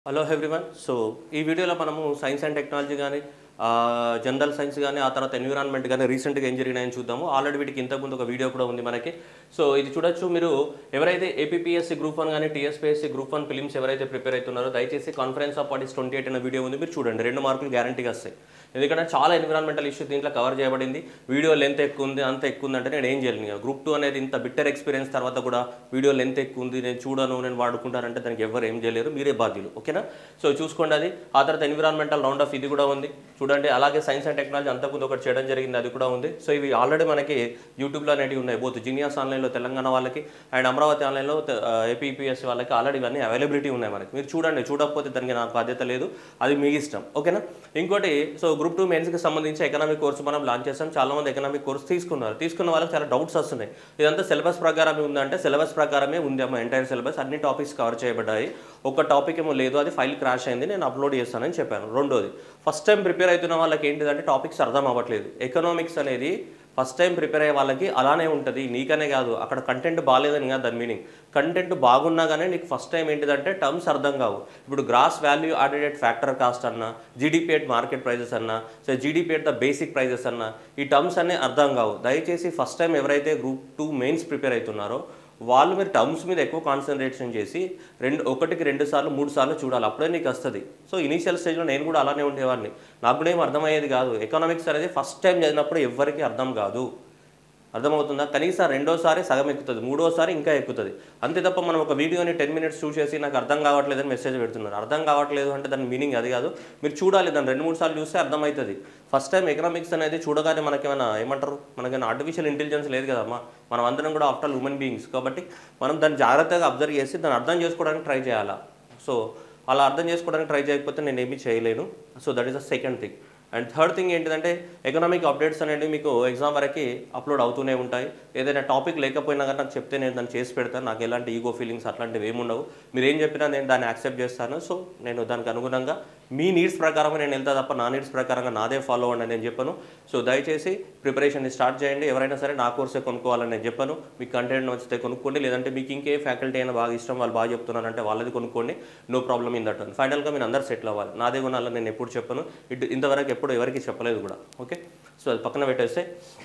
Hello everyone so ఈ వీడియోలో మనము సైన్స్ అండ్ టెక్నాలజీ కానీ జనరల్ సైన్స్ కానీ ఆ తర్వాత ఎన్విరాన్మెంట్ కానీ రీసెంట్గా ఏం జరిగినాయని చూద్దాము ఆల్రెడీ వీటికి ఇంతకుముందు ఒక వీడియో కూడా ఉంది మనకి సో ఇది చూడొచ్చు మీరు ఎవరైతే ఏపీఎస్సీ గ్రూప్ వన్ కానీ టీఎస్పీఎస్సీ గ్రూప్ వన్ ఫిలిమ్స్ ఎవరైతే ప్రిపేర్ అవుతున్నారో దయచేసి conference of parties twenty eight అనే వీడియో ఉంది మీరు చూడండి రెండు మార్కులు గ్యారంటీగా వస్తాయి ఎందుకంటే చాలా ఎన్విరాన్మెంటల్ ఇష్యూ దీంట్లో కవర్ చేయబడింది వీడియో లెంత్ ఎక్కువ ఉంది అంత ఎక్కువ ఉంది అంటే నేను ఏం చేయలేను గ్రూప్ టూ అనేది ఇంత బిట్టర్ ఎక్స్పీరియన్స్ తర్వాత కూడా వీడియో లెంత్ ఎక్కువ ఉంది నేను చూడను నేను వాడుకుంటానంటే దానికి ఎవరు ఏం చేయలేరు మీరే బాధ్యులు ఓకేనా సో చూసుకోండి అది ఆ తర్వాత ఎన్విరాన్మెంటల్ రౌండ్ ఆఫ్ ఇది కూడా ఉంది చూడండి అలాగే సైన్స్ అండ్ టెక్నాలజీ అంతకుముందు ఒకటి చేయడం జరిగింది అది కూడా ఉంది సో ఇవి ఆల్రెడీ మనకి యూట్యూబ్లో అనేవి ఉన్నాయి బోత్ జీనియాస్ ఆన్లైన్లో తెలంగాణ వాళ్ళకి అండ్ అమరావతి ఆన్లైన్లో ఏపీపీఎస్సీ వాళ్ళకి ఆల్రెడీ ఇవన్నీ అవైలబిలిటీ ఉన్నాయి మనకి మీరు చూడండి చూడకపోతే దానికి నాకు బాధ్యత లేదు అది మీ ఇష్టం ఓకేనా ఇంకోటి సో గ్రూప్ టూ మెయిన్స్కి సంబంధించి ఎకనామిక్ కోర్సు మనం లాంచ్ చేస్తాం చాలా మంది ఎకనామిక్ కోర్స్ తీసుకున్నారు తీసుకున్న వాళ్ళకి చాలా డౌట్స్ వస్తున్నాయి ఇదంతా సిలబస్ ప్రకారమే ఉందంటే సిలబస్ ప్రకారమే ఉంది అమ్మ ఎంటైర్ సిలబస్ అన్ని టాపిక్స్ కవర్ చేయబడ్డాయి ఒక టాపిక్ ఏమో లేదు అది ఫైల్ క్రాష్ అయింది నేను అప్లోడ్ చేస్తానని చెప్పాను రెండోది ఫస్ట్ టైం ప్రిపేర్ అవుతున్న వాళ్ళకి ఏంటిదంటే టాపిక్స్ అర్థం అవ్వట్లేదు ఎకనామిక్స్ అనేది ఫస్ట్ టైం ప్రిపేర్ అయ్యే వాళ్ళకి అలానే ఉంటుంది నీకనే కాదు అక్కడ కంటెంట్ బాగాలేదని కాదు దాని మీనింగ్ కంటెంట్ బాగున్నా కానీ నీకు ఫస్ట్ టైం ఏంటిదంటే టర్మ్స్ అర్థం కావు ఇప్పుడు gross value added factor cost అన్నా జీడిపి ఎట్ మార్కెట్ ప్రైజెస్ అన్నా so GDP at the basic prices అన్నా ఈ టర్మ్స్ అన్నీ అర్థం కావు దయచేసి ఫస్ట్ టైం ఎవరైతే గ్రూప్ టూ మెయిన్స్ ప్రిపేర్ అవుతున్నారో వాళ్ళు మీరు టర్మ్స్ మీద ఎక్కువ కాన్సన్ట్రేషన్ చేసి రెండు ఒకటికి రెండు సార్లు మూడు సార్లు చూడాలి అప్పుడే నీకు వస్తుంది సో ఇనీషియల్ స్టేజ్లో నేను కూడా అలానే ఉండేవాడిని నాకు కూడా ఏం అర్థమయ్యేది కాదు ఎకనామిక్స్ అనేది ఫస్ట్ టైం చదివినప్పుడు ఎవ్వరికీ అర్థం కాదు అర్థమవుతుందా కనీసం రెండోసారి సగం ఎక్కుతుంది మూడోసారి ఇంకా ఎక్కుతుంది అంతే తప్ప మనం ఒక వీడియోని టెన్ మినిట్స్ చూసేసి నాకు అర్థం కావట్లేదని మెసేజ్ పెడుతున్నారు అర్థం కావట్లేదు అంటే దాని మీనింగ్ అది కాదు మీరు చూడాలి దాన్ని రెండు మూడు సార్లు చూస్తే అర్థమవుతుంది ఫస్ట్ టైం ఎకనామిక్స్ అనేది చూడగానే మనకేమైనా ఏమంటారు మనకైనా ఆర్టిఫిషియల్ ఇంటెలిజెన్స్ లేదు కదమ్మా మనం అందరం కూడా ఆఫ్టర్ హ్యూమన్ బీయింగ్స్ కాబట్టి మనం దాన్ని జాగ్రత్తగా అబ్జర్వ్ చేసి దాన్ని అర్థం చేసుకోవడానికి ట్రై చేయాలా సో అలా అర్థం చేసుకోవడానికి ట్రై చేయకపోతే నేను ఏమీ చేయలేను so that is the second thing and third thing ఏంటిదంటే ఎకనామిక్ అప్డేట్స్ అనేవి మీకు ఎగ్జామ్ వరకు అప్లోడ్ అవుతూనే ఉంటాయి ఏదైనా టాపిక్ లేకపోయినా కానీ నాకు చెప్తే నేను దాన్ని చేసి పెడతాను నాకు ఎలాంటి ఈగో ఫీలింగ్స్ అట్లాంటివి ఏమి ఉండవు మీరు ఏం చెప్పినా నేను దాన్ని యాక్సెప్ట్ చేస్తాను సో నేను దానికి అనుగుణంగా మీ నీడ్స్ ప్రకారం నేను వెళ్తా తప్ప నా నీడ్స్ ప్రకారంగా నాదే ఫాలో అవ్వండి అని నేను చెప్పాను సో దయచేసి ప్రిపరేషన్ స్టార్ట్ చేయండి ఎవరైనా సరే నా కోర్సే కొనుక్కోవాలని నేను చెప్పాను మీకు కంటెంట్ నచ్చితే కొనుక్కోండి లేదంటే మీకు ఇంకే ఫ్యాకల్టీ అయినా బాగా ఇష్టం వాళ్ళు బాగా చెప్తున్నారంటే వాళ్ళది కొనుక్కోండి నో ప్రాబ్లమ్ ఇన్ దట్ ఫైనల్గా మీరు అందరు సెటిల్ అవ్వాలి నాదే కొనాలని నేను ఎప్పుడు చెప్పాను ఇటు ఇంతవరకు ఎప్పుడు ఎవరికి చెప్పలేదు కూడా ఓకే సో అది పక్కన పెట్టేస్తే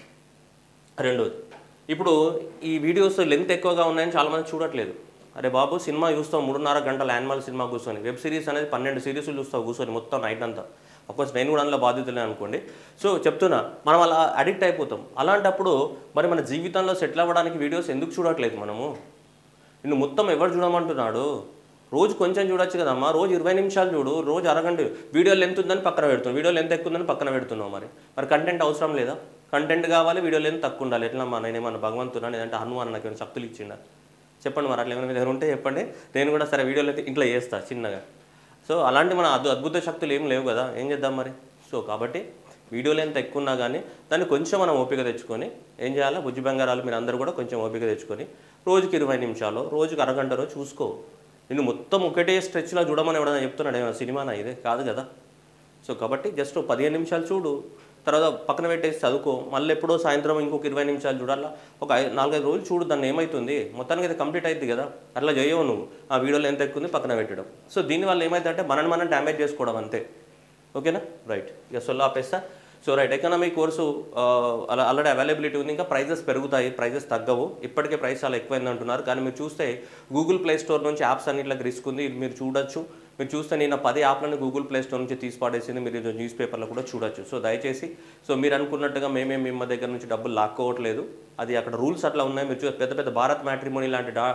రెండోది ఇప్పుడు ఈ వీడియోస్ లెంత్ ఎక్కువగా ఉన్నాయని చాలామంది చూడట్లేదు అరే బాబు సినిమా చూస్తావు మూడున్నర గంటల యానిమల్ సినిమా కూర్చొని వెబ్ సిరీస్ అనేది పన్నెండు సిరీస్లు చూస్తావు కూర్చొని మొత్తం నైట్ అంతా అఫ్కోర్స్ నేను కూడా అందులో బాధ్యతలే అనుకోండి సో చెప్తున్నా మనం అలా అడిక్ట్ అయిపోతాం అలాంటప్పుడు మరి మన జీవితంలో సెటిల్ అవ్వడానికి వీడియోస్ ఎందుకు చూడట్లేదు మనము నిన్ను మొత్తం ఎవరు చూడమంటున్నాడు రోజు కొంచెం చూడొచ్చు కదమ్మా రోజు ఇరవై నిమిషాలు చూడు రోజు అరగంట వీడియో లెంత్ ఉందని పక్కన పెడుతున్నావు వీడియో లెంత్ ఎక్కువ ఉందని పక్కన పెడుతున్నావు మరి మరి కంటెంట్ అవసరం లేదా కంటెంట్ కావాలి వీడియో లెంత్ తక్కువ ఉండాలి ఎట్లా మా నేనేమన్నా భగవంతున్నా లేదంటే హనుమాన్ నాకు ఏమైనా శక్తులు ఇచ్చిండా చెప్పండి మరి అట్లా ఏమైనా మీ దగ్గర ఉంటే చెప్పండి నేను కూడా సరే వీడియో లెంత్ ఇంట్లో చేస్తా చిన్నగా సో అలాంటి మన అద్భు అద్భుత శక్తులు ఏం లేవు కదా ఏం చేద్దాం మరి సో కాబట్టి వీడియో లెంత్ ఎక్కువ ఉన్నా కానీ దాన్ని కొంచెం మనం ఓపిక తెచ్చుకొని ఏం చేయాలి బుజ్జి బంగారాలు మీరు అందరూ కూడా కొంచెం ఓపిక తెచ్చుకొని రోజుకి ఇరవై నిమిషాలు రోజుకి అరగంటలో చూసుకో నిన్ను మొత్తం ఒకటే స్ట్రెచ్లో చూడమని ఎవడన్నా చెప్తున్నాడు ఏమైనా సినిమానా ఇదే కాదు కదా సో కాబట్టి జస్ట్ పదిహేను నిమిషాలు చూడు తర్వాత పక్కన పెట్టేసి చదువుకో మళ్ళీ ఎప్పుడో సాయంత్రం ఇంకొక ఇరవై నిమిషాలు చూడాలా ఒక ఐ- నాలుగైదు రోజులు చూడు దాన్ని ఏమవుతుంది మొత్తానికి అది కంప్లీట్ అవుతుంది కదా అట్లా చేయవు నువ్వు ఆ వీడియోలో ఎంత ఎక్కువ ఉంది పక్కన పెట్టడం సో దీనివల్ల ఏమవుతుందంటే మనని మనం డ్యామేజ్ చేసుకోవడం అంతే ఓకేనా రైట్ ఇక సొల్లు ఆపేస్తా సో రైట్ ఎకనామిక్ కోర్సు ఆ, అలా ఆల్రెడీ అవైలబిలిటీ ఉంది ఇంకా ప్రైజెస్ పెరుగుతాయి ప్రైజెస్ తగ్గవు ఇప్పటికే ప్రైస్ చాలా ఎక్కువైంది అంటున్నారు కానీ మీరు చూస్తే గూగుల్ ప్లే స్టోర్ నుంచి యాప్స్ అన్నిట్లకి రిస్క్ ఉంది ఇది మీరు చూడొచ్చు మీరు చూస్తే నేను పది యాప్లను గూగుల్ ప్లే స్టోర్ నుంచి తీసి పడేసింది మీరు ఇది న్యూస్ పేపర్లో కూడా చూడొచ్చు సో దయచేసి సో మీరు అనుకున్నట్టుగా మేమే మిమ్మ దగ్గర నుంచి డబ్బులు లాక్కోవట్లేదు అది అక్కడ రూల్స్ అట్లా ఉన్నాయి మీరు చూ పెద్ద పెద్ద భారత్ మ్యాట్రిమోనీ లాంటి డా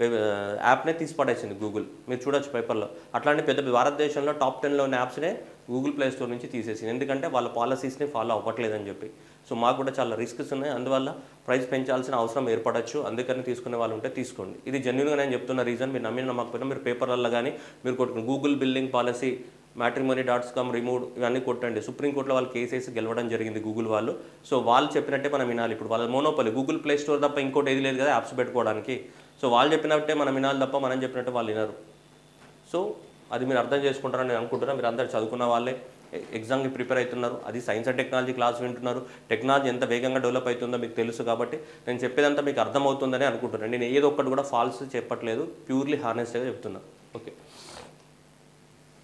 యాప్నే తీసి పడేసింది గూగుల్ మీరు చూడొచ్చు పేపర్లో అట్లాంటి పెద్ద పెద్ద భారతదేశంలో టాప్ టెన్లో ఉన్న యాప్స్నే గూగుల్ ప్లే స్టోర్ నుంచి తీసేసింది ఎందుకంటే వాళ్ళ పాలసీస్ని ఫాలో అవ్వట్లేదని చెప్పి సో మాకు కూడా చాలా రిస్క్స్ ఉన్నాయి అందువల్ల ప్రైస్ పెంచాల్సిన అవసరం ఏర్పడచ్చు అందుకని తీసుకునే వాళ్ళు ఉంటే తీసుకోండి ఇది జెన్యున్గా నేను చెప్తున్న రీజన్ మీరు నమ్మిన నమ్మకపోయినా మీరు పేపర్లలో కానీ మీరు కొట్టుకుని Google building policy matrimony dots com remove ఇవన్నీ కొట్టండి సుప్రీంకోర్టులో వాళ్ళు కేసేసి గెలవడం జరిగింది గూగుల్ వాళ్ళు సో వాళ్ళు చెప్పినట్టే మనం వినాలి ఇప్పుడు వాళ్ళ మోనోపలి గూగుల్ ప్లే స్టోర్ తప్ప ఇంకోటి ఏది లేదు కదా యాప్స్ పెట్టుకోవడానికి సో వాళ్ళు చెప్పినట్టే మనం వినాలి తప్ప మనం చెప్పినట్టు వాళ్ళు వినరు సో అది మీరు అర్థం చేసుకుంటారని నేను అనుకుంటున్నా మీరు అందరు చదువుకున్న వాళ్ళే ఎ- ఎగ్జామ్కి ప్రిపేర్ అవుతున్నారు అది సైన్స్ అండ్ టెక్నాలజీ క్లాస్ వింటున్నారు టెక్నాలజీ ఎంత వేగంగా డెవలప్ అవుతుందో మీకు తెలుసు కాబట్టి నేను చెప్పేదంతా మీకు అర్థమవుతుందని అనుకుంటున్నాను నేను ఏదో ఒక్కటి కూడా ఫాల్స్ చెప్పట్లేదు ప్యూర్లీ హార్నెస్ట్గా చెప్తున్నా okay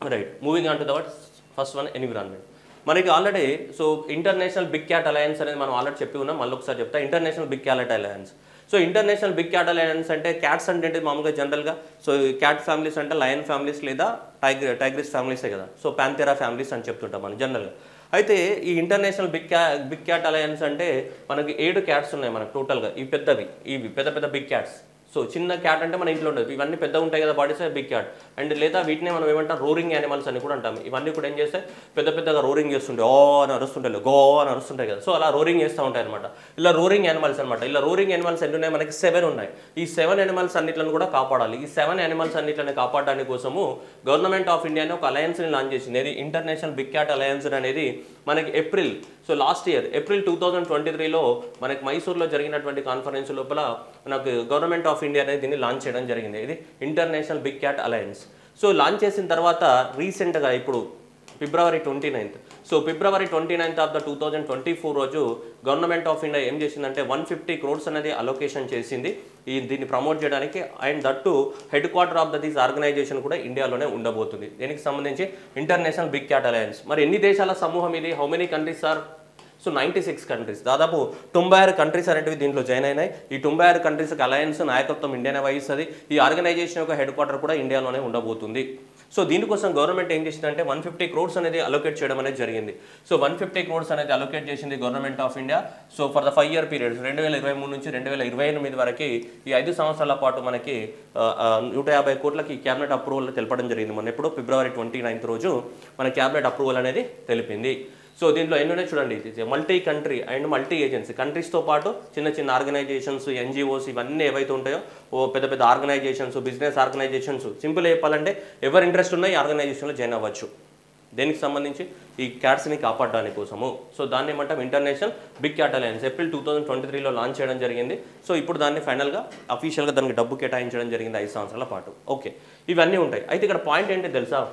right moving on to the word first one environment మనకి already so international big cat alliance అనేది మనం ఆల్రెడీ చెప్పి ఉన్నాం మళ్ళీ ఒకసారి చెప్తా international big cat alliance so international big cat alliance అంటే క్యాట్స్ అంటే ఏంటి మామూలుగా జనరల్గా సో క్యాట్ ఫ్యామిలీస్ అంటే లయన్ ఫ్యామిలీస్ లేదా టైగర్ టైగ్రిస్ ఫ్యామిలీసే కదా సో ప్యాంతెరా ఫ్యామిలీస్ అని చెప్తుంటాం మనం జనరల్గా అయితే ఈ international big cat big cat alliance అంటే మనకి ఏడు క్యాట్స్ ఉన్నాయి మనకు టోటల్గా ఈ పెద్దవి ఇవి పెద్ద పెద్ద బిగ్ క్యాట్స్ సో చిన్న క్యాట్ అంటే మన ఇంట్లో ఉండదు ఇవన్నీ పెద్ద ఉంటాయి కదా బాడీస్ బిగ్ క్యాట్ అండ్ లేదా వీటిని మనం ఏమంటాం రోరింగ్ యానిమల్స్ అని కూడా అంటాం ఇవన్నీ కూడా ఏం చేస్తాయి పెద్ద పెద్దగా రోరింగ్ చేస్తుంటాయి ఓ అని అరుస్తుంటాయి గో అని అరుస్తుంటాయి కదా సో అలా రోరింగ్ చేస్తూ ఉంటాయి అనమాట ఇలా రోరింగ్ యానిమల్స్ అనమాట ఇలా రోరింగ్ యానిమల్స్ ఎన్ని ఉన్నాయి మనకి సెవెన్ ఉన్నాయి ఈ సెవెన్ యానిమల్స్ అన్నిట్లను కూడా కాపాడాలి ఈ సెవెన్ యానిమల్స్ అన్నిట్లని కాపాడడానికి కోసము గవర్నమెంట్ ఆఫ్ ఇండియాని ఒక అలయన్స్ని లాంచ్ చేసింది ఇది ఇంటర్నేషనల్ బిగ్ క్యాట్ అలయన్స్ అనేది మనకి April so last year April two thousand twenty త్రీలో మనకి మైసూర్లో జరిగినటువంటి కాన్ఫరెన్స్ లోపల మనకు గవర్నమెంట్ ఆఫ్ ఇండియా అనేది దీన్ని లాంచ్ చేయడం జరిగింది ఇది international big cat alliance so launch చేసిన తర్వాత రీసెంట్గా ఇప్పుడు February twenty ninth so February twenty ninth of the two thousand twenty four రోజు గవర్నమెంట్ ఆఫ్ ఇండియా ఏం చేసిందంటే వన్ ఫిఫ్టీ క్రోడ్స్ అనేది అలొకేషన్ చేసింది ఈ దీన్ని ప్రమోట్ చేయడానికి and that headquarter of the these organisation కూడా ఇండియాలోనే ఉండబోతుంది దీనికి సంబంధించి ఇంటర్నేషనల్ బిగ్ క్యాట్ అలయన్స్ మరి ఎన్ని దేశాల సమూహం ఇది how many countries are so ninety six countries దాదాపు తొంభై ఆరు కంట్రీస్ అనేటివి దీంట్లో జాయిన్ అయినాయి ఈ తొంభై ఆరు కంట్రీస్కి అలయన్స్ నాయకత్వం ఇండియానే వహిస్తుంది ఈ ఆర్గనైజేషన్ యొక్క హెడ్ క్వార్టర్ కూడా ఇండియాలోనే ఉండబోతుంది సో దీనికోసం గవర్నమెంట్ ఏం చేసిందంటే వన్ ఫిఫ్టీ క్రోడ్స్ అనేది అలొకేట్ చేయడం అనేది జరిగింది సో వన్ ఫిఫ్టీ క్రోడ్స్ అనేది అలొకేట్ చేసింది government of India so for the five year period రెండు వేల ఇరవై మూడు నుంచి రెండు వేల ఇరవై ఎనిమిది వరకు ఈ ఐదు సంవత్సరాల పాటు మనకి ఆ, ఆ, నూట యాభై కోట్లకి క్యాబినెట్ అప్రూవల్ తెలపడం జరిగింది మొన్న ఎప్పుడు ఫిబ్రవరి ట్వంటీ నైన్త్ రోజు మన క్యాబినెట్ అప్రూవల్ అనేది తెలిపింది సో దీంట్లో ఎన్ని ఉన్నాయి చూడండి multi country and multi agency కంట్రీస్తో పాటు చిన్న చిన్న ఆర్గనైజేషన్స్ ఎన్జిఓస్ ఇవన్నీ ఏవైతే ఉంటాయో ఓ పెద్ద పెద్ద ఆర్గనైజేషన్స్ బిజినెస్ ఆర్గనైజేషన్స్ సింపుల్ చెప్పాలంటే ఎవరు ఇంట్రెస్ట్ ఉన్నా ఈ ఆర్గనైజేషన్లో జాయిన్ అవ్వచ్చు దేనికి సంబంధించి ఈ క్యాట్స్ని కాపాడడానికి కోసము సో దాన్ని ఏమంటాం international big cat alliance April two thousand twenty త్రీలో లాంచ్ చేయడం జరిగింది సో ఇప్పుడు దాన్ని ఫైనల్గా అఫీషియల్గా దానికి డబ్బు కేటాయించడం జరిగింది ఐదు సంవత్సరాల పాటు ఓకే ఇవన్నీ ఉంటాయి అయితే ఇక్కడ పాయింట్ ఏంటి తెలుసా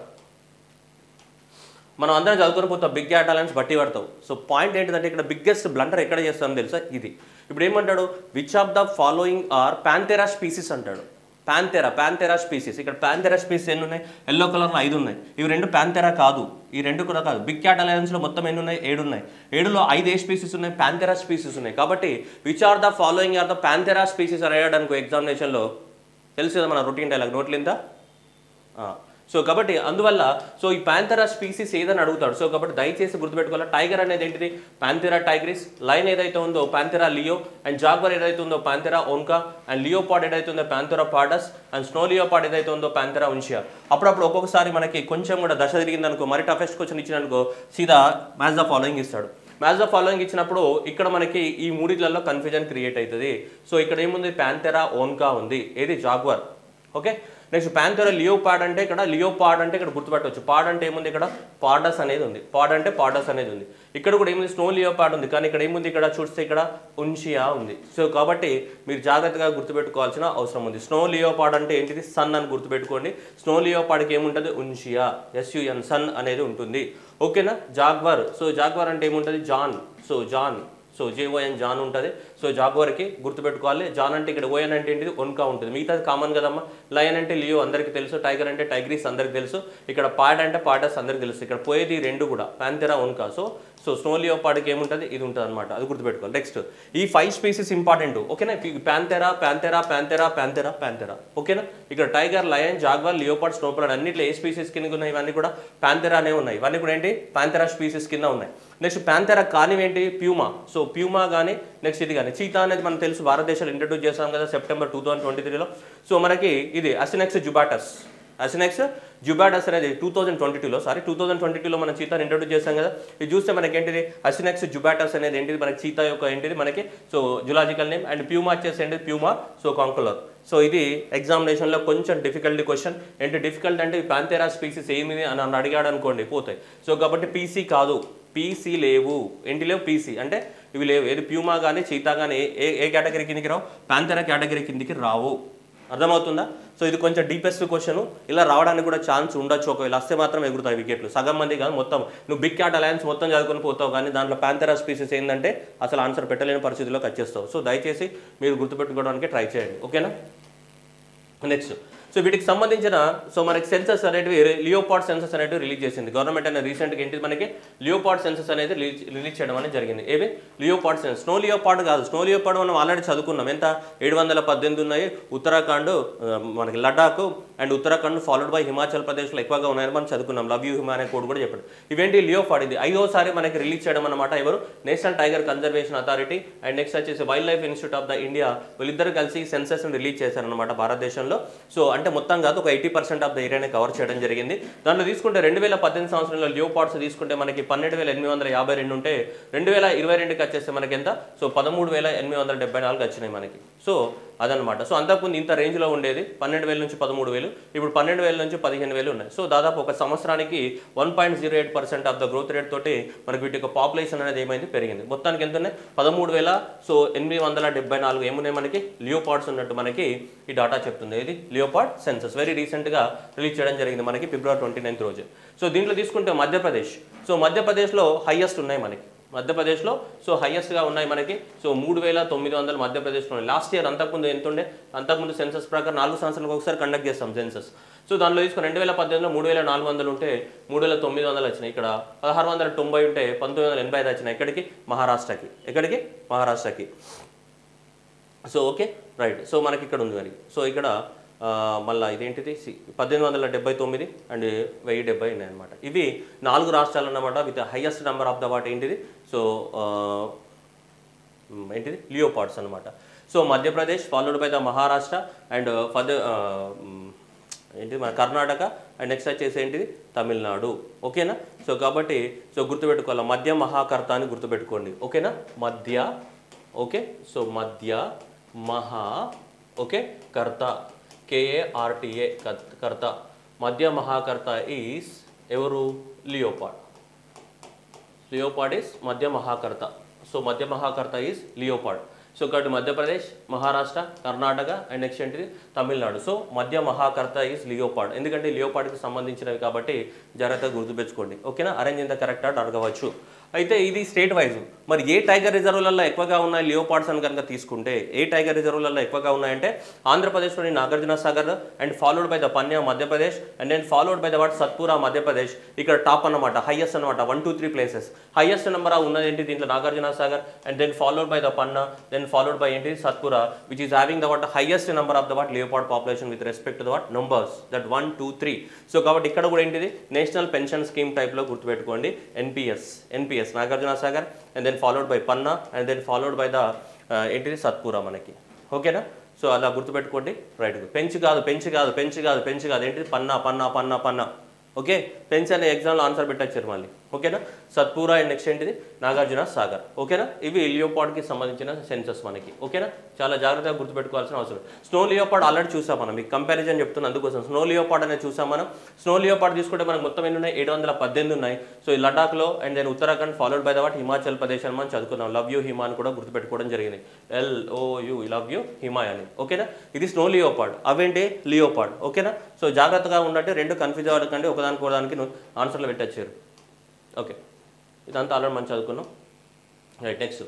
మనం అందరం చదువుకొని పోతాం బిగ్ క్యాట్ అలయన్స్ బట్టి పడతావు సో పాయింట్ ఏంటిదంటే ఇక్కడ బిగ్గెస్ట్ బ్లండర్ ఎక్కడ చేస్తాం తెలుసా ఇది ఇప్పుడు ఏమంటాడు which of the following are panthera species అంటాడు ప్యాంతెరా ప్యాంతెరా స్పీసీస్ ఇక్కడ ప్యాంతెరా స్పీసీస్ ఎన్ని ఉన్నాయి ఎల్లో కలర్లో ఐదు ఉన్నాయి ఇవి రెండు ప్యాంతెరా కాదు ఈ రెండు కూడా కాదు బిగ్ క్యాట్ అలయన్స్లో మొత్తం ఎన్ని ఉన్నాయి ఏడు ఉన్నాయి ఏడులో ఐదు ఏ స్పీసీస్ ఉన్నాయి ప్యాంతెరా స్పీసీస్ ఉన్నాయి కాబట్టి which are the following are the panthera species అని అడిగాడు అనుకో ఎగ్జామినేషన్లో తెలుసు కదా మన రొటీన్ డైలాగ్ నోట్లిందా సో కాబట్టి అందువల్ల సో ఈ ప్యాంథెరా స్పీసీస్ ఏదని అడుగుతాడు సో కాబట్టి దయచేసి గుర్తుపెట్టుకోవాలి టైగర్ అనేది ఏంటిది ప్యాంథెరా టైగ్రిస్ లైన్ ఏదైతే ఉందో ప్యాంథెరా లియో అండ్ జాగ్వర్ ఏదైతే ఉందో ప్యాంథెరా ఓన్కా అండ్ లియోపాడ్ ఏదైతే ఉందో panthera pardus and snow leopard ఏదైతే ఉందో ప్యాంథెరా ఉంచియా అప్పుడప్పుడు ఒక్కొక్కసారి మనకి కొంచెం కూడా దశ తిరిగింది అనుకో మరి టఫెస్ట్ క్వశ్చన్ ఇచ్చిననుకో సీదా మ్యాచ్ ద ఫాలోయింగ్ ఇస్తాడు మ్యాచ్ ద ఫాలోయింగ్ ఇచ్చినప్పుడు ఇక్కడ మనకి ఈ మూడిట్లలో కన్ఫ్యూజన్ క్రియేట్ అవుతుంది సో ఇక్కడ ఏముంది ప్యాంథెరా ఓన్కా ఉంది ఏది jaguar okay next panthera leopard అంటే ఇక్కడ లియో పాడ్ అంటే ఇక్కడ గుర్తుపెట్టవచ్చు పాడ్ అంటే ఏముంది ఇక్కడ పాడస్ అనేది ఉంది పాడ్ అంటే పాడస్ అనేది ఉంది ఇక్కడ కూడా ఏముంది స్నో లియో పాడ్ ఉంది కానీ ఇక్కడ ఏముంది ఇక్కడ చూస్తే ఇక్కడ ఉన్షియా ఉంది సో కాబట్టి మీరు జాగ్రత్తగా గుర్తుపెట్టుకోవాల్సిన అవసరం ఉంది స్నో లియో పాడ్ అంటే ఏంటిది సన్ అని గుర్తుపెట్టుకోండి స్నో లియో పాడ్కి ఏముంటుంది ఉన్షియా ఎస్యుఎన్ సన్ అనేది ఉంటుంది ఓకేనా జాగ్వర్ సో జాగ్వర్ అంటే ఏముంటుంది John so John so J O N John ఉంటుంది సో జాగ్వర్కి గుర్తుపెట్టుకోవాలి జాన్ అంటే ఇక్కడ ఓఎన్ అంటే ఏంటిది ఒన్కా ఉంటుంది మిగతాది కామన్ కదమ్మా లయన్ అంటే లియో అందరికీ తెలుసు టైగర్ అంటే టైగ్రీస్ అందరికీ తెలుసు ఇక్కడ పాడ్ అంటే పాడస్ అందరికీ తెలుసు ఇక్కడ పోయేది ఈ రెండు కూడా panthera onca so so snow లియో పాడ్కి ఏముంటుంది ఇది ఉంటుంది అనమాట అది గుర్తుపెట్టుకోవాలి నెక్స్ట్ ఈ ఫైవ్ స్పీసీస్ ఇంపార్టెంట్ ఓకేనా panthera panthera panthera panthera panthera ఓకేనా ఇక్కడ tiger lion jaguar leopard snow leopard అన్నిట్లో ఏ స్పీసీస్ కింద ఉన్నాయి ఇవన్నీ కూడా ప్యాంతెరానే ఉన్నాయి ఇవన్నీ కూడా ఏంటి ప్యాంతెరా స్పీసీస్ కింద ఉన్నాయి నెక్స్ట్ ప్యాంతెరా కానివేంటి ప్యూమా సో ప్యూమా కానీ నెక్స్ట్ ఇది కానీ చీతా అనేది మనకు తెలుసు భారతదేశంలో ఇంట్రడ్యూస్ చేస్తాం కదా సెప్టెంబర్ టూ థౌసండ్ ట్వంటీ త్రీలో సో మనకి ఇది అసినెక్స్ జుబాటస్ అసినెక్స్ జుబాటస్ అనేది టూ థౌసండ్ ట్వంటీ టూలో సారీ టూ థౌసండ్ ట్వంటీ టూలో మనం చీతాని ఇంట్రడ్యూస్ చేస్తాం కదా ఇది చూస్తే మనకి ఏంటిది అసినెక్స్ జుబాటస్ అనేది ఏంటిది మనకి చీతా యొక్క ఏంటిది మనకి so zoological name and puma వచ్చేసి ఏంటిది ప్యూమా సో కాంకులర్ సో ఇది ఎగ్జామినేషన్లో కొంచెం డిఫికల్టీ క్వశ్చన్ ఏంటి డిఫికల్ట్ అంటే ఈ ప్యాంతెరా స్పీసీస్ ఏమిది అని నన్ను అడిగాడు అనుకోండి పోతాయి సో కాబట్టి పీసీ కాదు పీసీ లేవు ఏంటి లేవు పీసీ అంటే ఇవి లేవు ఏది ప్యూమా కానీ చీతా కానీ ఏ ఏ కేటగిరీ కిందికి రావు ప్యాంతెరా కేటగిరీ కిందికి రావు అర్థమవుతుందా సో ఇది కొంచెం డీపెస్ట్ క్వశ్చన్ ఇలా రావడానికి కూడా ఛాన్స్ ఉండొచ్చు ఒకవేళ వస్తే మాత్రం ఎగురుతాయి వికెట్లు సగం మంది కాదు మొత్తం నువ్వు బిగ్ క్యాట్ అలయన్స్ మొత్తం చదువుకొని పోతావు కానీ దాంట్లో ప్యాంతెరా స్పీసెస్ ఏంటంటే అసలు ఆన్సర్ పెట్టలేని పరిస్థితిలోకి వచ్చేస్తావు సో దయచేసి మీరు గుర్తుపెట్టుకోవడానికి ట్రై చేయండి ఓకేనా నెక్స్ట్ సో వీటికి సంబంధించిన సో మనకి సెన్సస్ అనేటివి లియోపాడ్ సెన్సస్ అనేటివి రిలీజ్ చేసింది గవర్నమెంట్ అనేది రీసెంట్గా ఏంటి మనకి లియోపాడ్ సెన్సస్ అనేది రిలీజ్ రిలీజ్ చేయడం అనేది జరిగింది ఏవి లియోపాడ్ సెన్సస్ స్నో లియోపాడ్ కాదు స్నో లియోపాడ్ మనం ఆల్రెడీ చదువుకున్నాం ఎంత ఏడు వందల పద్దెనిమిది ఉన్నాయి ఉత్తరాఖండ్ ఆ, మనకి Ladakh and Uttarakhand followed by Himachal ప్రదేశ్లో ఎక్కువగా ఉన్నాయని మనం చదువుకున్నాం లవ్ యూ హిమా అనే కోడ్ కూడా చెప్పాడు ఇవేంటి లియోపాడ్ ఇది ఐదోసారి మనకి రిలీజ్ చేయడం అనమాట ఎవరు national tiger conservation authority and next వచ్చేసి wildlife institute of the India వీళ్ళిద్దరు కలిసి సెన్సస్ రిలీజ్ చేశారనమాట భారతదేశంలో సో అంటే మొత్తం కాదు ఒక ఎయిటీ పర్సెంట్ ఆఫ్ ద ఏరియాని కవర్ చేయడం జరిగింది దాంట్లో తీసుకుంటే రెండు వేల పద్దెనిమిది సంవత్సరంలో లియోపాడ్స్ తీసుకుంటే మనకి పన్నెండు వేల ఎనిమిది వందల యాభై రెండు ఉంటే రెండు వేల ఇరవై రెండుకి వచ్చేస్తే మనకి ఎంత సో పదమూడు వేల ఎనిమిది వందల డెబ్బై నాలుగు వచ్చినాయి మనకి సో అదనమాట సో అంతకుముందు ఇంత రేంజ్లో ఉండేది పన్నెండు వేల నుంచి పదమూడు వేలు ఇప్పుడు పన్నెండు వేల నుంచి పదిహేను వేలు ఉన్నాయి సో దాదాపు ఒక సంవత్సరానికి one point zero eight percent of the growth rate తోటి మనకి వీటి యొక్క పాపులేషన్ అనేది ఏమైంది పెరిగింది మొత్తానికి ఎంత ఉన్నాయి పదమూడు వేల సో ఎనిమిది వందల డెబ్బై నాలుగు ఏమున్నాయి మనకి లియోపాడ్స్ ఉన్నట్టు మనకి ఈ డాటా చెప్తుంది ఇది లియోపాడ్ సెన్సస్ వెరీ రీసెంట్గా రిలీజ్ చేయడం జరిగింది మనకి ఫిబ్రవరి ట్వంటీ నైన్త్ రోజు సో దీంట్లో తీసుకుంటే మధ్యప్రదేశ్ సో మధ్యప్రదేశ్లో హైయెస్ట్ ఉన్నాయి మనకి మధ్యప్రదేశ్లో సో హైయెస్ట్గా ఉన్నాయి మనకి సో మూడు వేల తొమ్మిది వందలు మధ్యప్రదేశ్లో ఉన్నాయి లాస్ట్ ఇయర్ అంతకుముందు ఎంత ఉండే అంతకుముందు సెన్సస్ ప్రకారం నాలుగు సంవత్సరాలకు ఒకసారి కండక్ట్ చేస్తాం సెన్సస్ సో దానిలో తీసుకుని రెండు వేల పద్దెనిమిదిలో మూడు వేల నాలుగు వందలు ఉంటే మూడు వేల తొమ్మిది వందలు వచ్చినాయి ఇక్కడ పదహారు వందల తొంభై ఉంటే పంతొమ్మిది వందల ఎనభై ఐదు వచ్చినాయి ఎక్కడికి మహారాష్ట్రకి ఎక్కడికి మహారాష్ట్రకి సో ఓకే రైట్ సో మనకి ఇక్కడ ఉంది మరి సో ఇక్కడ ఆ, మళ్ళా ఇదేంటిది సి- పద్దెనిమిది వందల డెబ్బై తొమ్మిది అండ్ వెయ్యి డెబ్బై ఉన్నాయి అనమాట ఇవి నాలుగు రాష్ట్రాలు అన్నమాట with highest number of the what ఏంటిది సో ఆ, మ్, ఏంటిది లియోపాడ్స్ అనమాట so Madhya Pradesh followed by the Maharashtra and for ఏంటిది మన కర్ణాటక అండ్ నెక్స్ట్ వచ్చేసి ఏంటిది తమిళనాడు ఓకేనా సో కాబట్టి సో గుర్తుపెట్టుకోవాలి మధ్య మహాకర్త అని గుర్తుపెట్టుకోండి ఓకేనా మధ్య ఓకే సో మధ్య మహా ఓకే కర్త కేఏఆర్టీఏ కర్త మధ్య మహాకర్త ఈస్ ఎవరు లియోపాడ్ లియోపాడ్ ఈస్ మధ్య మహాకర్త సో మధ్య మహాకర్త ఈస్ లియోపాడ్ సో కాబట్టి మధ్యప్రదేశ్ మహారాష్ట్ర కర్ణాటక అండ్ నెక్స్ట్ ఏంటిది తమిళనాడు సో మధ్య మహాకర్త ఈస్ లియోపాడ్ ఎందుకంటే లియోపాడ్కి సంబంధించినవి కాబట్టి జాగ్రత్తగా గుర్తుపెట్టుకోండి ఓకేనా arrange in the correct order అడగవచ్చు అయితే ఇది స్టేట్ వైజ్ మరి ఏ టైగర్ రిజర్వులలో ఎక్కువగా ఉన్నాయి లియోపాడ్స్ అని కనుక తీసుకుంటే ఏ టైగర్ రిజర్వులలో ఎక్కువగా ఉన్నాయంటే ఆంధ్రప్రదేశ్లోని Nagarjuna Sagar and followed by the Panna Madhya Pradesh and then followed by the what Satpura Madhya Pradesh ఇక్కడ టాప్ అన్నమాట హైయెస్ట్ అనమాట one two three places highest number ఉన్నది ఏంటి దీంట్లో Nagarjuna Sagar and then followed by the Panna then followed by ఏంటి Satpura which is having the what highest number of the what leopard population with respect to the what numbers that one two three so కాబట్టి ఇక్కడ కూడా ఏంటిది national pension scheme టైప్లో గుర్తుపెట్టుకోండి NPS NPS Nagarjuna Sagar and then followed by Panna and then followed by the ఏంటిది సత్పురా మనకి ఓకేనా so అలా గుర్తుపెట్టుకోండి రైట్ పెంచు కాదు పెంచు కాదు పెంచు కాదు పెంచు కాదు ఏంటిది పన్నా పన్నా పన్నా పన్నా ఓకే పెంచ్ అనే ఎగ్జామ్లో ఆన్సర్ పెట్టచ్చారు మళ్ళీ ఓకేనా సత్పూరా అండ్ నెక్స్ట్ ఏంటిది నాగార్జున సాగర్ ఓకేనా ఇవి లియోపాడ్కి సంబంధించిన సెన్సస్ మనకి ఓకేనా చాలా జాగ్రత్తగా గుర్తుపెట్టుకోవాల్సిన అవసరం స్నో లియోపాడ్ ఆల్రెడీ చూసాం మనం మీకు కంపారిజన్ చెప్తున్నా అందుకోసం స్నో లియోపాడ్ అనేది చూసాం మనం స్నో లియోపాడ్ తీసుకుంటే మనకు మొత్తం ఎన్ని ఉన్నాయి ఏడు వందల పద్దెనిమిది ఉన్నాయి సో ఈ లడాఖ్లో and then Uttarakhand followed by the what Himachal Pradesh అని మనం చదువుకున్నాం లవ్ యూ హిమా అని కూడా గుర్తుపెట్టుకోవడం జరిగింది L O U love you హిమా అని ఓకేనా ఇది స్నో లియోపాడ్ అవేంటి లియోపాడ్ ఓకేనా సో జాగ్రత్తగా ఉన్నట్టు రెండు కన్ఫ్యూజ్ అవ్వకండి ఒకదానికి ఒకదానికి ఆన్సర్లు పెట్టచ్చారు ఓకే ఇదంతా ఆల్రెడీ మనం చదువుకున్నాం right next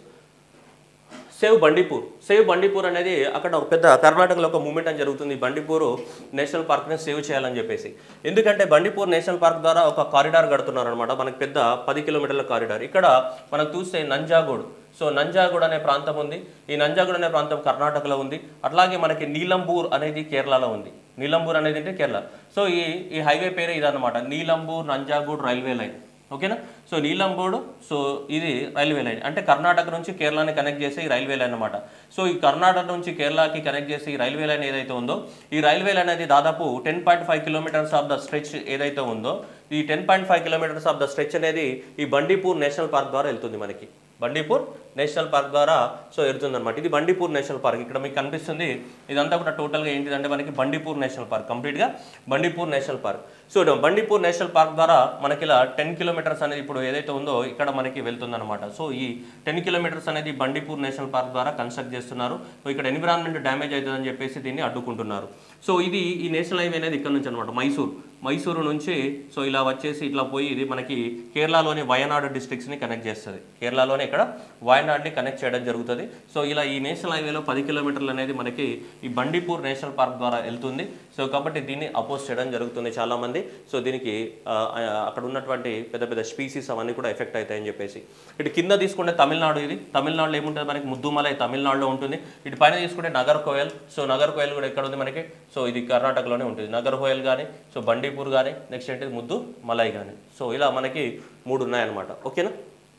save Bandipur save Bandipur అనేది అక్కడ ఒక పెద్ద కర్ణాటకలో ఒక మూమెంట్ అని జరుగుతుంది బండిపూర్ నేషనల్ పార్క్ని సేవ్ చేయాలని చెప్పేసి ఎందుకంటే బండిపూర్ నేషనల్ పార్క్ ద్వారా ఒక కారిడార్ కడుతున్నారు అనమాట మనకి పెద్ద పది కిలోమీటర్ల కారిడార్ ఇక్కడ మనం చూస్తే నంజాగూడ్ సో నంజాగూడ్ అనే ప్రాంతం ఉంది ఈ నంజాగూడ్ అనే ప్రాంతం కర్ణాటకలో ఉంది అట్లాగే మనకి నీలంబూర్ అనేది కేరళలో ఉంది నీలంబూర్ అనేది అంటే కేరళ సో ఈ ఈ హైవే పేరే ఇదన్నమాట నీలంబూర్ నంజాగూడ్ రైల్వే లైన్ ఓకేనా సో నీలంబోడు సో ఇది రైల్వే లైన్ అంటే కర్ణాటక నుంచి కేరళని కనెక్ట్ చేసే ఈ రైల్వే లైన్ అనమాట సో ఈ కర్ణాటక నుంచి కేరళకి కనెక్ట్ చేసే ఈ రైల్వే లైన్ ఏదైతే ఉందో ఈ రైల్వే లైన్ అనేది దాదాపు ten point five kilometres of the stretch ఏదైతే ఉందో ఈ ten point five kilometres of the stretch అనేది ఈ బండీపూర్ నేషనల్ పార్క్ ద్వారా వెళ్తుంది మనకి బండీపూర్ నేషనల్ పార్క్ ద్వారా సో వెళ్తుంది అనమాట ఇది బండీపూర్ నేషనల్ పార్క్ ఇక్కడ మీకు కనిపిస్తుంది ఇదంతా కూడా టోటల్గా ఏంటిదంటే మనకి బండీపూర్ నేషనల్ పార్క్ కంప్లీట్గా Bandipur national park so Bandipur national park ద్వారా మనకి ఇలా టెన్ కిలోమీటర్స్ అనేది ఇప్పుడు ఏదైతే ఉందో ఇక్కడ మనకి వెళ్తుందన్నమాట సో ఈ టెన్ కిలోమీటర్స్ అనేది బండీపూర్ నేషనల్ పార్క్ ద్వారా కన్స్ట్రక్ట్ చేస్తున్నారు సో ఇక్కడ ఎన్విరాన్మెంట్ డ్యామేజ్ అవుతుందని చెప్పేసి దీన్ని అడ్డుకుంటున్నారు సో ఇది ఈ నేషనల్ హైవే అనేది ఇక్కడ నుంచి అనమాట మైసూర్ మైసూరు నుంచి సో ఇలా వచ్చేసి ఇట్లా పోయి ఇది మనకి కేరళలోని వయనాడు డిస్ట్రిక్ట్స్ని కనెక్ట్ చేస్తుంది కేరళలోనే ఇక్కడ వయ వాయనాడ్ని కనెక్ట్ చేయడం జరుగుతుంది సో ఇలా ఈ నేషనల్ హైవేలో పది కిలోమీటర్లు అనేది మనకి ఈ బండిపూర్ నేషనల్ పార్క్ ద్వారా వెళ్తుంది సో కాబట్టి దీన్ని అపోజ్ చేయడం జరుగుతుంది చాలామంది సో దీనికి ఆ, ఆ, అక్కడ ఉన్నటువంటి పెద్ద పెద్ద స్పీసీస్ అవన్నీ కూడా ఎఫెక్ట్ అవుతాయని చెప్పేసి ఇటు కింద తీసుకుంటే తమిళనాడు ఇది తమిళనాడులో ఏముంటుంది మనకి ముద్దుమలై తమిళనాడులో ఉంటుంది ఇటు పైన తీసుకుంటే నగర్ కోయల్ సో నగర్ కోయల్ కూడా ఎక్కడ ఉంది మనకి సో ఇది కర్ణాటకలోనే ఉంటుంది నగర్ కోయల్ కానీ సో బండీపూర్ కానీ నెక్స్ట్ ఏంటి ముద్దు మలై కానీ సో ఇలా మనకి మూడు ఉన్నాయన్నమాట ఓకేనా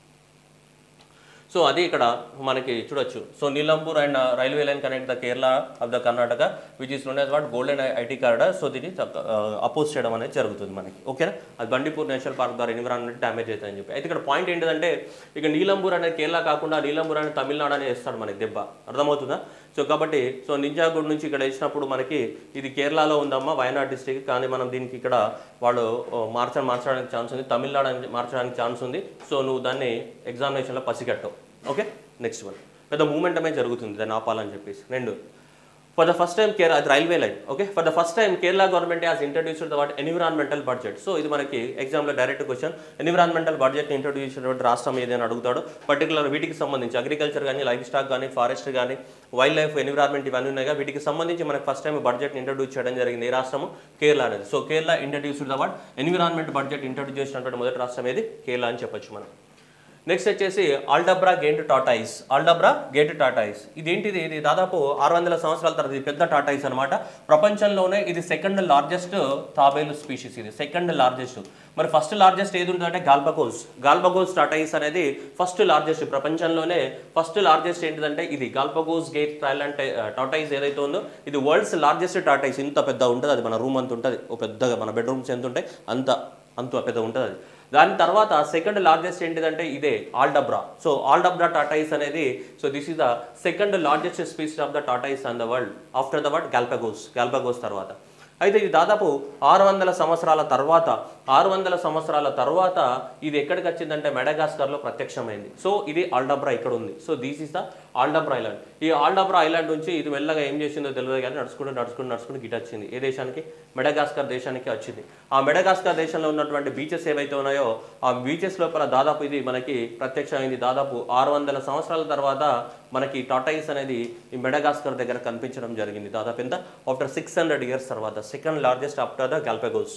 సో అది ఇక్కడ మనకి చూడొచ్చు so Nilambur and railway line connect the Kerala of the Karnataka which is known as what golden IT card so దీన్ని అపోజ్ చేయడం అనేది జరుగుతుంది మనకి ఓకేనా అది బండిపూర్ నేషనల్ పార్క్ ద్వారా ఎన్విరాన్మెంట్ డ్యామేజ్ అవుతుందని చెప్పి అయితే ఇక్కడ పాయింట్ ఏంటంటే ఇక నీలంపూర్ అనేది కేరళ కాకుండా నీలంపూర్ అనేది తమిళనాడు అనేది వేస్తాడు మనకి దెబ్బ అర్థమవుతుందా సో కాబట్టి సో నింజాగూడ్ నుంచి ఇక్కడ వేసినప్పుడు మనకి ఇది కేరళలో ఉందమ్మా వయనాడ్ డిస్టిక్ కానీ మనం దీనికి ఇక్కడ వాళ్ళు మార్చ మార్చడానికి ఛాన్స్ ఉంది తమిళనాడు అని మార్చడానికి ఛాన్స్ ఉంది సో నువ్వు దాన్ని ఎగ్జామినేషన్లో పసిగట్టవు ఓకే నెక్స్ట్ వన్ పెద్ద మూమెంటమే జరుగుతుంది దాన్ని ఆపాలని చెప్పేసి రెండు for the first time Kerala అది railway line okay for the first time Kerala government has introduced the what environmental budget so ఇది మనకి ఎగ్జామ్లో direct question environmental budget introduce చేసినటువంటి రాష్ట్రం ఏదైనా అడుగుతాడు పర్టికులర్ వీటికి సంబంధించి అగ్రికల్చర్ కానీ లైఫ్ స్టాక్ కానీ ఫారెస్ట్ కానీ వైల్డ్ లైఫ్ ఎన్విరాన్మెంట్ ఇవన్నీ ఉన్నాయి వీటికి సంబంధించి మనకి ఫస్ట్ టైం బడ్జెట్ ఇంట్రడ్యూస్ చేయడం జరిగింది ఈ రాష్ట్రము కేరళ అనేది so Kerala introduced the what environment budget introduce చేసినటువంటి మొదటి రాష్ట్రం ఏది కేరళ అని చెప్పొచ్చు మనం నెక్స్ట్ వచ్చేసి Aldabra gate tortoise Aldabra gate tortoise ఇదేంటిది ఇది దాదాపు ఆరు వందల సంవత్సరాల తర్వాత ఇది పెద్ద టాటాయిస్ అనమాట ప్రపంచంలోనే ఇది సెకండ్ లార్జెస్ట్ తాబేలు స్పీషీస్ ఇది సెకండ్ లార్జెస్ట్ మరి ఫస్ట్ లార్జెస్ట్ ఏది ఉంటుందంటే గాల్బగోస్ గాల్బగోస్ టాటాయిస్ అనేది ఫస్ట్ లార్జెస్ట్ ప్రపంచంలోనే ఫస్ట్ లార్జెస్ట్ ఏంటిదంటే ఇది గాల్బగోస్ గేట్ థాయిలాండ్ టాటాయిస్ ఏదైతే ఉందో ఇది వరల్డ్స్ లార్జెస్ట్ టాటాయిస్ ఇంత పెద్ద ఉంటుంది అది మన రూమ్ అంత ఉంటుంది ఓ పెద్దగా మన బెడ్రూమ్స్ ఎంత ఉంటాయి అంత అంత పెద్ద ఉంటుంది అది దాని తర్వాత సెకండ్ లార్జెస్ట్ ఏంటిదంటే ఇదే ఆల్డబ్రా సో ఆల్డబ్రా టాటాయిస్ అనేది so this is the second largest species of the tortoise on the world after the word Galapagos Galapagos తర్వాత అయితే ఇది దాదాపు ఆరు వందల సంవత్సరాల తర్వాత ఆరు వందల సంవత్సరాల తర్వాత ఇది ఎక్కడికి వచ్చిందంటే మెడగాస్కర్లో ప్రత్యక్షమైంది సో ఇది ఆల్డబ్రా ఇక్కడ ఉంది so this is the Aldabra island ఈ ఆల్డబ్రా ఐలాండ్ నుంచి ఇది మెల్లగా ఏం చేసిందో తెలియదు కానీ నడుచుకుంటూ నడుచుకుంటూ నడుచుకుంటూ గిట్ వచ్చింది ఏ దేశానికి మెడగాస్కర్ దేశానికి వచ్చింది ఆ మెడగాస్కర్ దేశంలో ఉన్నటువంటి బీచెస్ ఏవైతే ఉన్నాయో ఆ బీచెస్ లోపల దాదాపు ఇది మనకి ప్రత్యక్షమైంది దాదాపు ఆరు వందల సంవత్సరాల తర్వాత మనకి టాటాయిస్ అనేది ఈ మెడగాస్కర్ దగ్గర కనిపించడం జరిగింది దాదాపు ఎంత ఆఫ్టర్ సిక్స్ హండ్రెడ్ ఇయర్స్ తర్వాత second largest after the Galapagos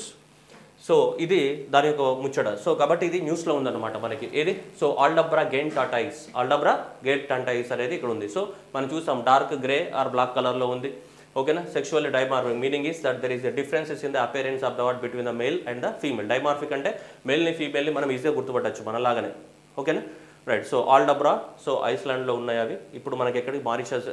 so ఇది దాని యొక్క ముచ్చట సో కాబట్టి ఇది న్యూస్లో ఉందన్నమాట మనకి ఏది so Aldabra గేన్ tortoise Aldabra gate tortoise అనేది ఇక్కడ ఉంది సో మనం చూసాం డార్క్ గ్రే ఆర్ బ్లాక్ కలర్లో ఉంది ఓకేనా sexual dimorphic meaning is that there is the differences in the appearance of the word between the male and the female dimorphic అంటే మేల్ని ఫీమేల్ని మనం ఈజీగా గుర్తుపట్టచ్చు మనలాగానే ఓకేనా రైట్ సో ఆల్డబ్రా సో ఐస్లాండ్లో ఉన్నాయి అవి ఇప్పుడు మనకి ఎక్కడికి మారిషస్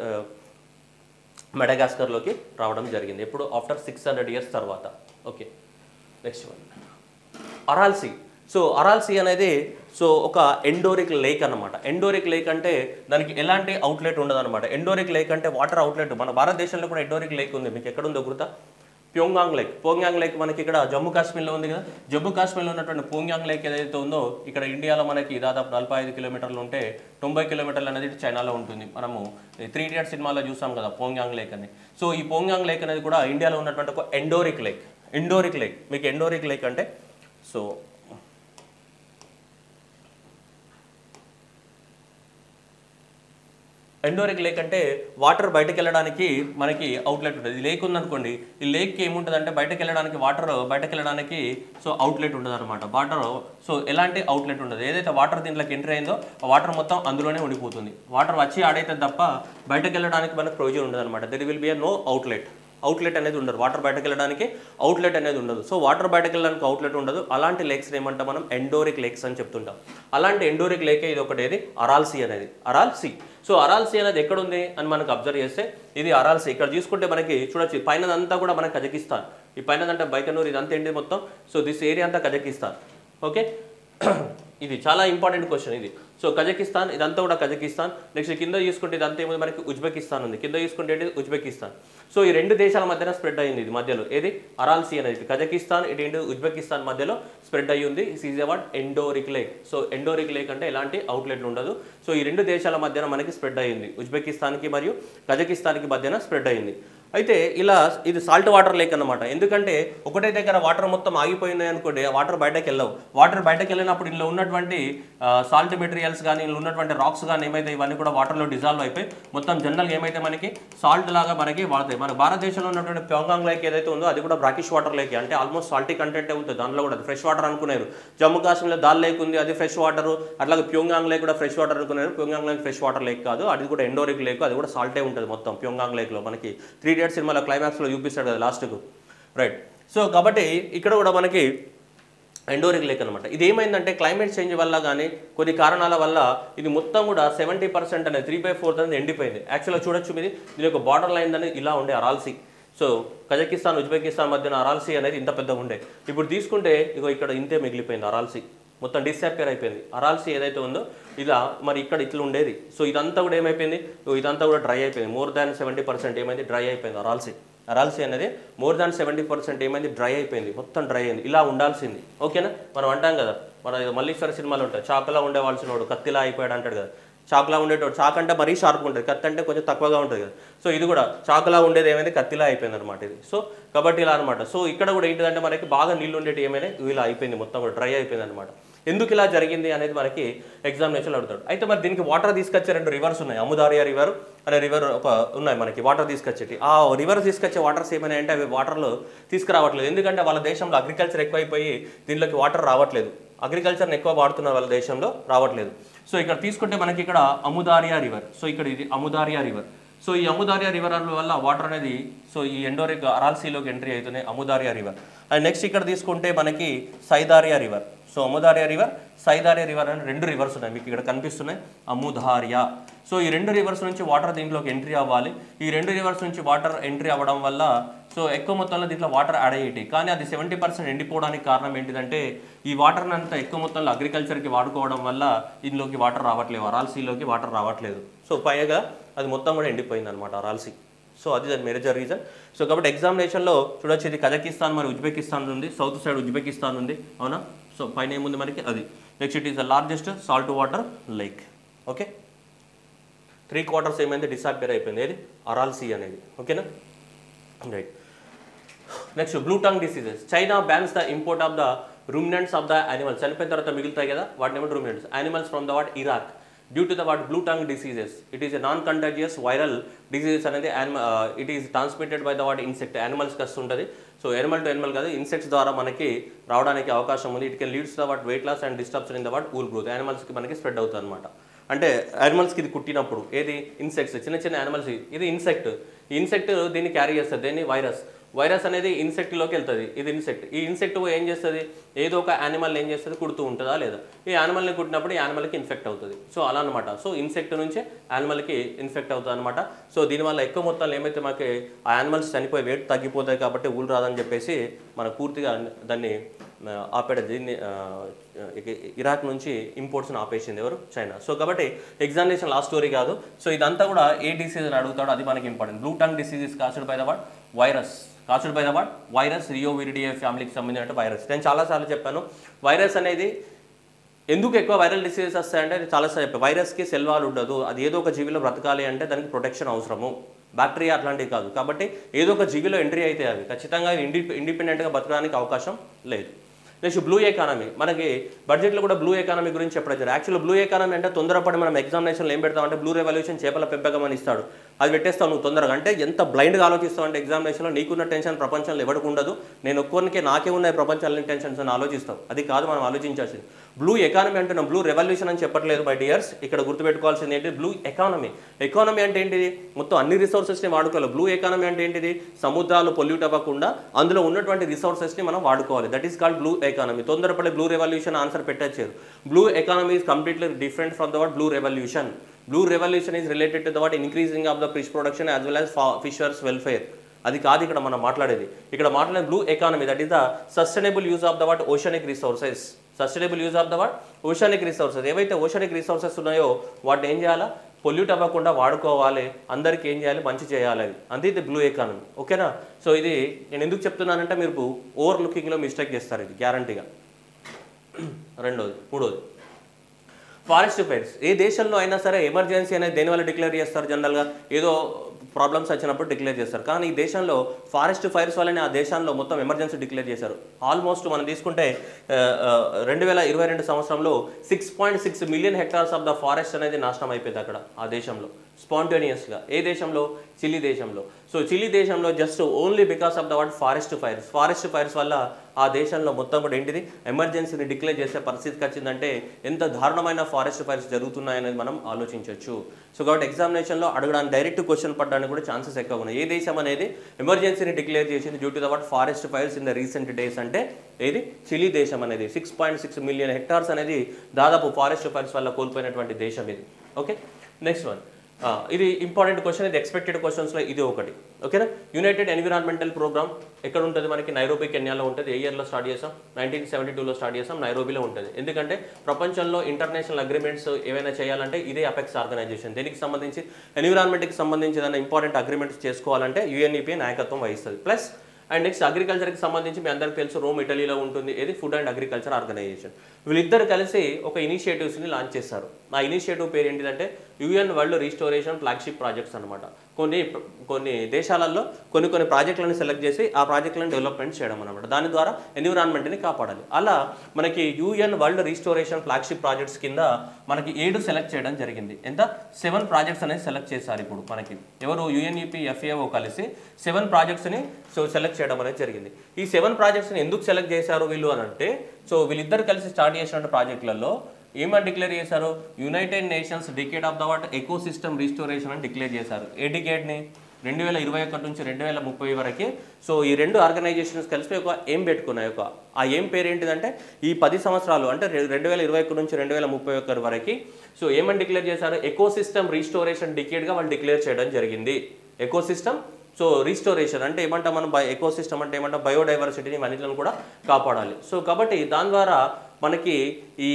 మెడగాస్కర్లోకి రావడం జరిగింది ఎప్పుడు ఆఫ్టర్ సిక్స్ హండ్రెడ్ ఇయర్స్ తర్వాత okay next one Aral Sea so Aral Sea అనేది సో ఒక ఎండోరిక్ లేక్ అన్నమాట ఎండోరిక్ లేక్ అంటే దానికి ఎలాంటి అవుట్లెట్ ఉండదు అనమాట ఎండోరిక్ లేక్ అంటే వాటర్ అవుట్లెట్ మన భారతదేశంలో కూడా ఎండోరిక్ లేక్ ఉంది మీకు ఎక్కడ ఉందో గుర్తా ప్యోంగాంగ్ లేక్ పోంగాంగ్ లేక్ మనకి ఇక్కడ జమ్మూ కాశ్మీర్లో ఉంది కదా జమ్మూ కాశ్మీర్లో ఉన్నటువంటి పోంగాంగ్ లేక్ ఏదైతే ఉందో ఇక్కడ ఇండియాలో మనకి దాదాపు నలభై ఐదు కిలోమీటర్లు ఉంటే తొంభై కిలోమీటర్లు అనేది చైనాలో ఉంటుంది మనము త్రీ ఇడియట్ సినిమాలో చూసాం కదా పోంగాంగ్ లేక్ అని సో ఈ పోంగాంగ్ లేక్ అనేది కూడా ఇండియాలో ఉన్నటువంటి ఒక ఎండోరిక్ లేక్ ఎండోరిక్ లేక్ మీకు ఎండోరిక్ లేక్ అంటే సో ఎండోరిక్ లేక్ అంటే వాటర్ బయటకు వెళ్ళడానికి మనకి అవుట్లెట్ ఉంటుంది ఈ లేక్ ఉందనుకోండి ఈ లేక్కి ఏముంటుంది బయటకు వెళ్ళడానికి వాటర్ బయటకు వెళ్ళడానికి సో అవుట్లెట్ ఉంటుంది అనమాట వాటర్ సో ఎలాంటి అవుట్లెట్ ఉండదు ఏదైతే వాటర్ దీంట్లోకి ఎంటర్ అయిందో ఆ వాటర్ మొత్తం అందులోనే ఉండిపోతుంది వాటర్ వచ్చి ఆడైతే తప్ప బయటకు వెళ్ళడానికి మనకు ప్రొవిజన్ ఉండదు అనమాట there will be a no outlet outlet అనేది ఉండదు వాటర్ బయటకు వెళ్ళడానికి అవుట్లెట్ అనేది ఉండదు సో వాటర్ బయటకు వెళ్ళడానికి అవుట్లెట్ ఉండదు అలాంటి లేక్స్ ఏమంటాం మనం ఎండోరిక్ లేక్స్ అని చెప్తుంటాం అలాంటి ఎండోరిక్ లేకే ఇది ఒకటి ఏది అరాల్ సీ అనేది Aral Sea so Aral Sea అనేది ఎక్కడ ఉంది అని మనకు అబ్జర్వ్ చేస్తే ఇది అరాల్ సీ ఇక్కడ చూసుకుంటే మనకి చూడొచ్చు పైనదంతా కూడా మనకి కజకిస్తాన్ ఈ పైనదంటే బైకనూర్ ఇదంతా ఏంటి మొత్తం సో దిస్ ఏరియా అంతా కజకిస్తాన్ ఓకే ఇది చాలా ఇంపార్టెంట్ క్వశ్చన్ ఇది సో కజకిస్తాన్ ఇదంతా కూడా కజకిస్తాన్ నెక్స్ట్ కింద చూసుకుంటే ఇదంతా ఏముంది మనకి ఉజ్బెకిస్తాన్ ఉంది కింద చూసుకుంటే ఏంటి ఉజ్బెకిస్తాన్ సో ఈ రెండు దేశాల మధ్యన స్ప్రెడ్ అయ్యింది ఇది మధ్యలో ఏది అరాల్సీ అనేది కజకిస్తాన్ ఇటు ఏంటి ఉజ్బెకిస్తాన్ మధ్యలో స్ప్రెడ్ అయ్యి ఉంది is is a what endorheic lake so endorheic lake అంటే ఎలాంటి అవుట్లెట్ ఉండదు సో ఈ రెండు దేశాల మధ్యన మనకి స్ప్రెడ్ అయ్యింది ఉజ్బెకిస్తాన్కి మరియు కజకిస్తాన్కి మధ్యన స్ప్రెడ్ అయ్యింది అయితే ఇలా ఇది సాల్ట్ వాటర్ లేక్ అన్నమాట ఎందుకంటే ఒకటే దగ్గర వాటర్ మొత్తం ఆగిపోయినాయి అనుకోండి ఆ వాటర్ బయటకు వెళ్ళవు వాటర్ బయటకు వెళ్ళినప్పుడు ఇందులో ఉన్నటువంటి సాల్ట్ మెటీరియల్స్ కానీ ఇందులో ఉన్నటువంటి రాక్స్ కానీ ఏమైతే ఇవన్నీ కూడా వాటర్లో డిజాల్వ్ అయిపోయి మొత్తం జనరల్గా ఏమైతే మనకి సాల్ట్ లాగా మనకి వాడతాయి మన భారతదేశంలో ఉన్నటువంటి ప్యోంగాంగ్ లేక్ ఏదైతే ఉందో అది కూడా బ్రాకిష్ వాటర్ లేక్ అంటే ఆల్మోస్ట్ సాల్టీ కంటెంట్ ఉంటుంది దాంట్లో కూడా ఫ్రెష్ వాటర్ అనుకున్నారు జమ్మూ కాశ్మీర్లో దాల్ లేక్ ఉంది అది ఫ్రెష్ వాటర్ అట్లాగే ప్యోంగాంగ్ లేక్ కూడా ఫ్రెష్ వాటర్ అనుకున్నారు Pangong lake fresh water lake కాదు అది కూడా ఎండోరిక్ లేక్ అది కూడా సాల్టే ఉంటుంది మొత్తం ప్యోంగాంగ్ లేక్లో మనకి త్రీ డేట్ సినిమాలో క్లైమాక్స్లో చూపిస్తాడు కదా లాస్ట్కు రైట్ సో కాబట్టి ఇక్కడ కూడా మనకి ఎండోరిక్ లేక్ అనమాట ఇది ఏమైందంటే క్లైమేట్ చేంజ్ వల్ల కానీ కొన్ని కారణాల వల్ల ఇది మొత్తం కూడా సెవెంటీ పర్సెంట్ అనేది త్రీ బై ఫోర్త్ అనేది ఎండిపోయింది యాక్చువల్గా చూడొచ్చు మీది దీని యొక్క బార్డర్ లైన్ అనేది ఇలా ఉండే అరాల్సీ సో కజకిస్తాన్ ఉజ్బెకిస్తాన్ మధ్యన అరాల్సీ అనేది ఇంత పెద్దగా ఉండే ఇప్పుడు తీసుకుంటే ఇగో ఇక్కడ ఇంతే మిగిలిపోయింది అరాల్సీ మొత్తం డిసాపియర్ అయిపోయింది అరాల్సీ ఏదైతే ఉందో ఇలా మరి ఇక్కడ ఇట్లా ఉండేది సో ఇదంతా కూడా ఏమైపోయింది ఇగో ఇదంతా కూడా డ్రై అయిపోయింది మోర్ దాన్ సెవెంటీ పర్సెంట్ ఏమైంది డ్రై అయిపోయింది అరాల్సీ అరాల్సీ అనేది మోర్ దాన్ సెవెంటీ పర్సెంట్ ఏమైంది డ్రై అయిపోయింది మొత్తం డ్రై అయింది ఇలా ఉండాల్సింది ఓకేనా మనం అంటాం కదా మన ఏదో మల్లీశ్వర సినిమాలు ఉంటాయి చాకులా ఉండేవాల్సిన వాడు కత్తిలా అయిపోయాడు అంటాడు కదా చాకులా ఉండేటోడు చాక్ అంటే మరీ షార్ప్ ఉంటుంది కత్తి అంటే కొంచెం తక్కువగా ఉంటుంది కదా సో ఇది కూడా చాకులా ఉండేది ఏమైంది కత్తిలా అయిపోయింది అనమాట ఇది సో కాబట్టి ఇలా అనమాట సో ఇక్కడ కూడా ఏంటిదంటే మనకి బాగా నీళ్ళు ఉండేటి ఏమైనా ఇలా అయిపోయింది మొత్తం కూడా డ్రై అయిపోయింది అనమాట ఎందుకు ఇలా జరిగింది అనేది మనకి ఎగ్జామినేషన్ అడుగుతాడు అయితే మరి దీనికి వాటర్ తీసుకొచ్చే రెండు రివర్స్ ఉన్నాయి అముదారియా రివర్ అనే రివర్ ఒక ఉన్నాయి మనకి వాటర్ తీసుకొచ్చేటి ఆ రివర్ తీసుకొచ్చే వాటర్స్ ఏమైనా అంటే అవి వాటర్లో తీసుకురావట్లేదు ఎందుకంటే వాళ్ళ దేశంలో అగ్రికల్చర్ ఎక్కువైపోయి దీనిలోకి వాటర్ రావట్లేదు అగ్రికల్చర్ని ఎక్కువ వాడుతున్నారు వాళ్ళ దేశంలో రావట్లేదు సో ఇక్కడ తీసుకుంటే మనకి ఇక్కడ అముదారియా రివర్ సో ఇక్కడ ఇది అముదారియా రివర్ సో ఈ అముదారియా రివర్ వల్ల వాటర్ అనేది సో ఈ ఎండోరిక్ అరాల్సీలోకి ఎంట్రీ అవుతున్నాయి అముదారియా రివర్ అండ్ నెక్స్ట్ ఇక్కడ తీసుకుంటే మనకి Syr Darya river so Amu Darya river Syr Darya river అని రెండు రివర్స్ ఉన్నాయి మీకు ఇక్కడ కనిపిస్తున్నాయి అముదారియా సో ఈ రెండు రివర్స్ నుంచి వాటర్ దీంట్లోకి ఎంట్రీ అవ్వాలి ఈ రెండు రివర్స్ నుంచి వాటర్ ఎంట్రీ అవ్వడం వల్ల సో ఎక్కువ మొత్తంలో దీంట్లో వాటర్ యాడ్ అయ్యేటి కానీ అది సెవెంటీ పర్సెంట్ ఎండిపోవడానికి కారణం ఏంటిదంటే ఈ వాటర్ని అంతా ఎక్కువ మొత్తంలో అగ్రికల్చర్కి వాడుకోవడం వల్ల ఇందులోకి వాటర్ రావట్లేదు అరాల్సీలోకి వాటర్ రావట్లేదు సో పైగా అది మొత్తం కూడా ఎండిపోయింది అనమాట అరాల్సీ సో అది దాని మేజర్ రీజన్ సో కాబట్టి ఎగ్జామినేషన్లో చూడొచ్చు ఇది కజకిస్తాన్ మరి ఉజ్బెకిస్తాన్ ఉంది సౌత్ సైడ్ ఉజ్బెకిస్తాన్ ఉంది అవునా సో పైన ఏముంది మనకి అది next it is the largest salt water lake okay three quarters ఏమైంది డిసాపియర్ అయిపోయింది ఏది అరాల్సీ అనేది ఓకేనా right next blue tongue diseases China bans the import of the ruminants of the animals చనిపోయిన తర్వాత మిగులుతాయి కదా వాటిని ఏమంటే ruminants animals from the what Iraq due to the what blue tongue diseases it is a non contagious viral diseases అనేది it is transmitted by the what insect యానిమల్స్కి వస్తుంటుంది so animal to animal కాదు insects ద్వారా మనకి రావడానికి అవకాశం ఉంది it can leads the what weight loss and disturbs in the what wool growth యానిమల్స్కి మనకి స్ప్రెడ్ అవుతుంది అనమాట అంటే యానిమల్స్కి ఇది కుట్టినప్పుడు ఏది ఇన్సెక్ట్స్ చిన్న చిన్న యానిమల్స్ ఇది ఇన్సెక్ట్ ఈ ఇన్సెక్ట్ దీన్ని క్యారీ చేస్తుంది దీన్ని వైరస్ వైరస్ అనేది ఇన్సెక్ట్లోకి వెళ్తుంది ఇది ఇన్సెక్ట్ ఈ ఇన్సెక్ట్ ఏం చేస్తుంది ఏదో ఒక యానిమల్ ఏం చేస్తుంది కుడుతూ ఉంటుందా లేదా ఈ యానిమల్ని కుట్టినప్పుడు ఈ యానిమల్కి ఇన్ఫెక్ట్ అవుతుంది సో అలా అనమాట సో ఇన్సెక్ట్ నుంచి యానిమల్కి ఇన్ఫెక్ట్ అవుతుంది అనమాట సో దీనివల్ల ఎక్కువ మొత్తంలో ఏమైతే మనకి ఆ యానిమల్స్ చనిపోయి వెయిట్ తగ్గిపోతాయి కాబట్టి ఊళ్ళు రాదని చెప్పేసి మన పూర్తిగా దాన్ని ఆ, ఆపేట దీన్ని ఆ, ఇక- ఇరాక్ నుంచి ఇంపోర్ట్స్ని ఆపేసింది ఎవరు చైనా సో కాబట్టి ఎగ్జామినేషన్ లాస్ట్ స్టోరీ కాదు సో ఇదంతా కూడా ఏ డిసీజ్ అని అడుగుతాడో అది మనకి important blue tongue disease is caused by the what virus caused by the what virus Reoviridae ఫ్యామిలీకి సంబంధించిన వైరస్ నేను చాలాసార్లు చెప్పాను వైరస్ అనేది ఎందుకు ఎక్కువ వైరల్ డిసీజెస్ వస్తాయంటే నేను చాలాసార్లు చెప్పాను వైరస్కి సెల్వాల్ ఉండదు అది ఏదో ఒక జీవిలో బ్రతకాలి అంటే దానికి ప్రొటెక్షన్ అవసరము బ్యాక్టీరియా అట్లాంటివి కాదు కాబట్టి ఏదో ఒక జీవిలో ఎంట్రీ అయితే అవి ఖచ్చితంగా ఇండి ఇండిపెండెంట్గా బతకడానికి అవకాశం లేదు నెక్స్ట్ బ్లూ ఎకానమీ మనకి బడ్జెట్లో కూడా బ్లూ ఎకానమీ గురించి చెప్పడం యాక్చువల్ బ్లూ ఎకానమీ అంటే తొందరపడి మనం ఎగ్జామినేషన్లో ఏం పెడతామంటే బ్లూ రెవల్యూషన్ చేపల పెంపకం అని ఇస్తాడు అది పెట్టేస్తావు నువ్వు తొందరగా అంటే ఎంత బ్లైండ్గా ఆలోచిస్తావు అంటే ఎగ్జామినేషన్లో నీకున్న టెన్షన్ ప్రపంచంలో ఎవరికి ఉండదు నేను ఒక్కరికే నాకే ఉన్నాయి ప్రపంచంలో టెన్షన్స్ అని ఆలోచిస్తావు అది కాదు మనం ఆలోచించాల్సింది బ్లూ ఎకానమీ అంటున్నాం బ్లూ రెవల్యూషన్ అని చెప్పట్లేదు బై డియర్స్ ఇక్కడ గుర్తుపెట్టుకోవాల్సింది ఏంటి బ్లూ ఎకానమీ ఎకానమీ అంటే ఏంటిది మొత్తం అన్ని రిసోర్సెస్ని వాడుకోవాలి బ్లూ ఎకానమీ అంటే ఏంటిది సముద్రాలు పొల్యూట్ అవ్వకుండా అందులో ఉన్నటువంటి రిసోర్సెస్ని మనం వాడుకోవాలి that is called blue economy తొందరపడే బ్లూ రెవల్యూషన్ ఆన్సర్ పెట్టచ్చారు blue economy is completely different from the word blue revolution blue revolution is related to the what increasing of the fish production as well as fishers welfare అది కాదు ఇక్కడ మనం మాట్లాడేది ఇక్కడ మాట్లాడే blue economy that is the sustainable use of the what oceanic resources sustainable use of the what oceanic resources ఏవైతే oceanic resources ఉన్నాయో వాటిని ఏం చేయాలా పొల్యూట్ అవ్వకుండా వాడుకోవాలి అందరికీ ఏం చేయాలి మంచి చేయాలి అది అంతే ఇది బ్లూ ఎకానమీ ఓకేనా సో ఇది నేను ఎందుకు చెప్తున్నానంటే మీరు ఓవర్ లుకింగ్లో మిస్టేక్ చేస్తారు ఇది గ్యారంటీగా రెండోది మూడోది ఫారెస్ట్ ఫైర్స్ ఏ దేశంలో అయినా సరే ఎమర్జెన్సీ అనేది దేనివల్ల డిక్లేర్ చేస్తారు జనరల్గా ఏదో ప్రాబ్లమ్స్ వచ్చినప్పుడు డిక్లేర్ చేస్తారు కానీ ఈ దేశంలో ఫారెస్ట్ ఫైర్స్ వల్లనే ఆ దేశంలో మొత్తం ఎమర్జెన్సీ డిక్లేర్ చేశారు ఆల్మోస్ట్ మనం తీసుకుంటే రెండు వేల ఇరవై రెండు సంవత్సరంలో six point six million hectares of the forest అనేది నాశనం అయిపోయింది అక్కడ ఆ దేశంలో స్పాంటేనియస్గా ఏ దేశంలో చిలీ దేశంలో సో చిలీ దేశంలో just only because of the what forest fires forest fires వల్ల ఆ దేశంలో మొత్తం కూడా ఏంటిది ఎమర్జెన్సీని డిక్లేర్ చేసే పరిస్థితికి వచ్చిందంటే ఎంత దారుణమైన ఫారెస్ట్ ఫైర్స్ జరుగుతున్నాయనేది మనం ఆలోచించవచ్చు సో కాబట్టి ఎగ్జామినేషన్లో అడగడానికి డైరెక్ట్ క్వశ్చన్ పడడానికి కూడా ఛాన్సెస్ ఎక్కువ ఉన్నాయి ఏ దేశం అనేది ఎమర్జెన్సీని డిక్లేర్ చేసింది due to the what forest fires in the recent days అంటే ఏది చిలీ దేశం అనేది six point six million hectares అనేది దాదాపు ఫారెస్ట్ ఫైర్స్ వల్ల కోల్పోయినటువంటి దేశం ఇది ఓకే నెక్స్ట్ వన్ ఆ, ఇది ఇంపార్టెంట్ క్వశ్చన్ ఇది ఎక్స్పెక్టెడ్ క్వశ్చన్స్లో ఇది ఒకటి ఓకేనా యునైటెడ్ ఎన్విరాన్మెంటల్ ప్రోగ్రామ్ ఎక్కడ ఉంటుంది మనకి నైరోబీ కెన్యాలో ఉంటుంది ఏ ఇయర్లో స్టార్ట్ చేసాం నైన్టీన్ సెవెంటీ టూలో స్టార్ట్ చేసాం నైరోబీలో ఉంటుంది ఎందుకంటే ప్రపంచంలో ఇంటర్నేషనల్ అగ్రిమెంట్స్ ఏవైనా చేయాలంటే ఇదే అపెక్స్ ఆర్గనైజేషన్ దీనికి సంబంధించి ఎన్విరాన్మెంట్కి సంబంధించి ఏదైనా ఇంపార్టెంట్ అగ్రిమెంట్స్ చేసుకోవాలంటే యుఎన్ఈపీ నాయకత్వం వహిస్తుంది ప్లస్ అండ్ నెక్స్ట్ అగ్రికల్చర్కి సంబంధించి మీ అందరికీ తెలుసు రోమ్ ఇటలీలో ఉంటుంది ఇది ఫుడ్ అండ్ అగ్రికల్చర్ ఆర్గనైజేషన్ వీళ్ళిద్దరు కలిసి ఒక ఇనిషియేటివ్స్ని లాంచ్ చేస్తారు ఆ ఇనిషియేటివ్ పేరు ఏంటిదంటే UN world restoration flagship projects అనమాట కొన్ని కొన్ని దేశాలలో కొన్ని కొన్ని ప్రాజెక్టులను సెలెక్ట్ చేసి ఆ ప్రాజెక్టులను డెవలప్మెంట్ చేయడం అనమాట దాని ద్వారా ఎన్విరాన్మెంట్ని కాపాడాలి అలా మనకి UN world restoration flagship projects కింద మనకి ఏడు సెలెక్ట్ చేయడం జరిగింది ఎంత సెవెన్ ప్రాజెక్ట్స్ అనేది సెలెక్ట్ చేశారు ఇప్పుడు మనకి ఎవరు యుఎన్ఈపీ ఎఫ్ఏఓ కలిసి సెవెన్ ప్రాజెక్ట్స్ని సో సెలెక్ట్ చేయడం అనేది జరిగింది ఈ సెవెన్ ప్రాజెక్ట్స్ని ఎందుకు సెలెక్ట్ చేశారు వీళ్ళు అని అంటే సో వీళ్ళిద్దరు కలిసి స్టార్ట్ చేసిన ప్రాజెక్టులలో ఏమని డిక్లేర్ చేశారు United Nations decade of the what ecosystem restoration అని డిక్లేర్ చేశారు ఏ డికేట్ని రెండు వేల ఇరవై ఒకటి నుంచి రెండు వేల ముప్పై వరకే సో ఈ రెండు ఆర్గనైజేషన్స్ కలిసి ఒక ఏం పెట్టుకున్నాయి ఒక ఆ ఏం పేరు ఏంటిదంటే ఈ పది సంవత్సరాలు అంటే రె- రెండు వేల ఇరవై ఒకటి నుంచి రెండు వేల ముప్పై ఒకటి వరకు సో ఏమని డిక్లేర్ చేశారు ఎకో సిస్టమ్ రీస్టోరేషన్ డికేట్గా వాళ్ళు డిక్లేర్ చేయడం జరిగింది ఎకో సిస్టమ్ సో రీస్టోరేషన్ అంటే ఏమంటాం మనం బై ఎకో సిస్టమ్ అంటే ఏమంటాం బయోడైవర్సిటీని ఇవన్నిటిని కూడా కాపాడాలి సో కాబట్టి దాని ద్వారా మనకి ఈ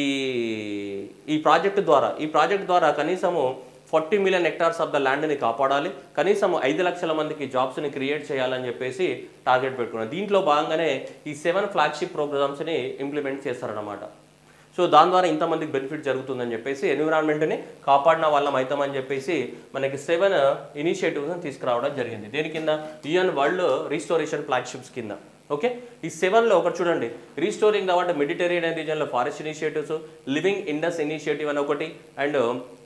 ఈ ప్రాజెక్ట్ ద్వారా ఈ ప్రాజెక్ట్ ద్వారా కనీసము forty million hectares of the ల్యాండ్ని కాపాడాలి కనీసం ఐదు లక్షల మందికి జాబ్స్ని క్రియేట్ చేయాలని చెప్పేసి టార్గెట్ పెట్టుకున్నారు దీంట్లో భాగంగానే ఈ సెవెన్ ఫ్లాగ్షిప్ ప్రోగ్రామ్స్ని ఇంప్లిమెంట్ చేస్తారన్నమాట సో దాని ద్వారా ఇంతమందికి బెనిఫిట్ జరుగుతుందని చెప్పేసి ఎన్విరాన్మెంట్ని కాపాడిన వాళ్ళం అవుతామని చెప్పేసి మనకి సెవెన్ ఇనిషియేటివ్స్ని తీసుకురావడం జరిగింది దేని కింద యుఎన్ వరల్డ్ రీస్టోరేషన్ ఫ్లాగ్షిప్స్ కింద ఓకే ఈ సెవెన్లో ఒకటి చూడండి రీస్టోరింగ్ ద వాట్ మెడిటరేనియన్ రీజన్లో forest initiatives living Indus initiative అని ఒకటి and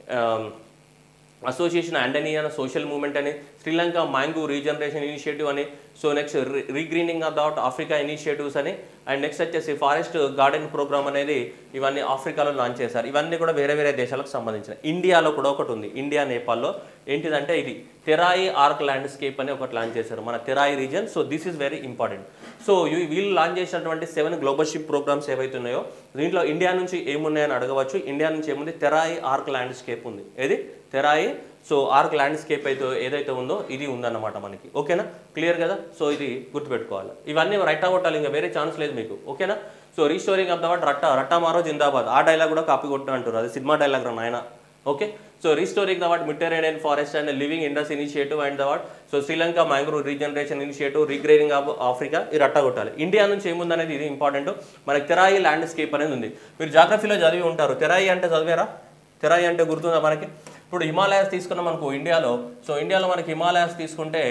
association Andean social movement అని శ్రీలంక మ్యాంగో రీజనరేషన్ ఇనిషియేటివ్ అని so next regreening of doubt Africa initiatives అని అండ్ నెక్స్ట్ వచ్చేసి ఫారెస్ట్ గార్డెన్ ప్రోగ్రామ్ అనేది ఇవన్నీ ఆఫ్రికాలో లాంచ్ చేశారు ఇవన్నీ కూడా వేరే వేరే దేశాలకు సంబంధించిన ఇండియాలో కూడా ఒకటి ఉంది ఇండియా నేపాల్లో ఏంటిదంటే ఇది తెరాయి ఆర్క్ ల్యాండ్స్కేప్ అని ఒకటి లాంచ్ చేశారు మన Terai region so this is very important so ఈ- వీళ్ళు లాంచ్ చేసినటువంటి సెవెన్ గ్లోబల్ షిప్ ప్రోగ్రామ్స్ ఏవైతే ఉన్నాయో దీంట్లో ఇండియా నుంచి ఏమున్నాయని అడగవచ్చు ఇండియా నుంచి ఏముంది తెరాయి ఆర్క్ ల్యాండ్స్కేప్ ఉంది ఏది తెరాయి సో ఆర్క్ ల్యాండ్స్కేప్ అయితే ఏదైతే ఉందో ఇది ఉందన్నమాట మనకి ఓకేనా క్లియర్ కదా సో ఇది గుర్తుపెట్టుకోవాలి ఇవన్నీ రైట్ కొట్టాలి ఇంకా వేరే ఛాన్స్ లేదు మీకు ఓకేనా so restoring of the what రట్టా రట్టా మారో జిందాబాద్ ఆ డైలాగ్ కూడా కాపీ కొట్టు అంటారు అది సినిమా డైలాగ్ రా నాయన okay so restoring the what Mediterranean forest and living Indus initiative and the what so Sri Lanka mangrove regeneration initiative regrading of Africa ఈ రట్టా కొట్టాలి ఇండియా నుంచి ఏముందనేది ఇది ఇంపార్టెంట్ మనకి తెరాయి ల్యాండ్స్కేప్ అనేది ఉంది మీరు జాగ్రఫీలో చదివి ఉంటారు తెరాయి అంటే చదివారా తెరాయి అంటే గుర్తుందా మనకి ఇప్పుడు హిమాలయాస్ తీసుకున్నాం అనుకో ఇండియాలో సో ఇండియాలో మనకి హిమాలయాస్ తీసుకుంటే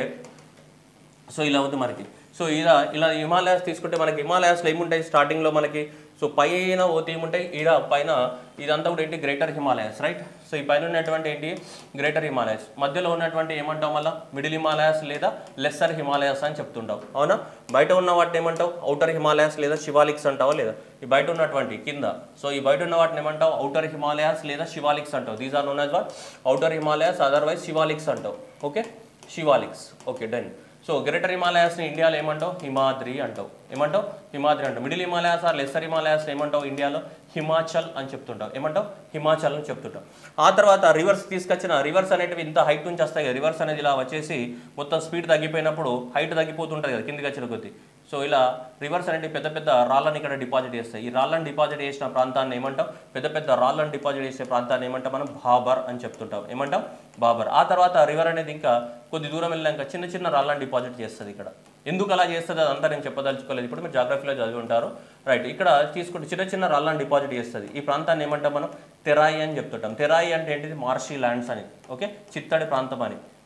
సో ఇలా ఉంది మనకి సో ఇలా ఇలా హిమాలయాస్ తీసుకుంటే మనకి హిమాలయాస్లో ఏముంటాయి స్టార్టింగ్లో మనకి సో పైన పోతే ఏముంటాయి ఈడ పైన ఇదంతా కూడా ఏంటి గ్రేటర్ హిమాలయాస్ రైట్ సో ఈ పైన ఉన్నటువంటి ఏంటి గ్రేటర్ హిమాలయాస్ మధ్యలో ఉన్నటువంటి ఏమంటాం మళ్ళీ మిడిల్ హిమాలయాస్ లేదా లెస్సర్ హిమాలయాస్ అని చెప్తుంటావు అవునా బయట ఉన్న వాటిని ఏమంటావు అవుటర్ హిమాలయాస్ లేదా శివాలిక్స్ అంటావా లేదా ఈ బయట ఉన్నటువంటి కింద సో ఈ బయట ఉన్న వాటిని ఏమంటావు అవుటర్ హిమాలయాస్ లేదా శివాలిక్స్ అంటావు these are known as what outer Himalayas otherwise Shivaliks అంటావు okay Shivaliks okay done so greater హిమాలయాస్ని ఇండియాలో ఏమంటావు హిమాద్రి అంటావు ఏమంటావు హిమాద్రి అంటావు middle Himalayas or lesser Himalayas ఏమంటావు ఇండియాలో హిమాచల్ అని చెప్తుంటావు ఏమంటావు హిమాచల్ అని చెప్తుంటావు ఆ తర్వాత రివర్స్ తీసుకొచ్చిన రివర్స్ అనేటివి ఇంత హైట్ నుంచి వస్తాయి కదా రివర్స్ అనేది ఇలా వచ్చేసి మొత్తం స్పీడ్ తగ్గిపోయినప్పుడు హైట్ తగ్గిపోతుంటుంది కదా కిందికి వచ్చిన కొద్దీ సో ఇలా రివర్స్ అనేటివి పెద్ద పెద్ద రాళ్ళని ఇక్కడ డిపాజిట్ చేస్తాయి ఈ రాళ్ళని డిపాజిట్ చేసిన ప్రాంతాన్ని ఏమంటాం పెద్ద పెద్ద రాళ్ళని డిపాజిట్ చేసే ప్రాంతాన్ని ఏమంటాం మనం బాబర్ అని చెప్తుంటాం ఏమంటాం బాబర్ ఆ తర్వాత రివర్ అనేది ఇంకా కొద్ది దూరం వెళ్ళాక చిన్న చిన్న రాళ్ళని డిపాజిట్ చేస్తుంది ఇక్కడ ఎందుకు అలా చేస్తుంది అదంతా నేను చెప్పదలుచుకోలేదు ఇప్పుడు మీరు జాగ్రఫీలో చదివి ఉంటారు రైట్ ఇక్కడ తీసుకుంటే చిన్న చిన్న రాళ్ళని డిపాజిట్ చేస్తుంది ఈ ప్రాంతాన్ని ఏమంటాం మనం తెరాయి అని చెప్తుంటాం తెరాయి అంటే ఏంటిది మార్షీ ల్యాండ్స్ అని ఓకే చిత్తడి ప్రాంతం అని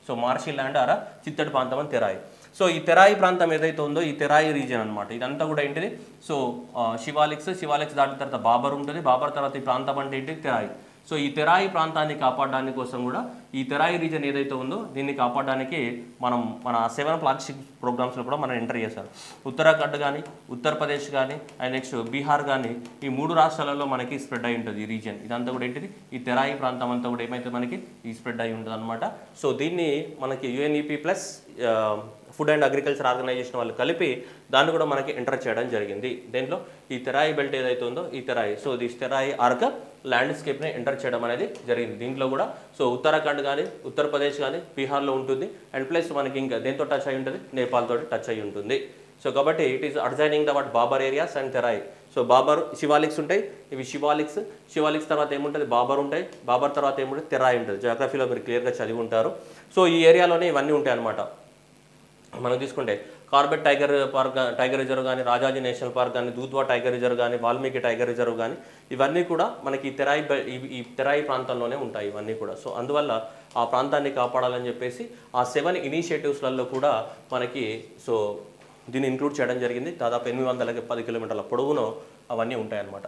సో మార్షి ల్యాండ్ ఆరా చిత్తడి ప్రాంతం అని తెరాయి సో ఈ తెరాయి ప్రాంతం ఏదైతే ఉందో ఈ తెరాయి రీజియన్ అనమాట ఇదంతా కూడా ఏంటిది సో శివాలిక్స్ శివాలిక్స్ దాటిన తర్వాత బాబర్ ఉంటుంది బాబర్ తర్వాత ఈ ప్రాంతం అంటే ఏంటి తెరాయి సో ఈ తెరాయి ప్రాంతాన్ని కాపాడడానికి కోసం కూడా ఈ తెరాయి రీజన్ ఏదైతే ఉందో దీన్ని కాపాడడానికి మనం మన సెవెన్ ఫ్లాగ్షిప్ ప్రోగ్రామ్స్లో కూడా మనం ఎంటర్ చేశారు ఉత్తరాఖండ్ కానీ ఉత్తరప్రదేశ్ కానీ అండ్ నెక్స్ట్ బీహార్ కానీ ఈ మూడు రాష్ట్రాలలో మనకి స్ప్రెడ్ అయి ఉంటుంది ఈ రీజియన్ ఇదంతా కూడా ఏంటిది ఈ తెరాయి ప్రాంతం అంతా కూడా ఏమైతే మనకి ఈ స్ప్రెడ్ అయి ఉంటుంది అనమాట సో దీన్ని మనకి UNEP plus food and agriculture organisation వాళ్ళు కలిపి దాన్ని కూడా మనకి ఎంటర్ చేయడం జరిగింది దీంట్లో ఈ తెరాయి బెల్ట్ ఏదైతే ఉందో ఈ Terai so the Terai arc ల్యాండ్స్కేప్ని ఎంటర్ చేయడం అనేది జరిగింది దీంట్లో కూడా సో ఉత్తరాఖండ్ కానీ ఉత్తరప్రదేశ్ కానీ బీహార్లో ఉంటుంది అండ్ ప్లస్ మనకి ఇంకా దేంతో టచ్ అయి ఉంటుంది నేపాల్ తోటి టచ్ అయి ఉంటుంది సో కాబట్టి it is adjoining the what Bhabar areas and Terai so Bhabar Shivaliks ఉంటాయి ఇవి శివాలిక్స్ శివాలిక్స్ తర్వాత ఏముంటుంది బాబర్ ఉంటాయి బాబర్ తర్వాత ఏముంటుంది తెరాయి ఉంటుంది జాగ్రఫీలో మీరు క్లియర్గా చదివి ఉంటారు సో ఈ ఏరియాలోనే ఇవన్నీ ఉంటాయి అన్నమాట మనం తీసుకుంటే Corbett tiger park tiger reserve కానీ రాజాజీ నేషనల్ పార్క్ కానీ దూద్వా టైగర్ రిజర్వ్ కానీ వాల్మీకి టైగర్ రిజర్వ్ కానీ ఇవన్నీ కూడా మనకి ఈ తెరాయి బె- ఈ- ఈ తెరాయి ప్రాంతంలోనే ఉంటాయి ఇవన్నీ కూడా సో అందువల్ల ఆ ప్రాంతాన్ని కాపాడాలని చెప్పేసి ఆ సెవెన్ ఇనిషియేటివ్స్లలో కూడా మనకి సో దీన్ని ఇంక్లూడ్ చేయడం జరిగింది దాదాపు ఎనిమిది వందల పది కిలోమీటర్ల పొడవును అవన్నీ ఉంటాయన్నమాట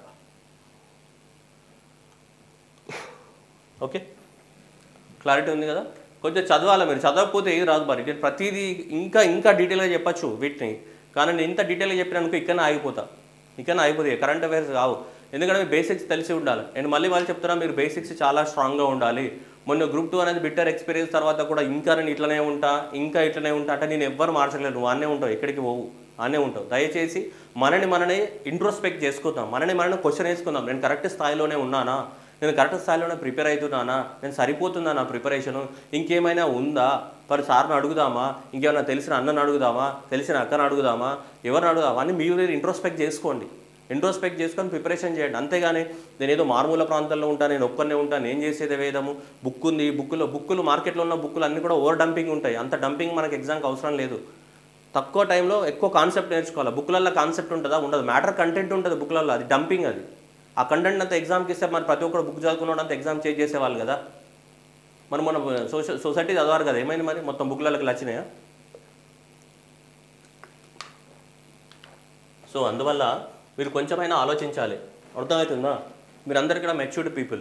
ఓకే క్లారిటీ ఉంది కదా కొంచెం చదవాలి మీరు చదవకపోతే ఏది రాదు మరి నేను ప్రతిదీ ఇంకా ఇంకా డీటెయిల్గా చెప్పచ్చు వీటిని కానీ నేను ఇంత డీటెయిల్గా చెప్పినానుకో ఇక్కడనే ఆగిపోతా ఇక్కడనే ఆగిపోతాయి కరెంట్ అఫైర్స్ కావు ఎందుకంటే మీ బేసిక్స్ తెలిసి ఉండాలి నేను మళ్ళీ వాళ్ళు చెప్తున్నా మీరు బేసిక్స్ చాలా స్ట్రాంగ్గా ఉండాలి మొన్న గ్రూప్ టూ అనేది బిట్టర్ ఎక్స్పీరియన్స్ తర్వాత కూడా ఇంకా నేను ఇట్లనే ఉంటా ఇంకా ఇట్లనే ఉంటా అంటే నేను ఎవ్వరు మార్చలేదు నువ్వు అన్నే ఉంటావు ఎక్కడికి పోవు అనే ఉంటావు దయచేసి మనని మనని ఇంట్రోస్పెక్ట్ చేసుకుందాం మనని మనని క్వశ్చన్ వేసుకుందాం నేను కరెక్ట్ స్థాయిలోనే ఉన్నానా నేను కరెక్ట్ స్థాయిలోనే ప్రిపేర్ అవుతున్నానా నేను సరిపోతుందా నా ప్రిపరేషను ఇంకేమైనా ఉందా మరి సార్ని అడుగుదామా ఇంకేమైనా తెలిసిన అన్నని అడుగుదామా తెలిసిన అక్కని అడుగుదామా ఎవరిని అడుగుదామా అని మీరు ఇంట్రోస్పెక్ట్ చేసుకోండి ఇంట్రోస్పెక్ట్ చేసుకొని ప్రిపరేషన్ చేయండి అంతేగాని నేను ఏదో మారుమూల ప్రాంతాల్లో ఉంటాను నేను ఒక్కనే ఉంటాను నేను చేసేది వేదము బుక్ ఉంది బుక్కులో బుక్కులు మార్కెట్లో ఉన్న బుక్కులు అన్నీ కూడా ఓవర్ డంపింగ్ ఉంటాయి అంత డంపింగ్ మనకి ఎగ్జామ్కి అవసరం లేదు తక్కువ టైంలో ఎక్కువ కాన్సెప్ట్ నేర్చుకోవాలి బుక్లల్లో కాన్సెప్ట్ ఉంటుందా ఉండదు మ్యాటర్ కంటెంట్ ఉంటుంది బుక్లలో అది డంపింగ్ అది ఆ కంటెంట్ అంతా ఎగ్జామ్కి ఇస్తే మరి ప్రతి ఒక్కరు బుక్ చదువుకున్నాడు అంత ఎగ్జామ్ చేంజ్ చేసేవాళ్ళు కదా మరి మన సోషల్ సొసైటీ చదవాలి కదా ఏమైంది మరి మొత్తం బుక్లకి వచ్చినాయా సో అందువల్ల మీరు కొంచెమైనా ఆలోచించాలి అర్థమవుతుందా మీరు అందరు కూడా మెచ్యూర్డ్ పీపుల్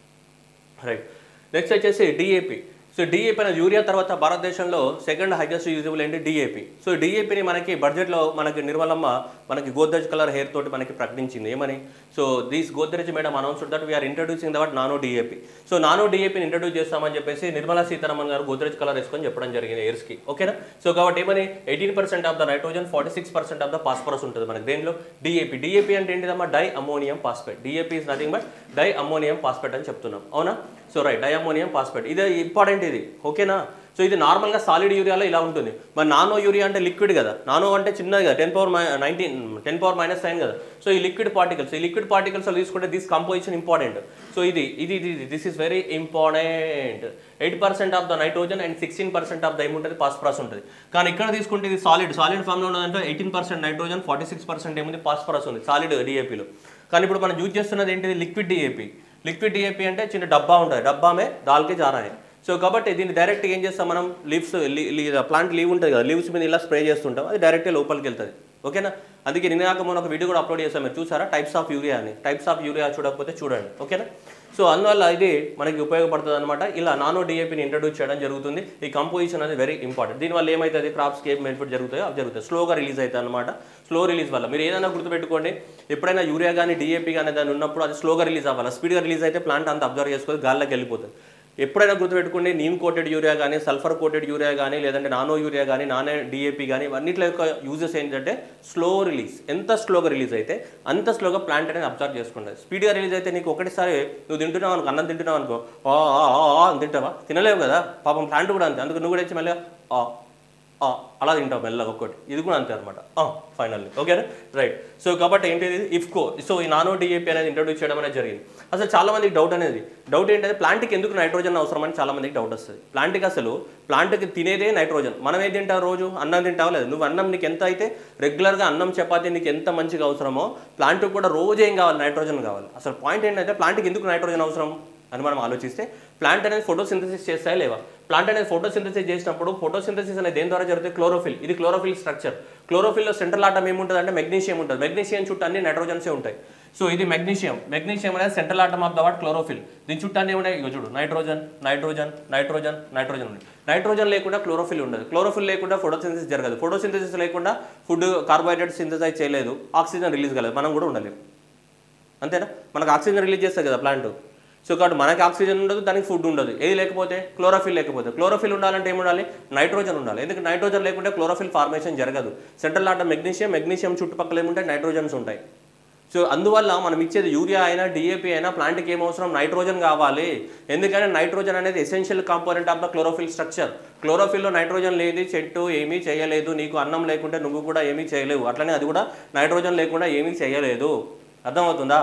రైట్ నెక్స్ట్ వచ్చేసి డిఏపి సో డిఏపి అనేది యూరియా తర్వాత భారతదేశంలో సెకండ్ హైయెస్ట్ యూజబుల్ ఏంటి డిఏపి సో డిఏపిని మనకి బడ్జెట్లో మనకి నిర్మలమ్మ మనకి గోద్రేజ్ కలర్ హెయిర్ తోటి మనకి ప్రకటించింది ఏమని so these Godrej madam announce that we are introducing that nano DAP so nano డిఏపిని ఇంట్రడ్యూస్ చేస్తామని చెప్పేసి నిర్మలా సీతారామన్ గారు గోద్రేజ్ కలర్ వేసుకొని చెప్పడం జరిగింది హెయిర్స్కి ఓకేనా సో కాబట్టి ఏమని eighteen percent of the nitrogen forty six percent of the phosphorus ఉంటుంది మనకి దేనిలో డిఏపి డిఏపి అంటే ఏంటిదమ్మా di ammonium phosphate DAP is nothing but di ammonium phosphate అని చెప్తున్నాం అవునా సో రైట్ డయామోనియం పాస్పేట్ ఇది ఇంపార్టెంట్ ఇది ఓకేనా సో ఇది నార్మల్గా సాలిడ్ యూరియాలో ఇలా ఉంటుంది మరి నానో యూరియా అంటే లిక్విడ్ కదా నానో అంటే చిన్నది కదా ten power nineteen ten power minus nine కదా సో ఈ లిక్విడ్ పార్టికల్స్ ఈ లిక్విడ్ పార్టికల్స్ తీసుకుంటే దిస్ కంపోజిషన్ ఇంపార్టెంట్ సో ఇది ఇది ఇది this is very important eight percent of the nitrogen and sixteen percent of the ఏముంటుంది పాస్పరస్ ఉంటుంది కానీ ఇక్కడ తీసుకుంటే ఇది సాలిడ్ సాలిడ్ ఫామ్లో ఉన్నదంటే eighteen percent nitrogen forty six percent ఏముంది పాస్పరస్ ఉంది సాలిడ్ డిఏపిలో కానీ ఇప్పుడు మనం యూజ్ చేస్తున్నది ఏంటిది లిక్విడ్ డిఏపి లిక్విడ్ డిఏపి అంటే చిన్న డబ్బా ఉంటుంది డబ్బామే దాల్కి జారాయి సో కాబట్టి దీన్ని డైరెక్ట్ ఏం చేస్తాం మనం లీవ్స్ ప్లాంట్ లీవ్ ఉంటుంది కదా లీవ్స్ మీద ఇలా స్ప్రే చేస్తుంటాం అది డైరెక్ట్ లోపలికి వెళ్తుంది ఓకేనా అందుకే నిన్న మొన్న ఒక వీడియో కూడా అప్లోడ్ చేస్తాం మీరు చూసారా టైప్స్ ఆఫ్ యూరియా అని టైప్స్ ఆఫ్ యూరియా చూడకపోతే చూడండి ఓకేనా సో అందువల్ల ఇది మనకి ఉపయోగపడుతుంది అనమాట ఇలా నానో డిఏపిని ఇంట్రడ్యూస్ చేయడం జరుగుతుంది ఈ కంపోజిషన్ అనేది వెరీ ఇంపార్టెంట్ దీనివల్ల ఏమవుతుంది క్రాప్స్కి ఏం బెనిఫిట్ జరుగుతాయో అవి జరుగుతాయి స్లోగా రిలీజ్ అవుతాయి అనమాట స్లో రిలీజ్ వల్ల మీరు ఏదైనా గుర్తుపెట్టుకోండి ఎప్పుడైనా యూరియా కానీ డిఏపి కానీ దాని ఉన్నప్పుడు అది స్లోగా రిలీజ్ అవ్వాలి స్పీడ్గా రిలీజ్ అయితే ప్లాంట్ అంతా అబ్జర్వ్ చేసుకొని గాల్లోకి వెళ్ళిపోతుంది ఎప్పుడైనా గుర్తుపెట్టుకోండి నీమ్ కోటెడ్ యూరియా కానీ సల్ఫర్ కోటెడ్ యూరియా కానీ లేదంటే నానో యూరియా కానీ నానో డిఏపి కానీ అన్నింటి యొక్క యూజెస్ ఏంటంటే స్లో రిలీజ్ ఎంత స్లోగా రిలీజ్ అయితే అంత స్లోగా ప్లాంట్ అనేది అబ్జర్వ్ చేసుకుంటుంది స్పీడ్గా రిలీజ్ అయితే నీకు ఒకటిసారి నువ్వు తింటున్నావు అనుకో అన్నం తింటున్నావు అనుకో ఆ ఆ, ఆ, ఆ అని తింటావా తినలేవు కదా పాపం ప్లాంట్ కూడా అంతే అందుకు నువ్వు కూడా వచ్చి మళ్ళీ ఆ, ఆ, అలా తింటావు మెల్లగా ఒక్కటి ఇది కూడా అంతే అనమాట ఫైనల్లీ ఓకేనా రైట్ సో కాబట్టి ఏంటిది ఇఫ్కో సో ఈ నానో డిఏపి అనేది ఇంట్రొడ్యూస్ చేయడం అనేది జరిగింది అసలు చాలా మందికి డౌట్ అనేది డౌట్ ఏంటంటే ప్లాంట్కి ఎందుకు నైట్రోజన్ అవసరం అని చాలా మందికి డౌట్ వస్తుంది ప్లాంట్కి అసలు ప్లాంట్కి తినేదే నైట్రోజన్ మనం ఏం తింటావు రోజు అన్నం తింటావు లేదు నువ్వు అన్నం నీకు ఎంత అయితే రెగ్యులర్గా అన్నం చపాతి నీకు ఎంత మంచిగా అవసరమో ప్లాంట్కి కూడా రోజు ఏం కావాలి నైట్రోజన్ కావాలి అసలు పాయింట్ ఏంటంటే ప్లాంట్కి ఎందుకు నైట్రోజన్ అవసరం అని మనం ఆలోచిస్తే ప్లాంట్ అనేది ఫోటోసింథసిస్ చేస్తాయా లేవా ప్లాంట్ అనేది ఫోటోసింథసిస్ చేసినప్పుడు ఫోటోసింథసిస్ అనేది దేని ద్వారా జరుగుతుంది క్లోరోఫిల్ ఇది క్లోరోఫిల్ స్ట్రక్చర్ క్లోరోఫిల్లో సెంట్రల్ ఆటం ఏముంటుంది అంటే మెగ్నీషియం ఉంటుంది మెగ్నీషియం చుట్టూ అన్ని నైట్రోజన్సే ఉంటాయి సో ఇది మెగ్నీషియం మెగ్నీషియం అనేది central atom of the what chlorophyll దీని చుట్టూ అన్ని ఉన్నాయి ఇగో చూడు నైట్రోజన్ నైట్రోజన్ నైట్రోజన్ నైట్రోజన్ ఉంది నైట్రోజన్ లేకుండా క్లోరోఫిల్ ఉండదు క్లోరోఫిల్ లేకుండా ఫోటోసింథసిస్ జరగదు ఫోటోసింథసిస్ లేకుండా ఫుడ్ కార్బోహైడ్రేట్ సింథసైజ్ చేయలేదు ఆక్సిజన్ రిలీజ్ కాలేదు మనం కూడా ఉండలేము అంతేనా మనకు ఆక్సిజన్ రిలీజ్ చేస్తుంది కదా ప్లాంట్ సో కాబట్టి మనకి ఆక్సిజన్ ఉండదు దానికి ఫుడ్ ఉండదు ఏది లేకపోతే క్లోరోఫిల్ లేకపోతే క్లోరోఫిల్ ఉండాలంటే ఏమి ఉండాలి నైట్రోజన్ ఉండాలి ఎందుకంటే నైట్రోజన్ లేకుంటే క్లోరోఫిల్ ఫార్మేషన్ జరగదు సెంట్రల్ ఆటం మెగ్నీషియం మెగ్నీషియం చుట్టుపక్కల ఏముంటాయి నైట్రోజన్స్ ఉంటాయి సో అందువల్ల మనం ఇచ్చేది యూరియా అయినా డిఏపి అయినా ప్లాంట్కి ఏం అవసరం నైట్రోజన్ కావాలి ఎందుకంటే నైట్రోజన్ అనేది essential component of the chlorophyll structure క్లోరోఫిల్లో నైట్రోజన్ లేదు చెట్టు ఏమీ చేయలేదు నీకు అన్నం లేకుంటే నువ్వు కూడా ఏమీ చేయలేవు అట్లనే అది కూడా నైట్రోజన్ లేకుండా ఏమీ చేయలేదు అర్థమవుతుందా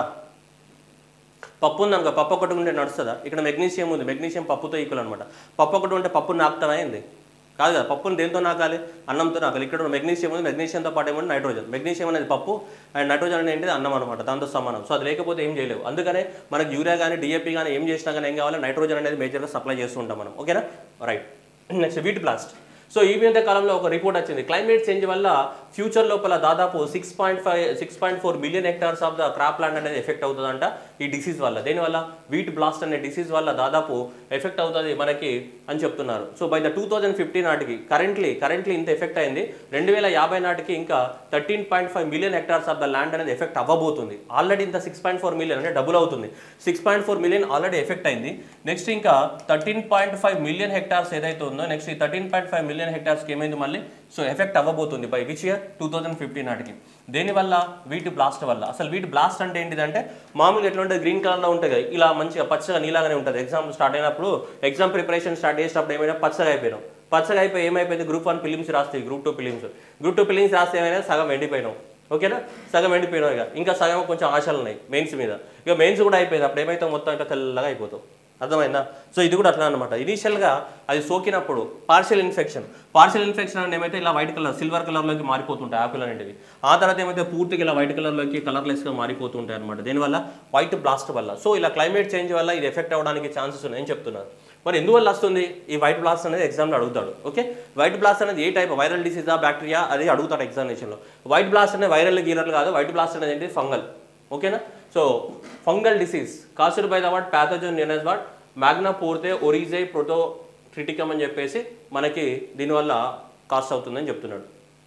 పప్పు ఉంది అనుకో పప్పు ఒకటి ఉంటే నడుస్తుందా ఇక్కడ మెగ్నీషియం ఉంది మెగ్నీషియం పప్పుతో ఈక్వల్ అనమాట పప్పు ఒకటి ఉంటే పప్పు నాకుతానా ఏంది కాదు కదా పప్పుని దేంతో నాకాలి అన్నంతో నాకాలి ఇక్కడ ఉన్న మెగ్నీషియం ఉంది మెగ్నీషియంతో పాటు ఏమంటే నైట్రోజన్ మెగ్నీషియం అనేది పప్పు అండ్ నైట్రోజన్ అనేది ఏంటిది అన్నం అనమాట దాంతో సమానం సో అది లేకపోతే ఏం చేయలేవు అందుకనే మనకి యూరియా కానీ డిఏపి కానీ ఏం చేసినా కానీ ఏం కావాలి నైట్రోజన్ అనేది మేజర్గా సప్లై చేస్తూ ఉంటాం మనం ఓకేనా right next wheat blast so ఈ మధ్య కాలంలో ఒక రిపోర్ట్ వచ్చింది క్లైమేట్ చేంజ్ వల్ల ఫ్యూచర్ లోపల దాదాపు six point five six point four million hectares of the crop land అనేది ఎఫెక్ట్ అవుతుందంట ఈ డిసీజ్ వల్ల దేనివల్ల వీట్ బ్లాస్ట్ అనే డిసీజ్ వల్ల దాదాపు ఎఫెక్ట్ అవుతుంది మనకి అని చెప్తున్నారు so by the two thousand fifteen నాటికి కరెంట్లీ కరెంట్లీ ఇంత ఎఫెక్ట్ అయింది రెండు వేల యాభై నాటికి ఇంకా thirteen point five million hectares of the land అనేది ఎఫెక్ట్ అవ్వబోతుంది ఆల్రెడీ ఇంత సిక్స్ పాయింట్ ఫోర్ మిలియన్ అంటే డబుల్ అవుతుంది six point four million already effect అయింది నెక్స్ట్ ఇంకా thirteen point five million hectares ఏదైతే ఉందో నెక్స్ట్ ఈ థర్టీన్ పాయింట్ ఫైవ్ మిలియన్ హెక్టార్స్కి ఏమైంది మళ్ళీ సో ఎఫెక్ట్ అవ్వబోతుంది by which year two thousand fifteen నాటికి దేనివల్ల వీటి బ్లాస్ట్ వల్ల అసలు వీటి బ్లాస్ట్ అంటే ఏంటిదంటే మామూలుగా ఎట్లా ఉంటుంది గ్రీన్ కలర్లో ఉంటుంది కదా, ఇలా మంచిగా పచ్చగా నీలాగానే ఉంటుంది ఎగ్జామ్ స్టార్ట్ అయినప్పుడు ఎగ్జామ్ ప్రిపరేషన్ స్టార్ట్ చేసినప్పుడు ఏమైనా పచ్చగా అయిపోయినాం పచ్చగా అయిపోయి ఏమైపోయింది గ్రూప్ వన్ ఫిలిమ్స్ రాస్తాయి group two films group two films రాస్తే ఏమైనా సగం ఎండిపోయినాం ఓకేనా సగం ఎండిపోయినాం ఇక ఇంకా సగం కొంచెం ఆశలు ఉన్నాయి మెయిన్స్ మీద ఇక మెయిన్స్ కూడా అయిపోయింది అప్పుడు ఏమైతే మొత్తం ఇంకా తెల్లగా అయిపోతాం అర్థమైందా సో ఇది కూడా అట్లా అనమాట ఇనీషియల్గా అది సోకినప్పుడు పార్షియల్ ఇన్ఫెక్షన్ పార్షియల్ ఇన్ఫెక్షన్ అంటే ఏమైతే ఇలా వైట్ కలర్ సిల్వర్ కలర్లోకి మారిపోతుంటాయి ఆపిల్ అనేటివి ఆ తర్వాత ఏమైతే పూర్తిగా ఇలా వైట్ కలర్లోకి కలర్లెస్గా మారిపోతుంటాయి అనమాట దీనివల్ల వైట్ బ్లాస్ట్ వల్ల సో ఇలా క్లైమేట్ చేంజ్ వల్ల ఇది ఎఫెక్ట్ అవ్వడానికి ఛాన్సెస్ ఉన్నాయని చెప్తున్నారు మరి ఎందువల్ల వస్తుంది ఈ వైట్ బ్లాస్ట్ అనేది ఎగ్జామ్లో అడుగుతాడు ఓకే వైట్ బ్లాస్ట్ అనేది ఏ టైప్ వైరల్ డిసీజా బ్యాక్టీరియా అది అడుగుతాడు ఎగ్జామినేషన్లో వైట్ బ్లాస్ట్ అనేది వైరల్ గీరల్ కాదు వైట్ బ్లాస్ట్ అనేది ఏంటి ఫంగల్ ఓకేనా so fungal disease caused by the what pathogen named as what మ్యాగ్నా పోర్తే ఒరిజే ప్రోటో క్రిటికమ్ అని చెప్పేసి మనకి దీనివల్ల కాస్ట్ అవుతుందని చెప్తున్నాడు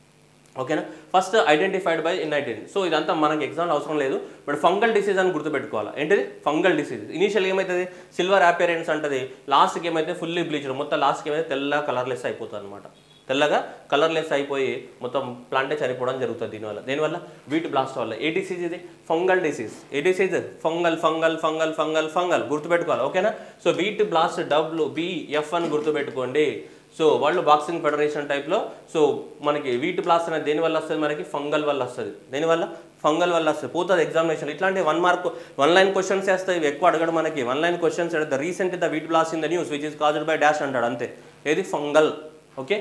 ఓకేనా ఫస్ట్ ఐడెంటిఫైడ్ బై ఇన్ ఐడెంటి సో ఇదంతా మనకి ఎగ్జామ్ అవసరం లేదు బట్ ఫంగల్ డిసీజ్ అని గుర్తుపెట్టుకోవాలి ఏంటిది ఫంగల్ డిసీజ్ ఇనీషియల్ ఏమవుతుంది సిల్వర్ అపేరెన్స్ అంటది లాస్ట్కి ఏమైతే ఫుల్లీ బ్లీచ్డ్ మొత్తం లాస్ట్కి ఏమైతే తెల్ల కలర్లెస్ అయిపోతుంది అనమాట తెల్లగా కలర్లెస్ అయిపోయి మొత్తం ప్లాంటే చనిపోవడం జరుగుతుంది దీనివల్ల దీనివల్ల వీట్ బ్లాస్ట్ వల్ల ఏ డిసీజ్ ఇది ఫంగల్ డిసీజ్ ఏ disease fungal fungal fungal fungal fungal గుర్తుపెట్టుకోవాలి ఓకేనా so wheat blast W B F అని గుర్తుపెట్టుకోండి సో వరల్డ్ బాక్సింగ్ ఫెడరేషన్ టైప్లో సో మనకి వీట్ బ్లాస్ట్ అనేది దేని వల్ల వస్తుంది మనకి ఫంగల్ వల్ల వస్తుంది దేనివల్ల ఫంగల్ వల్ల వస్తుంది పోతుంది ఎగ్జామినేషన్ ఇట్లాంటి one mark one line questions వేస్తాయి ఇవి ఎక్కువ అడగడం మనకి one line questions the recent the wheat blast in the news which is caused by dash అంటాడు అంతే ఏది ఫంగల్ ఓకే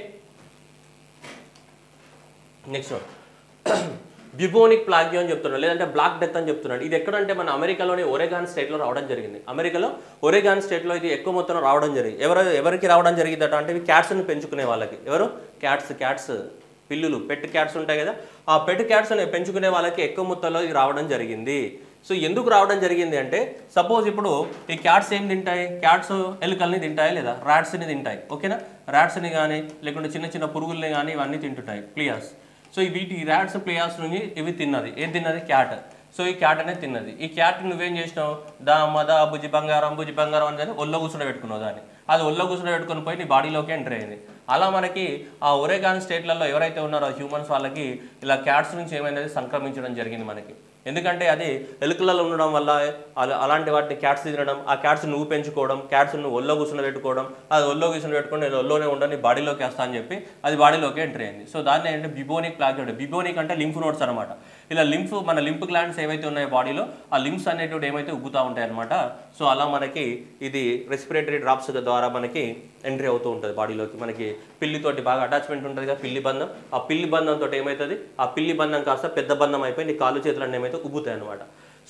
నెక్స్ట్ బ్యుబోనిక్ ప్లాగ్యో అని చెప్తున్నాడు లేదంటే బ్లాక్ డెత్ అని చెప్తున్నాడు ఇది ఎక్కడంటే మన అమెరికాలోని ఒరేగాన్ స్టేట్లో రావడం జరిగింది అమెరికాలో ఒరేగాన్ స్టేట్లో ఇది ఎక్కువ మొత్తంలో రావడం జరిగింది ఎవరు ఎవరికి రావడం జరిగిందట అంటే ఇవి క్యాట్స్ని పెంచుకునే వాళ్ళకి ఎవరు క్యాట్స్ క్యాట్స్ పిల్లులు పెట్ క్యాట్స్ ఉంటాయి కదా ఆ పెట్ క్యాట్స్ని పెంచుకునే వాళ్ళకి ఎక్కువ మొత్తంలో ఇది రావడం జరిగింది సో ఎందుకు రావడం జరిగింది అంటే సపోజ్ ఇప్పుడు ఈ క్యాట్స్ ఏం తింటాయి క్యాట్స్ ఎలుకల్ని తింటాయి లేదా ర్యాట్స్ని తింటాయి ఓకేనా ర్యాట్స్ని కానీ లేకుంటే చిన్న చిన్న పురుగుల్ని కానీ ఇవన్నీ తింటుంటాయి ప్లియాస్ సో ఈ వీటి ర్యాట్స్ ప్లేయర్స్ నుంచి ఇవి తిన్నది ఏం తిన్నది క్యాట్ సో ఈ క్యాట్ అనేది తిన్నది ఈ క్యాట్ నువ్వేం చేసినావు దా మద బుజ్జి బంగారం బుజ్జి బంగారం అని చెప్పి ఒళ్ళో కూర్చుని పెట్టుకున్నావు దాన్ని అది ఒళ్ళో కూర్చుని పెట్టుకుని పోయి నీ బాడీలోకి ఎంటర్ అయింది అలా మనకి ఆ ఒరేగాన్ స్టేట్లలో ఎవరైతే ఉన్నారో హ్యూమన్స్ వాళ్ళకి ఇలా క్యాట్స్ నుంచి ఏమైనది సంక్రమించడం జరిగింది మనకి ఎందుకంటే అది ఎలుకలలో ఉండడం వల్ల అలా- అలాంటి వాటిని క్యాట్స్ తినడం ఆ క్యాట్స్ నువ్వు పెంచుకోవడం క్యాట్స్ నువ్వు ఒళ్ళో కూర్చుని పెట్టుకోవడం అది ఒళ్ళో కూర్చుని పెట్టుకుని నేను ఒళ్ళోనే ఉండని బాడీలోకి వేస్తా అని చెప్పి అది బాడీలోకి ఎంటర్ అయింది సో దాన్ని ఏంటంటే బిబోనిక్ ప్లాగ్ అంటే బిబోనిక్ అంటే లింఫ్ నోట్స్ అనమాట ఇలా లింఫ్ మన లింఫ్ గ్లాండ్స్ ఏవైతే ఉన్నాయో బాడీలో ఆ లింఫ్స్ అనేటివి ఏమైతే ఉబ్బుతూ ఉంటాయి అనమాట సో అలా మనకి ఇది రెస్పిరేటరీ డ్రాప్స్ ద్వారా మనకి ఎంట్రీ అవుతూ ఉంటుంది బాడీలోకి మనకి పిల్లితోటి బాగా అటాచ్మెంట్ ఉంటుంది కదా పిల్లి బంధం ఆ పిల్లి బంధంతో ఏమవుతుంది ఆ పిల్లి బంధం కాస్త పెద్ద బంధం అయిపోయి నీ కాళ్ళు చేతులన్నీ ఏమైతే ఉబ్బుతాయి అనమాట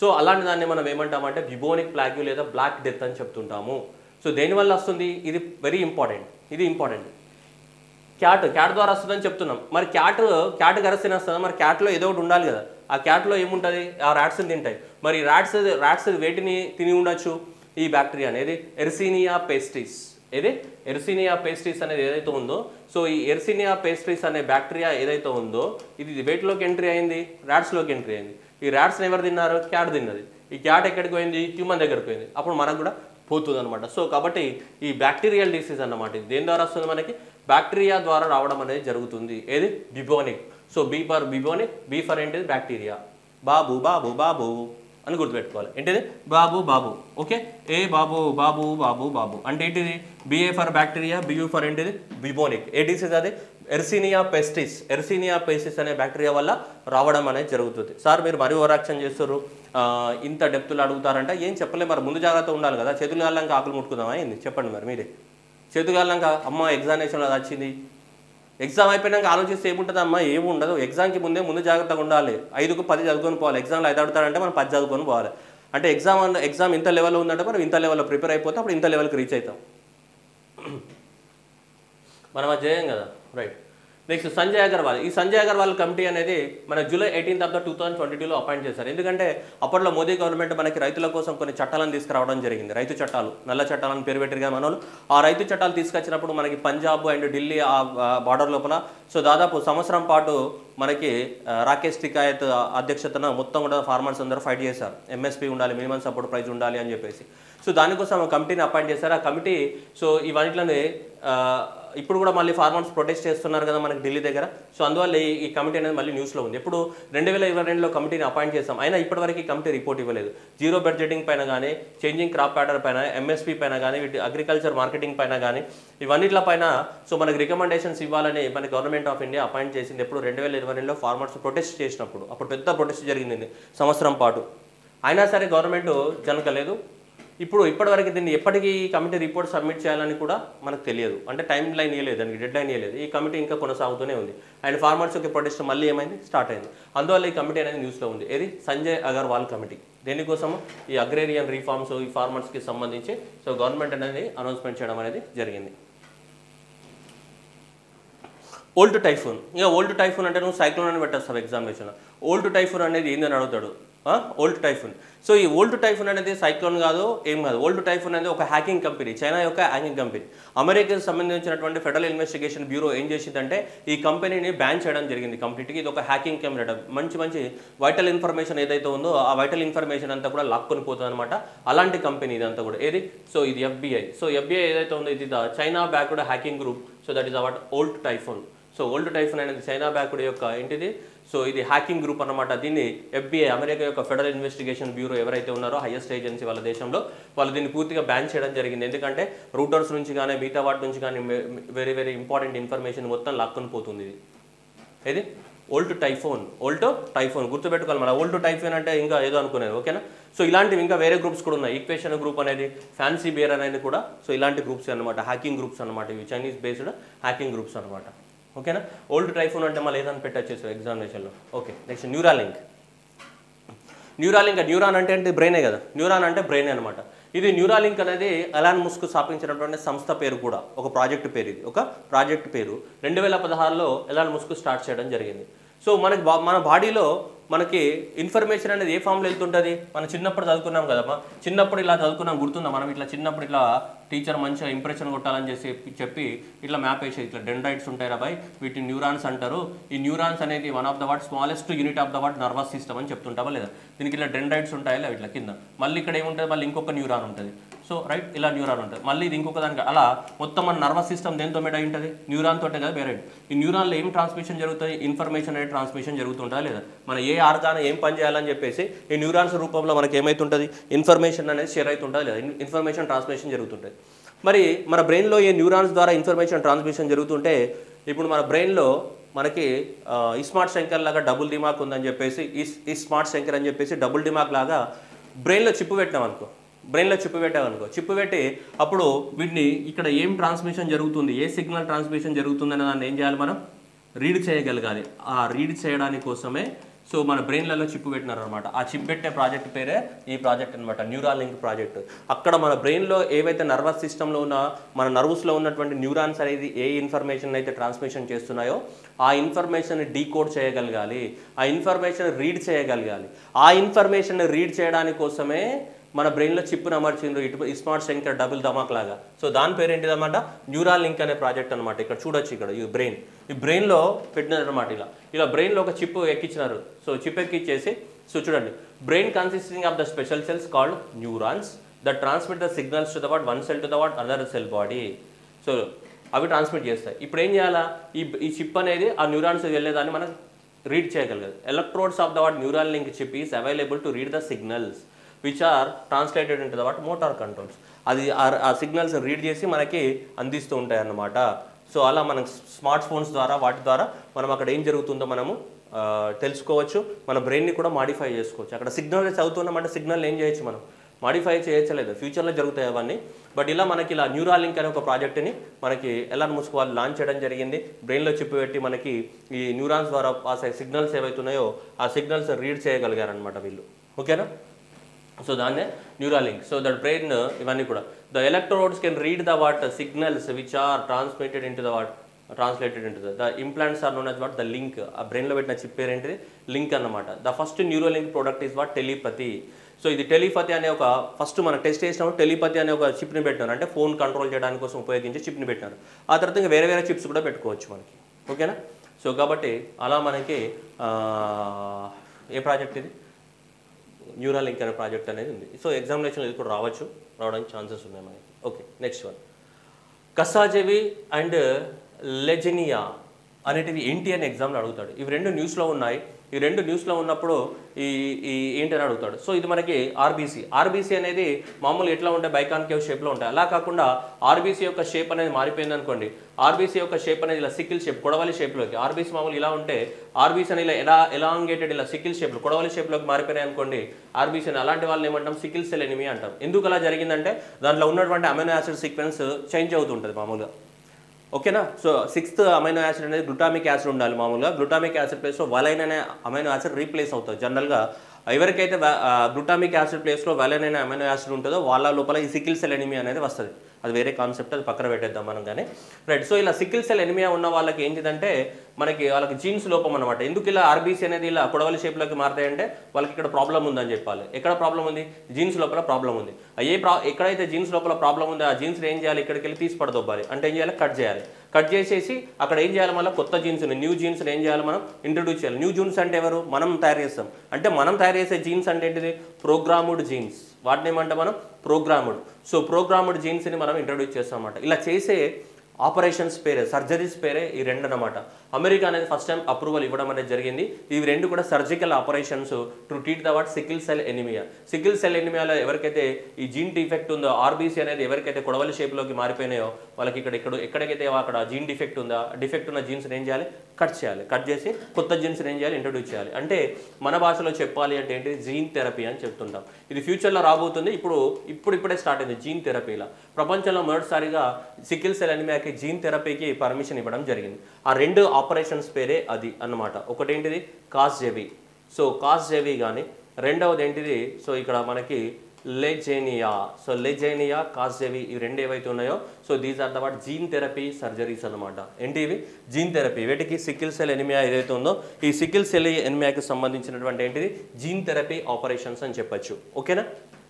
సో అలాంటి దాన్ని మనం ఏమంటామంటే బిబోనిక్ ప్లాగ్యూ లేదా బ్లాక్ డెత్ అని చెప్తుంటాము సో దేనివల్ల వస్తుంది ఇది వెరీ ఇంపార్టెంట్ ఇది ఇంపార్టెంట్ క్యాట్ క్యాట్ ద్వారా వస్తుందని చెప్తున్నాం మరి క్యాట్ క్యాట్ గరస్తేనే వస్తుందా మరి క్యాట్లో ఏదో ఒకటి ఉండాలి కదా ఆ క్యాట్లో ఏముంటుంది ఆ ర్యాట్స్ని తింటాయి మరి ర్యాట్స్ ర్యాట్స్ వేటిని తిని ఉండొచ్చు ఈ బ్యాక్టీరియా అనేది ఎర్సీనియా పేస్ట్రీస్ ఏది ఎర్సీనియా పేస్ట్రీస్ అనేది ఏదైతే ఉందో సో ఈ ఎర్సీనియా పేస్ట్రీస్ అనే బ్యాక్టీరియా ఏదైతే ఉందో ఇది వేటిలోకి ఎంట్రీ అయింది ర్యాట్స్లోకి ఎంట్రీ అయింది ఈ ర్యాట్స్ని ఎవరు తిన్నారు క్యాట్ తిన్నది ఈ క్యాట్ ఎక్కడికి పోయింది హ్యూమన్ దగ్గరికి పోయింది అప్పుడు మనకు కూడా పోతుంది అనమాట సో కాబట్టి ఈ బ్యాక్టీరియల్ డిసీజ్ అన్నమాట ఇది దేని ద్వారా వస్తుంది మనకి బ్యాక్టీరియా ద్వారా రావడం అనేది జరుగుతుంది ఏది bubonic so B for bubonic B for ఏంటిది బ్యాక్టీరియా బాబు బాబు బాబు అని గుర్తుపెట్టుకోవాలి ఏంటిది బాబు బాబు ఓకే ఏ బాబు బాబు బాబు బాబు అంటే ఏంటిది B A for bacteria B U for ఏంటిది బిబోనిక్ ఏ డిసీజ్ అది ఎర్సీనియా పెస్టిస్ ఎర్సీనియా పెస్టిస్ అనే బ్యాక్టీరియా వల్ల రావడం అనేది జరుగుతుంది సార్ మీరు మరీ ఓరాక్షన్ చేస్తారు ఆ, ఇంత డెప్త్లు అడుగుతారంటే ఏం చెప్పలే మరి ముందు జాగ్రత్త ఉండాలి కదా చేతులు కాళ్ళంక ఆకులు ముట్టుకుందామా ఏంది చెప్పండి మరి మీరే చేతులు కాళ్ళంక అమ్మ ఎగ్జామినేషన్లో అది వచ్చింది ఎగ్జామ్ అయిపోయినాక ఆలోచిస్తే ఏముంటుంది అమ్మా ఏమి ఉండదు ఎగ్జామ్కి ముందే ముందు జాగ్రత్తగా ఉండాలి ఐదుకు పది చదువుకొని పోవాలి ఎగ్జామ్లో ఐదు అడుగుతారంటే మనం పది చదువుకొని పోవాలి అంటే ఎగ్జామ్ అన్న- ఎగ్జామ్ ఇంత లెవెల్లో ఉందంటే మనం ఇంత లెవెల్లో ప్రిపేర్ అయిపోతే అప్పుడు ఇంత లెవెల్కి రీచ్ అవుతాం మనం అది చేయం కదా రైట్ నెక్స్ట్ సంజయ్ అగర్వాల్ ఈ సంజయ్ అగర్వాల్ కమిటీ అనేది మన July eighteenth of the two thousand twenty టూలో అపాయింట్ చేశారు ఎందుకంటే అప్పట్లో మోదీ గవర్నమెంట్ మనకి రైతుల కోసం కొన్ని చట్టాలను తీసుకురావడం జరిగింది రైతు చట్టాలు నల్ల చట్టాలను పేరు పెట్టిరుగా మనోళ్ళు ఆ రైతు చట్టాలు తీసుకొచ్చినప్పుడు మనకి పంజాబ్ అండ్ ఢిల్లీ ఆ బార్డర్ లోపల సో దాదాపు సంవత్సరం పాటు మనకి ఆ, రాకేష్ టికాయత్ అధ్యక్షతన మొత్తం కూడా ఫార్మర్స్ అందరూ ఫైట్ చేశారు ఎంఎస్పీ ఉండాలి మినిమం సపోర్ట్ ప్రైస్ ఉండాలి అని చెప్పేసి సో దానికోసం ఒక కమిటీని అపాయింట్ చేశారు ఆ కమిటీ సో ఇవన్నిట్లని ఆ, ఇప్పుడు కూడా మళ్ళీ ఫార్మర్స్ ప్రొటెస్ట్ చేస్తున్నారు కదా మనకి ఢిల్లీ దగ్గర సో అందువల్ల ఈ ఈ కమిటీ అనేది మళ్ళీ న్యూస్లో ఉంది ఇప్పుడు రెండు వేల ఇరవై రెండులో కమిటీని అపాయింట్ చేస్తాం అయినా ఇప్పటివరకు ఈ కమిటీ రిపోర్ట్ ఇవ్వలేదు జీరో బడ్జెటింగ్ పైన కానీ చేంజింగ్ క్రాప్ ప్యాటర్న్ పైన ఎంఎస్పీ పైన కానీ వీటి అగ్రికల్చర్ మార్కెటింగ్ పైన కానీ ఇవన్నిట్ల పైన సో మనకి రికమెండేషన్స్ ఇవ్వాలని మన గవర్నమెంట్ ఆఫ్ ఇండియా అపాయింట్ చేసింది ఎప్పుడు రెండు వేల ఇరవై రెండులో ఫార్మర్స్ ప్రొటెస్ట్ చేసినప్పుడు అప్పుడు పెద్ద ప్రొటెస్ట్ జరిగింది సంవత్సరం పాటు అయినా సరే గవర్నమెంట్ జనకలేదు ఇప్పుడు ఇప్పటివరకు దీన్ని ఎప్పటికీ ఈ కమిటీ రిపోర్ట్ సబ్మిట్ చేయాలని కూడా మనకు తెలియదు అంటే టైం లైన్ ఇవ్వలేదు దానికి డెడ్ లైన్ ఇవ్వలేదు ఈ కమిటీ ఇంకా కొనసాగుతూనే ఉంది అండ్ ఫార్మర్స్ యొక్క ప్రొటెస్ట్ మళ్ళీ ఏమైంది స్టార్ట్ అయింది అందువల్ల ఈ కమిటీ అనేది న్యూస్లో ఉంది ఏది సంజయ్ అగర్వాల్ కమిటీ దేనికోసం ఈ అగ్రేరియన్ రీఫార్మ్స్ ఈ ఫార్మర్స్కి సంబంధించి సో గవర్నమెంట్ అనేది అనౌన్స్మెంట్ చేయడం అనేది జరిగింది ఓల్డ్ టైఫూన్ ఇక ఓల్డ్ టైఫూన్ అంటే నువ్వు సైక్లోన్ అని పెట్టేస్తావు ఎగ్జామినేషన్ ఓల్డ్ టైఫూన్ అనేది ఏందని అడుగుతాడు ఓల్డ్ టైఫూన్ సో ఈ ఓల్డ్ టైఫూన్ అనేది సైక్లోన్ కాదు ఏం కాదు ఓల్డ్ టైఫూన్ అనేది ఒక హ్యాకింగ్ కంపెనీ చైనా యొక్క హ్యాకింగ్ కంపెనీ అమెరికాకి సంబంధించినటువంటి ఫెడరల్ ఇన్వెస్టిగేషన్ బ్యూరో ఏం చేసిందంటే ఈ కంపెనీని బ్యాన్ చేయడం జరిగింది కంప్లీట్గా ఇది ఒక హ్యాకింగ్ కంపెనీ మంచి మంచి వైటల్ ఇన్ఫర్మేషన్ ఏదైతే ఉందో ఆ వైటల్ ఇన్ఫర్మేషన్ అంతా కూడా లాక్కొని పోతుంది అనమాట అలాంటి కంపెనీ ఇదంతా కూడా ఏది సో ఇది ఎఫ్బిఐ సో ఎఫ్బిఐ ఏదైతే ఉందో ఇది the China backed hacking group so that is about old typhoon so old typhoon అనేది చైనా బ్యాక్డ్ యొక్క ఏంటిది సో ఇది హ్యాకింగ్ గ్రూప్ అన్నమాట దీన్ని ఎఫ్బిఐ అమెరికా యొక్క ఫెడరల్ ఇన్వెస్టిగేషన్ బ్యూరో ఎవరైతే ఉన్నారో హైయెస్ట్ ఏజెన్సీ వాళ్ళ దేశంలో వాళ్ళు దీన్ని పూర్తిగా బ్యాన్ చేయడం జరిగింది ఎందుకంటే రూటర్స్ నుంచి కానీ మిగతా వాటి నుంచి కానీ వెరీ వెరీ ఇంపార్టెంట్ ఇన్ఫర్మేషన్ మొత్తం లాక్కొని పోతుంది ఇది ఏది ఓల్డ్ టైఫోన్ ఓల్డ్ టైఫోన్ గుర్తుపెట్టుకోవాలి మన ఓల్డ్ టైఫోన్ అంటే ఇంకా ఏదో అనుకునేది ఓకేనా సో ఇలాంటివి ఇంకా వేరే గ్రూప్స్ కూడా ఉన్నాయి ఈక్వేషన్ గ్రూప్ అనేది ఫ్యాన్సీ బేర్ అనేది కూడా సో ఇలాంటి గ్రూప్స్ అనమాట హ్యాకింగ్ గ్రూప్స్ అనమాట ఇవి చైనీస్ బేస్డ్ హ్యాకింగ్ గ్రూప్స్ అనమాట ఓకేనా ఓల్డ్ టైఫోన్ అంటే మళ్ళీ ఏదని పెట్టచ్చేసారు ఎగ్జామినేషన్లో okay next Neuralink Neuralink neuron అంటే అంటే బ్రెయినే కదా న్యూరాన్ అంటే బ్రెయిన్ అనమాట ఇది న్యూరాలింక్ అనేది అలాన్ ముస్క్ స్థాపించినటువంటి సంస్థ పేరు కూడా ఒక ప్రాజెక్ట్ పేరు ఇది ఒక ప్రాజెక్ట్ పేరు రెండు వేల పదహారులో ఎలాన్ ముస్క్ స్టార్ట్ చేయడం జరిగింది సో మనకి బా మన బాడీలో మనకి ఇన్ఫర్మేషన్ అనేది ఏ ఫామ్లో వెళ్తుంటుంది మనం చిన్నప్పుడు చదువుకున్నాం కదమ్మా చిన్నప్పుడు ఇలా చదువుకున్నాం గుర్తుందా మనం ఇట్లా చిన్నప్పుడు ఇట్లా టీచర్ మంచిగా ఇంప్రెషన్ కొట్టాలని చేసి చెప్పి ఇట్లా మ్యాప్ వేసేది ఇట్లా డెండ్రైట్స్ ఉంటాయి రాబాయ్ వీటిని న్యూరాన్స్ అంటారు ఈ న్యూరాన్స్ అనేది one of the what smallest unit of the what nervous system అని చెప్తుంటావా లేదా దీనికి ఇలా డెండ్రైట్స్ ఉంటాయి లేదా ఇట్లా కింద మళ్ళీ ఇక్కడ ఏముంటుంది మళ్ళీ ఇంకొక న్యూరాన్ ఉంటుంది సో రైట్ ఇలా న్యూరాన్ ఉంటుంది మళ్ళీ ఇది ఇంకొక దానికి అలా మొత్తం మన నర్వస్ సిస్టమ్ దేంతో మేడ ఉంటుంది న్యూరాన్ తోటే కదా వేరే ఈ న్యూరాన్లో ఏం ట్రాన్స్మిషన్ జరుగుతుంది ఇన్ఫర్మేషన్ అనేది ట్రాన్స్మిషన్ జరుగుతుంటుందా లేదా మన ఏ ఆర్గాన్ ఏం పని చేయాలని చెప్పేసి ఈ న్యూరాన్స్ రూపంలో మనకి ఏమవుతుంటుంది ఇన్ఫర్మేషన్ అనేది షేర్ అవుతుంటుంది లేదా ఇన్ఫర్మేషన్ ట్రాన్స్మిషన్ జరుగుతుంటుంది మరి మన బ్రెయిన్లో ఈ న్యూరాన్స్ ద్వారా ఇన్ఫర్మేషన్ ట్రాన్స్మిషన్ జరుగుతుంటే ఇప్పుడు మన బ్రెయిన్లో మనకి ఆ, ఈ స్మార్ట్ శంకర్ లాగా డబుల్ దిమాక్ ఉందని చెప్పేసి ఈ ఈ స్మార్ట్ శంకర్ అని చెప్పేసి డబుల్ దిమాక్ లాగా బ్రెయిన్లో చిప్పు పెట్టినాం అనుకో బ్రెయిన్లో చిప్పు పెట్టామనుకో చిప్పు పెట్టి అప్పుడు వీటిని ఇక్కడ ఏం ట్రాన్స్మిషన్ జరుగుతుంది ఏ సిగ్నల్ ట్రాన్స్మిషన్ జరుగుతుంది అనే దాన్ని ఏం చేయాలి మనం రీడ్ చేయగలగాలి ఆ రీడ్ చేయడానికి కోసమే సో మన బ్రెయిన్లలో చిప్ పెట్టినారు అనమాట ఆ చిప్ పెట్టే ప్రాజెక్ట్ పేరే ఈ ప్రాజెక్ట్ అనమాట న్యూరాల్ లింక్ ప్రాజెక్ట్ అక్కడ మన బ్రెయిన్లో ఏవైతే నర్వస్ సిస్టంలో ఉన్న మన నర్వస్లో ఉన్నటువంటి న్యూరాన్స్ అనేది ఏ ఇన్ఫర్మేషన్ అయితే ట్రాన్స్మిషన్ చేస్తున్నాయో ఆ ఇన్ఫర్మేషన్ డీకోడ్ చేయగలగాలి ఆ ఇన్ఫర్మేషన్ రీడ్ చేయగలగాలి ఆ ఇన్ఫర్మేషన్ రీడ్ చేయడానికి కోసమే మన బ్రెయిన్లో చిప్ను అమర్చిండ్రు ఇటు స్మార్ట్ శంకర్ డబుల్ ధమాక్ లాగా సో దాని పేరు ఏంటిదన్నమాట న్యూరాల్ లింక్ అనే ప్రాజెక్ట్ అనమాట ఇక్కడ చూడొచ్చు ఇక్కడ ఈ బ్రెయిన్ ఈ బ్రెయిన్లో పెట్టినారనమాట ఇలా ఇలా బ్రెయిన్లో ఒక చిప్ ఎక్కించినారు సో చిప్ ఎక్కిచ్చేసి సో చూడండి brain consisting of the special cells called neurons the transmit the signals to the what one cell to the what other cell body so అవి ట్రాన్స్మిట్ చేస్తాయి ఇప్పుడు ఏం చేయాలా ఈ ఈ చిప్ అనేది ఆ న్యూరాన్స్ వెళ్ళేదాన్ని మనం రీడ్ చేయగలగదు electrodes of the what neural link chip is available to read the signals which are translated into the what motor controls అది ఆ- ఆ సిగ్నల్స్ రీడ్ చేసి మనకి అందిస్తూ ఉంటాయి అన్నమాట సో అలా మనం స్మార్ట్ ఫోన్స్ ద్వారా వాటి ద్వారా మనం అక్కడ ఏం జరుగుతుందో మనము ఆ, తెలుసుకోవచ్చు మన బ్రెయిన్ని కూడా మాడిఫై చేసుకోవచ్చు అక్కడ సిగ్నల్ చదువుతున్నామంటే సిగ్నల్ ఏం చేయొచ్చు మనం మాడిఫై చేయలేదు ఫ్యూచర్లో జరుగుతాయి అవన్నీ బట్ ఇలా మనకి ఇలా న్యూరాల్ లింక్ అనే ఒక ప్రాజెక్ట్ని మనకి ఎలాన్ ముస్క్ వాళ్ళు లాంచ్ చేయడం జరిగింది బ్రెయిన్లో చిప్ పెట్టి మనకి ఈ న్యూరాన్స్ ద్వారా పాస్ అయ్యే సిగ్నల్స్ ఏవైతున్నాయో ఆ సిగ్నల్స్ రీడ్ చేయగలిగారనమాట వీళ్ళు ఓకేనా సో దాన్నే neural link so that brain ఇవన్నీ కూడా the electrodes can read the what signals which are transmitted into the what translated into the implants are known as what the link ఆ బ్రెయిన్లో పెట్టిన chip పేరు ఏంటిది link అన్నమాట the first neuro link product is what telepathy so ఇది telepathy అనే ఒక first మన టెస్ట్ చేసినప్పుడు టెలిపతి అనే ఒక చిప్ని పెట్టినారు అంటే ఫోన్ కంట్రోల్ చేయడానికి కోసం ఉపయోగించే చిప్ని పెట్టినారు ఆ తర్వాత ఇంకా వేరే వేరే చిప్స్ కూడా పెట్టుకోవచ్చు మనకి ఓకేనా సో కాబట్టి అలా మనకి ఆ, ఏ ప్రాజెక్ట్ ఇది న్యూరల్ లింక్ అనే ప్రాజెక్ట్ అనేది ఉంది సో ఎగ్జామినేషన్ ఇది కూడా రావచ్చు రావడానికి ఛాన్సెస్ ఉన్నాయి మనకి ఓకే నెక్స్ట్ వన్ కసాజెవి అండ్ లెజెనియా అనేటివి ఏంటి అని ఎగ్జామ్లో అడుగుతాడు ఇవి రెండు న్యూస్లో ఉన్నాయి ఈ రెండు న్యూస్లో ఉన్నప్పుడు ఈ ఈ ఏంటి అని అడుగుతాడు సో ఇది మనకి ఆర్బీసీ ఆర్బీసీ అనేది మామూలు ఎట్లా ఉంటాయి బైకాన్కేవ్ షేప్లో ఉంటాయి అలా కాకుండా ఆర్బీసీ యొక్క షేప్ అనేది మారిపోయింది అనుకోండి ఆర్బీసీ యొక్క షేప్ అనేది ఇలా సికిల్ షేప్ కొడవలి షేప్లోకి ఆర్బీసీ మామూలు ఇలా ఉంటే ఆర్బీసీ అని ఇలా ఎలా ఎలాంగేటెడ్ ఇలా సికిల్ షేప్లో కొడవలి షేప్లోకి మారిపోయినాయి అనుకోండి ఆర్బీసీ అని అలాంటి వాళ్ళని ఏమంటాం సికిల్ సెల్ ఎనిమి అంటాం ఎందుకు అలా జరిగిందంటే దాంట్లో ఉన్నటువంటి అమైనో యాసిడ్ సీక్వెన్స్ చేంజ్ అవుతుంటుంది మామూలుగా ఓకేనా సో సిక్స్త్ అమైనో యాసిడ్ అనేది గ్లూటామిక్ యాసిడ్ ఉండాలి మామూలుగా గ్లూటామిక్ యాసిడ్ ప్లేస్లో వలైన్ అనే అమైనో యాసిడ్ రీప్లేస్ అవుతుంది జనరల్గా ఎవరికైతే గ్లూటామిక్ యాసిడ్ ప్లేస్లో వలైన్ అనే అమైనో యాసిడ్ ఉంటుందో వాళ్ళ లోపల ఈ సికిల్ సెల్ ఎనిమియా అనేది వస్తుంది అది వేరే కాన్సెప్ట్ అది పక్కన పెట్టేద్దాం మనం కానీ రైట్ సో ఇలా సికిల్ సెల్ ఎనిమియా ఉన్న వాళ్ళకి ఏంటిదంటే మనకి వాళ్ళకి జీన్స్ లోపం అనమాట ఎందుకు ఇలా ఆర్బీసీ అనేది ఇలా కొడవలి షేప్లోకి మారుతాయంటే వాళ్ళకి ఇక్కడ ప్రాబ్లం ఉందని చెప్పాలి ఎక్కడ ప్రాబ్లం ఉంది జీన్స్ లోపల ప్రాబ్లం ఉంది ఆ ఏ ప్రా ఎక్కడైతే జీన్స్ లోపల ప్రాబ్లం ఉందో ఆ జీన్స్ ఏం చేయాలి ఇక్కడికి వెళ్ళి తీసి పడదొబ్బాలి అంటే ఏం చేయాలి కట్ చేయాలి కట్ చేసేసి అక్కడ ఏం చేయాలి మళ్ళీ కొత్త జీన్స్ న్యూ జీన్స్ ఏం చేయాలి మనం ఇంట్రొడ్యూస్ చేయాలి న్యూ జీన్స్ అంటే ఎవరు మనం తయారు చేస్తాం అంటే మనం తయారు చేసే జీన్స్ అంటే ఏంటిది ప్రోగ్రాముడ్ జీన్స్ వాటిని ఏమంటే మనం ప్రోగ్రాముడ్ సో ప్రోగ్రాముడ్ జీన్స్ని మనం ఇంట్రొడ్యూస్ చేస్తాం అన్నమాట ఇలా చేసే ఆపరేషన్స్ పేరే సర్జరీస్ పేరే ఈ రెండు అనమాట అమెరికా అనేది ఫస్ట్ టైం అప్రూవల్ ఇవ్వడం అనేది జరిగింది ఇవి రెండు కూడా surgical operations to treat the what sickle cell anaemia sickle cell ఎనిమియాలో ఎవరికైతే ఈ జీన్ డిఫెక్ట్ ఉందో ఆర్బీసీ అనేది ఎవరికైతే కొడవలి షేప్లోకి మారిపోయినాయో వాళ్ళకి ఇక్కడ ఇక్కడ ఎక్కడికైతే అక్కడ జీన్ డిఫెక్ట్ ఉందా డిఫెక్ట్ ఉన్న జీన్స్ ఏం చేయాలి కట్ చేయాలి కట్ చేసి కొత్త జీన్స్ ఏం చేయాలి ఇంట్రొడ్యూస్ చేయాలి అంటే మన భాషలో చెప్పాలి అంటే ఏంటి జీన్ థెరపీ అని చెప్తుంటాం ఇది ఫ్యూచర్లో రాబోతుంది ఇప్పుడు ఇప్పుడు ఇప్పుడే స్టార్ట్ అయింది జీన్ థెరపీలా ప్రపంచంలో మొదటిసారిగా సికిల్ సెల్ ఎనిమియాకి జీన్ థెరపీకి పర్మిషన్ ఇవ్వడం జరిగింది ఆ రెండు ఆపరేషన్స్ పేరే అది అన్నమాట ఒకటేంటిది Casgevy so Casgevy కానీ రెండవది ఏంటిది సో ఇక్కడ మనకి లెజేనియా సో లెజేనియా కాస్జెవి ఈ రెండు ఏవైతే ఉన్నాయో so these are the what gene therapy surgeries అనమాట ఏంటి ఇవి జీన్ థెరపీ వీటికి సికిల్ సెల్ ఎనిమియా ఏదైతే ఉందో ఈ సికిల్ సెల్ ఎనిమియాకి సంబంధించినటువంటి ఏంటిది జీన్ థెరపీ ఆపరేషన్స్ అని చెప్పొచ్చు ఓకేనా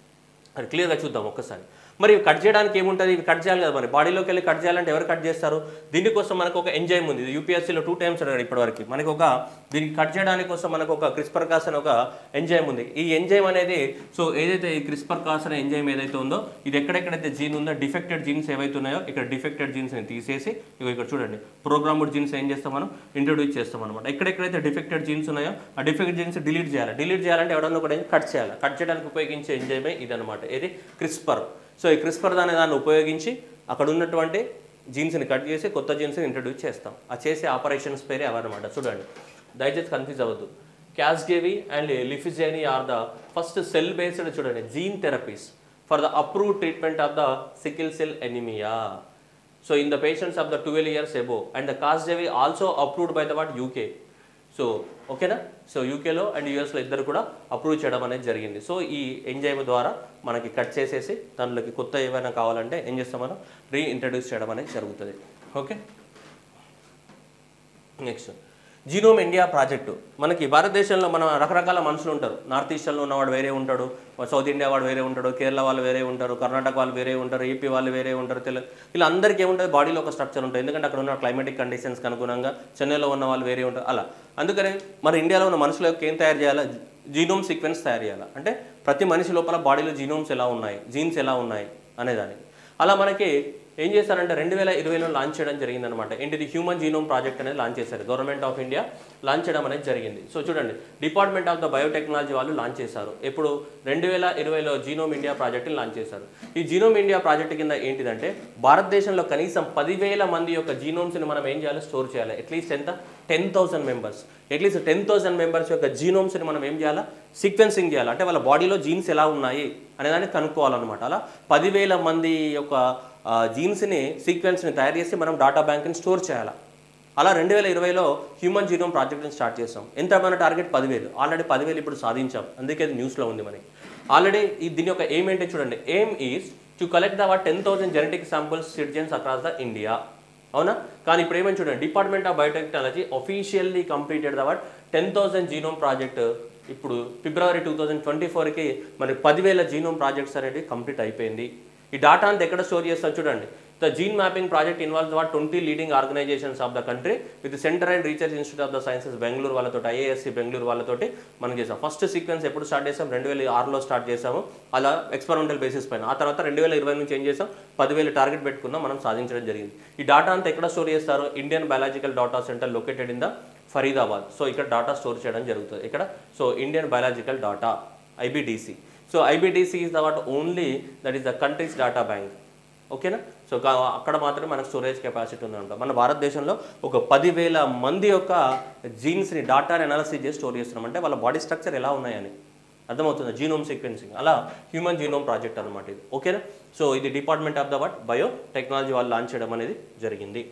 అది క్లియర్గా చూద్దాం ఒక్కసారి మరి ఇవి కట్ చేయడానికి ఏముంటుంది ఇవి కట్ చేయాలి కదా మరి బాడీలోకి వెళ్ళి కట్ చేయాలంటే ఎవరు కట్ చేస్తారు దీనికోసం మనకు ఒక ఎంజైమ్ ఉంది ఇది యూపీఎస్సీలో టూ టైమ్స్ అడిగాడు ఇప్పటివరకు మనకు ఒక దీనికి కట్ చేయడానికి కోసం మనకు ఒక క్రిస్పర్ కాస్ అనే ఒక ఎంజైమ్ ఉంది ఈ ఎంజైమ్ అనేది సో ఏదైతే ఈ క్రిస్పర్ కాస్ అనే ఎంజైమ్ ఏదైతే ఉందో ఇది ఎక్కడెక్కడైతే జీన్ ఉందో డిఫెక్టెడ్ జీన్స్ ఏవైతే ఉన్నాయో ఇక్కడ డిఫెక్టెడ్ జీన్స్ని తీసేసి ఇగో ఇక్కడ చూడండి ప్రోగ్రామ్డ్ జీన్స్ ఏం చేస్తాం మనం ఇంట్రొడ్యూస్ చేస్తాం అనమాట ఎక్కడెక్కడైతే డిఫెక్టెడ్ జీన్స్ ఉన్నాయో ఆ డిఫెక్ట్ జీన్స్ డిలీట్ చేయాలి డిలీట్ చేయాలంటే ఎవడన్నా కూడా కట్ చేయాలి కట్ చేయడానికి ఉపయోగించే ఎంజైమే ఇదనమాట ఇది క్రిస్పర్ సో ఈ క్రిస్పర్ అనే దాన్ని ఉపయోగించి అక్కడ ఉన్నటువంటి జీన్స్ని కట్ చేసి కొత్త జీన్స్ని ఇంట్రడ్యూస్ చేస్తాం ఆ చేసే ఆపరేషన్స్ పేరే అవన్నమాట చూడండి దయచేసి కన్ఫ్యూజ్ అవ్వద్దు Casgevy and Lyfgenia are the first cell based చూడండి gene therapies for the approve treatment of the sickle cell anaemia so in the patients of the twelve years above and the Casgevy also approved by the what UK so ఓకేనా so యూకేలో అండ్ యూఎస్లో ఇద్దరు కూడా approve చేయడం అనేది జరిగింది so ఈ ఎంజైమ్ ద్వారా మనకి కట్ చేసేసి దాంట్లోకి కొత్త ఏమైనా కావాలంటే ఏం చేస్తాం మనం రీఇంట్రడ్యూస్ చేయడం అనేది జరుగుతుంది okay next genome India project మనకి భారతదేశంలో మన రకరకాల మనుషులు ఉంటారు నార్త్ ఈస్టర్న్లో ఉన్నవాడు వేరే ఉంటాడు సౌత్ ఇండియా వాడు వేరే ఉంటాడు కేరళ వాళ్ళు వేరే ఉంటారు కర్ణాటక వాళ్ళు వేరే ఉంటారు ఏపీ వాళ్ళు వేరే ఉంటారు తెలు ఇలా అందరికీ ఏముంటుంది బాడీలో ఒక స్ట్రక్చర్ ఉంటుంది ఎందుకంటే అక్కడ ఉన్న క్లైమేటిక్ కండిషన్స్కి అనుగుణంగా చెన్నైలో ఉన్న వాళ్ళు వేరే ఉంటారు అలా అందుకనే మరి ఇండియాలో ఉన్న మనుషుల యొక్క ఏం తయారు చేయాలా జీనోమ్ సీక్వెన్స్ తయారు చేయాలి అంటే ప్రతి మనిషి లోపల బాడీలో జీనోమ్స్ ఎలా ఉన్నాయి జీన్స్ ఎలా ఉన్నాయి అనేదానికి అలా మనకి ఏం చేశారంటే రెండు వేల ఇరవైలో లాంచ్ చేయడం జరిగిందనమాట ఏంటిది హ్యూమన్ జీనోమ్ ప్రాజెక్ట్ అనేది లాంచ్ చేశారు గవర్నమెంట్ ఆఫ్ ఇండియా లాంచ్ చేయడం అనేది జరిగింది సో చూడండి డిపార్ట్మెంట్ ఆఫ్ ద బయోటెక్నాలజీ వాళ్ళు లాంచ్ చేశారు ఎప్పుడు రెండు వేల ఇరవైలో జీనోమ్ ఇండియా ప్రాజెక్ట్ని లాంచ్ చేశారు ఈ జీనోమ్ ఇండియా ప్రాజెక్ట్ కింద ఏంటిదంటే భారతదేశంలో కనీసం పదివేల మంది యొక్క జీనోమ్స్ని మనం ఏం చేయాలి స్టోర్ చేయాలి అట్లీస్ట్ ఎంత ten thousand members at least ten thousand members యొక్క జీనోమ్స్ని మనం ఏం చేయాలా సీక్వెన్సింగ్ చేయాలి అంటే వాళ్ళ బాడీలో జీన్స్ ఎలా ఉన్నాయి అనేదాన్ని కనుక్కోవాలన్నమాట అలా పదివేల మంది యొక్క ఆ, జీన్స్ని సీక్వెన్స్ని తయారు చేసి మనం డాటా బ్యాంక్ని స్టోర్ చేయాలి అలా రెండు వేల ఇరవైలో హ్యూమన్ జీనోమ్ ప్రాజెక్ట్ని స్టార్ట్ చేస్తాం ఎంత మన టార్గెట్ పదివేలు ఆల్రెడీ పదివేలు ఇప్పుడు సాధించాం అందుకే అది న్యూస్లో ఉంది మనకి ఆల్రెడీ ఈ దీని యొక్క ఎయిమ్ ఏంటో చూడండి aim is to collect the ten thousand genetic samples citizens across the India అవునా కానీ ఇప్పుడు ఏమని చూడండి department of biotechnology officially completed the ten thousand genome project ఇప్పుడు ఫిబ్రవరి టూ థౌజండ్ ట్వంటీ ఫోర్కి మనకి పదివేల జీనోమ్ ప్రాజెక్ట్స్ అనేది కంప్లీట్ అయిపోయింది ఈ డాటా అంతా ఎక్కడ స్టోర్ చేస్తారు చూడండి the gene mapping project involve what twenty leading organisations of the country with centre and research institute of the sciences Bengaluru వాళ్ళతో ఐఏఎస్సి బెంగళూరు వాళ్ళతోటి మనం చేసాం ఫస్ట్ సీక్వెన్స్ ఎప్పుడు స్టార్ట్ చేసాం రెండు వేల ఆరులో స్టార్ట్ చేసాము అలా ఎక్స్పెరిమెంటల్ బేసిస్ పైన ఆ తర్వాత రెండు వేల ఇరవై నుంచి ఏం చేసాం పదివేలు టార్గెట్ పెట్టుకున్నాం మనం సాధించడం జరిగింది ఈ డాటా అంతా ఎక్కడ స్టోర్ చేస్తారు Indian biological data centre located in the Faridabad so ఇక్కడ డాటా స్టోర్ చేయడం జరుగుతుంది ఇక్కడ so Indian biological data IBDC so IBDC is the what only that is the country's data bank ఓకేనా సో కా- అక్కడ మాత్రమే మనకు స్టోరేజ్ కెపాసిటీ ఉందంట మన భారతదేశంలో ఒక పదివేల మంది యొక్క జీన్స్ని డాటాని అనాలిసిస్ చేసి స్టోర్ చేస్తున్నాం అంటే వాళ్ళ బాడీ స్ట్రక్చర్ ఎలా ఉన్నాయని అర్థమవుతుంది జీనోమ్ సీక్వెన్సింగ్ అలా హ్యూమన్ జీనోమ్ ప్రాజెక్ట్ అనమాట ఇది ఓకేనా సో ఇది department of the what biotechnology వాళ్ళు లాంచ్ చేయడం అనేది జరిగింది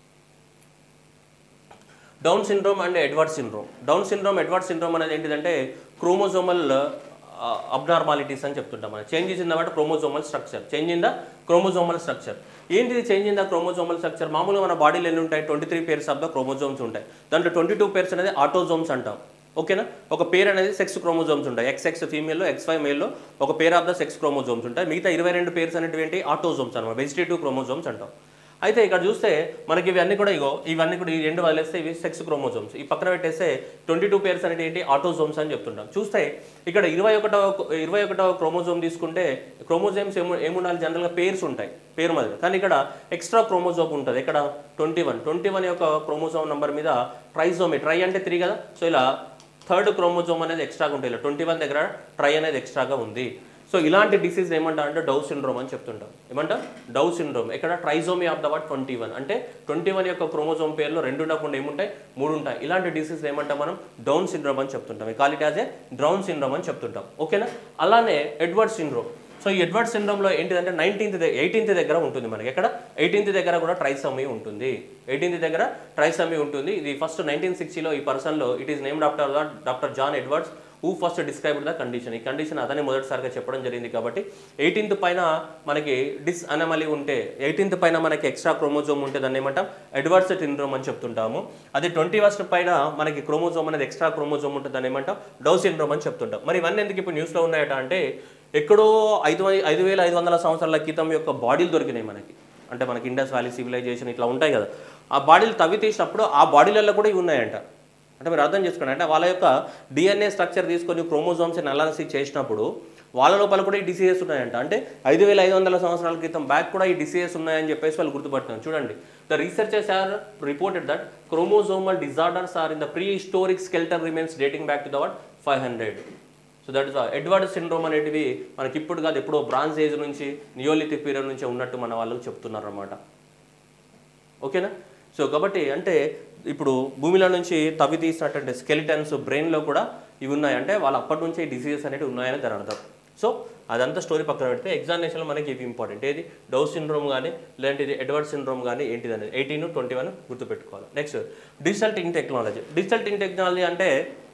Down syndrome and Edward syndrome Down syndrome Edward syndrome అనేది ఏంటిదంటే క్రోమోజోమల్ అబ్నార్మాలిటీస్ అని చెప్తుంటాం మనం changes in the what chromosomal structure change in the chromosomal structure ఏంటిది change in the chromosomal structure మామూలుగా మన బాడీలో ఎన్ని ఉంటాయి twenty three pairs of the chromosomes ఉంటాయి దాంట్లో ట్వంటీ టూ పేర్స్ అనేది ఆటోజోమ్స్ అంటాం ఓకేనా ఒక పేర్ అనేది సెక్స్ క్రోమోజోమ్స్ ఉంటాయి ఎక్స్ ఎక్స్ ఫీమేల్లో ఎక్స్ ఫైవ్ మేల్లో ఒక pair of the sex chromosomes ఉంటాయి మిగతా ఇరవై రెండు పేర్స్ అనేటివి ఏంటి ఆటోజోమ్స్ అనమాట వెజిటేటివ్ క్రోమోజోమ్స్ అంటాం అయితే ఇక్కడ చూస్తే మనకి ఇవన్నీ కూడా ఇగో ఇవన్నీ కూడా ఈ రెండు వదిలేస్తే ఇవి సెక్స్ క్రోమోజోమ్స్ ఈ పక్కన పెట్టేస్తే ట్వంటీ టూ పేర్స్ అనేది ఏంటి ఆటోజోమ్స్ అని చెప్తుంటాం చూస్తే ఇక్కడ ఇరవై ఒకటో ఇరవై ఒకటో క్రోమోజోమ్ తీసుకుంటే క్రోమోజోమ్స్ ఏము ఏముండాలి జనరల్గా పేర్స్ ఉంటాయి పేరు మీద కానీ ఇక్కడ ఎక్స్ట్రా క్రోమోజోమ్ ఉంటుంది ఇక్కడ ట్వంటీ వన్ ట్వంటీ వన్ యొక్క క్రోమోజోమ్ నెంబర్ మీద ట్రైజోమి ట్రై అంటే త్రీ కదా సో ఇలా థర్డ్ క్రోమోజోమ్ అనేది ఎక్స్ట్రాగా ఉంటుంది ఇలా ట్వంటీ వన్ దగ్గర ట్రై అనేది ఎక్స్ట్రాగా ఉంది సో ఇలాంటి డిసీజ్ ఏమంటారు అంటే డౌ సిండ్రోమ్ అని చెప్తుంటాం ఏమంటాం డౌ సిండ్రోమ్ ఇక్కడ trisomy of the what twenty one అంటే ట్వంటీ వన్ యొక్క క్రోమోజోమ్ పేర్లో రెండు ఉండకుండా ఏముంటాయి మూడు ఉంటాయి ఇలాంటి డిసీజ్ ఏమంటాం మనం డౌన్ సిండ్రోమ్ అని చెప్తుంటాం call it as a Down syndrome అని చెప్తుంటాం ఓకేనా అలానే ఎడ్వర్డ్ సిండ్రోమ్ సో ఈ ఎడ్వర్డ్ సిండ్రోమ్లో ఏంటిదంటే నైన్టీన్త్ ఎయిటీన్త్ దగ్గర ఉంటుంది మనకి ఎక్కడ ఎయిటీన్త్ దగ్గర కూడా ట్రైసమీ ఉంటుంది ఎయిటీన్త్ దగ్గర ట్రైసమీ ఉంటుంది ఇది ఫస్ట్ నైన్టీన్ సిక్స్టీలో ఈ పర్సన్లో it is named after doctor John Edwards who first describe the condition ఈ కండిషన్ అతనే మొదటిసారిగా చెప్పడం జరిగింది కాబట్టి ఎయిటీన్త్ పైన మనకి డిస్ అనమలి ఉంటే ఎయిటీన్త్ పైన మనకి ఎక్స్ట్రా క్రోమోజోమ్ ఉంటే దాన్ని ఏమంటాం ఎడ్వర్డ్స్ సిండ్రోమ్ అని చెప్తుంటాము అది ట్వంటీ ఫస్ట్ పైన మనకి క్రోమోజోమ్ అనేది ఎక్స్ట్రా క్రోమోజోమ్ ఉంటుంది దాన్ని ఏమంటాం డౌ సిండ్రోమ్ అని చెప్తుంటాం మరి ఇవన్నీ ఎందుకు ఇప్పుడు న్యూస్లో ఉన్నాయట అంటే ఎక్కడో ఐదు వై- ఐదు వేల ఐదు వందల సంవత్సరాల క్రితం యొక్క బాడీలు దొరికినాయి మనకి అంటే మనకి ఇండస్ వ్యాలీ సివిలైజేషన్ ఇట్లా ఉంటాయి కదా ఆ బాడీలు తవ్వి తీసినప్పుడు ఆ బాడీలలో కూడా ఇవి ఉన్నాయంట అంటే మీరు అర్థం చేసుకోండి అంటే వాళ్ళ యొక్క డిఎన్ఏ స్ట్రక్చర్ తీసుకొని క్రోమోజోమ్స్ అనాలిసిస్ చేసినప్పుడు వాళ్ళ లోపల కూడా ఈ డిసీజెస్ ఉన్నాయంట అంటే ఐదు వేల ఐదు వందల సంవత్సరాల క్రితం బ్యాక్ కూడా ఈ డిసీజెస్ ఉన్నాయని చెప్పేసి వాళ్ళు గుర్తుపట్టినారు చూడండి the researchers are reported that chromosomal disorders are in the prehistoric skeleton remains dating back to the what five hundred so that is Edward syndrome అనేటివి మనకి ఇప్పుడు కాదు ఎప్పుడో బ్రాంజ్ ఏజ్ నుంచి నియోలిథిక్ పీరియడ్ నుంచి ఉన్నట్టు మన వాళ్ళు చెప్తున్నారు అన్నమాట ఓకేనా సో కాబట్టి అంటే ఇప్పుడు భూమిలో నుంచి తవ్వి తీసినటువంటి స్కెలిటన్స్ బ్రెయిన్లో కూడా ఇవి ఉన్నాయి అంటే వాళ్ళు అప్పటి నుంచే ఈ డిసీజెస్ అనేవి ఉన్నాయని దాని అర్థం సో అదంతా స్టోరీ పక్కన పెడితే ఎగ్జామినేషన్లో మనకి ఇవి ఇంపార్టెంట్ ఏది డౌ సిండ్రోమ్ కానీ లేదంటే ఎడ్వర్డ్ సిండ్రోమ్ కానీ ఏంటిది అనేది ఎయిటీన్ ట్వంటీ వన్ గుర్తుపెట్టుకోవాలి next digital twin technology digital twin technology అంటే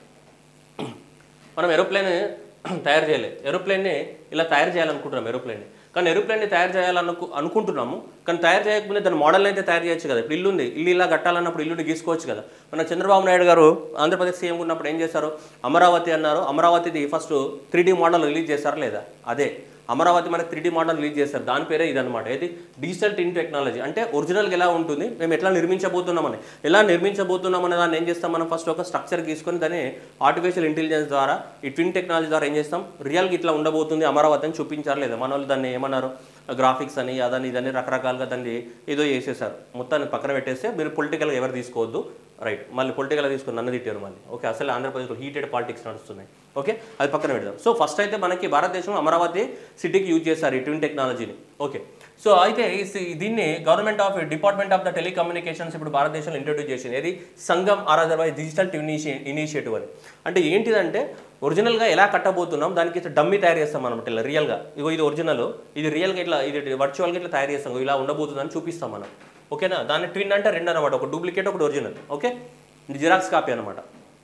మనం ఏరోప్లేన్ తయారు చేయలేదు ఏరోప్లేన్ని ఇలా తయారు చేయాలనుకుంటున్నాం ఏరోప్లేన్ని కానీ ఏరోప్లేన్ని తయారు చేయాలనుకు అనుకుంటున్నాము కానీ తయారు చేయకపోతే దాని మోడల్ అయితే తయారు చేయొచ్చు కదా ఇప్పుడు ఇల్లు ఉంది ఇల్లు ఇలా కట్టాలన్నప్పుడు ఇల్లుని గీసుకోవచ్చు కదా మన చంద్రబాబు నాయుడు గారు ఆంధ్రప్రదేశ్ సీఎం ఉన్నప్పుడు ఏం చేశారు అమరావతి అన్నారు అమరావతిది ఫస్ట్ త్రీ మోడల్ రిలీజ్ చేశారా లేదా అదే అమరావతి మనకి త్రీ మోడల్ రిలీజ్ చేస్తారు దాని పేరే ఇదనమాట ఇది డిజిటల్ టిన్ టెక్నాలజీ అంటే ఒరిజినల్గా ఎలా ఉంటుంది మేము ఎట్లా నిర్మించబోతున్నామని ఎలా నిర్మించబోతున్నాం అనే దాన్ని ఏం చేస్తాం మనం ఫస్ట్ ఒక స్ట్రక్చర్ తీసుకొని దాన్ని ఆర్టిఫిషియల్ ఇంటెలిజెన్స్ ద్వారా ఈ ట్విన్ టెక్నాలజీ ద్వారా ఏం చేస్తాం రియల్గా ఇట్లా ఉండబోతుంది అమరావతి అని చూపించారు లేదా మన వాళ్ళు దాన్ని ఏమన్నారు గ్రాఫిక్స్ అని అదని ఇదని రకరకాలుగా దాన్ని ఏదో చేసేసారు మొత్తాన్ని పక్కన పెట్టేస్తే మీరు పొలిటికల్గా ఎవరు తీసుకోవద్దు రైట్ మళ్ళీ పొలిటికల్గా తీసుకుని నన్ను తిట్టారు మళ్ళీ ఓకే అసలు ఆంధ్రప్రదేశ్లో హీటెడ్ పాలిటిక్స్ నడుస్తున్నాయి ఓకే అది పక్కన పెడదాం సో ఫస్ట్ అయితే మనకి భారతదేశం అమరావతి సిటీకి యూజ్ చేశారు ఈ ట్విన్ టెక్నాలజీని ఓకే సో అయితే ఈ సి- దీన్ని government of department of the telecommunications ఇప్పుడు భారతదేశంలో ఇంట్రొడ్యూస్ చేసింది ఏది సంగం ఆరాధర్వై డిజిటల్ ఇనిషియే ఇనిషియేటివ్ అని అంటే ఏంటిదంటే ఒరిజినల్గా ఎలా కట్టబోతున్నాం దానికి ఇట్లా డమ్మీ తయారు చేస్తాం అనమాట ఇలా రియల్గా ఇగో ఇది ఒరిజినల్ ఇది రియల్గా ఇట్లా ఇది వర్చువల్గా ఇట్లా తయారు చేస్తాం ఇగో ఇలా ఉండబోతుందని చూపిస్తాం మనం ఓకేనా దాన్ని ట్విన్ అంటే రెండు అనమాట ఒక డూప్లికేట్ ఒకటి ఒరిజినల్ ఓకే ఇది జిరాక్స్ కాపీ అనమాట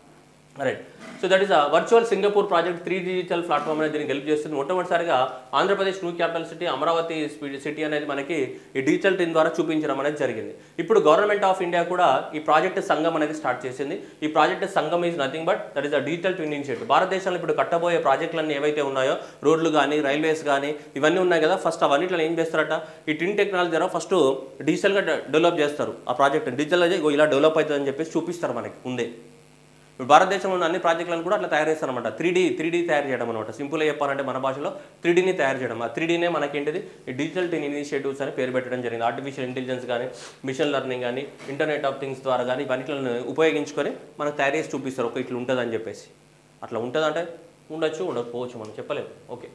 right so that is a virtual Singapore project three digital platform అనేది దీనికి హెల్ప్ చేస్తుంది మొట్టమొదటిసారిగా Andhra Pradesh new capital city Amaravati city అనేది మనకి ఈ డిజిటల్ టిన్ ద్వారా చూపించడం అనేది జరిగింది ఇప్పుడు గవర్నమెంట్ ఆఫ్ ఇండియా కూడా ఈ ప్రాజెక్ట్ సంఘం అనేది స్టార్ట్ చేసింది ఈ ప్రాజెక్ట్ సంఘం is nothing but that is a digital twin initiative భారతదేశంలో ఇప్పుడు కట్టబోయే ప్రాజెక్టులన్నీ ఏవైతే ఉన్నాయో రోడ్లు కానీ రైల్వేస్ కానీ ఇవన్నీ ఉన్నాయి కదా ఫస్ట్ అవన్నిట్లో ఏం చేస్తారట ఈ ట్విన్ టెక్నాలజీ ద్వారా ఫస్ట్ డిజిటల్గా డెవలప్ చేస్తారు ఆ ప్రాజెక్ట్ డిజిటల్ ఇగో ఇలా డెవలప్ అవుతుందని చెప్పేసి చూపిస్తారు మనకి ముందే ఇప్పుడు భారతదేశంలో ఉన్న అన్ని ప్రాజెక్టులను కూడా అట్లా తయారు చేస్తారనమాట త్రీ డీ త్రీ డీ తయారు చేయడం అనమాట సింపుల్గా చెప్పాలంటే మన భాషలో త్రీ డీని తయారు చేయడం ఆ త్రీ డీనే మనకేంటిది ఈ డిజిటల్ టీన్ ఇనిషియేటివ్స్ అని పేరు పెట్టడం జరిగింది ఆర్టిఫిషియల్ ఇంటెలిజెన్స్ కానీ మిషన్ లెర్నింగ్ కానీ ఇంటర్నెట్ ఆఫ్ థింగ్స్ ద్వారా కానీ ఇవన్నిటిని ఉపయోగించుకొని మనకు తయారు చేసి చూపిస్తారు ఒక ఇట్లా ఉంటుందని చెప్పేసి అట్లా ఉంటుందంటే ఉండొచ్చు ఉండకపోవచ్చు మనం చెప్పలేము ఓకే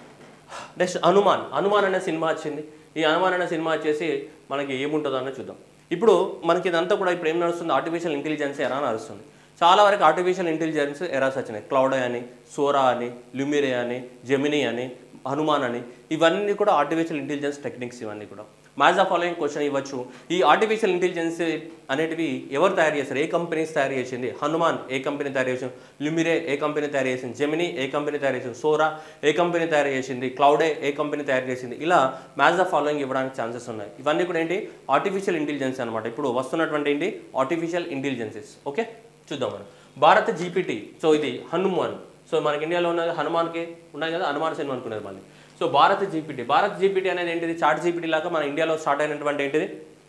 నెక్స్ట్ హనుమాన్ హనుమాన్ అనే సినిమా వచ్చింది ఈ హనుమాన్ అనే సినిమా వచ్చేసి మనకి ఏముంటుందో అన్న చూద్దాం ఇప్పుడు మనకి ఇదంతా కూడా ఇప్పుడు ఏం నడుస్తుంది ఆర్టిఫిషియల్ ఇంటెలిజెన్స్ ఎరా నడుస్తుంది చాలా వరకు ఆర్టిఫిషియల్ ఇంటెలిజెన్స్ ఎరాస్ వచ్చినాయి క్లౌడ్ అని సోరా అని ల్యూమిరే అని జెమినీ అని హనుమాన్ అని ఇవన్నీ కూడా ఆర్టిఫిషియల్ ఇంటెలిజెన్స్ టెక్నిక్స్ ఇవన్నీ కూడా మ్యాచ్ ఆఫ్ ఫాలోయింగ్ క్వశ్చన్ ఇవ్వచ్చు ఈ ఆర్టిఫిషియల్ ఇంటెలిజెన్స్ అనేటివి ఎవరు తయారు చేస్తారు ఏ కంపెనీస్ తయారు చేసింది హనుమాన్ ఏ కంపెనీ తయారు చేసింది ల్యూమిరే ఏ కంపెనీ తయారు చేసింది జెమినీ ఏ కంపెనీ తయారు చేసింది సోరా ఏ కంపెనీ తయారు చేసింది క్లౌడే ఏ కంపెనీ తయారు చేసింది ఇలా మ్యాచ్ ఆఫ్ ఫాలోయింగ్ ఇవ్వడానికి ఛాన్సెస్ ఉన్నాయి ఇవన్నీ కూడా ఏంటి ఆర్టిఫిషియల్ ఇంటెలిజెన్స్ అనమాట ఇప్పుడు వస్తున్నటువంటి ఏంటి ఆర్టిఫిషియల్ ఇంటెలిజెన్సెస్ ఓకే చూద్దాం మనం భారత్ జీపీటీ సో ఇది హనుమాన్ సో మనకి ఇండియాలో ఉన్నది హనుమాన్కి ఉన్నాయి కదా హనుమాన్ సినిమా అనుకునేది మళ్ళీ so Bharat GPT Bharat GPT అనేది ఏంటిది చాట్ జీపీటీ లాగా మన ఇండియాలో స్టార్ట్ అయినటువంటి ఏంటిది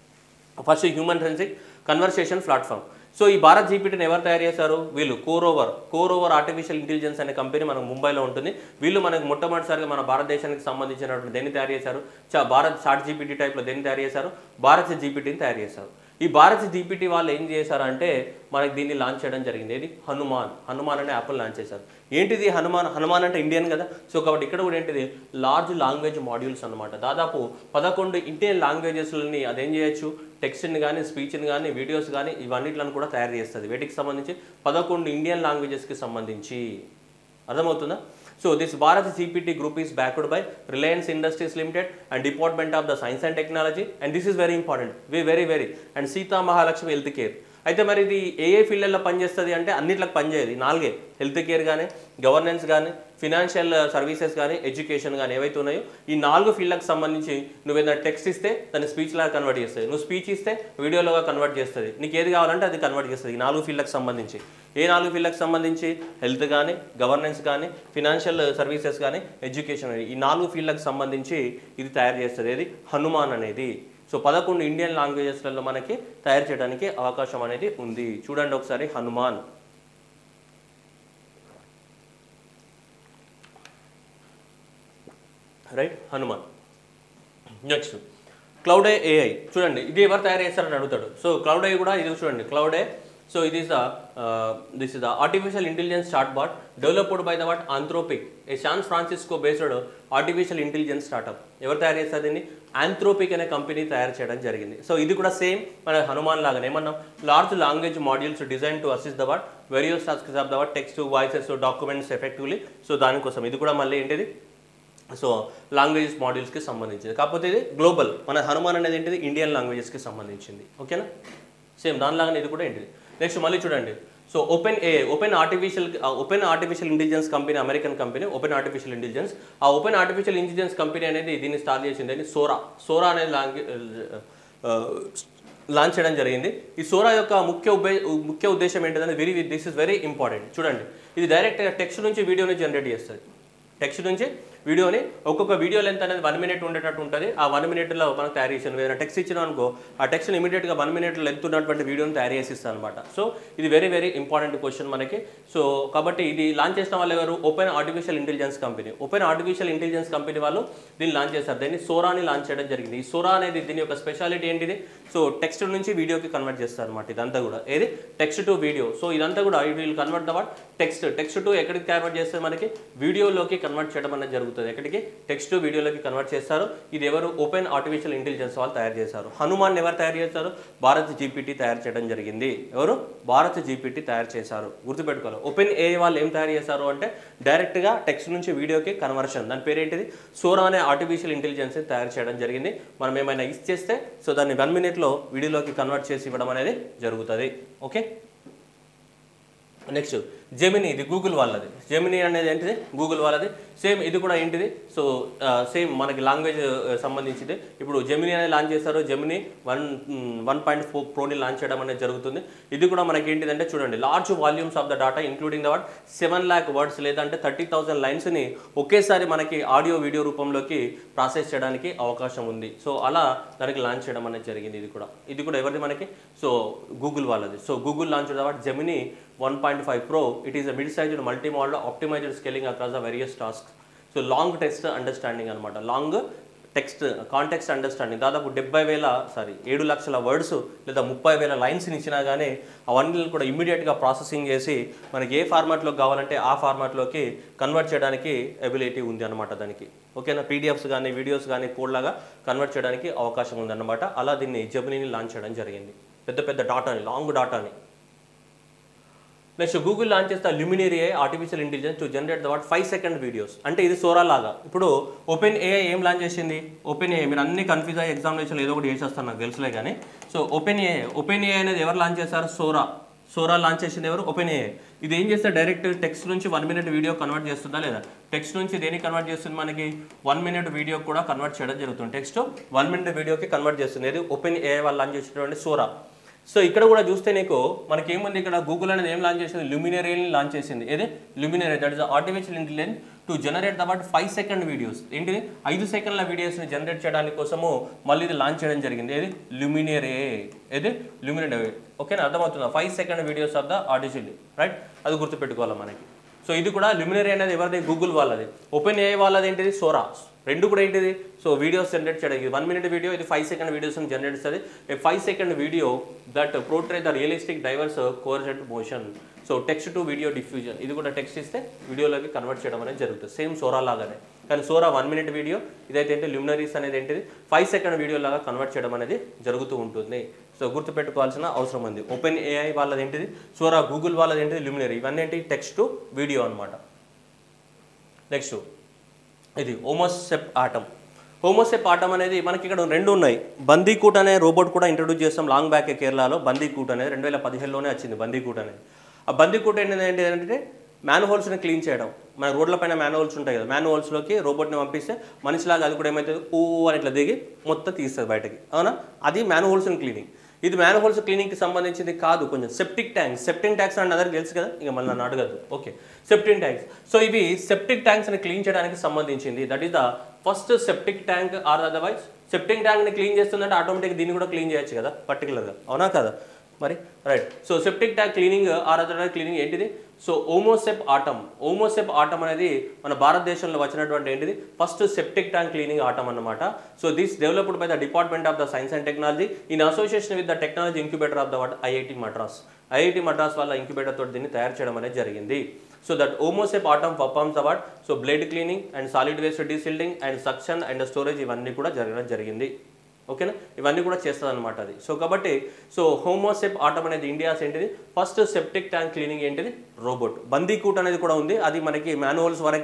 ఫస్ట్ హ్యూమన్ ఫెన్సిక్ కన్వర్సేషన్ ప్లాట్ఫామ్ సో ఈ భారత్ జీపీటీని ఎవరు తయారు చేశారు వీళ్ళు కోరోవర్ కోరోవర్ ఆర్టిఫిషియల్ ఇంటెలిజెన్స్ అనే కంపెనీ మనకు ముంబైలో ఉంటుంది వీళ్ళు మనకు మొట్టమొదటిసారిగా మన భారతదేశానికి సంబంధించినటువంటి దేన్ని తయారు చేశారు చా భారత్ చాట్ జీపీటీ టైప్లో దేన్ని తయారు చేశారు భారత్ జీపీటీని తయారు చేశారు ఈ భారత్ జీపీటీ వాళ్ళు ఏం చేశారంటే మనకి దీన్ని లాంచ్ చేయడం జరిగింది ఏది హనుమాన్ హనుమాన్ అనే యాప్ని లాంచ్ చేశారు ఏంటిది హనుమాన్ హనుమాన్ అంటే ఇండియన్ కదా సో కాబట్టి ఇక్కడ కూడా ఏంటిది లార్జ్ లాంగ్వేజ్ మాడ్యూల్స్ అన్నమాట దాదాపు పదకొండు ఇండియన్ లాంగ్వేజెస్ని అదేం చేయొచ్చు టెక్స్ట్ని కానీ స్పీచ్ని కానీ వీడియోస్ కానీ ఇవన్నిట్లను కూడా తయారు చేస్తుంది వీటికి సంబంధించి పదకొండు ఇండియన్ లాంగ్వేజెస్కి సంబంధించి అర్థమవుతుందా so this Bharat GPT group is backed by Reliance industries limited and department of the science and technology and this is very important we very very and Sita Mahalakshmi health care అయితే మరి ఇది ఏ ఏ ఫీల్డ్లో పనిచేస్తుంది అంటే అన్నిట్లకు పనిచేయదు ఈ నాలుగే హెల్త్ కేర్ కానీ గవర్నెన్స్ కానీ ఫినాన్షియల్ సర్వీసెస్ కానీ ఎడ్యుకేషన్ కానీ ఏవైతే ఉన్నాయో ఈ నాలుగు ఫీల్డ్లకు సంబంధించి నువ్వు ఏదైనా టెక్స్ట్ ఇస్తే దాన్ని స్పీచ్ లాగా కన్వర్ట్ చేస్తుంది నువ్వు స్పీచ్ ఇస్తే వీడియోలోగా కన్వర్ట్ చేస్తుంది నీకు ఏది కావాలంటే అది కన్వర్ట్ చేస్తుంది ఈ నాలుగు ఫీల్డ్లకు సంబంధించి ఏ నాలుగు ఫీల్డ్లకు సంబంధించి హెల్త్ కానీ గవర్నెన్స్ కానీ ఫినాన్షియల్ సర్వీసెస్ కానీ ఎడ్యుకేషన్ ఈ నాలుగు ఫీల్డ్లకు సంబంధించి ఇది తయారు చేస్తుంది ఏది హనుమాన్ అనేది సో పదకొండు ఇండియన్ లాంగ్వేజెస్లలో మనకి తయారు చేయడానికి అవకాశం అనేది ఉంది చూడండి ఒకసారి Hanuman right Hanuman next Claude AI చూడండి ఇది ఎవరు తయారు చేస్తారని అడుగుతాడు సో క్లౌడ్ ఐ కూడా ఇది చూడండి క్లౌడే సో ఇది is the this is the artificial intelligence chat bot developed by the what Anthropic a San Francisco based artificial intelligence startup ఎవరు తయారు చేస్తారు దీన్ని ఆంథ్రోపిక్ అనే కంపెనీ తయారు చేయడం జరిగింది సో ఇది కూడా సేమ్ మన హనుమాన్ లాగానే ఏమన్నాం large language modules design to assist the what various tasks of the what text voices documents effectively so దానికోసం ఇది కూడా మళ్ళీ ఏంటిది సో లాంగ్వేజెస్ మాడ్యూల్స్కి సంబంధించింది కాకపోతే ఇది గ్లోబల్ మన హనుమాన్ అనేది ఏంటిది ఇండియన్ లాంగ్వేజెస్కి సంబంధించింది ఓకేనా సేమ్ దానిలాగానే ఇది కూడా ఏంటిది నెక్స్ట్ మళ్ళీ చూడండి so open A open artificial open artificial intelligence company American company open artificial intelligence ఆ ఓపెన్ ఆర్టిఫిషియల్ ఇంటెలిజెన్స్ కంపెనీ అనేది దీన్ని స్టార్ట్ చేసింది అని సోరా సోరా అనేది లాంగ్వేజ్ లాంచ్ చేయడం జరిగింది ఈ సోరా యొక్క ముఖ్య ఉద్దే ముఖ్య ఉద్దేశం ఏంటంటే very this is very important చూడండి ఇది డైరెక్ట్గా టెక్స్ట్ నుంచి వీడియోని జనరేట్ చేస్తుంది టెక్స్ట్ నుంచి వీడియోని ఒక్కొక్క వీడియో లెంత్ అనేది వన్ మినిట్ ఉండేటట్టు ఉంటుంది ఆ వన్ మినిట్లో మనకు తయారు చేసిన ఏదైనా టెక్స్ట్ ఇచ్చిన అనుకో ఆ టెక్స్ట్ని ఇమీడియట్గా వన్ మినిట్ లెంత్ ఉన్నటువంటి వీడియోని తయారు చేసి ఇస్తాను అనమాట సో ఇది వెరీ వెరీ ఇంపార్టెంట్ క్వశ్చన్ మనకి సో కాబట్టి ఇది లాంచ్ చేసిన వాళ్ళు ఎవరు open artificial intelligence company open artificial intelligence company వాళ్ళు దీన్ని లాంచ్ చేస్తారు దీన్ని సోరాని లాంచ్ చేయడం జరిగింది ఈ సోరా అనేది దీని యొక్క స్పెషాలిటీ ఏంటిది సో టెక్స్ట్ నుంచి వీడియోకి కన్వర్ట్ చేస్తారు అనమాట ఇదంతా కూడా ఏది టెక్స్ట్ టు వీడియో సో ఇదంతా కూడా it will convert the what text text to ఎక్కడికి కన్వర్ట్ చేస్తే మనకి వీడియోలోకి కన్వర్ట్ చేయడం అనేది జరుగుతుంది ఎక్కడికి టెక్స్ట్ టు వీడియోలోకి కన్వర్ట్ చేస్తారు ఇది ఎవరు ఓపెన్ ఆర్టిఫిషియల్ ఇంటెలిజెన్స్ వాళ్ళు తయారు చేశారు హనుమాన్ ఎవరు తయారు చేశారు భారత్ జీపీటీ తయారు చేయడం జరిగింది ఎవరు భారత్ జీపీటీ తయారు చేశారు గుర్తుపెట్టుకోవాలి ఓపెన్ ఏ వాళ్ళు ఏం తయారు చేశారు అంటే డైరెక్ట్గా టెక్స్ట్ నుంచి వీడియోకి కన్వర్షన్ దాని పేరు ఏంటిది సోరా అనే ఆర్టిఫిషియల్ ఇంటెలిజెన్స్ తయారు చేయడం జరిగింది మనం ఏమైనా ఇచ్చేస్తే సో దాన్ని వన్ మినిట్లో వీడియోలోకి కన్వర్ట్ చేసి ఇవ్వడం అనేది జరుగుతుంది ఓకే నెక్స్ట్ జెమిని ఇది గూగుల్ వాళ్ళది జెమిని అనేది ఏంటిది గూగుల్ వాళ్ళది సేమ్ ఇది కూడా ఏంటిది సో సేమ్ మనకి లాంగ్వేజ్ సంబంధించింది ఇప్పుడు జెమిని అనేది లాంచ్ చేస్తారు Gemini one one point four ప్రోని లాంచ్ చేయడం అనేది జరుగుతుంది ఇది కూడా మనకి ఏంటిదంటే చూడండి large volumes of the data including the word seven lakh words లేదంటే థర్టీ థౌసండ్ లైన్స్ని ఒకేసారి మనకి ఆడియో వీడియో రూపంలోకి ప్రాసెస్ చేయడానికి అవకాశం ఉంది సో అలా దానికి లాంచ్ చేయడం అనేది జరిగింది ఇది కూడా ఇది కూడా ఎవరిది మనకి సో గూగుల్ వాళ్ళది so Google launch the word Gemini one point five pro it is a mid sized multi model optimised scaling across the various task so long text understanding అనమాట లాంగ్ టెక్స్ట్ కాంటెక్స్ట్ అండర్స్టాండింగ్ దాదాపు డెబ్బై వేల sorry ఏడు లక్షల words లేదా ముప్పై వేల లైన్స్ని ఇచ్చినా కానీ అవన్నీ కూడా ఇమీడియట్గా ప్రాసెసింగ్ చేసి మనకి ఏ ఫార్మాట్లో కావాలంటే ఆ ఫార్మాట్లోకి కన్వర్ట్ చేయడానికి ఎబిలిటీ ఉంది అనమాట దానికి ఓకేనా పీడిఎఫ్స్ కానీ వీడియోస్ కానీ కోడ్ లాగా కన్వర్ట్ చేయడానికి అవకాశం ఉందన్నమాట అలా దీన్ని జెమినీని లాంచ్ చేయడం జరిగింది పెద్ద పెద్ద డాటాని లాంగ్ డాటాని నెక్స్ట్ గూగుల్ లాంచ్ చేస్తే Lumiere artificial intelligence to generate the what five second videos అంటే ఇది సోరా లాగా ఇప్పుడు ఓపెన్ ఏఐ ఏం లాంచ్ చేసింది ఓపెన్ ఏఐ మీరు అన్ని కన్ఫ్యూజ్ అయ్యి ఎగ్జామినేషన్ ఏదో ఒకటి చేసేస్తారు నాకు తెలుసులే కానీ so OpenAI OpenAI అనేది ఎవరు లాంచ్ చేశారు సోరా సోరా లాంచ్ చేసింది ఎవరు ఓపెన్ ఏఐ ఇది ఏం చేస్తే డైరెక్ట్ టెక్స్ట్ నుంచి వన్ మినిట్ వీడియో కన్వర్ట్ చేస్తుందా లేదా టెక్స్ట్ నుంచి దేనికి కన్వర్ట్ చేస్తుంది మనకి వన్ మినిట్ వీడియో కూడా కన్వర్ట్ చేయడం జరుగుతుంది టెక్స్ట్ వన్ మినిట్ వీడియోకి కన్వర్ట్ చేస్తుంది ఇది ఓపెన్ ఏఐ వాళ్ళు లాంచ్ చేసినటువంటి సోరా సో ఇక్కడ కూడా చూస్తే నీకు మనకి ఏముంది ఇక్కడ గూగుల్ అనేది ఏం లాంచ్ చేసింది ల్యూమినరీని లాంచ్ చేసింది ఏది Lumiere that is artificial intelligence to generate the what five second videos ఏంటిది ఐదు సెకండ్ల వీడియోస్ని జనరేట్ చేయడానికి కోసము మళ్ళీ ఇది లాంచ్ చేయడం జరిగింది ఏది ల్యూమినరీ ఏది ల్యూమినరీ ఓకేనా అర్థమవుతుందా five second videos of the artificial right అది గుర్తుపెట్టుకోవాలి మనకి సో ఇది కూడా ల్యూమినరీ అనేది ఎవరిది గూగుల్ వాళ్ళది ఓపెన్ ఏ వాళ్ళది ఏంటిది సోరా రెండు కూడా ఏంటిది సో వీడియోస్ జనరేట్ చేయడం ఇది వన్ మినిట్ వీడియో ఇది ఫైవ్ సెకండ్ వీడియోస్ జనరేట్ చేస్తుంది a five second video that portray the realistic diverse coherent motion so text to video diffusion ఇది కూడా టెక్స్ట్ ఇస్తే వీడియోలోకి కన్వర్ట్ చేయడం అనేది జరుగుతుంది సేమ్ సోరా లాగానే కానీ సోరా వన్ మినిట్ వీడియో ఇదైతే ఏంటి ల్యూమినరీస్ అనేది ఏంటిది ఫైవ్ సెకండ్ వీడియో లాగా కన్వర్ట్ చేయడం అనేది జరుగుతూ ఉంటుంది సో గుర్తుపెట్టుకోవాల్సిన అవసరం ఉంది ఓపెన్ ఏఐ వాళ్ళది ఏంటిది సోరా గూగుల్ వాళ్ళది ఏంటిది ల్యూమినరీ ఇవన్నీ ఏంటి టెక్స్ట్ టు వీడియో అనమాట నెక్స్ట్ ఇది హోమోసెప్ ఆటం హోమోసెప్ ఆటం అనేది మనకి ఇక్కడ రెండు ఉన్నాయి బందీకూట్ అనే రోబోట్ కూడా ఇంట్రొడ్యూస్ చేస్తాం లాంగ్ బ్యాక్ కేరళలో బందీకూట్ అనేది రెండు వేల పదిహేనులోనే వచ్చింది బందీకూట్ అనేది ఆ బందీకూట్ ఏంటి ఏంటంటే మ్యాన్ హోల్స్ని క్లీన్ చేయడం మన రోడ్ల పైన మ్యాన్ హోల్స్ ఉంటాయి కదా మ్యాన్ హోల్స్లోకి రోబోట్ని పంపిస్తే మనిషిలాగా అది కూడా ఏమవుతుంది ఊ అని ఇట్లా దిగి మొత్తం తీస్తుంది బయటకి అవునా అది మ్యాన్ హోల్స్ని క్లీనింగ్ ఇది మ్యాన్ హోల్స్ క్లీనింగ్కి సంబంధించింది కాదు కొంచెం సెప్టిక్ ట్యాంక్స్ సెప్టిక్ ట్యాంక్స్ అని అందరికి తెలుసు కదా ఇక మళ్ళీ నన్ను అడగదు ఓకే సెప్టిక్ ట్యాంక్స్ సో ఇవి సెప్టిక్ ట్యాంక్స్ని క్లీన్ చేయడానికి సంబంధించింది that is the first septic tank or otherwise septic ట్యాంక్ని క్లీన్ చేస్తుందంటే ఆటోమేటిక్ దీన్ని కూడా క్లీన్ చేయొచ్చు కదా పర్టికులర్గా అవునా కదా మరి right so septic tank cleaning or other cleaning ఏంటిది so Homosep Atom Homosep Atom అనేది మన భారతదేశంలో వచ్చినటువంటి ఏంటిది first septic tank cleaning atom అన్నమాట so this developed by the department of the science and technology in association with the technology incubator of the what IIT Madras IIT Madras వాళ్ళ incubator తోటి దీన్ని తయారు చేయడం అనేది జరిగింది so that Homosep Atom performs the what so blade cleaning and solid waste desilting and suction and storage ఇవన్నీ కూడా జరగడం జరిగింది ఓకేనా ఇవన్నీ కూడా చేస్తుంది అనమాట అది సో కాబట్టి సో హోమోసెప్ ఆటం అనేది ఇండియాస్ ఏంటిది ఫస్ట్ సెప్టిక్ ట్యాంక్ క్లీనింగ్ ఏంటిది రోబోట్ బందీకూట్ అనేది కూడా ఉంది అది మనకి మాన్యువల్స్ వరకే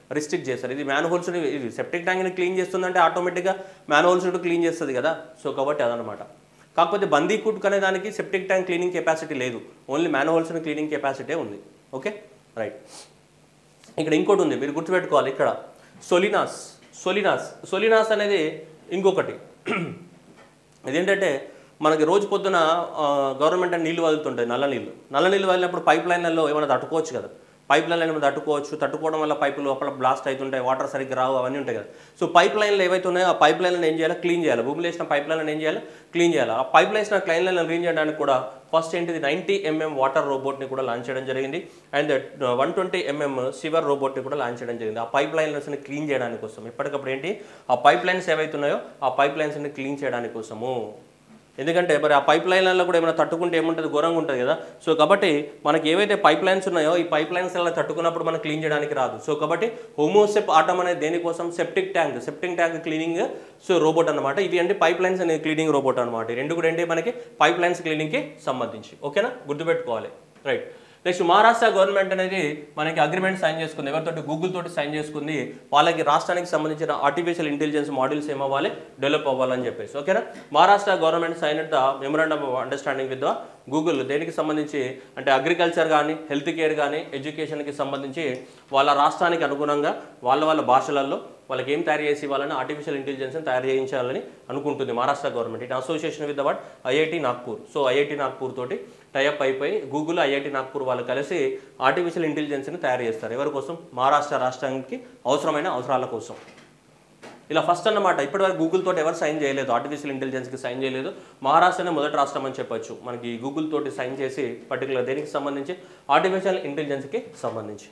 రిస్ట్రిక్ట్ చేస్తారు ఇది మ్యాన్ హోల్స్ని ఇది సెప్టిక్ ట్యాంక్ని క్లీన్ చేస్తుందంటే ఆటోమేటిక్గా మ్యాన్ హోల్స్ క్లీన్ చేస్తుంది కదా సో కాబట్టి అదనమాట కాకపోతే బందీ కుట్ అనే దానికి సెప్టిక్ ట్యాంక్ క్లీనింగ్ కెపాసిటీ లేదు ఓన్లీ మ్యాన్ హోల్స్ని క్లీనింగ్ కెపాసిటీ ఉంది ఓకే రైట్ ఇక్కడ ఇంకోటి ఉంది మీరు గుర్తుపెట్టుకోవాలి ఇక్కడ సొలినాస్ సొలినాస్ సొలినాస్ అనేది ఇంకొకటి ఇదేంటంటే మనకి రోజు పొద్దున ఆ, గవర్నమెంట్ అని నీళ్లు వదులుతుంటాయి నల్ల నీళ్ళు నల్ల నీళ్ళు వదిలినప్పుడు పైప్ లైన్లలో ఏమైనా తట్టుకోవచ్చు కదా పైప్ లైన్లో ఏమైనా తట్టుకోవచ్చు తట్టుకోవడం వల్ల పైపులు లోపల బ్లాస్ట్ అవుతుంటాయి వాటర్ సరిగ్గా రావు అవన్నీ ఉంటాయి కదా సో పైప్ లైన్లు ఏవైతే ఉన్నాయో ఆ పైప్ లైన్లను ఏం చేయాలి క్లీన్ చేయాలి భూమిలో వేసిన పైప్ లైన్లను ఏం చేయాలి క్లీన్ చేయాలి ఆ పైప్ లైన్స్ క్లీన్ లైన్లను క్లీన్ చేయడానికి కూడా ఫస్ట్ ఏంటిది నైంటీ ఎంఎం వాటర్ రోబోట్ని కూడా లాంచ్ చేయడం జరిగింది and one twenty MM sewer రోబోట్ని కూడా లాంచ్ చేయడం జరిగింది ఆ పైప్ లైన్స్ని క్లీన్ చేయడానికి కోసం ఎప్పటికప్పుడు ఏంటి ఆ పైప్ లైన్స్ ఏవైతే ఉన్నాయో ఆ పైప్ లైన్స్ని క్లీన్ చేయడానికి కోసము ఎందుకంటే మరి ఆ పైప్ లైన్లలో కూడా ఏమైనా తట్టుకుంటే ఏముంటుంది ఘోరంగా ఉంటుంది కదా సో కాబట్టి మనకి ఏవైతే పైప్ లైన్స్ ఉన్నాయో ఈ పైప్ లైన్స్ అలా తట్టుకున్నప్పుడు మనం క్లీన్ చేయడానికి రాదు సో కాబట్టి హోమోసెప్ ఆటం అనేది దేనికోసం septic tank septic tank cleaning so robot అనమాట ఇది అంటే పైప్ లైన్స్ అనేది క్లీనింగ్ రోబోట్ అనమాట ఈ రెండు కూడా ఏంటి మనకి పైప్ లైన్స్ క్లీనింగ్కి సంబంధించి ఓకేనా గుర్తుపెట్టుకోవాలి రైట్ నెక్స్ట్ మహారాష్ట్ర గవర్నమెంట్ అనేది మనకి అగ్రిమెంట్ సైన్ చేసుకుంది ఎవరితోటి గూగుల్ తోటి సైన్ చేసుకుంది వాళ్ళకి రాష్ట్రానికి సంబంధించిన ఆర్టిఫిషియల్ ఇంటెలిజెన్స్ మోడల్స్ ఏమవ్వాలి డెవలప్ అవ్వాలని చెప్పేసి ఓకేనా Maharashtra government sign the memorandum of understanding with the Google దేనికి సంబంధించి అంటే అగ్రికల్చర్ కానీ హెల్త్ కేర్ కానీ ఎడ్యుకేషన్కి సంబంధించి వాళ్ళ రాష్ట్రానికి అనుగుణంగా వాళ్ళ వాళ్ళ భాషలలో వాళ్ళకి ఏం తయారు చేసి ఇవ్వాలని ఆర్టిఫిషియల్ ఇంటెలిజెన్స్ని తయారు చేయించాలని అనుకుంటుంది Maharashtra government it association with that IIT Nagpur so IIT Nagpur తోటి టైఅప్ అయిపోయి గూగుల్ ఐఐటి నాగ్పూర్ వాళ్ళు కలిసి ఆర్టిఫిషియల్ ఇంటెలిజెన్స్ని తయారు చేస్తారు ఎవరి కోసం మహారాష్ట్ర రాష్ట్రానికి అవసరమైన అవసరాల కోసం ఇలా ఫస్ట్ అన్నమాట ఇప్పటివరకు గూగుల్ తోటి ఎవరు సైన్ చేయలేదు ఆర్టిఫిషియల్ ఇంటెలిజెన్స్కి సైన్ చేయలేదు మహారాష్ట్రనే మొదటి రాష్ట్రం అని చెప్పొచ్చు మనకి గూగుల్ తోటి సైన్ చేసి పర్టికులర్ దేనికి సంబంధించి ఆర్టిఫిషియల్ ఇంటెలిజెన్స్కి సంబంధించి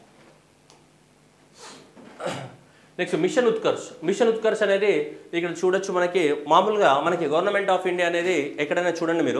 next mission Utkarsh mission Utkarsh అనేది ఇక్కడ చూడొచ్చు మనకి మామూలుగా మనకి గవర్నమెంట్ ఆఫ్ ఇండియా అనేది ఎక్కడైనా చూడండి మీరు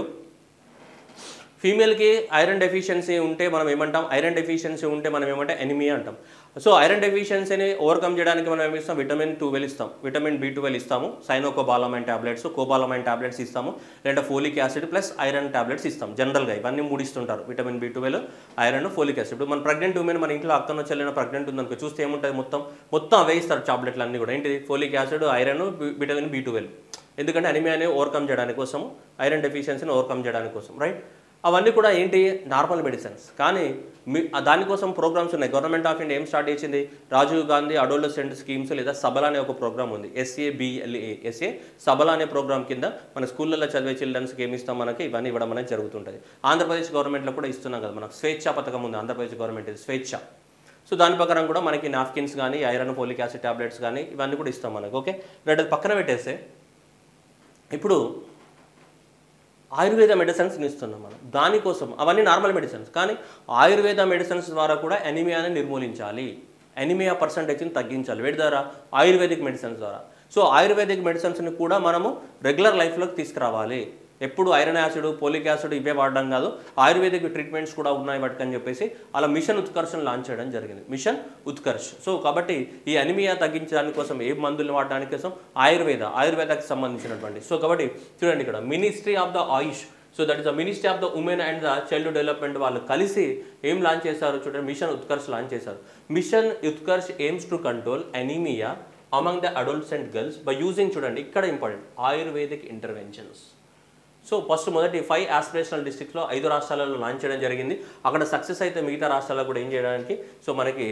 ఫీమేల్కి ఐరన్ డెఫిషియన్సీ ఉంటే మనం ఏమంటాం ఐరన్ డెఫిషియన్సీ ఉంటే మనం ఏమంటే ఎనిమియా అంటాం సో ఐరన్ డెఫిషియన్సీని ఓవర్కమ్ చేయడానికి మనం ఏమి ఇస్తాం విటమిన్ ట్వెల్వ్ ఇస్తాం విటమిన్ బి ట్వెల్వ్ ఇస్తాము సైనోకోబాలమైన్ టాబ్లెట్స్ కోబాలమైన్ టాబ్లెట్స్ ఇస్తాము లేదా folic acid plus iron tablets ఇస్తాం జనరల్గా ఇవన్నీ మూడు ఇస్తుంటారు vitamin B twelve iron folic acid ఇప్పుడు మన ప్రెగ్నెంట్ ఉమెన్ మన ఇంట్లో అక్కన చెల్లిన ప్రెగ్నెంట్ ఉందనుకో చూస్తే ఏముంటుంది మొత్తం మొత్తం అవే ఇస్తారు టాబ్లెట్లు అన్నీ కూడా ఏంటి folic acid iron vitamin B twelve ఎందుకంటే అనిమియాని ఓవర్కమ్ చేయడానికి కోసం ఐరన్ డెఫిషియన్సీని ఓవర్కమ్ చేయడానికి కోసం రైట్ అవన్నీ కూడా ఏంటి నార్మల్ మెడిసిన్స్ కానీ మీ ఆ దానికోసం ప్రోగ్రామ్స్ ఉన్నాయి గవర్నమెంట్ ఆఫ్ ఇండియా ఏం స్టార్ట్ చేసింది రాజీవ్ గాంధీ అడోలసెంట్ స్కీమ్స్ లేదా సబల అనే ఒక ప్రోగ్రామ్ ఉంది ఎస్ఏ బిఎల్ఏ ఎస్ఏ సబల అనే ప్రోగ్రామ్ కింద మన స్కూళ్ళల్లో చదివే చిల్డ్రన్స్కి ఏమి ఇస్తాం మనకి ఇవన్నీ ఇవ్వడం అనేది జరుగుతుంటుంది ఆంధ్రప్రదేశ్ గవర్నమెంట్లో కూడా ఇస్తున్నాం కదా మనకు స్వేచ్ఛ పథకం ఉంది ఆంధ్రప్రదేశ్ గవర్నమెంట్ ఇది స్వేచ్ఛ సో దాని ప్రకారం కూడా మనకి నాప్కిన్స్ కానీ ఐరన్ ఫోలిక్ యాసిడ్ టాబ్లెట్స్ కానీ ఇవన్నీ కూడా ఇస్తాం మనకు ఓకే రైట్ అది పక్కన పెట్టేస్తే ఇప్పుడు ఆయుర్వేద మెడిసిన్స్ ఇస్తున్నాం మనం దానికోసం అవన్నీ నార్మల్ మెడిసిన్స్ కానీ ఆయుర్వేద మెడిసిన్స్ ద్వారా కూడా ఎనిమియాని నిర్మూలించాలి ఎనిమియా పర్సంటేజ్ని తగ్గించాలి వేడి ద్వారా ఆయుర్వేదిక్ మెడిసిన్స్ ద్వారా సో ఆయుర్వేదిక్ మెడిసిన్స్ని కూడా మనము రెగ్యులర్ లైఫ్లోకి తీసుకురావాలి ఎప్పుడు ఐరన్ యాసిడ్ పోలిక్ యాసిడ్ ఇవే వాడడం కాదు ఆయుర్వేదిక్ ట్రీట్మెంట్స్ కూడా ఉన్నాయి వాటికి అని చెప్పేసి అలా మిషన్ ఉత్కర్షను లాంచ్ చేయడం జరిగింది మిషన్ ఉత్కర్ష్ సో కాబట్టి ఈ అనిమియా తగ్గించడానికి కోసం ఏ మందులు వాడడానికి కోసం ఆయుర్వేద ఆయుర్వేదకి సంబంధించినటువంటి సో కాబట్టి చూడండి ఇక్కడ ministry of the Ayush so that is the ministry of the women and the child development వాళ్ళు కలిసి ఏం లాంచ్ చేశారు చూడండి మిషన్ ఉత్కర్ష్ లాంచ్ చేశారు mission Utkarsh aims to control anaemia among the adults and girls by using చూడండి ఇక్కడ important ayurvedic interventions so first మొదటి five aspirational డిస్ట్రిక్ట్స్లో ఐదు రాష్ట్రాలలో లాంచ్ చేయడం జరిగింది అక్కడ సక్సెస్ అయితే మిగతా రాష్ట్రాల్లో కూడా ఏం చేయడానికి సో మనకి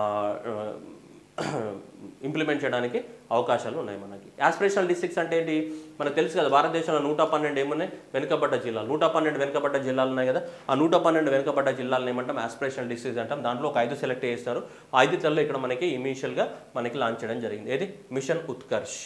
ఇంప్లిమెంట్ చేయడానికి అవకాశాలు ఉన్నాయి మనకి ఆస్పిరేషనల్ డిస్ట్రిక్ట్స్ అంటే ఏంటి మనకు తెలుసు కదా భారతదేశంలో నూట పన్నెండు ఏమున్నాయి వెనుకబడ్డ జిల్లాలు నూట పన్నెండు వెనుకబడ్డ జిల్లాలు ఉన్నాయి కదా ఆ నూట పన్నెండు వెనుకబడ్డ జిల్లాలను ఏమంటాం ఆస్పిరేషనల్ డిస్ట్రిక్ట్స్ అంటాం దాంట్లో ఒక ఐదు సెలెక్ట్ చేస్తారు ఆ ఐదు తల్లో ఇక్కడ మనకి ఇనీషియల్గా మనకి లాంచ్ చేయడం జరిగింది ఏది mission Utkarsh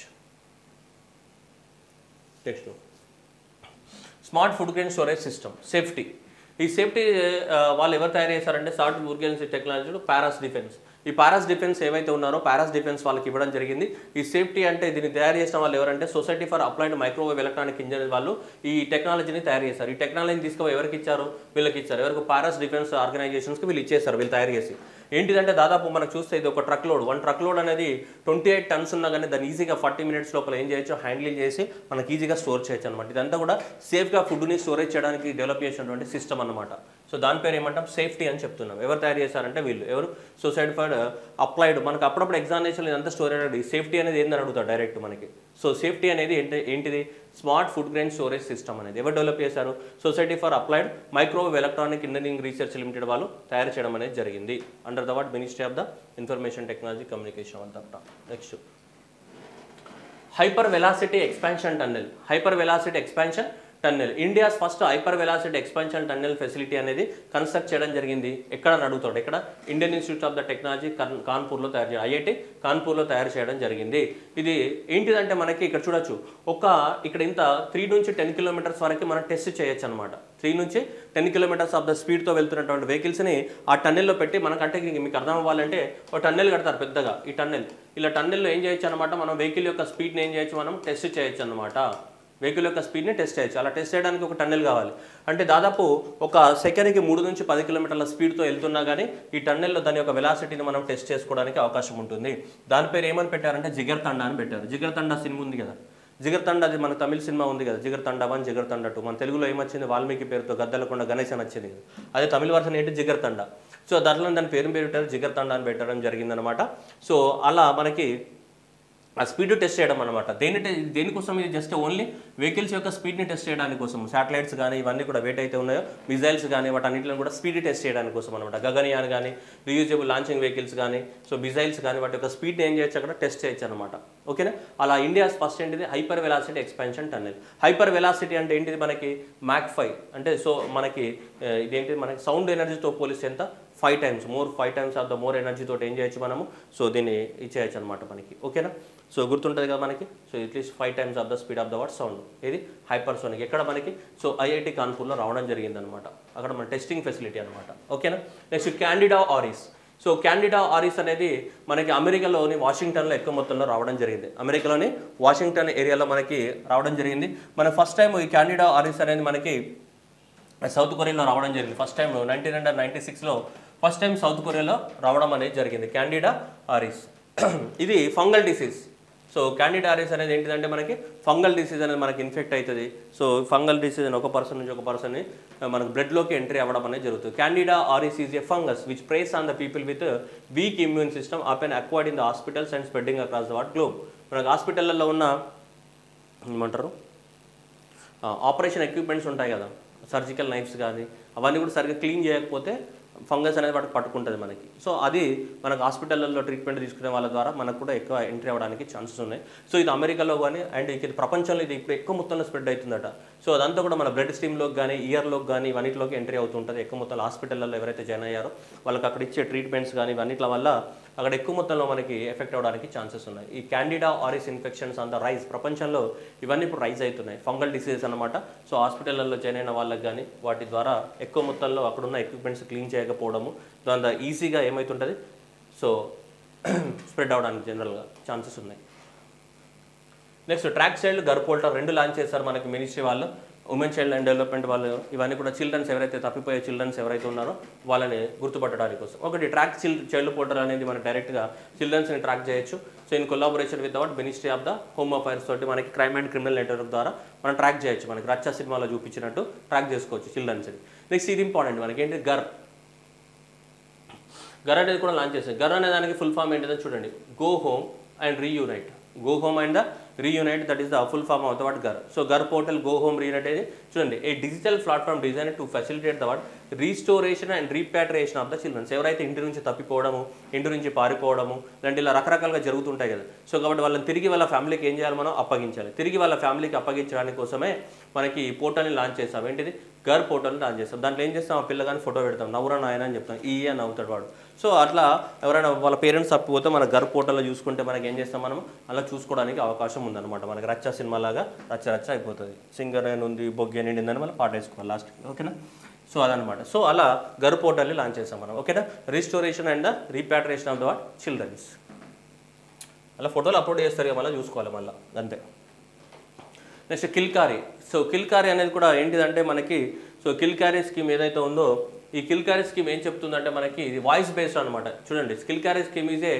next smart food grain storage system safety ఈ సేఫ్టీ వాళ్ళు ఎవరు తయారు చేశారంటే soft food grains technology Paras defence ఈ పారాస్ డిఫెన్స్ ఏవైతే ఉన్నారో పారాస్ డిఫెన్స్ వాళ్ళకి ఇవ్వడం జరిగింది ఈ సేఫ్టీ అంటే దీన్ని తయారు చేసిన వాళ్ళు ఎవరంటే society for applied microwave electronic engineer వాళ్ళు ఈ టెక్నాలజీని తయారు చేశారు ఈ టెక్నాలజీని తీసుకుపోయి ఎవరికి ఇచ్చారు వీళ్ళకి ఇచ్చారు ఎవరికి పారాస్ డిఫెన్స్ ఆర్గనైజేషన్స్కి వీళ్ళు ఇచ్చేస్తారు వీళ్ళు తయారు చేసి ఏంటిదంటే దాదాపు మనకు చూస్తే ఇది ఒక truck load one truck load అనేది ట్వంటీ ఎయిట్ టన్స్ ఉన్నా కానీ దాన్ని ఈజీగా ఫార్టీ మినిట్స్ లోపల ఏం చేయొచ్చు హ్యాండిల్ చేసి మనకి ఈజీగా స్టోర్ చేయొచ్చు అనమాట ఇదంతా కూడా సేఫ్గా ఫుడ్ని స్టోరేజ్ చేయడానికి డెవలప్ చేసినటువంటి సిస్టమ్ అనమాట సో సో దాని పేరు ఏమంటాం సేఫ్టీ అని చెప్తున్నాం ఎవరు తయారు చేశారంటే వీళ్ళు ఎవరు సొసైటీ ఫర్ అప్లైడ్ మనకు అప్పుడప్పుడు ఎగ్జామినేషన్ ఇదంతా స్టోరీ అనేది సేఫ్టీ అనేది ఏందని అడుగుతారు డైరెక్ట్ మనకి సో సేఫ్టీ అనేది ఏంటి ఏంటిది smart food grain storage system అనేది ఎవరు డెవలప్ చేశారు society for applied microwave electronic engineering research limited వాళ్ళు తయారు చేయడం అనేది జరిగింది under the what ministry of the information technology communication అంతా next hyper velocity expansion tunnel hyper velocity expansion tunnel India's first hyper velocity expansion tunnel facility అనేది construct చేయడం జరిగింది ఎక్కడ అని అడుగుతాడు ఇక్కడ Indian institute of the technology కన్- కాన్పూర్లో తయారు చేయడం ఐఐటి కాన్పూర్లో తయారు చేయడం జరిగింది ఇది ఏంటిదంటే మనకి ఇక్కడ చూడొచ్చు ఒక ఇక్కడ ఇంత త్రీ నుంచి టెన్ కిలోమీటర్స్ వరకు మనం టెస్ట్ చేయొచ్చు అనమాట త్రీ నుంచి టెన్ కిలోమీటర్స్ ఆఫ్ ద స్పీడ్తో వెళ్తున్నటువంటి వెహికల్స్ని ఆ టన్నెల్లో పెట్టి మనకంటే ఇంక మీకు అర్థం అవ్వాలంటే ఒక టన్నెల్ కడతారు పెద్దగా ఈ టన్నెల్ ఇలా టన్నెల్లో ఏం చేయొచ్చు అనమాట మనం వెహికల్ యొక్క స్పీడ్ని ఏం చేయొచ్చు మనం టెస్ట్ చేయొచ్చు అనమాట వెహికల్ యొక్క స్పీడ్ని టెస్ట్ చేయొచ్చు అలా టెస్ట్ చేయడానికి ఒక టన్నెల్ కావాలి అంటే దాదాపు ఒక సెకండ్కి మూడు నుంచి పది కిలోమీటర్ల స్పీడ్తో వెళ్తున్నా కానీ ఈ టన్నెల్లో దాని యొక్క వెలాసిటీని మనం టెస్ట్ చేసుకోవడానికి అవకాశం ఉంటుంది దాని పేరు ఏమని పెట్టారంటే జిగర్ తండా అని పెట్టారు జిగర్ తండా సినిమా ఉంది కదా జిగర్ తండ అది మన తమిళ సినిమా ఉంది కదా Jigarthanda one Jigarthanda two మన తెలుగులో ఏమొచ్చింది వాల్మీకి పేరుతో గద్దలకొండ గణేష్ అని వచ్చింది కదా అదే తమిళ వర్షన్ ఏంటి జిగర్ తండ సో దాంట్లో దాని పేరు పేరు పెట్టారు జిగర్ తండ అని పెట్టడం జరిగిందనమాట సో అలా మనకి ఆ స్పీడ్ టెస్ట్ చేయడం అనమాట దేని టె- దేనికోసం ఇది జస్ట్ ఓన్లీ వెహికల్స్ యొక్క స్పీడ్ని టెస్ట్ చేయడానికి కోసం శాటిలైట్స్ కానీ ఇవన్నీ కూడా వెయిట్ అయితే ఉన్నాయో మిజైల్స్ కానీ వాటన్నిటిని కూడా స్పీడ్ టెస్ట్ చేయడానికి కోసం అనమాట గగనయాన్ కానీ రీయూజబుల్ లాంచింగ్ వెహికల్స్ కానీ సో మిజైల్స్ కానీ వాటి యొక్క స్పీడ్ని ఏం చేయొచ్చు అక్కడ టెస్ట్ చేయొచ్చు అనమాట ఓకేనా అలా ఇండియాస్ ఫస్ట్ ఏంటిది hyper velocity expansion tunnel hyper velocity అంటే ఏంటిది మనకి మ్యాక్ ఫైవ్ అంటే సో మనకి ఆ, ఇదేంటి మనకి సౌండ్ ఎనర్జీతో పోలిస్తే ఎంత five times more five times of the more energy తోటి ఏం చేయొచ్చు మనము సో దీన్ని ఇచ్చేయచ్చు అనమాట మనకి ఓకేనా సో గుర్తుంటుంది కదా మనకి so at least five times of the speed of the word sound ఇది హైపర్ సోనిక్ ఎక్కడ మనకి సో ఐఐటి కాన్పూర్లో రావడం జరిగిందనమాట అక్కడ మన టెస్టింగ్ ఫెసిలిటీ అనమాట ఓకేనా next candida auris so candida auris అనేది మనకి అమెరికాలోని వాషింగ్టన్లో ఎక్కువ మొత్తంలో రావడం జరిగింది అమెరికాలోని వాషింగ్టన్ ఏరియాలో మనకి రావడం జరిగింది మన ఫస్ట్ టైం ఈ క్యాండిడా ఆరిస్ అనేది మనకి సౌత్ కొరియాలో రావడం జరిగింది first time nineteen hundred ninety సిక్స్లో ఫస్ట్ టైం సౌత్ కొరియాలో రావడం అనేది జరిగింది క్యాండిడా ఆరిస్ ఇది fungal disease so candida auris అనేది ఏంటిదంటే మనకి ఫంగల్ డిసీజ్ అనేది మనకి ఇన్ఫెక్ట్ అవుతుంది సో ఫంగల్ డిసీజ్ అని ఒక పర్సన్ నుంచి ఒక పర్సన్ని మనకు బ్లడ్లోకి ఎంట్రీ అవ్వడం అనేది జరుగుతుంది candida auris is a fungus which preys on the people with weak immune system often acquired in the hospitals and spreading across the what globe మనకు హాస్పిటల్లో ఉన్న ఏమంటారు ఆపరేషన్ ఎక్విప్మెంట్స్ ఉంటాయి కదా సర్జికల్ నైఫ్స్ కానీ అవన్నీ కూడా సరిగ్గా క్లీన్ చేయకపోతే ఫంగస్ అనేది వాటికి పట్టుకుంటుంది మనకి సో అది మనకు హాస్పిటల్లో ట్రీట్మెంట్ తీసుకునే వాళ్ళ ద్వారా మనకు కూడా ఎక్కువ ఎంట్రీ అవ్వడానికి ఛాన్సెస్ ఉన్నాయి సో ఇది అమెరికాలో కానీ అండ్ ఇది ప్రపంచంలో ఇది ఇప్పుడు ఎక్కువ మొత్తంలో స్ప్రెడ్ అవుతుందట సో అదంతా కూడా మన బ్లడ్ స్ట్రీమ్లోకి కానీ ఇయర్లోకి కానీ ఇవన్నిటిలోకి ఎంట్రీ అవుతుంటుంది ఎక్కువ మొత్తంలో హాస్పిటల్లో ఎవరైతే జాయిన్ అయ్యారో వాళ్ళకి అక్కడ ఇచ్చే ట్రీట్మెంట్స్ కానీ ఇవన్నిటి వల్ల అక్కడ ఎక్కువ మొత్తంలో మనకి ఎఫెక్ట్ అవ్వడానికి ఛాన్సెస్ ఉన్నాయి ఈ క్యాండిడా ఆరిస్ ఇన్ఫెక్షన్స్ అంత రైజ్ ప్రపంచంలో ఇవన్నీ ఇప్పుడు రైజ్ అవుతున్నాయి ఫంగల్ డిసీజెస్ అనమాట సో హాస్పిటల్లో జాయిన్ అయిన వాళ్ళకి కానీ వాటి ద్వారా ఎక్కువ మొత్తంలో అక్కడున్న ఎక్విప్మెంట్స్ క్లీన్ చేయకపోవడము దాని ద్వారా ఈజీగా ఏమవుతుంటుంది సో స్ప్రెడ్ అవ్వడానికి జనరల్గా ఛాన్సెస్ ఉన్నాయి నెక్స్ట్ ట్రాక్ చైల్డ్ గర్పోల్టర్ రెండు లాంచ్ చేశారు మనకి మినిస్ట్రీ వాళ్ళు ఉమెన్ చైల్డ్ అండ్ డెవలప్మెంట్ వాళ్ళు ఇవన్నీ కూడా చిల్డ్రన్స్ ఎవరైతే తప్పిపోయే చిల్డ్రన్స్ ఎవరైతే ఉన్నారో వాళ్ళని గుర్తుపట్టడానికి కోసం ఒకటి ట్రాక్ చిల్ చైల్డ్ పోర్టల్ అనేది మనం డైరెక్ట్గా చిల్డ్రన్స్ని ట్రాక్ చేయొచ్చు so in collaboration with our ministry of the home affairs తోటి మనకి క్రైమ్ అండ్ క్రిమినల్ నెట్వర్క్ ద్వారా మనం ట్రాక్ చేయొచ్చు మనకి రచ్చ సినిమాలో చూపించినట్టు ట్రాక్ చేసుకోవచ్చు చిల్డ్రన్స్ని నెక్స్ట్ ఇది ఇంపార్టెంట్ మనకి ఏంటి గర్ గర్ అనేది కూడా లాంచ్ చేశారు గర్ అనే దానికి ఫుల్ ఫామ్ ఏంటిదో చూడండి go home and reunite go home and the reunite that is the full form of the what Ghar so Ghar portal go home reunite అనేది చూడండి a digital platform design to facilitate the what restoration and repatriation of the childrens ఎవరైతే ఇంటి నుంచి తప్పిపోవడము ఇంటి నుంచి పారిపోవడము ఇలాంటి ఇలా రకరకాలుగా జరుగుతుంటాయి కదా సో కాబట్టి వాళ్ళని తిరిగి వాళ్ళ ఫ్యామిలీకి ఏం చేయాలి మనం అప్పగించాలి తిరిగి వాళ్ళ ఫ్యామిలీకి అప్పగించడానికి కోసమే మనకి ఈ పోర్టల్ని లాంచ్ చేస్తాం ఏంటిది గర్ పోర్టల్ని లాంచ్ చేస్తాం దాంట్లో ఏం చేస్తాం ఆ పిల్లగాని ఫోటో పెడతాం నవ్వురా నాయన అని చెప్తాం ఈ అని నవ్వుతాడు వాడు సో అట్లా ఎవరైనా వాళ్ళ పేరెంట్స్ తప్పిపోతే మన గర్ పోర్టల్లో చూసుకుంటే మనకి ఏం చేస్తాం మనం అలా చూసుకోవడానికి అవకాశం ఉందన్నమాట మనకి రచ్చ సినిమా లాగా రచ్చ రచ్చ అయిపోతుంది సింగర్ అని ఉంది బొగ్గి అని నిండిందని మనం పాట వేసుకోవాలి లాస్ట్ ఓకేనా సో అదనమాట సో అలా గర్ పోర్టల్ని లాంచ్ చేస్తాం మనం ఓకేనా restoration and the repatriation of the what childrens అలా ఫోటోలు అప్లోడ్ చేస్తారు కదా మళ్ళీ చూసుకోవాలి మళ్ళీ అంతే నెక్స్ట్ కిల్కారీ సో కిల్కారీ అనేది కూడా ఏంటిదంటే మనకి సో కిల్కారీ స్కీమ్ ఏదైతే ఉందో ఈ కిల్కారీ స్కీమ్ ఏం చెప్తుందంటే మనకి ఇది వాయిస్ బేస్డ్ అనమాట చూడండి Kilkari scheme is a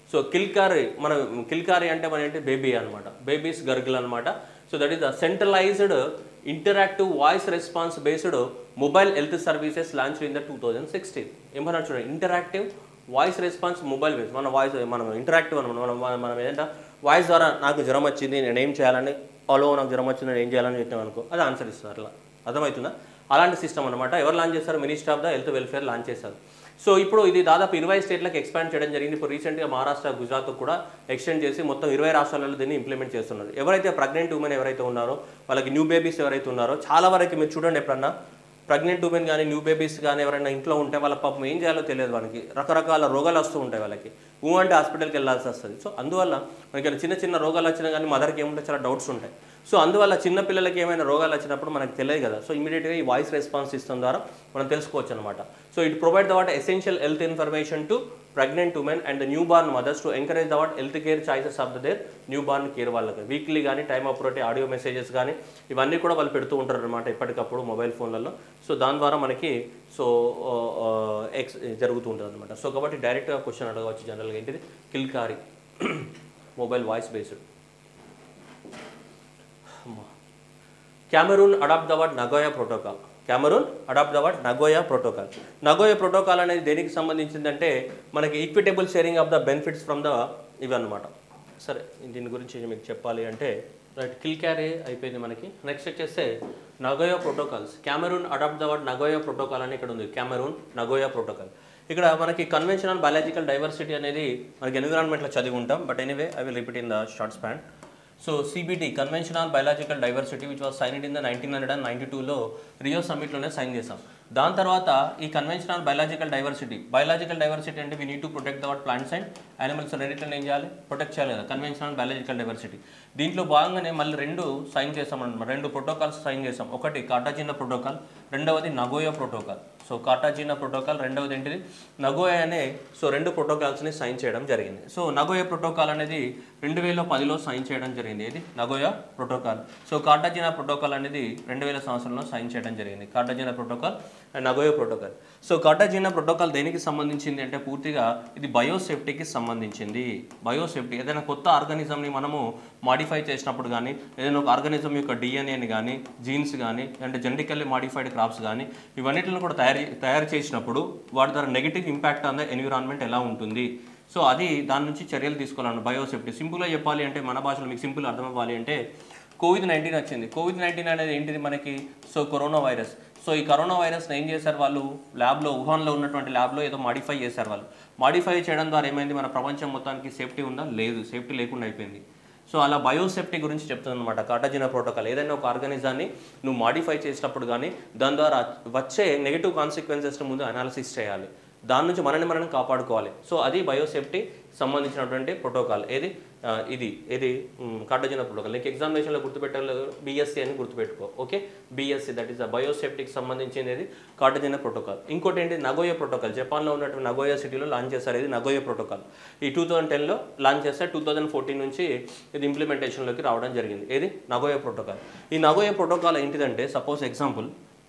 so Kilkari మన కిల్కారీ అంటే మన ఏంటి బేబీ అనమాట బేబీస్ గర్గిల్ అనమాట so that is the centralised interactive voice response based mobile health services launch in the two thousand sixteen ఏమన్నా చూడండి interactive voice response mobile base మన voice మనం ఇంటరాక్టివ్ అనమాట మనం మనం- మనం ఏంటంటే వాయిస్ ద్వారా నాకు జ్వరం వచ్చింది నేను ఏం చేయాలని హలో నాకు జ్వరం వచ్చింది నేను ఏం చేయాలని చెప్పాను అనుకో అది ఆన్సర్ ఇస్తుంది అట్లా అర్థమవుతుందా అలాంటి సిస్టమ్ అనమాట ఎవరు లాంచ్ చేస్తారు minister of the health welfare launch చేశారు సో ఇప్పుడు ఇది దాదాపు ఇరవై స్టేట్లకు ఎక్స్పాండ్ చేయడం జరిగింది ఇప్పుడు రీసెంట్గా మహారాష్ట్ర గుజరాత్ కూడా ఎక్స్టెండ్ చేసి మొత్తం ఇరవై రాష్ట్రాలలో దీన్ని ఇంప్లిమెంట్ చేస్తున్నారు ఎవరైతే ప్రెగ్నెంట్ ఉమెన్ ఎవరైతే ఉన్నారో వాళ్ళకి న్యూ బేబీస్ ఎవరైతే ఉన్నారో చాలా వరకు మీరు చూడండి ఎప్పుడన్నా ప్రెగ్నెంట్ ఉమెన్ కానీ న్యూ బేబీస్ కానీ ఎవరైనా ఇంట్లో ఉంటే వాళ్ళ పాపం ఏం చేయాలో తెలియదు వాళ్ళకి రకరకాల రోగాలు వస్తూ ఉంటాయి వాళ్ళకి ఊ అంటే హాస్పిటల్కి వెళ్ళాల్సి వస్తుంది సో అందువల్ల మనకి ఏమైనా చిన్న చిన్న రోగాలు వచ్చినా కానీ మదర్కి ఏముంటే చాలా డౌట్స్ ఉంటాయి సో అందువల్ల చిన్న పిల్లలకి ఏమైనా రోగాలు వచ్చినప్పుడు మనకు తెలియదు కదా సో ఇమీడియట్గా ఈ వాయిస్ రెస్పాన్స్ సిస్టమ్ ద్వారా మనం తెలుసుకోవచ్చు అనమాట so it provide the what essential health information to pregnant women and the newborn mothers to encourage the what health care choices of the their newborn care వాళ్ళకి weekly కానీ time appropriate audio messages కానీ ఇవన్నీ కూడా వాళ్ళు పెడుతూ ఉంటారు అనమాట ఎప్పటికప్పుడు మొబైల్ ఫోన్లలో సో దాని ద్వారా మనకి సో ఎక్స్ జరుగుతూ ఉంటుంది అనమాట సో కాబట్టి డైరెక్ట్గా క్వశ్చన్ అడగవచ్చు జనరల్గా ఏంటిది Kilkari mobile voice based Cameroon adopt the word Nagoya protocol Cameroon adopt the word Nagoya protocol Nagoya protocol అనేది దేనికి సంబంధించిందంటే మనకి equitable sharing of the benefits from the ఇవి అనమాట సరే దీని గురించి మీకు చెప్పాలి అంటే రైట్ కిల్ క్యారీ అయిపోయింది మనకి నెక్స్ట్ వచ్చేస్తే Nagoya protocols Cameroon adopt the word Nagoya protocol అని ఇక్కడ ఉంది క్యామరూన్ నగోయా ప్రోటోకాల్ ఇక్కడ మనకి కన్వెన్షనల్ బయాలజికల్ డైవర్సిటీ అనేది మనకి ఎన్విరాన్మెంట్లో చదివి ఉంటాం but anyway I will repeat in the short span so CBT conventional biological diversity which was sign in the nineteen hundred and ninety టూలో రియో సమ్మిట్లోనే సైన్ చేసాం దాని తర్వాత ఈ conventional biological diversity biological diversity అంటే we need to protect the what plants and animals రెండింటిని ఏం చేయాలి ప్రొటెక్ట్ చేయాలి కదా కన్వెన్షనల్ బయాలజికల్ డైవర్సిటీ దీంట్లో భాగంగానే మళ్ళీ రెండు సైన్ చేసాం అనమాట రెండు ప్రోటోకాల్స్ సైన్ చేసాం ఒకటి కాటాజినా ప్రోటోకాల్ రెండవది Nagoya protocol so Cartagena protocol రెండవది ఏంటిది నగోయా అనే సో రెండు ప్రోటోకాల్స్ని సైన్ చేయడం జరిగింది సో నగోయా ప్రోటోకాల్ అనేది రెండు వేల పదిలో సైన్ చేయడం జరిగింది ఇది Nagoya protocol so Cartagena protocol అనేది రెండు వేల సంవత్సరంలో సైన్ చేయడం జరిగింది Cartagena protocol and Nagoya protocol so Cartagena protocol దేనికి సంబంధించింది అంటే పూర్తిగా ఇది బయోసేఫ్టీకి సంబంధించింది బయోసేఫ్టీ ఏదైనా కొత్త ఆర్గానిజంని మనము మాడిఫై చేసినప్పుడు కానీ ఏదైనా ఒక ఆర్గానిజం యొక్క డిఎన్ఏని కానీ జీన్స్ కానీ అంటే జెనటికల్లీ మాడిఫైడ్ క్రాప్స్ కానీ ఇవన్నిటిని కూడా తయారు తయారు చేసినప్పుడు వాటి ద్వారా negative impact on the environment ఎలా ఉంటుంది సో అది దాని నుంచి చర్యలు తీసుకోవాలన్న బయోసేఫ్టీ సింపుల్గా చెప్పాలి అంటే మన భాషలో మీకు సింపుల్ అర్థం అవ్వాలి అంటే కోవిడ్ నైన్టీన్ వచ్చింది కోవిడ్ నైన్టీన్ అనేది ఏంటిది మనకి సో కరోనా వైరస్ సో ఈ కరోనా వైరస్ని ఏం చేశారు వాళ్ళు ల్యాబ్లో వుహాన్లో ఉన్నటువంటి ల్యాబ్లో ఏదో మాడిఫై చేశారు వాళ్ళు మాడిఫై చేయడం ద్వారా ఏమైంది మన ప్రపంచం మొత్తానికి సేఫ్టీ ఉందా లేదు సేఫ్టీ లేకుండా అయిపోయింది సో అలా బయోసేఫ్టీ గురించి చెప్తుంది అనమాట కాటాజినా ప్రోటోకాల్ ఏదైనా ఒక ఆర్గానిజాన్ని నువ్వు మాడిఫై చేసినప్పుడు కానీ దాని ద్వారా వచ్చే నెగిటివ్ కాన్సిక్వెన్సెస్ ముందు అనాలిసిస్ చేయాలి దాని నుంచి మనని మనం కాపాడుకోవాలి సో అది బయోసేఫ్టీ సంబంధించినటువంటి ప్రోటోకాల్ ఏది ఆ, ఇది ఇది కాటజిన ప్రోటోకాల్ నీకు ఎగ్జామినేషన్లో గుర్తుపెట్టాలి బీఎస్సీ అని గుర్తుపెట్టుకో okay BSC that is the బయోసేఫ్టీకి సంబంధించింది ఇది కాటజిన ప్రోటోకాల్ ఇంకోటి ఏంటి నగోయా ప్రోటోకాల్ జపాన్లో ఉన్నటువంటి నగోయా సిటీలో లాంచ్ చేశారు ఇది నగోయా ప్రోటోకాల్ ఈ టూ థౌజండ్ టెన్లో లాంచ్ చేస్తే టూ థౌజండ్ ఫోర్టీన్ నుంచి ఇది ఇంప్లిమెంటేషన్లోకి రావడం జరిగింది ఏది నగోయా ప్రోటోకాల్ ఈ నగోయా ప్రోటోకాల్ ఏంటిదంటే సపోజ్ ఎగ్జాంపుల్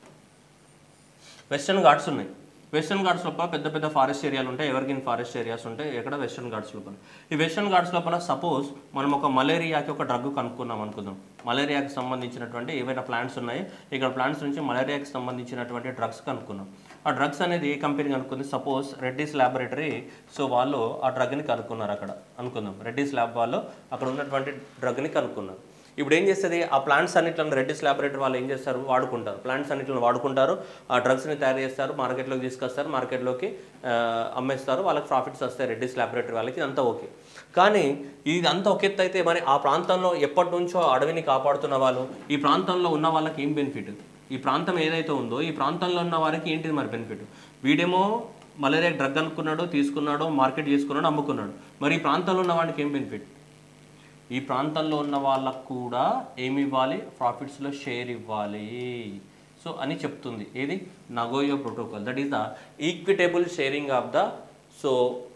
వెస్టర్న్ ఘాట్స్ ఉన్నాయి వెస్టర్న్ ఘాట్స్ లోపల పెద్ద పెద్ద ఫారెస్ట్ ఏరియాలు ఉంటాయి ఎవర్గిన్ ఫారెస్ట్ ఏరియాస్ ఉంటాయి ఎక్కడ వెస్టర్న్ ఘాట్స్ లోపల ఈ వెస్టర్న్ ఘాట్స్ లోపల సపోజ్ మనం ఒక మలేరియాకి ఒక డ్రగ్ కనుక్కున్నాం అనుకుందాం మలేరియాకి సంబంధించినటువంటి ఏవైనా ప్లాంట్స్ ఉన్నాయి ఇక్కడ ప్లాంట్స్ నుంచి మలేరియాకి సంబంధించినటువంటి డ్రగ్స్ కనుక్కున్నాం ఆ డ్రగ్స్ అనేది ఏ కంపెనీ కనుక్కుంది సపోజ్ రెడ్డిస్ ల్యాబొరేటరీ సో వాళ్ళు ఆ డ్రగ్ని కనుక్కున్నారు అక్కడ అనుకుందాం రెడ్డిస్ ల్యాబ్ వాళ్ళు అక్కడ ఉన్నటువంటి డ్రగ్ని కనుక్కున్నారు ఇప్పుడు ఏం చేస్తుంది ఆ ప్లాంట్స్ అన్నిట్లను రెడ్డిస్ ల్యాబొరేటరీ వాళ్ళు ఏం చేస్తారు వాడుకుంటారు ప్లాంట్స్ అన్నిట్లను వాడుకుంటారు ఆ డ్రగ్స్ని తయారు చేస్తారు మార్కెట్లోకి తీసుకొస్తారు మార్కెట్లోకి ఆ, అమ్మేస్తారు వాళ్ళకి ప్రాఫిట్స్ వస్తాయి రెడ్డిస్ ల్యాబొరేటరీ వాళ్ళకి ఇదంతా ఓకే కానీ ఇది అంతా ఒక ఎత్తు అయితే మరి ఆ ప్రాంతంలో ఎప్పటి నుంచో అడవిని కాపాడుతున్న వాళ్ళు ఈ ప్రాంతంలో ఉన్న వాళ్ళకి ఏం బెనిఫిట్ ఈ ప్రాంతం ఏదైతే ఉందో ఈ ప్రాంతంలో ఉన్న వారికి ఏంటిది మరి బెనిఫిట్ వీడేమో మలేరియా డ్రగ్ అనుకున్నాడు తీసుకున్నాడు మార్కెట్ చేసుకున్నాడు అమ్ముకున్నాడు మరి ఈ ప్రాంతంలో ఉన్న వాడికి ఏం బెనిఫిట్ ఈ ప్రాంతంలో ఉన్న వాళ్ళకు కూడా ఏమి ఇవ్వాలి ప్రాఫిట్స్లో షేర్ ఇవ్వాలి సో అని చెప్తుంది ఏది Nagoya protocol that is the equitable sharing of the so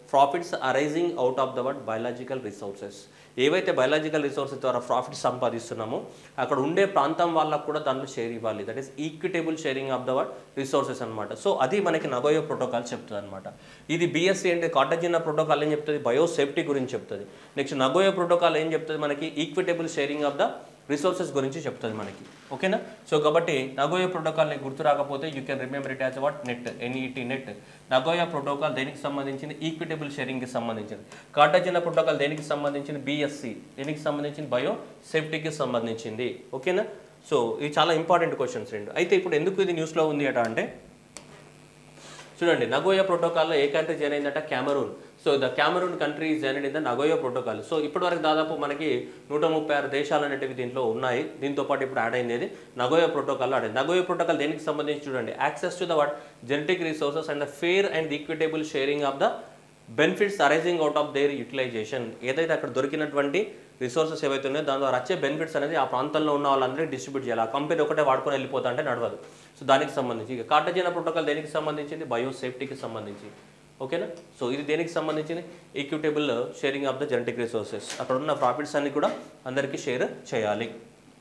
profits arising out of the word biological resources ఏవైతే బయాలజికల్ రిసోర్సెస్ ద్వారా ప్రాఫిట్ సంపాదిస్తున్నామో అక్కడ ఉండే ప్రాంతం వాళ్ళకు కూడా దాంట్లో షేర్ ఇవ్వాలి that is equitable sharing of the word resources అనమాట సో అది మనకి నగోయో ప్రోటోకాల్ చెప్తుంది అనమాట ఇది బిఎస్సి అంటే కాటజిన్నా ప్రోటోకాల్ ఏం చెప్తుంది బయో సేఫ్టీ గురించి చెప్తుంది నెక్స్ట్ నగోయో ప్రోటోకాల్ ఏం చెప్తుంది మనకి equitable sharing of the resources గురించి చెప్తుంది మనకి ఓకేనా సో కాబట్టి నగోయా ప్రోటోకాల్ని గుర్తు రాకపోతే you can remember it as what net NET net Nagoya protocol దేనికి సంబంధించింది ఈక్విటబుల్ షేరింగ్కి సంబంధించింది కార్టాజినా ప్రోటోకాల్ దేనికి సంబంధించింది బిఎస్సి దేనికి సంబంధించింది బయో సేఫ్టీకి సంబంధించింది ఓకేనా సో ఇది చాలా ఇంపార్టెంట్ క్వశ్చన్స్ రెండు అయితే ఇప్పుడు ఎందుకు ఇది న్యూస్లో ఉంది అట అంటే చూడండి నగోయా ప్రోటోకాల్లో ఏ కంట్రీ జాయిన్ అయిందంటే Cameroon so the Cameroon country join in the Nagoya protocol so ఇప్పటివరకు దాదాపు మనకి నూట ముప్పై ఆరు దేశాలు అనేటివి దీంట్లో ఉన్నాయి దీంతో పాటు ఇప్పుడు యాడ్ అయింది నగోయా ప్రోటోకాల్ యాడ్ అయింది నగోయా ప్రోటోకాల్ దేనికి సంబంధించి చూడండి access to the what genetic resources and the fair and equitable sharing of the benefits arising out of their utilization ఏదైతే అక్కడ దొరికినటువంటి రిసోర్సెస్ ఏవైతే ఉన్నాయో దాని ద్వారా వచ్చే బెనిఫిట్స్ అనేది ఆ ప్రాంతంలో ఉన్న వాళ్ళందరికీ డిస్ట్రిబ్యూట్ చేయాలి ఆ కంపెనీ ఒకటే వాడుకొని వెళ్ళిపోతా అంటే నడవదు సో దానికి సంబంధించి ఇక కార్టజినా ప్రోటోకాల్ దేనికి సంబంధించింది బయో సేఫ్టీకి సంబంధించి ఓకేనా సో ఇది దేనికి సంబంధించింది equitable sharing of the genetic resources అక్కడ ఉన్న ప్రాఫిట్స్ అన్ని కూడా అందరికీ షేర్ చేయాలి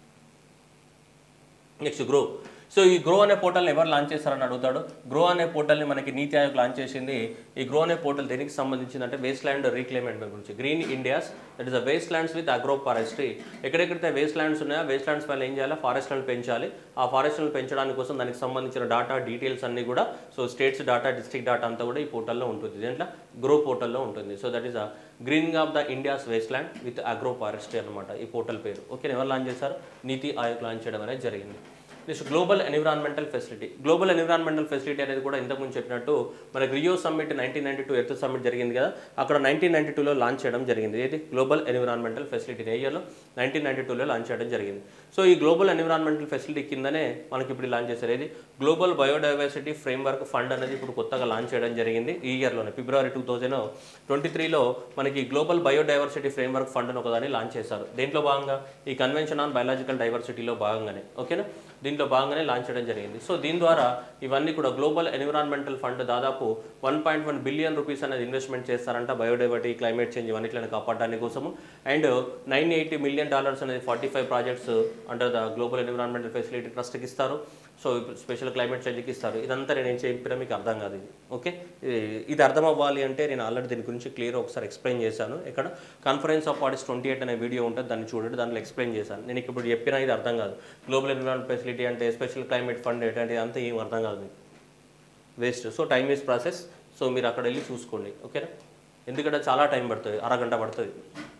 నెక్స్ట్ గ్రో సో ఈ గ్రో అనే పోర్టల్ని ఎవరు లాంచ్ చేస్తారని అడుగుతాడు గ్రో అనే పోర్టల్ని మనకి నీతి ఆయోగ్ లాంచ్ చేసింది ఈ గ్రో అనే పోర్టల్ దేనికి సంబంధించింది అంటే వేస్ట్ ల్యాండ్ రీక్లైమెంట్ గురించి green India's that is a waste lands with agroforestry ఎక్కడెక్కడైతే వేస్ట్ ల్యాండ్స్ ఉన్నాయో వేస్ట్ ల్యాండ్స్ పైన ఏం చేయాలి ఫారెస్ట్లను పెంచాలి ఆ ఫారెస్ట్లను పెంచడానికి కోసం దానికి సంబంధించిన డాటా డీటెయిల్స్ అన్ని కూడా so states data district data అంతా కూడా ఈ పోర్టల్లో ఉంటుంది దీంట్లో గ్రో పోర్టల్లో ఉంటుంది so that is a greening of the India's waste land with agroforestry అనమాట ఈ పోర్టల్ పేరు ఓకే ఎవరు లాంచ్ చేశారు నీతి ఆయోగ్ లాంచ్ చేయడం అనేది జరిగింది next global environmental facility global environmental facility అనేది కూడా ఇంతకుముందు చెప్పినట్టు మనకి Rio summit nineteen ninety two earth summit జరిగింది కదా అక్కడ నైన్టీన్ నైన్టీ టూలో లాంచ్ చేయడం జరిగింది ఏది గ్లోబల్ ఎన్విరాన్మెంటల్ ఫెసిలిటీ ఏ ఇయర్లో నైన్టీన్ నైన్టీ టూలో లాంచ్ చేయడం జరిగింది సో ఈ గ్లోబల్ ఎన్విరాన్మెంటల్ ఫెసిలిటీ కిందనే మనకి ఇప్పుడు లాంచ్ చేశారు ఏది గ్లోబల్ బయోడైవర్సిటీ ఫ్రేమ్వర్క్ ఫండ్ అనేది ఇప్పుడు కొత్తగా లాంచ్ చేయడం జరిగింది ఈ ఇయర్లోనే ఫిబ్రవరి టూ థౌజండ్ ట్వంటీ త్రీలో మనకి గ్లోబల్ బయోడైవర్సిటీ ఫ్రేమ్వర్క్ ఫండ్ అని ఒకదాన్ని లాంచ్ చేశారు దేంట్లో భాగంగా ఈ కన్వెన్షన్ ఆన్ బయాలజికల్ డైవర్సిటీలో భాగంగానే ఓకేనా దీంట్లో భాగంగానే లాంచ్ చేయడం జరిగింది సో దీని ద్వారా ఇవన్నీ కూడా గ్లోబల్ ఎన్విరాన్మెంటల్ ఫండ్ దాదాపు one point one billion rupees అనేది ఇన్వెస్ట్మెంట్ చేస్తారంట బయోడైవర్సిటీ క్లైమేట్ చేంజ్ ఇవన్నిట్లను కాపాడడానికి కోసము and nine eighty million dollars అనేది forty five projects under the global environmental facility ట్రస్ట్కి ఇస్తారు సో స్పెషల్ క్లైమేట్ చేంజ్కి ఇస్తారు ఇదంతా నేను ఏం చెప్పినా మీకు అర్థం కాదు ఇది ఓకే ఇది- ఇది అర్థం అవ్వాలి అంటే నేను ఆల్రెడీ దీని గురించి క్లియర్ ఒకసారి ఎక్స్ప్లెయిన్ చేశాను ఇక్కడ conference of parties twenty eight అనే వీడియో ఉంటుంది దాన్ని చూడండి దాంట్లో ఎక్స్ప్లెయిన్ చేశాను నేను ఇప్పుడు చెప్పినా ఇది అర్థం కాదు గ్లోబల్ ఎన్విరాన్మెంట్ ఫెసిలిటీ అంటే స్పెషల్ క్లైమేట్ ఫండ్ ఏంటంటే అంతా ఏం అర్థం కాదు మీకు waste so time waste process so మీరు అక్కడ వెళ్ళి చూసుకోండి ఓకేనా ఎందుకంటే చాలా టైం పడుతుంది అరగంట పడుతుంది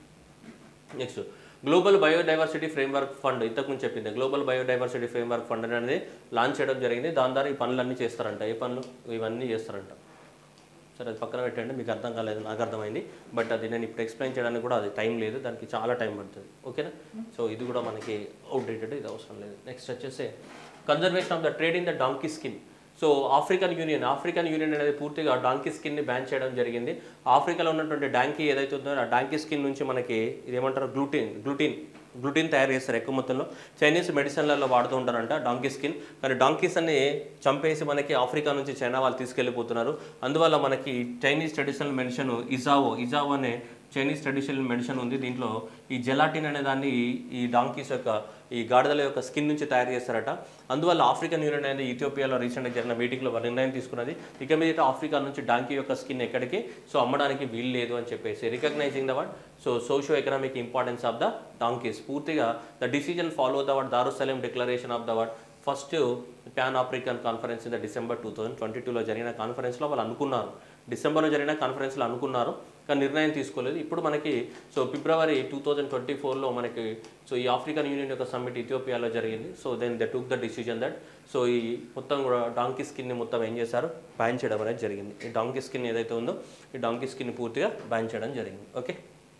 next global biodiversity framework fund ఇంతకుముందు చెప్పింది గ్లోబల్ బయోడైవర్సిటీ ఫ్రేమ్వర్క్ ఫండ్ అనేది లాంచ్ చేయడం జరిగింది దాని ద్వారా ఈ పనులన్నీ చేస్తారంట ఏ పనులు ఇవన్నీ చేస్తారంట సరే అది పక్కన పెట్టండి మీకు అర్థం కాలేదు నాకు అర్థమైంది బట్ అది నేను ఇప్పుడు ఎక్స్ప్లెయిన్ చేయడానికి కూడా అది టైం లేదు దానికి చాలా టైం పడుతుంది ఓకేనా సో ఇది కూడా మనకి అవుట్డేటెడ్ ఇది అవసరం లేదు నెక్స్ట్ వచ్చేసి conservation of the trade in the donkey skin so African Union African Union అనేది పూర్తిగా డాంకీ స్కిన్ని బ్యాన్ చేయడం జరిగింది ఆఫ్రికాలో ఉన్నటువంటి డాంకీ ఏదైతే ఉందో ఆ డాంకీ స్కిన్ నుంచి మనకి ఇదేమంటారు గ్లూటిన్ గ్లూటిన్ గ్లూటిన్ తయారు చేస్తారు ఎక్కువ మొత్తంలో చైనీస్ మెడిసిన్లలో వాడుతూ ఉంటారంట డాంకీ స్కిన్ కానీ డాంకీస్ అన్ని చంపేసి మనకి ఆఫ్రికా నుంచి చైనా వాళ్ళు తీసుకెళ్ళిపోతున్నారు అందువల్ల మనకి Chinese traditional medicine ejiao ejiao అనే చైనీస్ ట్రెడిషనల్ మెడిసిన్ ఉంది దీంట్లో ఈ జెలాటిన్ అనే దాన్ని ఈ- ఈ డాంకీస్ యొక్క ఈ గాడిదల యొక్క స్కిన్ నుంచి తయారు చేస్తారట అందువల్ల ఆఫ్రికన్ యూనియన్ అనేది ఇథియోపియాలో రీసెంట్గా జరిగిన మీటింగ్లో వారు నిర్ణయం తీసుకున్నది ఇక మీద ఆఫ్రికా నుంచి డాంకీ యొక్క స్కిన్ ఎక్కడికి సో అమ్మడానికి వీలు లేదు అని చెప్పేసి recognizing the word so socio economic importance of the donkeys పూర్తిగా the decision follow the word Dar es Salaam declaration of the word first pan African conference in the December two thousand twenty టూలో జరిగిన కాన్ఫరెన్స్లో వాళ్ళు అనుకున్నారు డిసెంబర్లో జరిగిన కాన్ఫరెన్స్లో అనుకున్నారు కానీ నిర్ణయం తీసుకోలేదు ఇప్పుడు మనకి సో ఫిబ్రవరి టూ థౌజండ్ ట్వంటీ ఫోర్లో మనకి సో ఈ ఆఫ్రికన్ యూనియన్ యొక్క సమ్మిట్ ఇథియోపియాలో జరిగింది so then the took the decision that so ఈ మొత్తం కూడా డాంకీ స్కిన్ని మొత్తం ఏం చేశారు బ్యాన్ చేయడం అనేది జరిగింది ఈ డాంకీ స్కిన్ ఏదైతే ఉందో ఈ డాంకీ స్కిన్ పూర్తిగా బ్యాన్ చేయడం జరిగింది okay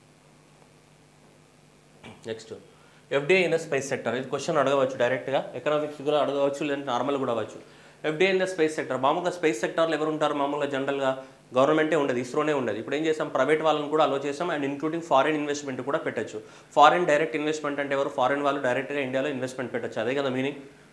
next FDI in the space sector ఇది క్వశ్చన్ అడగవచ్చు డైరెక్ట్గా ఎకనామిక్స్ కూడా అడగవచ్చు లేదంటే నార్మల్ కూడా అవ్వచ్చు FDI in the space sector మామూలుగా స్పేస్ సెక్టర్లో ఎవరు ఉంటారు మామూలుగా జనరల్గా గవర్నమెంటే ఉండదు ఇస్రోనే ఉండదు ఇప్పుడు ఏం చేసాం ప్రైవేట్ వాళ్ళని కూడా అలో చేసాం అండ్ ఇంక్లూడింగ్ ఫారిన్ ఇన్వెస్ట్మెంట్ కూడా పెట్టచ్చు ఫారిన్ డైరెక్ట్ ఇన్వెస్ట్మెంట్ అంటే ఎవరు ఫారిన్ వాళ్ళు డైరెక్ట్గా ఇండియాలో ఇన్వెస్ట్మెంట్ పెట్టచ్చు అదే కదా మీనింగ్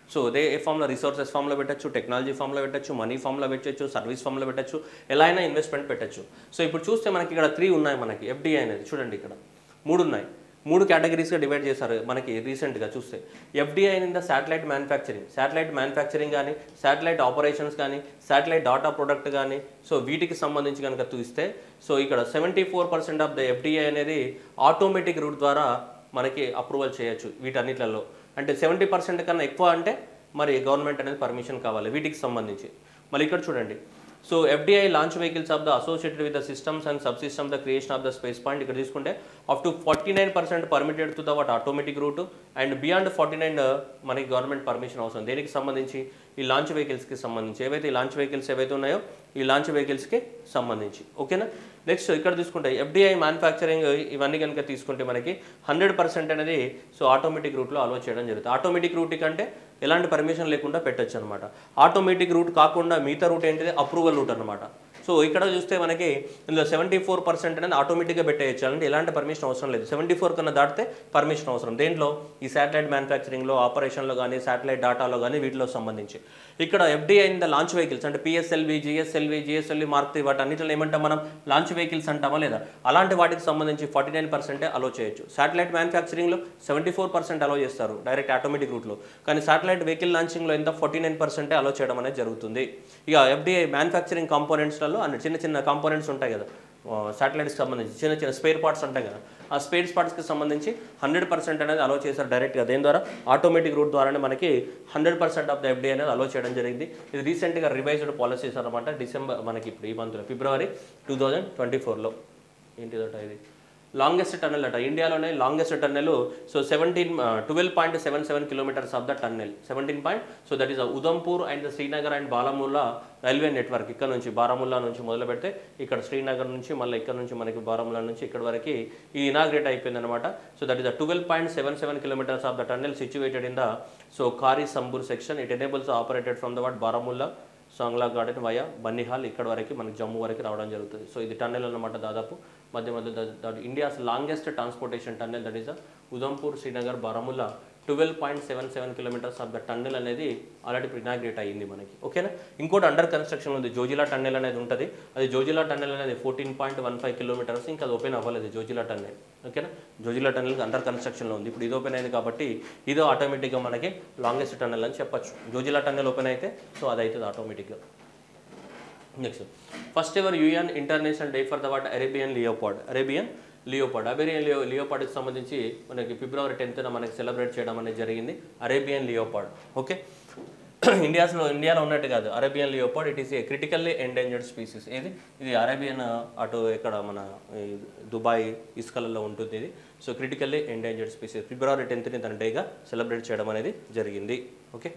సో అదే ఏ ఫామ్లో రిసోర్సెస్ ఫామ్లో పెట్టచ్చు టెక్నాలజీ ఫామ్లో పెట్టచ్చు మనీ ఫామ్లో పెట్టచ్చు సర్వీస్ ఫామ్లో పెట్టచ్చు ఎలా అయినా ఇన్వెస్ట్మెంట్ పెట్టచ్చు సో ఇప్పుడు చూస్తే మనకి ఇక్కడ త్రీ ఉన్నాయి మనకి ఎఫ్డిఐ అనేది చూడండి ఇక్కడ మూడు ఉన్నాయి మూడు కేటగిరీస్గా డివైడ్ చేశారు మనకి రీసెంట్గా చూస్తే FDI in the satellite manufacturing satellite manufacturing కానీ శాటిలైట్ ఆపరేషన్స్ కానీ శాటిలైట్ డాటా ప్రొడక్ట్ కానీ సో వీటికి సంబంధించి కనుక చూస్తే సో ఇక్కడ seventy four percent of the FDI అనేది ఆటోమేటిక్ రూట్ ద్వారా మనకి అప్రూవల్ చేయొచ్చు వీటన్నిటిలలో అంటే సెవెంటీ పర్సెంట్ కన్నా ఎక్కువ అంటే మరి గవర్నమెంట్ అనేది పర్మిషన్ కావాలి వీటికి సంబంధించి మళ్ళీ ఇక్కడ చూడండి so FDI launch vehicles of the associated with the systems and subsystem the creation of the space point ఇక్కడ తీసుకుంటే up to forty nine percent permitted to the what automatic route and beyond forty nine మనకి government permission అవసరం దేనికి సంబంధించి ఈ launch వెహికల్స్కి సంబంధించి ఏవైతే ఈ లాంచ్ వెహికల్స్ ఏవైతే ఉన్నాయో ఈ లాంచ్ వెహికల్స్కి సంబంధించి ఓకేనా నెక్స్ట్ ఇక్కడ తీసుకుంటే ఎఫ్డిఐ మ్యానుఫ్యాక్చరింగ్ ఇవన్నీ కనుక తీసుకుంటే మనకి హండ్రెడ్ పర్సెంట్ అనేది సో ఆటోమేటిక్ రూట్లో అలో చేయడం జరుగుతుంది ఆటోమేటిక్ రూట్ కంటే ఎలాంటి పర్మిషన్ లేకుండా పెట్టొచ్చు అనమాట ఆటోమేటిక్ రూట్ కాకుండా మిగతా రూట్ ఏంటిది అప్రూవల్ రూట్ అనమాట సో ఇక్కడ చూస్తే మనకి ఇందులో సెవెంటీ ఫోర్ పర్సెంట్ అనేది ఆటోమేటిక్గా పెట్టేయచ్చు అంటే ఎలాంటి పర్మిషన్ అవసరం లేదు సెవెంటీ ఫోర్ కన్నా దాటితే పర్మిషన్ అవసరం దేంట్లో ఈ శాటిలైట్ మ్యానుఫ్యాక్చరింగ్లో ఆపరేషన్లో కానీ శాటిలైట్ డాటాలో కానీ వీటిలో సంబంధించి ఇక్కడ FDI in the launch vehicles అంటే పిఎస్ఎల్వి జిఎస్ఎల్వి జిఎస్ఎల్వి మార్క్ వాటి అన్నిటిలో ఏమంటాం మనం లాంచ్ వెహికల్స్ అంటామా లేదా అలాంటి వాటికి సంబంధించి ఫార్టీ నైన్ పర్సెంటే అలో చేయొచ్చు శాటిలైట్ మ్యానుఫ్యాక్చరింగ్లో సెవెంటీ ఫోర్ పర్సెంట్ అలో చేస్తారు డైరెక్ట్ ఆటోమేటిక్ రూట్లో కానీ శాటిలైట్ వెహికల్ లాంచింగ్లో ఎంత ఫార్టీ నైన్ పర్సెంటే అలో చేయడం అనేది జరుగుతుంది ఇక ఎఫ్డిఐ మ్యానుఫ్యాక్చరింగ్ కాంపోనెంట్స్లలో అన్ని చిన్న చిన్న కాంపోనెంట్స్ ఉంటాయి కదా శాటిలైట్స్కి సంబంధించి చిన్న చిన్న స్పేర్ పార్ట్స్ ఉంటాయి కదా ఆ స్పేర్ పార్ట్స్కి సంబంధించి హండ్రెడ్ పర్సెంట్ అనేది అలో చేశారు డైరెక్ట్గా దేని ద్వారా ఆటోమేటిక్ రూట్ ద్వారానే మనకి hundred percent of the FDI అనేది అలో చేయడం జరిగింది ఇది రీసెంట్గా రివైజ్డ్ పాలసీస్ అనమాట డిసెంబర్ మనకి ఇప్పుడు ఈ మంత్లో ఫిబ్రవరి టూ థౌజండ్ ట్వంటీ ఫోర్లో ఏంటిదట ఇది లాంగెస్ట్ టన్నెల్ అట ఇండియాలోనే longest tunnel so seventeen twelve point seven seven kilometres of the tunnel seventeen point so that is Udhampur and Srinagar and Baramulla railway network ఇక్కడ నుంచి బారాముల్లా నుంచి మొదలు పెడితే ఇక్కడ శ్రీనగర్ నుంచి మళ్ళీ ఇక్కడ నుంచి మనకి బారాముల్లా నుంచి ఇక్కడ వరకు ఈ ఇనాగ్రేట్ అయిపోయింది అనమాట so that is the twelve point seven seven kilometres of the tunnel situated in the so Khari Sumber section it enables operated from the what Baramulla Sangaldan via Banihal ఇక్కడ వరకు మనకి జమ్మూ వరకు రావడం జరుగుతుంది సో ఇది టన్నెల్ అన్నమాట దాదాపు మధ్య మధ్య India's longest transportation tunnel that is Udhampur Srinagar Baramulla twelve point seven seven kilometres of the tunnel అనేది ఆల్రెడీ ఇనాగ్రేట్ అయ్యింది మనకి ఓకేనా ఇంకోటి అండర్ కన్స్ట్రక్షన్ ఉంది జోజిలా టన్నెల్ అనేది ఉంటుంది అది జోజిలా టన్నెల్ అనేది fourteen point one five kilometres ఇంకా అది ఓపెన్ అవ్వలేదు జోజిలా టన్నెల్ ఓకేనా జోజిలా టన్నెల్ అండర్ కన్స్ట్రక్షన్లో ఉంది ఇప్పుడు ఇది ఓపెన్ అయింది కాబట్టి ఇది ఆటోమేటిక్గా మనకి లాంగెస్ట్ టన్నెల్ అని చెప్పొచ్చు జోజిలా టన్నెల్ ఓపెన్ అయితే సో అది అవుతుంది ఆటోమేటిక్గా next first ever UN international day for the what Arabian leopard Arabian leopard Arabian leo లియోపాడ్కి సంబంధించి మనకి ఫిబ్రవరి టెన్త్న మనకి సెలబ్రేట్ చేయడం అనేది జరిగింది అరేబియన్ లియోపాడ్ ఓకే ఇండియాస్లో ఇండియాలో ఉన్నట్టు కాదు Arabian leopard it is a critically endangered species ఇది ఇది అరేబియన్ అటు ఇక్కడ మన ఈ దుబాయ్ ఇసుకలలో ఉంటుంది ఇది సో క్రిటికల్లీ ఎండేంజర్డ్ స్పీసీస్ ఫిబ్రవరి టెన్త్ని తన డేగా సెలబ్రేట్ చేయడం అనేది జరిగింది ఓకే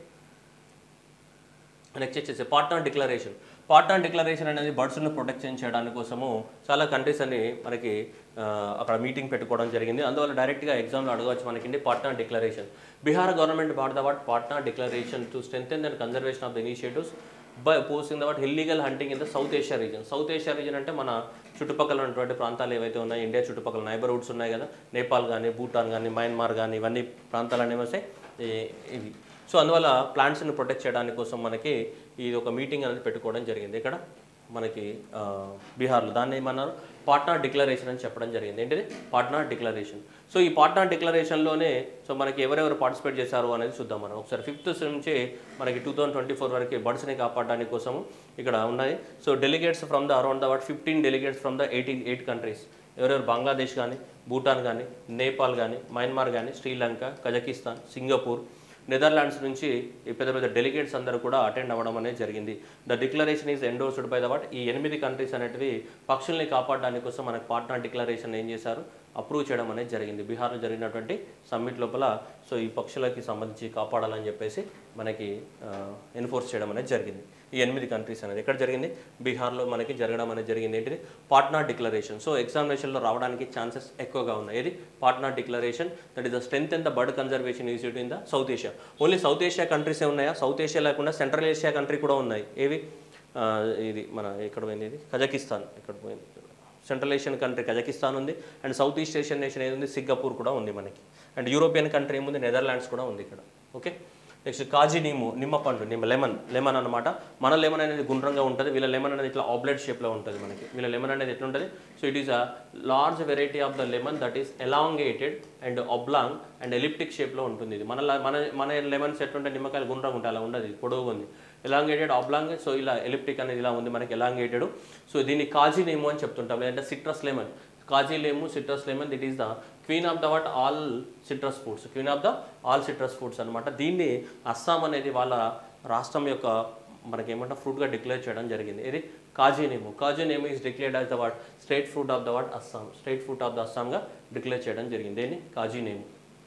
నెక్స్ట్ వచ్చేసి పార్ట్నర్ డిక్లరేషన్ పార్ట్నర్ డిక్లరేషన్ అనేది బర్డ్స్ను ప్రొటెక్షన్ చేయడానికి కోసము చాలా కంట్రీస్ అని మనకి ఆ, అక్కడ మీటింగ్ పెట్టుకోవడం జరిగింది అందువల్ల డైరెక్ట్గా ఎగ్జామ్లో అడగవచ్చు మనకి partner declaration Bihar government but the what partner declaration to strengthen and conservation of the initiatives by posing the what illegal hunting in the South Asia region South Asia region అంటే మన చుట్టుపక్కల ఉన్నటువంటి ప్రాంతాలు ఏవైతే ఉన్నాయో ఇండియా చుట్టుపక్కల నైబర్హుడ్స్ ఉన్నాయి కదా నేపాల్ కానీ భూటాన్ కానీ మయన్మార్ కానీ ఇవన్నీ ప్రాంతాలు అనేవి వస్తాయి ఈ- ఇవి సో అందువల్ల ప్లాంట్స్ని ప్రొటెక్ట్ చేయడానికి కోసం మనకి ఇది ఒక మీటింగ్ అనేది పెట్టుకోవడం జరిగింది ఇక్కడ మనకి ఆ, బీహార్లో దాన్ని ఏమన్నారు పార్ట్నర్ డిక్లరేషన్ అని చెప్పడం జరిగింది ఏంటిది పార్ట్నర్ డిక్లరేషన్ సో ఈ పార్ట్నర్ డిక్లరేషన్లోనే సో మనకి ఎవరెవరు పార్టిసిపేట్ చేశారు అనేది చూద్దాం మనం ఒకసారి ఫిఫ్త్ నుంచి మనకి టూ థౌసండ్ ట్వంటీ ఫోర్ వరకు బర్డ్స్ని కాపాడడానికి కోసము ఇక్కడ ఉన్నాయి so delegates from the around the what fifteen delegates from the eighteen eight countries ఎవరెవరు బంగ్లాదేశ్ కానీ భూటాన్ కానీ నేపాల్ కానీ మయన్మార్ కానీ శ్రీలంక కజకిస్తాన్ సింగపూర్ నెదర్లాండ్స్ నుంచి ఈ పెద్ద పెద్ద డెలిగేట్స్ అందరూ కూడా అటెండ్ అవ్వడం అనేది జరిగింది the declaration is endorsed by the what ఈ ఎనిమిది కంట్రీస్ అనేటివి పక్షుల్ని కాపాడడానికి కోసం మనకు పార్ట్నర్ డిక్లరేషన్ ఏం చేశారు అప్రూవ్ చేయడం అనేది జరిగింది బీహార్లో జరిగినటువంటి సమ్మిట్ లోపల సో ఈ పక్షులకి సంబంధించి కాపాడాలని చెప్పేసి మనకి ఎన్ఫోర్స్ చేయడం అనేది జరిగింది ఈ ఎనిమిది కంట్రీస్ అనేది ఎక్కడ జరిగింది బీహార్లో మనకి జరగడం అనేది జరిగింది ఏంటిది పార్ట్నర్ డిక్లరేషన్ సో ఎగ్జామినేషన్లో రావడానికి ఛాన్సెస్ ఎక్కువగా ఉన్నాయి ఇది partner declaration that is the strength and the bird conservation institute in the South Asia only South Asia కంట్రీసే ఉన్నాయా సౌత్ ఏషియా లేకుండా సెంట్రల్ ఏషియా కంట్రీ కూడా ఉన్నాయి ఏవి ఆ, ఇది మన ఎక్కడ పోయింది ఇది కజకిస్తాన్ ఎక్కడ పోయింది సెంట్రల్ ఏషియన్ కంట్రీ కజకిస్తాన్ ఉంది and South East Asian nation ఏది ఉంది సింగపూర్ కూడా ఉంది మనకి అండ్ యూరోపియన్ కంట్రీ ఏముంది నెదర్లాండ్స్ కూడా ఉంది ఇక్కడ ఓకే నెక్స్ట్ కాజీ నిమ్ము నిమ్మ పండు నిమ్మ లెమన్ లెమన్ అనమాట మన లెమన్ అనేది గుండ్రంగా ఉంటుంది వీళ్ళ లెమన్ అనేది ఇట్లా ఆబ్లెట్ షేప్లో ఉంటుంది మనకి వీళ్ళ లెమన్ అనేది ఎట్లా ఉంటుంది so it is a large variety of the lemon that is elongated and oblong and elliptic షేప్లో ఉంటుంది ఇది మన ల- మన మన లెమన్స్ ఎట్లుంటే నిమ్మకాయలు గుండ్రంగా ఉంటాయి అలా ఉండదు ఇది పొడవుగా ఉంది ఎలాంగేటెడ్ ఆబ్లాంగ్ సో ఇలా ఎలిప్టిక్ అనేది ఇలా ఉంది మనకి ఎలాంగేటెడ్ సో దీన్ని కాజీ నేము అని చెప్తుంటాం లేదంటే citrus lemon Kaji nemu citrus lemon that is the queen of the what all citrus foods queen of the all citrus foods అనమాట దీన్ని అస్సాం అనేది వాళ్ళ రాష్ట్రం యొక్క మనకి ఏమంటే ఫ్రూట్గా డిక్లేర్ చేయడం జరిగింది ఇది Kaji nemu Kaji nemu is declared as the what state fruit of the what Assam state fruit of the అస్సాంగా డిక్లేర్ చేయడం జరిగింది దీన్ని కాజీ నేము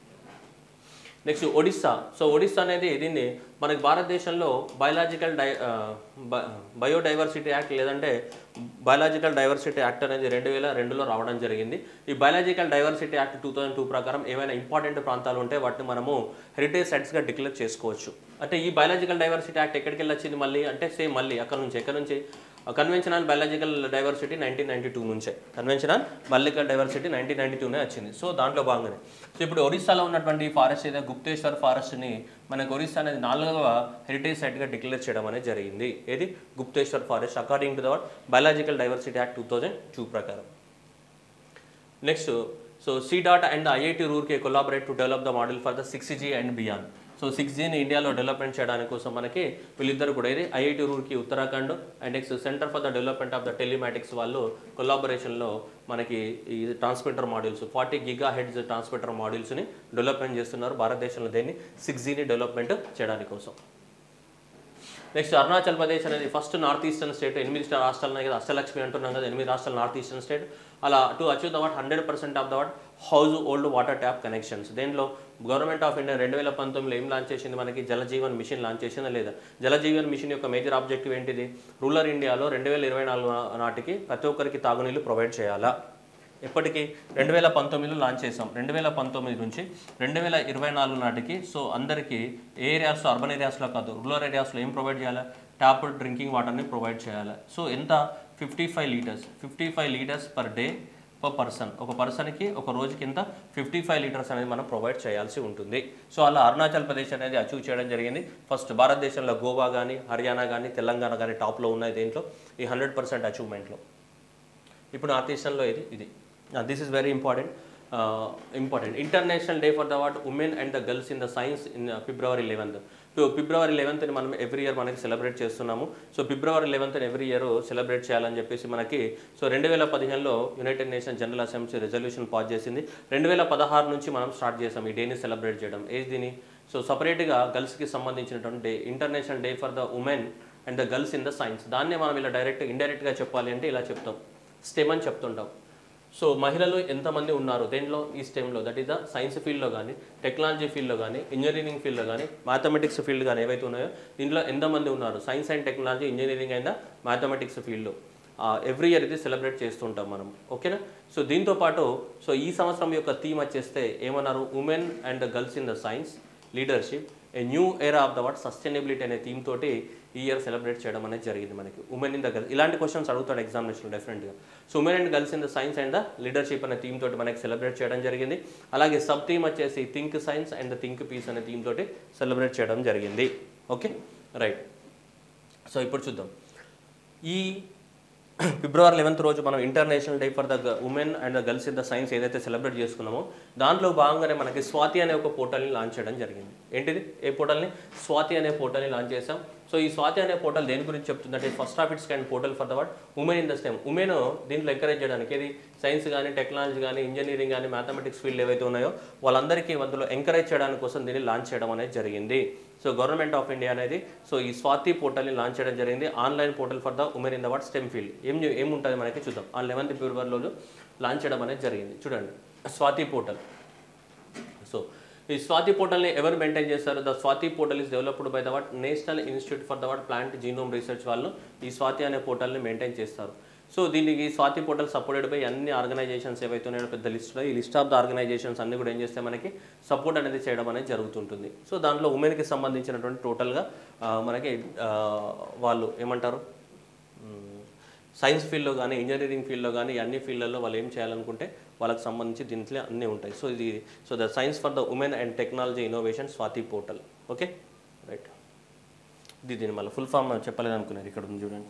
నెక్స్ట్ ఒడిస్సా సో ఒడిస్సా అనేది దీన్ని మనకి భారతదేశంలో బయలాజికల్ డై బయోడైవర్సిటీ యాక్ట్ లేదంటే బయలాజికల్ డైవర్సిటీ యాక్ట్ అనేది రెండు వేల రెండులో రావడం జరిగింది ఈ biological diversity act two thousand two ప్రకారం ఏమైనా ఇంపార్టెంట్ ప్రాంతాలు ఉంటే వాటిని మనము హెరిటేజ్ సైట్స్గా డిక్లేర్ చేసుకోవచ్చు అంటే ఈ బయలాజికల్ డైవర్సిటీ యాక్ట్ ఎక్కడికి వెళ్ళి వచ్చింది మళ్ళీ అంటే సేమ్ మళ్ళీ అక్కడ నుంచి ఎక్కడ నుంచి conventional biological diversity nineteen ninety two నుంచే conventional biological diversity nineteen ninety టూనే వచ్చింది సో దాంట్లో భాగంగానే సో ఇప్పుడు ఒరిస్సాలో ఉన్నటువంటి ఫారెస్ట్ ఏదో గుప్తేశ్వర్ ఫారెస్ట్ని మనకు ఒరిస్సా అనేది నాలుగవ హెరిటేజ్ సైట్గా డిక్లేర్ చేయడం అనేది జరిగింది ఏది Gupteshwar forest according to the biological diversity act two thousand two ప్రకారం next so C dot and IIT Roorkee collaborate to develop the model for the six G and beyond so six జీని ఇండియాలో development చేయడానికి కోసం మనకి వీళ్ళిద్దరు కూడా ఇది IIT Roorkee Uttarakhand and next centre for the development of the telematics వాళ్ళు కొలాబరేషన్లో మనకి ఈ transmitter modules forty giga hertz transmitter మాడ్యూల్స్ని డెవలప్మెంట్ చేస్తున్నారు భారతదేశంలో దేన్ని సిక్స్ జీని డెవలప్మెంట్ చేయడానికి కోసం నెక్స్ట్ అరుణాచల్ ప్రదేశ్ అనేది ఫస్ట్ నార్త్ ఈస్టర్న్ స్టేట్ ఎనిమిది స్టా- రాష్ట్రాలు ఉన్నాయి కదా అష్టలక్ష్మి అంటున్నాం కదా ఎనిమిది రాష్ట్రాలు నార్త్ ఈస్టర్న్ స్టేట్ అలా to achieve the what hundred percent of the what household water tap connections దేంట్లో గవర్నమెంట్ ఆఫ్ ఇండియా రెండు వేల పంతొమ్మిదిలో ఏం లాంచ్ చేసింది మనకి జలజీవన్ మిషన్ లాంచ్ చేసిందా లేదా జలజీవన్ మిషన్ యొక్క మేజర్ ఆబ్జెక్టివ్ ఏంటిది రూరల్ ఇండియాలో రెండు వేల ఇరవై నాలుగు నాటికి ప్రతి ఒక్కరికి తాగునీళ్ళు ప్రొవైడ్ చేయాలా ఎప్పటికి రెండు వేల పంతొమ్మిదిలో లాంచ్ చేసాం రెండు వేల పంతొమ్మిది నుంచి రెండు వేల ఇరవై నాలుగు నాటికి సో అందరికీ ఏ ఏరియాస్లో అర్బన్ ఏరియాస్లో కాదు రూరల్ ఏరియాస్లో ఏం ప్రొవైడ్ చేయాలి ట్యాప్ డ్రింకింగ్ వాటర్ని ప్రొవైడ్ చేయాలి సో ఎంత fifty five litres fifty five litres per day per person ఒక పర్సన్కి ఒక రోజుకి ఇంత ఫిఫ్టీ ఫైవ్ లీటర్స్ అనేది మనం ప్రొవైడ్ చేయాల్సి ఉంటుంది సో అలా అరుణాచల్ ప్రదేశ్ అనేది అచీవ్ చేయడం జరిగింది ఫస్ట్ భారతదేశంలో గోవా కానీ హర్యానా కానీ తెలంగాణ కానీ టాప్లో ఉన్నాయి దీంట్లో ఈ హండ్రెడ్ పర్సెంట్ అచీవ్మెంట్లో ఇప్పుడు నార్త్ ఈస్టర్న్లో ఇది ఇది this is very important important international day for the what women and the girls in the science in February eleventh so February లెవెన్త్ని మనం ఎవ్రీ ఇయర్ మనకి సెలబ్రేట్ చేస్తున్నాము సో ఫిబ్రవరి లెవెన్త్ని ఎవ్రీ ఇయర్ సెలబ్రేట్ చేయాలని చెప్పేసి మనకి సో రెండు వేల పదిహేనులో united nation general assembly resolution pass చేసింది రెండు వేల పదహారు నుంచి మనం స్టార్ట్ చేసాం ఈ డేని సెలబ్రేట్ చేయడం ఏది దీని సో సపరేట్గా గర్ల్స్కి సంబంధించినటువంటి day international day for the women and the girls in the science దాన్నే మనం ఇలా డైరెక్ట్ ఇండైరెక్ట్గా చెప్పాలి అంటే ఇలా చెప్తాం స్టెమ్ అని చెప్తుంటాం సో మహిళలు ఎంతమంది ఉన్నారు దేంట్లో ఈ స్టెమ్లో దట్ ఈస్ ద సైన్స్ ఫీల్డ్లో కానీ టెక్నాలజీ ఫీల్డ్లో కానీ ఇంజనీరింగ్ ఫీల్డ్లో కానీ మ్యాథమెటిక్స్ ఫీల్డ్ కానీ ఏవైతే ఉన్నాయో దీంట్లో ఎంతమంది ఉన్నారు science and technology engineering and mathematics ఫీల్డ్లో ఎవ్రీ ఇయర్ ఇది సెలబ్రేట్ చేస్తుంటాం మనం ఓకేనా సో దీంతో పాటు సో ఈ సంవత్సరం యొక్క థీమ్ వచ్చేస్తే ఏమన్నారు women and girls in the science leadership a new era of the what sustainability అనే థీమ్ తోటి ఈ ఇయర్ సెలబ్రేట్ చేయడం అనేది జరిగింది మనకి ఉమెన్ ఇన్ ద గర్ల్స్ ఇలాంటి క్వశ్చన్స్ అడుగుతాడు ఎగ్జామినేషన్ డెఫినెట్గా so women and girls in the science and the leadership అనే థీమ్ తోటి మనకి సెలబ్రేట్ చేయడం జరిగింది అలాగే సబ్ థీమ్ వచ్చేసి think science and think peace అనే థీమ్ తోటి సెలబ్రేట్ చేయడం జరిగింది ఓకే రైట్ సో ఇప్పుడు చూద్దాం ఈ ఫిబ్రవరి లెవెన్త్ రోజు మనం international day for the women and the girls in the science ఏదైతే సెలబ్రేట్ చేసుకున్నామో దాంట్లో భాగంగానే మనకి స్వాతి అనే ఒక పోర్టల్ని లాంచ్ చేయడం జరిగింది ఏంటిది ఏ పోర్టల్ని స్వాతి అనే పోర్టల్ని లాంచ్ చేసాం సో ఈ స్వాతి అనే పోర్టల్ దేని గురించి చెప్తుందంటే first of its kind portal for the what women in the STEM women దీంట్లో ఎంకరేజ్ చేయడానికి ఇది సైన్స్ కానీ టెక్నాలజీ కానీ ఇంజనీరింగ్ కానీ మ్యాథమెటిక్స్ ఫీల్డ్ ఏవైతే ఉన్నాయో వాళ్ళందరికీ అందులో ఎంకరేజ్ చేయడానికి కోసం దీన్ని లాంచ్ చేయడం అనేది జరిగింది సో గవర్నమెంట్ ఆఫ్ ఇండియా అనేది సో ఈ స్వాతి పోర్టల్ని లాంచ్ చేయడం జరిగింది online portal for the women in the what STEM field ఏం ఏముంటుంది మనకి చూద్దాం ఆ లెవెన్త్ ఫిబ్రవరిలో లాంచ్ చేయడం అనేది జరిగింది చూడండి స్వాతి పోర్టల్ సో ఈ స్వాతి పోర్టల్ని ఎవరు మెయింటైన్ చేస్తారు the Swati portal is developed by the what national institute for the what plant genome research వాళ్ళు ఈ స్వాతి అనే పోర్టల్ని మెయింటైన్ చేస్తారు సో దీనికి స్వాతి పోర్టల్ సపోర్టెడ్ బై అన్ని ఆర్గనైజేషన్స్ ఏవైతే ఉన్నాయో పెద్ద లిస్ట్ ఈ లిస్ట్ ఆఫ్ ద ఆర్గనైజేషన్స్ అన్ని కూడా ఏం చేస్తే మనకి సపోర్ట్ అనేది చేయడం అనేది జరుగుతుంటుంది సో దాంట్లో ఉమెన్కి సంబంధించినటువంటి టోటల్గా మనకి ఆ, వాళ్ళు ఏమంటారు సైన్స్ ఫీల్డ్లో కానీ ఇంజనీరింగ్ ఫీల్డ్లో కానీ అన్ని ఫీల్డ్లలో వాళ్ళు ఏం చేయాలనుకుంటే వాళ్ళకి సంబంధించి దీంట్లో అన్నీ ఉంటాయి సో ఇది so the science for the women and technology innovation Swati portal okay right ఇది దీని మళ్ళీ ఫుల్ ఫామ్ చెప్పలేదు అనుకున్నారు ఇక్కడ ఉంది చూడండి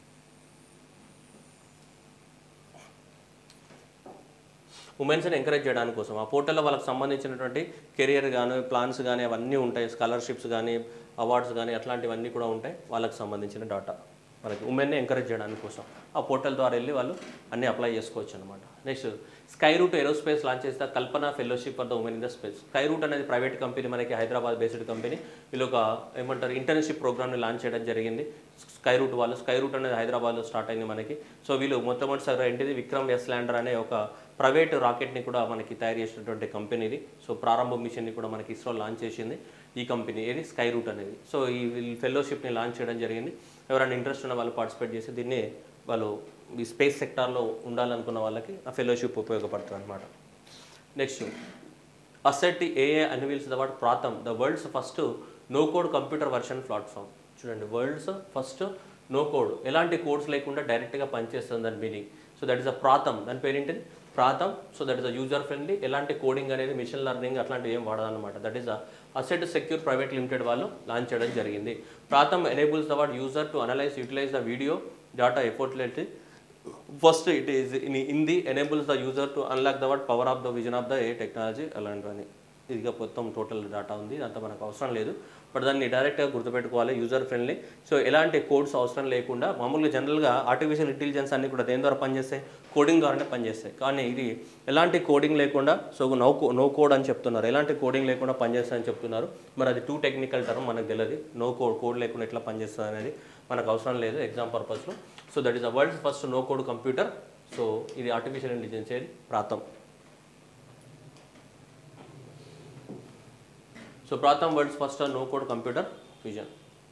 ఉమెన్స్ని ఎంకరేజ్ చేయడానికి కోసం ఆ పోర్టల్లో వాళ్ళకి సంబంధించినటువంటి కెరియర్ కానీ ప్లాన్స్ కానీ అవన్నీ ఉంటాయి స్కాలర్షిప్స్ కానీ అవార్డ్స్ కానీ అట్లాంటివన్నీ కూడా ఉంటాయి వాళ్ళకి సంబంధించిన డాటా మనకి ఉమెన్ని ఎంకరేజ్ చేయడానికి కోసం ఆ పోర్టల్ ద్వారా వెళ్ళి వాళ్ళు అన్నీ అప్లై చేసుకోవచ్చు అనమాట next Skyroot aerospace launch చేస్తే Kalpana fellowship for the women in the space Skyroot అనేది ప్రైవేట్ కంపెనీ మనకి హైదరాబాద్ బేస్డ్ కంపెనీ వీళ్ళు ఒక ఏమంటారు ఇంటర్న్షిప్ ప్రోగ్రామ్ని లాంచ్ చేయడం జరిగింది స్కై రూట్ వాళ్ళు స్కై రూట్ అనేది హైదరాబాద్లో స్టార్ట్ అయింది మనకి సో వీళ్ళు మొట్టమొదటిసారి ఏంటిది విక్రమ్ ఎస్ ల్యాండర్ అనే ఒక ప్రైవేట్ రాకెట్ని కూడా మనకి తయారు చేసినటువంటి కంపెనీ ఇది సో ప్రారంభ మిషన్ని కూడా మనకి ఇస్రో లాంచ్ చేసింది ఈ కంపెనీ ఏది స్కై రూట్ అనేది సో ఈ ఫెలోషిప్ని లాంచ్ చేయడం జరిగింది ఎవరైనా ఇంట్రెస్ట్ ఉన్న వాళ్ళు పార్టిసిపేట్ చేసి దీన్ని వాళ్ళు ఈ స్పేస్ సెక్టార్లో ఉండాలనుకున్న వాళ్ళకి ఆ ఫెలోషిప్ ఉపయోగపడుతుంది అనమాట నెక్స్ట్ అసెట్ ఏఏ unveils the what Pratham the world's first no code computer version platform చూడండి వరల్డ్స్ ఫస్ట్ నో కోడ్ ఎలాంటి కోడ్స్ లేకుండా డైరెక్ట్గా పనిచేస్తుంది దాని meaning so that is a Pratham దాని పేరు ఏంటిది Pratham so that is a user friendly ఎలాంటి కోడింగ్ అనేది మిషన్ లెర్నింగ్ అట్లాంటివి ఏం వాడదన్నమాట that is a AssetSecure private limited వాళ్ళు లాంచ్ చేయడం జరిగింది Pratham enables the what user to analyse utilise the video data effortlessly first it is in Hindi enables the user to unlock the what power of the vision of the A technology అలాంటివన్నీ ఇదిగా మొత్తం total data ఉంది అంత మనకు అవసరం లేదు but దాన్ని డైరెక్ట్గా గుర్తుపెట్టుకోవాలి యూజర్ ఫ్రెండ్లీ సో ఎలాంటి కోడ్స్ అవసరం లేకుండా మామూలుగా జనరల్గా ఆర్టిఫిషియల్ ఇంటెలిజెన్స్ అన్ని కూడా దేని ద్వారా పనిచేస్తాయి కోడింగ్ ద్వారానే పనిచేస్తాయి కానీ ఇది ఎలాంటి కోడింగ్ లేకుండా సో నో నో కోడ్ అని చెప్తున్నారు ఎలాంటి కోడింగ్ లేకుండా పనిచేస్తాయని చెప్తున్నారు మరి అది టూ టెక్నికల్ టర్మ్ మనకు తెలియదు నో కోడ్ కోడ్ లేకుండా ఎట్లా పనిచేస్తుంది అనేది మనకు అవసరం లేదు ఎగ్జామ్ పర్పస్లో so that is the world's first no code computer so ఇది ఆర్టిఫిషియల్ ఇంటెలిజెన్స్ ఏది Pratham so Pratham world's first no code computer vision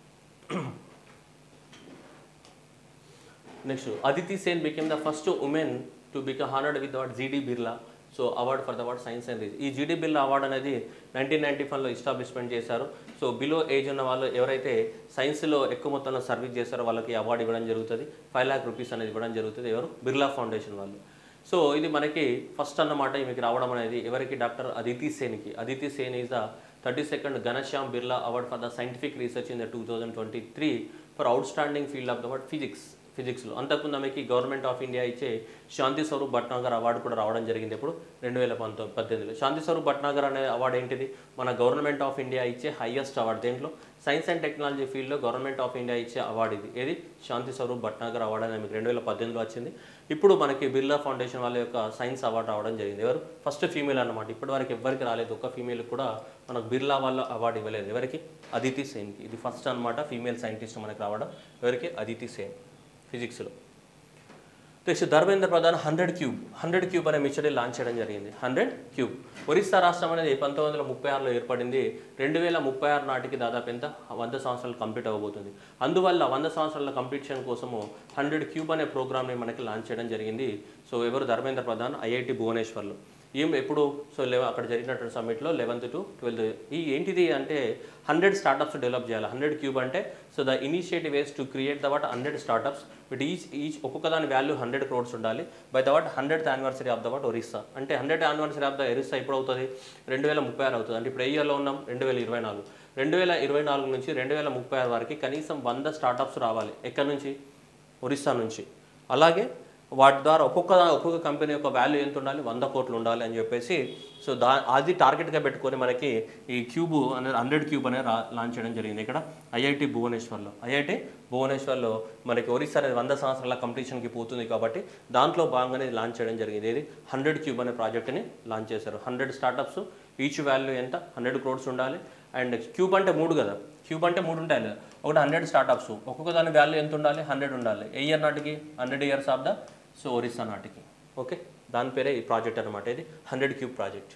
next Aditi Sen became the first women to become honoured with what GD Birla so award for the what science and research ఈ GD Birla award అనేది nineteen ninety ఫైవ్లో establishment చేశారు so below age ఉన్న వాళ్ళు ఎవరైతే సైన్స్లో ఎక్కువ మొత్తంలో సర్వీస్ చేస్తారో వాళ్ళకి అవార్డు ఇవ్వడం జరుగుతుంది ఫైవ్ ల్యాక్ రూపీస్ అనేది ఇవ్వడం జరుగుతుంది ఎవరు బిర్లా ఫౌండేషన్ వాళ్ళు సో ఇది మనకి ఫస్ట్ అన్నమాట మీకు రావడం అనేది ఎవరికి డాక్టర్ అదితి సేన్కి Aditi Sen is the thirty second Ghanshyam Birla award for the scientific research in the two thousand twenty three for outstanding field of the word physics ఫిజిక్స్లో అంతకుముందు ఆమెకి గవర్నమెంట్ ఆఫ్ ఇండియా ఇచ్చే శాంతి స్వరూప్ భట్నాగర్ అవార్డు కూడా రావడం జరిగింది ఇప్పుడు రెండు వేల పంతొమ్మిది పద్దెనిమిదిలో శాంతి స్వరూప్ భట్నాగర్ అనే అవార్డు ఏంటిది మన గవర్నమెంట్ ఆఫ్ ఇండియా ఇచ్చే హైయెస్ట్ అవార్డు దేంట్లో సైన్స్ అండ్ టెక్నాలజీ ఫీల్డ్లో గవర్నమెంట్ ఆఫ్ ఇండియా ఇచ్చే అవార్డు ఇది ఏది శాంతి స్వరూప్ భట్నాగర్ అవార్డు అని ఆమెకి రెండు వేల పద్దెనిమిదిలో వచ్చింది ఇప్పుడు మనకి బిర్లా ఫౌండేషన్ వాళ్ళ యొక్క సైన్స్ అవార్డు రావడం జరిగింది ఎవరు ఫస్ట్ ఫీమేల్ అన్నమాట ఇప్పటి వరకు ఎవరికి రాలేదు ఒక్క ఫీమేల్ కూడా మనకు బిర్లా వాళ్ళ అవార్డు ఇవ్వలేదు ఎవరికి అదితి సేన్కి ఇది ఫస్ట్ అన్నమాట ఫీమేల్ సైంటిస్ట్ మనకి రావడం ఎవరికి అదితి సేన్ ఫిజిక్స్లో next Dharmendra Pradhan hundred cube hundred cube అనే మిషన్ని లాంచ్ చేయడం జరిగింది హండ్రెడ్ క్యూబ్ ఒరిస్సా రాష్ట్రం అనేది పంతొమ్మిది వందల ముప్పై ఆరులో ఏర్పడింది రెండు వేల ముప్పై ఆరు నాటికి దాదాపు ఎంత వంద సంవత్సరాలు కంప్లీట్ అవ్వబోతుంది అందువల్ల వంద సంవత్సరాల కంప్లీషన్ కోసము హండ్రెడ్ క్యూబ్ అనే ప్రోగ్రామ్ని మనకి లాంచ్ చేయడం జరిగింది సో ఎవరు ధర్మేంద్ర ప్రధాన్ ఐఐటి భువనేశ్వర్లో ఏం ఎప్పుడు సో లెవ అక్కడ జరిగినటువంటి సమ్మిట్లో లెవెన్త్ టు ట్వెల్త్ ఈ ఏంటిది అంటే హండ్రెడ్ స్టార్టప్స్ డెవలప్ చేయాలి హండ్రెడ్ క్యూబ్ అంటే so the initiative was to create the what hundred startups but each each ఒక్కొక్క దాని వాల్యూ హండ్రెడ్ క్రోడ్స్ ఉండాలి by the what hundred anniversary of the what Orissa అంటే hundred anniversary of the Orissa ఎప్పుడు అవుతుంది రెండు వేల ముప్పై ఆరు అవుతుంది అంటే ఇప్పుడు ఏ ఇయర్లో ఉన్నాం రెండు వేల ఇరవై నాలుగు రెండు వేల ఇరవై నాలుగు నుంచి రెండు వేల ముప్పై ఆరు వరకు కనీసం వంద స్టార్టప్స్ రావాలి ఎక్కడి నుంచి ఒరిస్సా నుంచి అలాగే వాటి ద్వారా ఒక్కొక్క ఒక్కొక్క కంపెనీ యొక్క వాల్యూ ఎంత ఉండాలి వంద కోట్లు ఉండాలి అని చెప్పేసి సో దా అది టార్గెట్గా పెట్టుకొని మనకి ఈ క్యూబ్ అనేది హండ్రెడ్ క్యూబ్ అనేది రా లాంచ్ చేయడం జరిగింది ఇక్కడ ఐఐటి భువనేశ్వర్లో ఐఐటి భువనేశ్వర్లో మనకి ఒరిస్సా అనేది వంద సంవత్సరాల కంప్లీషన్కి పోతుంది కాబట్టి దాంట్లో భాగంగానే ఇది లాంచ్ చేయడం జరిగింది ఇది హండ్రెడ్ క్యూబ్ అనే ప్రాజెక్ట్ని లాంచ్ చేశారు హండ్రెడ్ స్టార్టప్స్ ఈచ్ వాల్యూ ఎంత హండ్రెడ్ క్రోడ్స్ ఉండాలి అండ్ క్యూబ్ అంటే మూడు కదా క్యూబ్ అంటే మూడు ఉంటాయి కదా. ఒకటి హండ్రెడ్ స్టార్టప్స్ ఒక్కొక్క దాని వాల్యూ ఎంత ఉండాలి హండ్రెడ్ ఉండాలి ఏ ఇయర్ నాటికి hundred years of the so Orissa నాటికి ఓకే దాని పేరే ఈ ప్రాజెక్ట్ అనమాట ఇది హండ్రెడ్ క్యూబ్ ప్రాజెక్ట్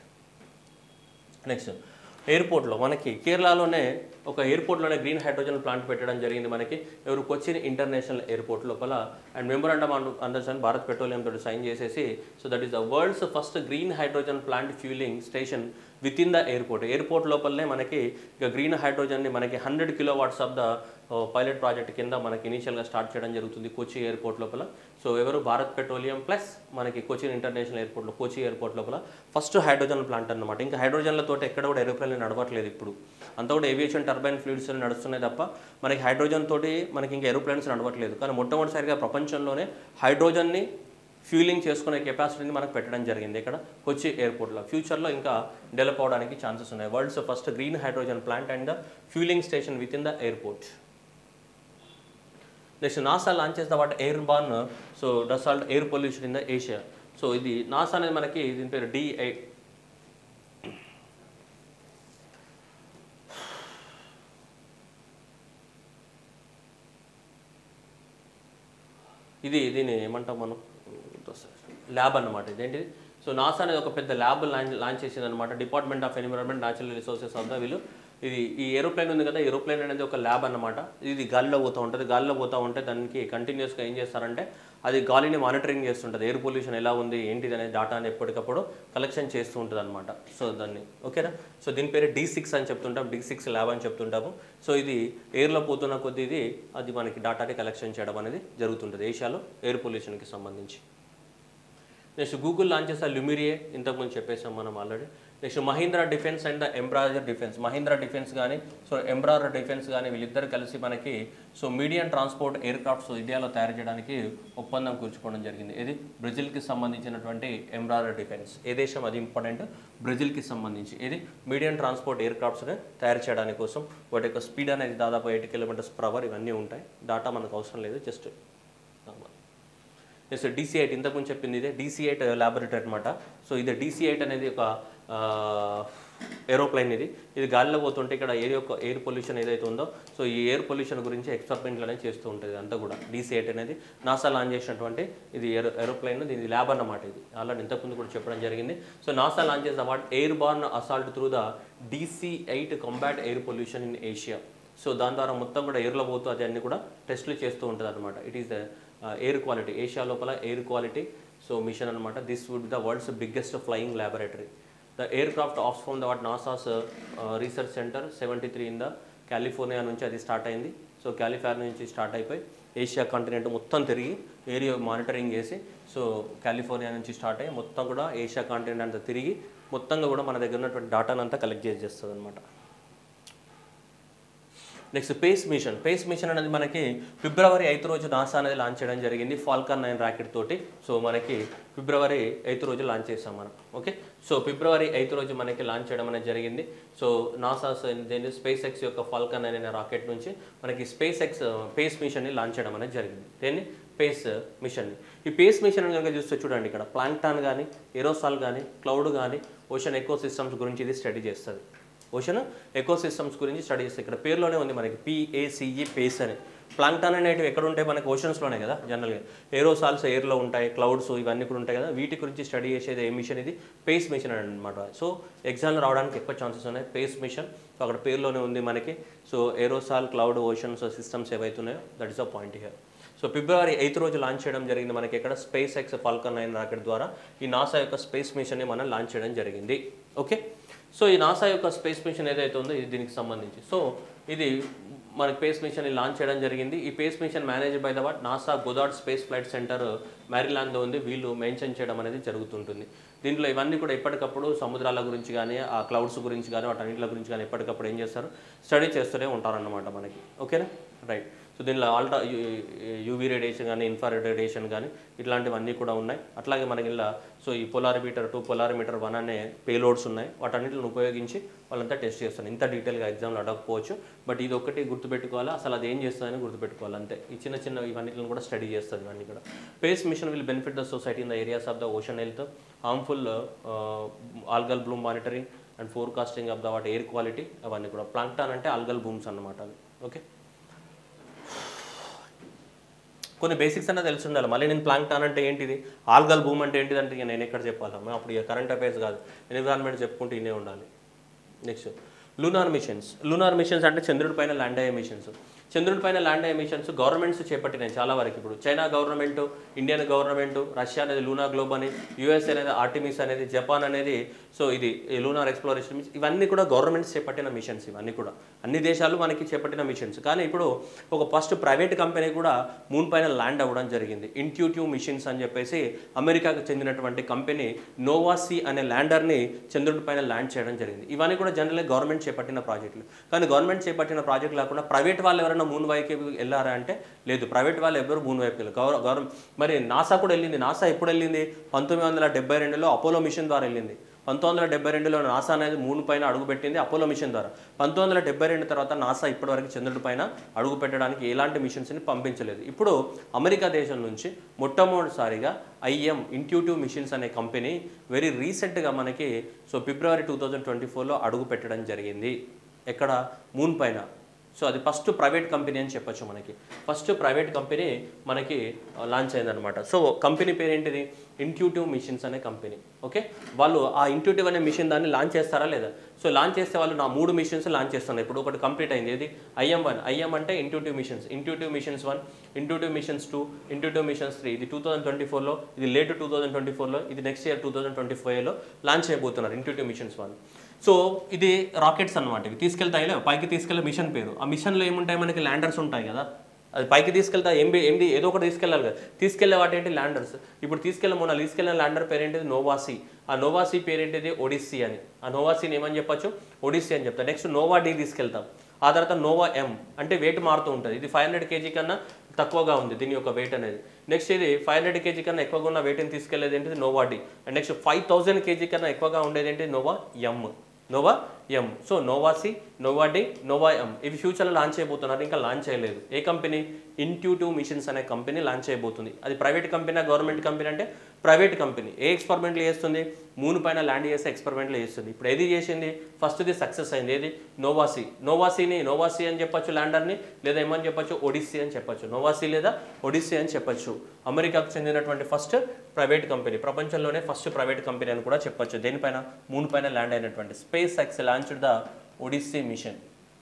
నెక్స్ట్ ఎయిర్పోర్ట్లో మనకి కేరళలోనే ఒక ఎయిర్పోర్ట్లోనే గ్రీన్ హైడ్రోజన్ ప్లాంట్ పెట్టడం జరిగింది మనకి ఎవరు కొచ్చిన్ ఇంటర్నేషనల్ ఎయిర్పోర్ట్ లోపల and memorandum understand Bharat Petroleum తోటి సైన్ చేసేసి so that is the world's first green hydrogen plant fuelling station within the airport airport లోపలనే మనకి ఇక గ్రీన్ హైడ్రోజన్ని మనకి hundred kilowatts of the pilot project కింద మనకి ఇనీషియల్గా స్టార్ట్ చేయడం జరుగుతుంది కోచి ఎయిర్పోర్ట్ లోపల సో ఎవరు భారత్ పెట్రోలియం ప్లస్ మనకి కోచిన్ ఇంటర్నేషనల్ ఎయిర్పోర్ట్లో కోచి ఎయిర్పోర్ట్ లోపల ఫస్ట్ హైడ్రోజన్ ప్లాంట్ అన్నమాట ఇంకా హైడ్రోజన్లతో ఎక్కడ కూడా ఏరోప్లేన్ నడవట్లేదు ఇప్పుడు అంతా కూడా ఏవియేషన్ టర్బైన్ ఫ్లూయిడ్స్ నడుస్తున్నాయి తప్ప మనకి హైడ్రోజన్ తోటి మనకి ఇంకా ఏరోప్లేన్స్ నడవట్లేదు కానీ మొట్టమొదటిసారిగా ప్రపంచంలోనే హైడ్రోజన్ని ఫ్యూలింగ్ చేసుకునే కెపాసిటీని మనకు పెట్టడం జరిగింది ఇక్కడ కొచ్చి ఎయిర్పోర్ట్లో ఫ్యూచర్లో ఇంకా డెవలప్ అవడానికి ఛాన్సెస్ ఉన్నాయి world's first green hydrogen plant and the fuelling station within the airport next NASA launch చేసిన వాటి ఎయిర్ బార్న్ సో డసాల్ట్ air pollution in the Asia so ఇది నాసా అనేది మనకి దీని పేరు డి ఇది దీన్ని ఏమంటాం మనం ల్యాబ్ అన్నమాట ఇదేంటిది సో నాసా అనేది ఒక పెద్ద ల్యాబ్ లాంచ్ లాంచ్ చేసింది అనమాట department of environment natural resources of the వీళ్ళు ఇది ఈ ఏరోప్లేన్ ఉంది కదా ఏరోప్లేన్ అనేది ఒక ల్యాబ్ అన్నమాట ఇది గాలిలో పోతూ ఉంటుంది గాలిలో పోతూ ఉంటే దానికి కంటిన్యూస్గా ఏం చేస్తారంటే అది గాలిని మానిటరింగ్ చేస్తుంటుంది ఎయిర్ పొల్యూషన్ ఎలా ఉంది ఏంటిది అనే డేటాని ఎప్పటికప్పుడు కలెక్షన్ చేస్తూ ఉంటుంది అనమాట సో దాన్ని ఓకేనా సో దీని పేరు డి సిక్స్ అని చెప్తుంటాం డి సిక్స్ ల్యాబ్ అని చెప్తుంటాము సో ఇది ఎయిర్లో పోతున్న కొద్దీ ఇది అది మనకి డేటాని కలెక్షన్ చేయడం అనేది జరుగుతుంటుంది ఏషియాలో ఎయిర్ పొల్యూషన్కి సంబంధించి నెక్స్ట్ గూగుల్ లాంచ్ చేసే ల్యూమిరియే ఇంతకుముందు చెప్పేసాం మనం already next Mahindra defence and the Embraer defence Mahindra defence కానీ సో ఎంబ్రాజర్ డిఫెన్స్ కానీ వీళ్ళిద్దరు కలిసి మనకి so medium transport aircrafts ఇండియాలో తయారు చేయడానికి ఒప్పందం కూర్చుకోవడం జరిగింది ఇది బ్రెజిల్కి సంబంధించినటువంటి ఎంబ్రాజర్ డిఫెన్స్ ఏ దేశం అది ఇంపార్టెంట్ బ్రెజిల్కి సంబంధించి ఇది మీడియం ట్రాన్స్పోర్ట్ ఎయిర్ క్రాఫ్ట్స్ని తయారు చేయడానికి కోసం వాటి యొక్క స్పీడ్ అనేది దాదాపు ఎయిట్ కిలోమీటర్స్ పర్ అవర్ ఇవన్నీ ఉంటాయి డాటా మనకు అవసరం లేదు జస్ట్ ఎస్ డీసీ ఎయిట్ ఇంతకుముందు చెప్పింది ఇదే డీసీ ఎయిట్ ల్యాబొరేటరీ అనమాట సో ఇది డీసీ ఎయిట్ అనేది ఒక ఏరోప్లైన్ ఇది ఇది గాలిలో పోతుంటే ఇక్కడ ఎయిర్ యొక్క ఎయిర్ పొల్యూషన్ ఏదైతే ఉందో సో ఈ ఎయిర్ పొల్యూషన్ గురించి ఎక్స్పెరిమెంట్లు అనేది చేస్తూ ఉంటుంది అంతా కూడా డీసీ ఎయిట్ అనేది నాసా లాంచ్ చేసినటువంటి ఇది ఏరో ఏరోప్లైన్ దీని ల్యాబ్ అన్నమాట ఇది ఆల్రెడీ ఇంతకుముందు కూడా చెప్పడం జరిగింది సో నాసా లాంచ్ చేసిన what airborne assault through the DC eight combat air pollution in Asia so దాని ద్వారా మొత్తం కూడా ఎయిర్లో పోతూ అది అన్ని కూడా టెస్టులు చేస్తూ ఉంటుంది అనమాట it is the air quality Asia లోపల ఎయిర్ క్వాలిటీ సో మిషన్ అనమాట this would the world's biggest flying laboratory the aircraft of from the what NASA's research centre seventy three in the California నుంచి అది start అయింది so California నుంచి start అయిపోయి Asia continent మొత్తం తిరిగి area monitoring చేసి so California నుంచి start అయ్యి మొత్తం కూడా ఏషియా కాంటినెంట్ అంతా తిరిగి మొత్తంగా కూడా మన దగ్గర ఉన్నటువంటి డాటాను అంతా కలెక్ట్ చేసి చేస్తుంది అనమాట next PACE mission PACE mission అనేది మనకి ఫిబ్రవరి ఐదు రోజు నాసా అనేది లాంచ్ చేయడం జరిగింది ఫాల్కన్ నైన్ రాకెట్ తోటి సో మనకి ఫిబ్రవరి ఐదు రోజు లాంచ్ చేసాం మనం ఓకే సో ఫిబ్రవరి ఐదు రోజు మనకి లాంచ్ చేయడం అనేది జరిగింది సో నాసా ఏంటి స్పేస్ ఎక్స్ యొక్క ఫాల్కన్ నైన్ అనే రాకెట్ నుంచి మనకి స్పేస్ ఎక్స్ పేస్ మిషన్ని లాంచ్ చేయడం అనేది జరిగింది దేన్ని పేస్ మిషన్ని ఈ పేస్ మిషన్ కనుక చూస్తే చూడండి ఇక్కడ ప్లాంక్టాన్ కానీ ఎరోసాల్ కానీ క్లౌడ్ కానీ ఓషన్ ఎకో సిస్టమ్స్ గురించి ఇది స్టడీ చేస్తుంది ఓషన్ ఎకో సిస్టమ్స్ గురించి స్టడీ చేస్తే ఇక్కడ పేరులోనే ఉంది మనకి పిఏసిఈ పేస్ అని ప్లాంక్టాన్ అనేటివి ఎక్కడ ఉంటాయి మనకి ఓషన్స్లోనే కదా జనరల్గా ఏరోసాల్స్ ఎయిర్లో ఉంటాయి క్లౌడ్స్ ఇవన్నీ కూడా ఉంటాయి కదా వీటి గురించి స్టడీ చేసేది ఏ మిషన్ ఇది పేస్ మిషన్ అనమాట సో ఎగ్జామ్లో రావడానికి ఎక్కువ ఛాన్సెస్ ఉన్నాయి పేస్ మిషన్ సో అక్కడ పేరులోనే ఉంది మనకి so aerosol cloud oceans systems ఏవైతే ఉన్నాయో that is a point here so February eighth రోజు లాంచ్ చేయడం జరిగింది మనకి ఇక్కడ SpaceX Falcon nine rocket ద్వారా ఈ నాసా యొక్క స్పేస్ మిషన్ని మనం లాంచ్ చేయడం జరిగింది ఓకే సో ఈ నాసా యొక్క స్పేస్ మిషన్ ఏదైతే ఉందో ఇది దీనికి సంబంధించి సో ఇది మనకి స్పేస్ మిషన్ లాంచ్ చేయడం జరిగింది ఈ space mission manage by the what NASA Goddard space flight centre మ్యారీలాండ్లో ఉంది వీళ్ళు మెన్షన్ చేయడం అనేది జరుగుతుంటుంది దీంట్లో ఇవన్నీ కూడా ఎప్పటికప్పుడు సముద్రాల గురించి కానీ ఆ క్లౌడ్స్ గురించి కానీ వాటన్నింటి గురించి కానీ ఎప్పటికప్పుడు ఏం చేస్తారు స్టడీ చేస్తూనే ఉంటారన్నమాట మనకి ఓకేనా రైట్ సో దీనిలో ఆల్టా యూవీ రేడియేషన్ కానీ ఇన్ఫ్రారెడ్ రేడియేషన్ కానీ ఇట్లాంటివన్నీ కూడా ఉన్నాయి అట్లాగే మనకి ఇలా సో ఈ పొలారిమీటర్ టూ పొలారిమీటర్ వన్ అనే పేలోడ్స్ ఉన్నాయి వాటన్నిటిని ఉపయోగించి వాళ్ళంతా టెస్ట్ చేస్తారు ఇంత డీటెయిల్గా ఎగ్జామ్లో అడగకపోవచ్చు బట్ ఇది ఒకటి గుర్తుపెట్టుకోవాలి అసలు అది ఏం చేస్తుందని గుర్తుపెట్టుకోవాలి అంతే ఈ చిన్న చిన్న ఇవన్నిటిని కూడా స్టడీ చేస్తుంది ఇవన్నీ కూడా space mission will benefit the society in the areas of the ocean health harmful algal bloom monitoring and forecasting of the what air quality అవన్నీ కూడా ప్లాంక్టాన్ అంటే ఆల్గల్ బూమ్స్ అన్నమాట అవి ఓకే కొన్ని బేసిక్స్ అన్న తెలిసి ఉండాలి మళ్ళీ నేను ప్లాంక్టాన్ అంటే ఏంటిది ఆల్గల్ భూమ్ అంటే ఏంటిది అంటే ఇక నేను ఎక్కడ చెప్పాలమ్మా అప్పుడు ఇక కరెంట్ అఫైర్స్ కాదు ఎన్విరాన్మెంట్ చెప్పుకుంటూ ఇనే ఉండాలి next lunar missions lunar missions అంటే చంద్రుడి పైన ల్యాండ్ అయ్యే మిషన్స్ చంద్రుడి పైన ల్యాండ్ అయ్యే మిషన్స్ గవర్నమెంట్స్ చేపట్టినాయి చాలా వరకు ఇప్పుడు China government Indian government Russia అనేది లూనా గ్లోబ్ అని యుఎస్ అనేది ఆర్టిమిస్ అనేది జపాన్ అనేది సో ఇది లూనార్ ఎక్స్ప్లోరేషన్ ఇవన్నీ కూడా గవర్నమెంట్స్ చేపట్టిన మిషన్స్ ఇవన్నీ కూడా అన్ని దేశాలు మనకి చేపట్టిన మిషన్స్ కానీ ఇప్పుడు ఒక ఫస్ట్ ప్రైవేట్ కంపెనీ కూడా మూన్ పైన ల్యాండ్ అవ్వడం జరిగింది ఇంట్యూటివ్ మిషన్స్ అని చెప్పేసి అమెరికాకు చెందినటువంటి కంపెనీ నోవాసి అనే ల్యాండర్ని చంద్రుడి పైన ల్యాండ్ చేయడం జరిగింది ఇవన్నీ కూడా జనరల్గా గవర్నమెంట్ చేపట్టిన ప్రాజెక్టులు కానీ గవర్నమెంట్ చేపట్టిన ప్రాజెక్ట్ కాకుండా ప్రైవేట్ వాళ్ళు ఎవరైనా మూన్ వైపు వెళ్ళారా అంటే లేదు ప్రైవేట్ వాళ్ళు ఎవరు మూన్ వైపు వెళ్ళారు గౌర గవర్నమెంట్ మరి నాసా కూడా వెళ్ళింది నాసా ఎప్పుడు వెళ్ళింది పంతొమ్మిది వందల డెబ్బై రెండులో అపోలో మిషన్ ద్వారా వెళ్ళింది పంతొమ్మిది వందల డెబ్బై రెండులో నాసా అనేది మూన్ పైన అడుగుపెట్టింది అపోలో మిషన్ ద్వారా పంతొమ్మిది వందల డెబ్బై రెండు తర్వాత నాసా ఇప్పటివరకు చంద్రుడి పైన అడుగు పెట్టడానికి ఎలాంటి మిషన్స్ని పంపించలేదు ఇప్పుడు అమెరికా దేశం నుంచి మొట్టమొదటిసారిగా ఐఎం ఇంట్యూటివ్ మిషన్స్ అనే కంపెనీ వెరీ రీసెంట్గా మనకి సో ఫిబ్రవరి టూ థౌజండ్ ట్వంటీ ఫోర్లో అడుగు పెట్టడం జరిగింది ఎక్కడ మూన్ పైన సో అది ఫస్ట్ ప్రైవేట్ కంపెనీ అని చెప్పొచ్చు మనకి ఫస్ట్ ప్రైవేట్ కంపెనీ మనకి లాంచ్ అయిందనమాట సో కంపెనీ పేరు ఏంటిది ఇంట్యూటివ్ మిషన్స్ అనే కంపెనీ ఓకే వాళ్ళు ఆ ఇంట్యూటివ్ అనే మిషన్ దాన్ని లాంచ్ చేస్తారా లేదా సో లాంచ్ చేస్తే వాళ్ళు నా మూడు మిషన్స్ లాంచ్ చేస్తున్నారు ఇప్పుడు ఒకటి కంప్లీట్ అయింది ఇది ఐఎం వన్ ఐఎం అంటే Intuitive Missions Intuitive Missions one Intuitive Missions two Intuitive Missions three ఇది టూ థౌసండ్ ట్వంటీ ఫోర్లో ఇది లేట్ టూ థౌసండ్ ట్వంటీ ఫోర్లో ఇది next year two thousand twenty ఫైవ్లో లాంచ్ చేయబోతున్నారు ఇంట్యూటివ్ మిషన్స్ వన్ సో ఇది rockets అనమాట ఇవి తీసుకెళ్తాయి పైకి తీసుకెళ్లే మిషన్ పేరు ఆ మిషన్లో ఏముంటాయి మనకి ల్యాండర్స్ ఉంటాయి కదా అది పైకి తీసుకెళ్తా ఏంటి ఏంటి ఏదో ఒకటి తీసుకెళ్ళాలి కదా తీసుకెళ్లే వాటి ఏంటి ల్యాండర్స్ ఇప్పుడు తీసుకెళ్ళే మొన్న తీసుకెళ్ళిన ల్యాండర్ పేరు ఏంటిది నోవాసి ఆ నోవాసి పేరు ఏంటిది ఒడిస్సీ అని ఆ నోవాసీని ఏమని చెప్పొచ్చు ఒడిస్సీ అని చెప్తా నెక్స్ట్ నోవా డి తీసుకెళ్తాం ఆ తర్వాత నోవా ఎం అంటే వెయిట్ మారుతూ ఉంటుంది ఇది ఫైవ్ హండ్రెడ్ కేజీ కన్నా తక్కువగా ఉంది దీని యొక్క వెయిట్ అనేది నెక్స్ట్ ఇది ఫైవ్ హండ్రెడ్ కేజీ కన్నా ఎక్కువగా ఉన్న వెయిట్ని తీసుకెళ్లేది ఏంటిది Nova D and next five thousand KG కన్నా ఎక్కువగా ఉండేది ఏంటి Nova M Nova M so Nova C Nova D Nova M ఇవి ఫ్యూచర్లో లాంచ్ చేయబోతున్నారు ఇంకా లాంచ్ చేయలేదు ఏ కంపెనీ ఇంట్యూటివ్ మిషన్స్ అనే కంపెనీ లాంచ్ చేయబోతుంది అది ప్రైవేట్ కంపెనీ గవర్నమెంట్ కంపెనీ అంటే ప్రైవేట్ కంపెనీ ఏ ఎక్స్పెరిమెంట్లు చేస్తుంది మూన్ పైన ల్యాండ్ చేసే ఎక్స్పెరిమెంట్లు చేస్తుంది ఇప్పుడు ఏది చేసింది ఫస్ట్ది సక్సెస్ అయింది ఏది నోవాసి నోవాసిని నోవాసి అని చెప్పొచ్చు ల్యాండర్ని లేదా ఏమని చెప్పొచ్చు ఒడిస్సీ అని చెప్పొచ్చు నోవాసి లేదా ఒడిస్సీ అని చెప్పొచ్చు అమెరికాకు చెందినటువంటి ఫస్ట్ ప్రైవేట్ కంపెనీ ప్రపంచంలోనే ఫస్ట్ ప్రైవేట్ కంపెనీ అని కూడా చెప్పొచ్చు దేనిపైన మూన్ పైన ల్యాండ్ అయినటువంటి SpaceX launched the Odyssey mission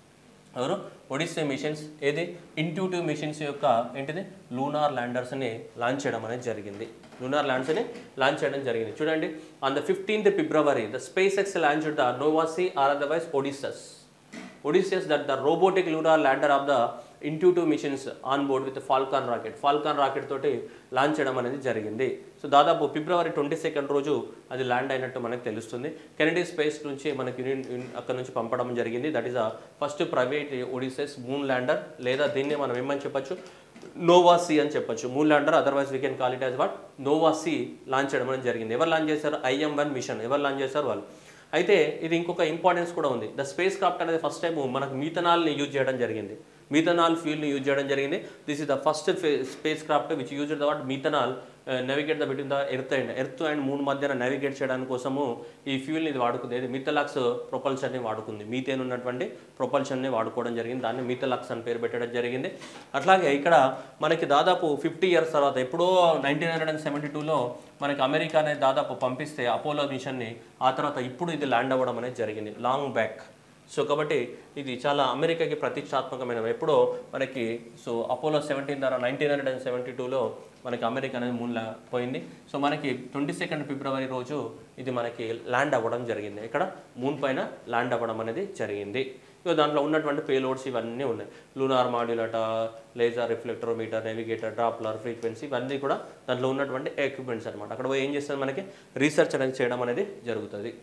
ఎవరు ఒడిస్సీ మిషన్స్ ఏది ఇంట్యూటివ్ మిషన్స్ యొక్క ఏంటిది లూనార్ ల్యాండర్స్ని లాంచ్ చేయడం అనేది జరిగింది లూనార్ ల్యాండ్స్ని లాంచ్ చేయడం జరిగింది చూడండి on the fifteenth February the SpaceX launch the Nova C or otherwise Odysseus Odysseus that the robotic lunar lander of the Intuitive Missions on board with Falcon rocket Falcon rocket తోటి launch చేయడం అనేది జరిగింది so దాదాపు ఫిబ్రవరి twenty second రోజు అది land అయినట్టు మనకు తెలుస్తుంది కెనడీ స్పేస్ నుంచి మనకి యూనియన్ యూన్- అక్కడ నుంచి పంపడం జరిగింది that is a first private Odysseus moon lander లేదా దీన్ని మనం ఏమని చెప్పొచ్చు నోవాసి అని చెప్పొచ్చు moon lander otherwise we can call it as what Nova C launch చేయడం అనేది జరిగింది ఎవరు లాంచ్ చేశారు ఐఎం వన్ మిషన్ ఎవరు లాంచ్ చేశారు వాళ్ళు అయితే ఇది ఇంకొక ఇంపార్టెన్స్ కూడా ఉంది ద స్పేస్ క్రాఫ్ట్ అనేది ఫస్ట్ టైం మనకు మీథనాల్ని యూజ్ చేయడం జరిగింది మీథనాల్ ఫ్యూల్ని యూజ్ చేయడం జరిగింది this is the first spacecraft which use the what methanol navigate the between the earth and earth and moon మధ్యన నావిగేట్ చేయడానికి కోసము ఈ ఫ్యూల్ని ఇది వాడుకుంది ఇది మిథలాక్స్ ప్రొపల్షన్ని వాడుకుంది మీథేన్ ఉన్నటువంటి ప్రొపల్షన్ని వాడుకోవడం జరిగింది దాన్ని మిథలాక్స్ అని పేరు పెట్టడం జరిగింది అట్లాగే ఇక్కడ మనకి దాదాపు ఫిఫ్టీ ఇయర్స్ తర్వాత ఎప్పుడో నైన్టీన్ హండ్రెడ్ అండ్ సెవెంటీ టూలో మనకి అమెరికా అనేది దాదాపు పంపిస్తే అపోలో మిషన్ని ఆ తర్వాత ఇప్పుడు ఇది ల్యాండ్ అవ్వడం అనేది జరిగింది లాంగ్ బ్యాక్ సో కాబట్టి ఇది చాలా అమెరికాకి ప్రతిష్టాత్మకమైన ఎప్పుడో మనకి సో అపోలో సెవెంటీన్ ద్వారా నైన్టీన్ హండ్రెడ్ అండ్ సెవెంటీ టూలో మనకి అమెరికా అనేది మూన్ లా పోయింది సో మనకి ట్వంటీ సెకండ్ ఫిబ్రవరి రోజు ఇది మనకి ల్యాండ్ అవ్వడం జరిగింది ఇక్కడ మూన్ పైన ల్యాండ్ అవ్వడం అనేది జరిగింది సో దాంట్లో ఉన్నటువంటి పేలోడ్స్ ఇవన్నీ ఉన్నాయి లూనార్ మాడ్యూల్ అట laser reflectometer navigator Doppler frequency ఇవన్నీ కూడా దాంట్లో ఉన్నటువంటి ఎక్విప్మెంట్స్ అనమాట అక్కడ పోయి ఏం చేస్తుంది మనకి రీసెర్చ్ అనేది చేయడం అనేది జరుగుతుంది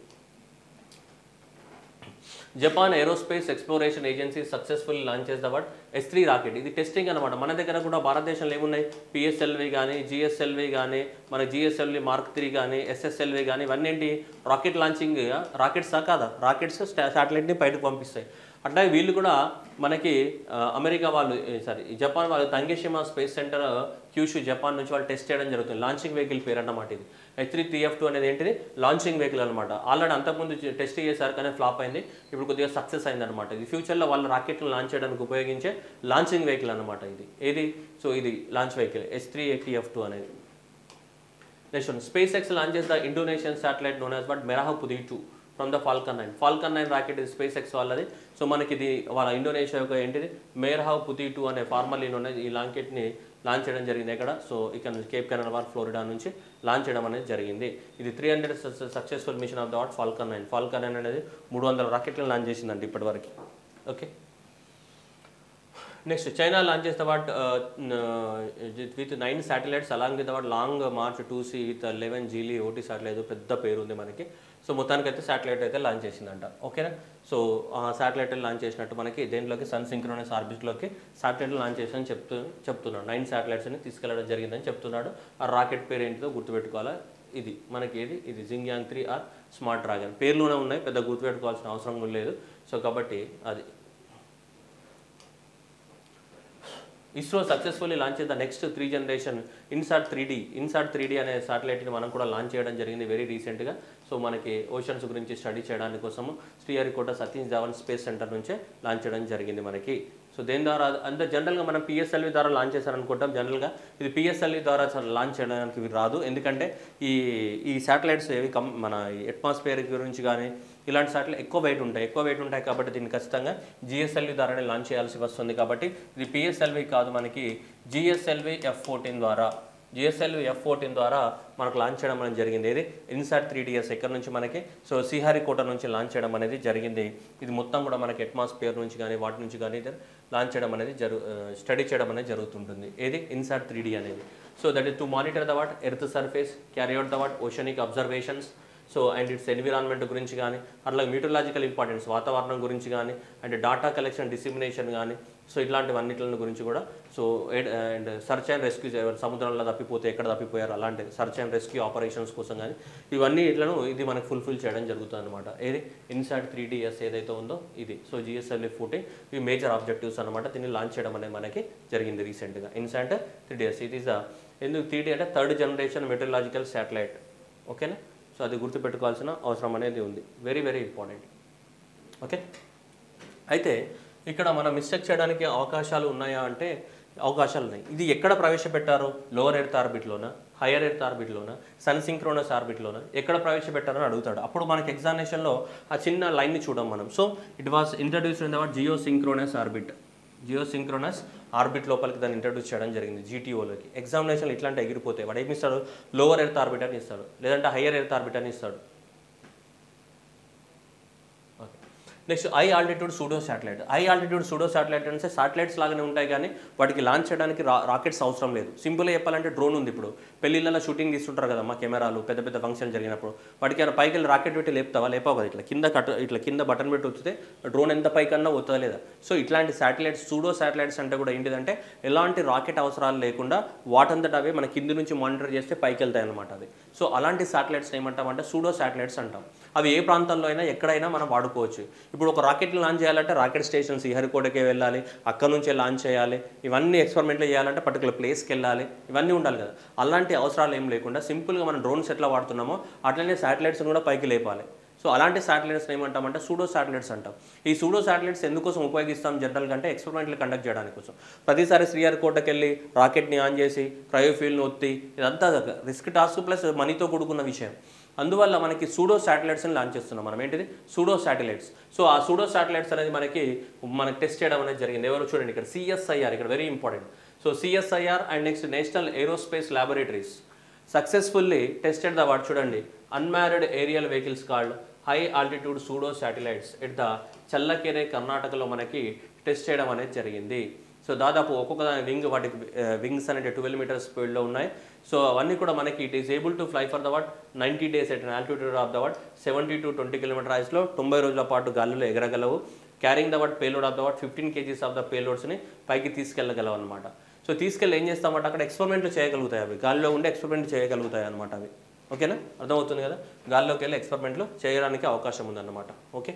Japan aerospace exploration agency successful launch చేసిన వాట్ ఎస్ త్రీ రాకెట్ ఇది టెస్టింగ్ అనమాట మన దగ్గర కూడా భారతదేశంలో ఏమున్నాయి పిఎస్ఎల్వి కానీ జిఎస్ఎల్వి కానీ మన జిఎస్ఎల్వి మార్క్ త్రీ కానీ ఎస్ఎస్ఎల్వి కానీ ఇవన్నీ ఏంటి రాకెట్ లాంచింగ్ రాకెట్సా కాదా రాకెట్స్ శాటిలైట్ని బయటకు పంపిస్తాయి అట్లాగే వీళ్ళు కూడా మనకి ఆ, అమెరికా వాళ్ళు సారీ జపాన్ వాళ్ళు Tanegashima space centre Kyushu Japan నుంచి వాళ్ళు టెస్ట్ చేయడం జరుగుతుంది లాంచింగ్ వెహికల్ పేరు అన్నమాట ఇది H three three F two అనేది ఏంటిది లాంచింగ్ వెహికల్ అనమాట ఆల్రెడీ అంతకుముందు టెస్ట్ చేశారు కానీ ఫ్లాప్ అయింది ఇప్పుడు కొద్దిగా సక్సెస్ అయింది అనమాట ఇది ఫ్యూచర్లో వాళ్ళు రాకెట్లు లాంచ్ చేయడానికి ఉపయోగించే లాంచింగ్ వెహికల్ అనమాట ఇది ఏది సో ఇది launch vehicle H three eighty F two అనేది next SpaceX launches the Indonesian satellite known as but Merah Putih two from the Falcon nine Falcon nine rocket ఇది స్పేస్ ఎక్స్ వాళ్ళది so మనకి ఇది వాళ్ళ ఇండోనేషియా యొక్క ఏంటిది మేర్హావ్ పుతి two అనే formal ఉన్నది ఈ లాంకెట్ని లాంచ్ చేయడం జరిగింది ఎక్కడ సో ఇక్కడ నుంచి కేప్ కెనల్ ఫ్లోరిడా నుంచి లాంచ్ చేయడం అనేది జరిగింది ఇది three hundred successful mission of the what Falcon nine Falcon nine అనేది మూడు వందల రాకెట్లను లాంచ్ చేసిందండి ఇప్పటివరకు ఓకే నెక్స్ట్ చైనా లాంచ్ చేసిన what with nine satellites along with what long march two C with eleven Geely OT satellite పెద్ద పేరు ఉంది మనకి సో మొత్తానికి అయితే శాటిలైట్ అయితే లాంచ్ చేసిందంట ఓకేనా సో ఆ శాటిలైట్ లాంచ్ చేసినట్టు మనకి దేంట్లోకి సన్ సింక్రోనస్ ఆర్బిట్లోకి శాటిలైట్ లాంచ్ చేసాని చెప్తూ చెప్తున్నాడు నైన్ శాటిలైట్స్ని తీసుకెళ్ళడం జరిగిందని చెప్తున్నాడు ఆ రాకెట్ పేరు ఏంటిదో గుర్తుపెట్టుకోవాలా ఇది మనకి ఏది ఇది Jingyang three or smart dragon పేర్లోనే ఉన్నాయి పెద్ద గుర్తుపెట్టుకోవాల్సిన అవసరం కూడా లేదు సో కాబట్టి అది ISRO successfully launch the next three generation INSAT three D INSAT three D అనే సాటిలైట్ని మనం కూడా లాంచ్ చేయడం జరిగింది వెరీ రీసెంట్గా సో మనకి ఓషన్స్ గురించి స్టడీ చేయడానికి కోసము శ్రీహరికోట సతీష్ ధావన్ స్పేస్ సెంటర్ నుంచే లాంచ్ చేయడం జరిగింది మనకి సో దేని ద్వారా అంటే జనరల్గా మనం పిఎస్ఎల్వి ద్వారా లాంచ్ చేశారనుకుంటాం జనరల్గా ఇది పిఎస్ఎల్వి ద్వారా లాంచ్ చేయడానికి ఇవి రాదు ఎందుకంటే ఈ ఈ శాటిలైట్స్ ఏవి కం మన అట్మాస్ఫియర్ గురించి కానీ ఇలాంటి శాటిలైట్ ఎక్కువ వెయిట్ ఉంటాయి ఎక్కువ వెయిట్ ఉంటాయి కాబట్టి దీన్ని ఖచ్చితంగా జిఎస్ఎల్వి ద్వారానే లాంచ్ చేయాల్సి వస్తుంది కాబట్టి ఇది పిఎస్ఎల్వి కాదు మనకి జిఎస్ఎల్వి ఎఫ్ ఫోర్టీన్ ద్వారా జిఎస్ఎల్వి ఎఫ్ ఫోర్టీన్ ద్వారా మనకు లాంచ్ చేయడం అనేది జరిగింది ఇది ఇన్సాట్ త్రీ డిఎస్ ఎక్కడ నుంచి మనకి సో శ్రీహరికోట నుంచి లాంచ్ చేయడం అనేది జరిగింది ఇది మొత్తం కూడా మనకి అట్మాస్ఫియర్ నుంచి కానీ వాటి నుంచి కానీ లాంచ్ చేయడం అనేది జరు స్టడీ చేయడం అనేది జరుగుతుంటుంది ఏది ఇన్సాట్ త్రీ డి అనేది so that is to monitor the what earth surface carry out the what oceanic observations so and its environment గురించి కానీ అట్లా మీటలాజికల్ ఇంపార్టెన్స్ వాతావరణం గురించి కానీ అండ్ డాటా కలెక్షన్ డిసిమినేషన్ కానీ సో ఇట్లాంటివన్నిటి గురించి కూడా so and search and rescue సముద్రంలో తప్పిపోతే ఎక్కడ తప్పిపోయారు అలాంటి సర్చ్ అండ్ రెస్క్యూ ఆపరేషన్స్ కోసం కానీ ఇవన్నీ ఇట్లను ఇది మనకు ఫుల్ఫిల్ చేయడం జరుగుతుంది అనమాట ఏది ఇన్సాట్ త్రీ డిఎస్ ఏదైతే ఉందో ఇది సో జిఎస్ఎల్ఏ ఫోర్టీన్ ఇవి మేజర్ ఆబ్జెక్టివ్స్ అనమాట దీన్ని లాంచ్ చేయడం అనేది మనకి జరిగింది రీసెంట్గా ఇన్సాట్ త్రీ డిఎస్ ఇది ఇస్ ఎందుకు త్రీ డి అంటే థర్డ్ జనరేషన్ మెటీరియలాజికల్ శాటిలైట్ ఓకేనా సో అది గుర్తుపెట్టుకోవాల్సిన అవసరం అనేది ఉంది వెరీ వెరీ ఇంపార్టెంట్ ఓకే అయితే ఇక్కడ మనం మిస్టేక్ చేయడానికి అవకాశాలు ఉన్నాయా అంటే అవకాశాలు ఉన్నాయి ఇది ఎక్కడ ప్రవేశపెట్టారు లోవర్ ఎర్త్ ఆర్బిట్లోన హయ్యర్ ఎర్త్ ఆర్బిట్లోన సన్ సింక్రోనస్ ఆర్బిట్లోన ఎక్కడ ప్రవేశపెట్టారని అడుగుతాడు అప్పుడు మనకి ఎగ్జామినేషన్లో ఆ చిన్న లైన్ని చూడం మనం so it was introduce in that geosynchronous orbit geosynchronous orbit లోపలికి దాన్ని ఇంట్రడ్యూస్ చేయడం జరిగింది జీటీఓలోకి ఎగ్జామినేషన్ ఇట్లాంటి ఎగిరిపోతాయి వాడు ఏమి ఇస్తాడు లోవర్ ఎర్త్ ఆర్బిట్ అని ఇస్తాడు లేదంటే హయ్యర్ ఎర్త్ ఆర్బిట్ అని ఇస్తాడు next high altitude pseudo satellite high altitude pseudo satellite అంటే శాటిలైట్స్ లాగానే ఉంటాయి కానీ వాటికి లాంచ్ చేయడానికి రా రాకెట్స్ అవసరం లేదు సింపుల్గా చెప్పాలంటే డ్రోన్ ఉంది ఇప్పుడు పెళ్ళిళ్ళలో షూటింగ్ తీస్తుంటారు కదా మా కెమెరాలు పెద్ద పెద్ద ఫంక్షన్ జరిగినప్పుడు వాటికి ఏమైనా పైకి వెళ్ళి రాకెట్ పెట్టి లేపుతావా లేపావు కదా ఇట్లా కింద కట్ ఇట్లా కింద బటన్ పెట్టి వచ్చితే డ్రోన్ ఎంత పైకన్నా పోతుందా లేదా సో ఇట్లాంటి శాటిలైట్స్ సూడో శాటిలైట్స్ అంటే కూడా ఏంటిదంటే ఎలాంటి రాకెట్ అవసరాలు లేకుండా వాటంతట అవే మన కింది నుంచి మానిటర్ చేస్తే పైకి వెళ్తాయి అనమాట అవి సో అలాంటి శాటిలైట్స్ ఏమంటామంటే సూడో శాటిలైట్స్ అంటాం అవి ఏ ప్రాంతంలో అయినా ఎక్కడైనా మనం వాడుకోవచ్చు ఇప్పుడు ఒక రాకెట్ని లాంచ్ చేయాలంటే రాకెట్ స్టేషన్ శ్రీహరికోటకే వెళ్ళాలి అక్కడ నుంచే లాంచ్ చేయాలి ఇవన్నీ ఎక్స్పెరిమెంట్లు చేయాలంటే పర్టికులర్ ప్లేస్కి వెళ్ళాలి ఇవన్నీ ఉండాలి కదా అలాంటి అవసరాలు ఏం లేకుండా సింపుల్గా మనం డ్రోన్స్ ఎట్లా వాడుతున్నామో అట్లనే శాటిలైట్స్ని కూడా పైకి లేపాలి సో అలాంటి శాటిలైట్స్ ఏమంటామంటే సూడో శాటిలైట్స్ అంటాం ఈ సూడో శాటిలైట్స్ ఎందుకోసం ఉపయోగిస్తాం జనరల్గా అంటే ఎక్స్పెరిమెంట్లు కండక్ట్ చేయడానికి కోసం ప్రతిసారి శ్రీహరికోటకి వెళ్ళి రాకెట్ని ఆన్ చేసి క్రయోఫీల్ని ఒత్తి ఇదంతా రిస్క్ టాస్క్ ప్లస్ మనీతో కూడుకున్న విషయం అందువల్ల మనకి సూడో శాటిలైట్స్ని లాంచ్ చేస్తున్నాం మనం ఏంటిది సూడో శాటిలైట్స్ సో ఆ సూడో శాటిలైట్స్ అనేది మనకి మనకి టెస్ట్ చేయడం అనేది జరిగింది ఎవరు చూడండి ఇక్కడ సిఎస్ఐఆర్ ఇక్కడ very important so CSIR and next national aerospace laboratories successfully tested the what చూడండి unmarried aerial vehicles called high altitude pseudo satellites at the Challakere కర్ణాటకలో మనకి టెస్ట్ చేయడం అనేది జరిగింది సో దాదాపు ఒక్కొక్క వింగ్ వాటికి వింగ్స్ అనేవి ట్వెల్వ్ మీటర్స్ స్పీడ్లో ఉన్నాయి సో అవన్నీ కూడా మనకి it is able to fly for the what ninety days at altitude of the what seventy to twenty kilometre ఐస్లో తొంభై రోజుల పాటు గాలిలో ఎగరగలవు carrying the what payload of the what fifteen KGs of the పేలోడ్స్ని పైకి తీసుకెళ్ళగలవు అనమాట సో తీసుకెళ్ళి ఏం చేస్తామంటే అక్కడ ఎక్స్పెరిమెంట్లు చేయగలుగుతాయి అవి గాలిలో ఉండి ఎక్స్పెరిమెంట్ చేయగలుగుతాయి అనమాట అవి ఓకేనా అర్థమవుతుంది కదా గాల్లోకి వెళ్ళి ఎక్స్పెరిమెంట్లు చేయడానికి అవకాశం ఉందన్నమాట okay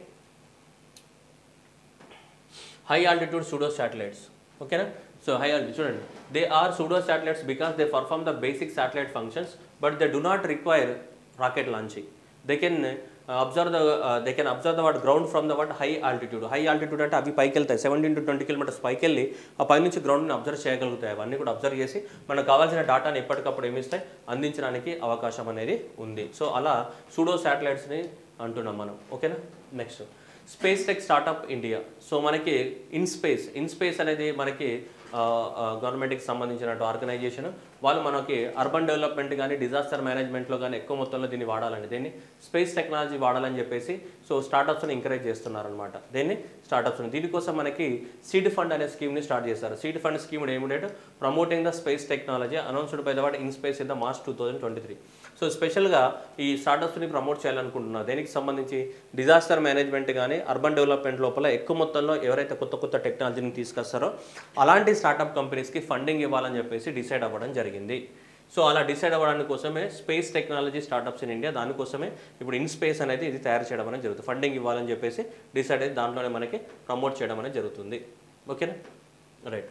high altitude pseudo satellites ఓకేనా సో హై ఆల్టిట్యూడ్ చూడండి they are pseudo satellites because they perform the basic satellite functions but they do not require rocket launching they can observe the they can observe the what ground from the what high altitude high altitude అంటే అవి పైకి వెళ్తాయి seventeen to twenty kilometres పైకి వెళ్ళి ఆ పై నుంచి గ్రౌండ్ని observe చేయగలుగుతాయి అవన్నీ కూడా అబ్జర్వ్ చేసి మనకు కావాల్సిన డాటాని ఎప్పటికప్పుడు ఏమిస్తాయి అందించడానికి అవకాశం అనేది ఉంది సో అలా సూడో శాటిలైట్స్ని అంటున్నాం మనం ఓకేనా next space tech startup India so మనకి ఇన్ స్పేస్ ఇన్ స్పేస్ అనేది మనకి గవర్నమెంట్కి సంబంధించిన ఆర్గనైజేషన్ వాళ్ళు మనకి అర్బన్ డెవలప్మెంట్ కానీ డిజాస్టర్ మేనేజ్మెంట్లో కానీ ఎక్కువ మొత్తంలో దీన్ని వాడాలని దీన్ని స్పేస్ టెక్నాలజీ వాడాలని చెప్పేసి సో స్టార్టప్స్ని ఎంకరేజ్ చేస్తున్నారనమాట దీన్ని స్టార్టప్స్ని దీనికోసం మనకి సీడ్ ఫండ్ అనే స్కీమ్ని స్టార్ట్ చేశారు సీడ్ ఫండ్ స్కీమ్ ఏమిటంటే promoting the space technology announced by the what in space in the March two thousand twenty three so స్పెషల్గా ఈ స్టార్టప్స్ని ప్రమోట్ చేయాలనుకుంటున్నారు దేనికి సంబంధించి డిజాస్టర్ మేనేజ్మెంట్ కానీ అర్బన్ డెవలప్మెంట్ లోపల ఎక్కువ మొత్తంలో ఎవరైతే కొత్త కొత్త టెక్నాలజీని తీసుకొస్తారో అలాంటి స్టార్టప్ కంపెనీస్కి ఫండింగ్ ఇవ్వాలని చెప్పేసి డిసైడ్ అవ్వడం జరిగింది సో అలా డిసైడ్ అవ్వడానికి కోసమే space technology startups in India దానికోసమే ఇప్పుడు ఇన్ స్పేస్ అనేది ఇది తయారు చేయడం అనేది జరుగుతుంది ఫండింగ్ ఇవ్వాలని చెప్పేసి డిసైడ్ అయితే దాంట్లోనే మనకి ప్రమోట్ చేయడం అనేది జరుగుతుంది ఓకేనా రైట్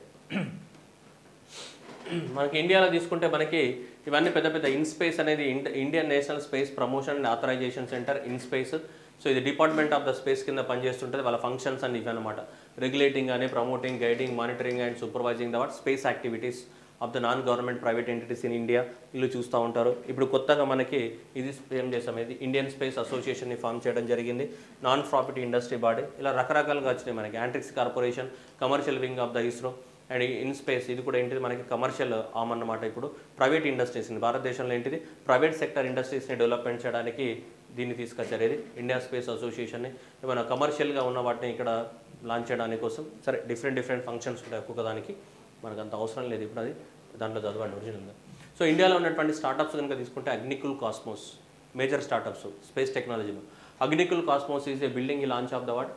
మనకి ఇండియాలో తీసుకుంటే మనకి ఇవన్నీ పెద్ద పెద్ద ఇన్ స్పేస్ అనేది ఇండ- Indian national space promotion and authorisation centre in space so ఇది డిపార్ట్మెంట్ ఆఫ్ ద స్పేస్ కింద పనిచేస్తుంటుంది వాళ్ళ ఫంక్షన్స్ అన్ని ఇవన్నమాట రెగ్యులేటింగ్ కానీ promoting guiding monitoring and supervising the what space activities of the non government private entities in India వీళ్ళు చూస్తూ ఉంటారు ఇప్పుడు కొత్తగా మనకి ఇది ఏం చేసాం ఇది ఇండియన్ స్పేస్ అసోసియేషన్ని ఫామ్ చేయడం జరిగింది నాన్ ప్రాఫిట్ ఇండస్ట్రీ బాడీ ఇలా రకరకాలుగా వచ్చినాయి మనకి Antrix corporation commercial wing of the ISRO and in space ఇది కూడా ఏంటిది మనకి కమర్షియల్ ఆమ్ అన్నమాట ఇప్పుడు ప్రైవేట్ ఇండస్ట్రీస్ని భారతదేశంలో ఏంటిది ప్రైవేట్ సెక్టర్ ఇండస్ట్రీస్ని డెవలప్మెంట్ చేయడానికి దీన్ని తీసుకొచ్చారు ఇది ఇండియా స్పేస్ అసోసియేషన్ని ఏమైనా కమర్షియల్గా ఉన్న వాటిని ఇక్కడ లాంచ్ చేయడానికి కోసం సరే డిఫరెంట్ డిఫరెంట్ ఫంక్షన్స్ ఉంటాయి ఒక్కొక్క దానికి మనకు అంత అవసరం లేదు ఇప్పుడు అది దాంట్లో చదవండి ఒరిజినల్గా సో ఇండియాలో ఉన్నటువంటి స్టార్టప్స్ కనుక తీసుకుంటే Agnikul Cosmos major startups space టెక్నాలజీలో Agnikul Cosmos is a building ఈ లాంచ్ ఆఫ్ ద వాట్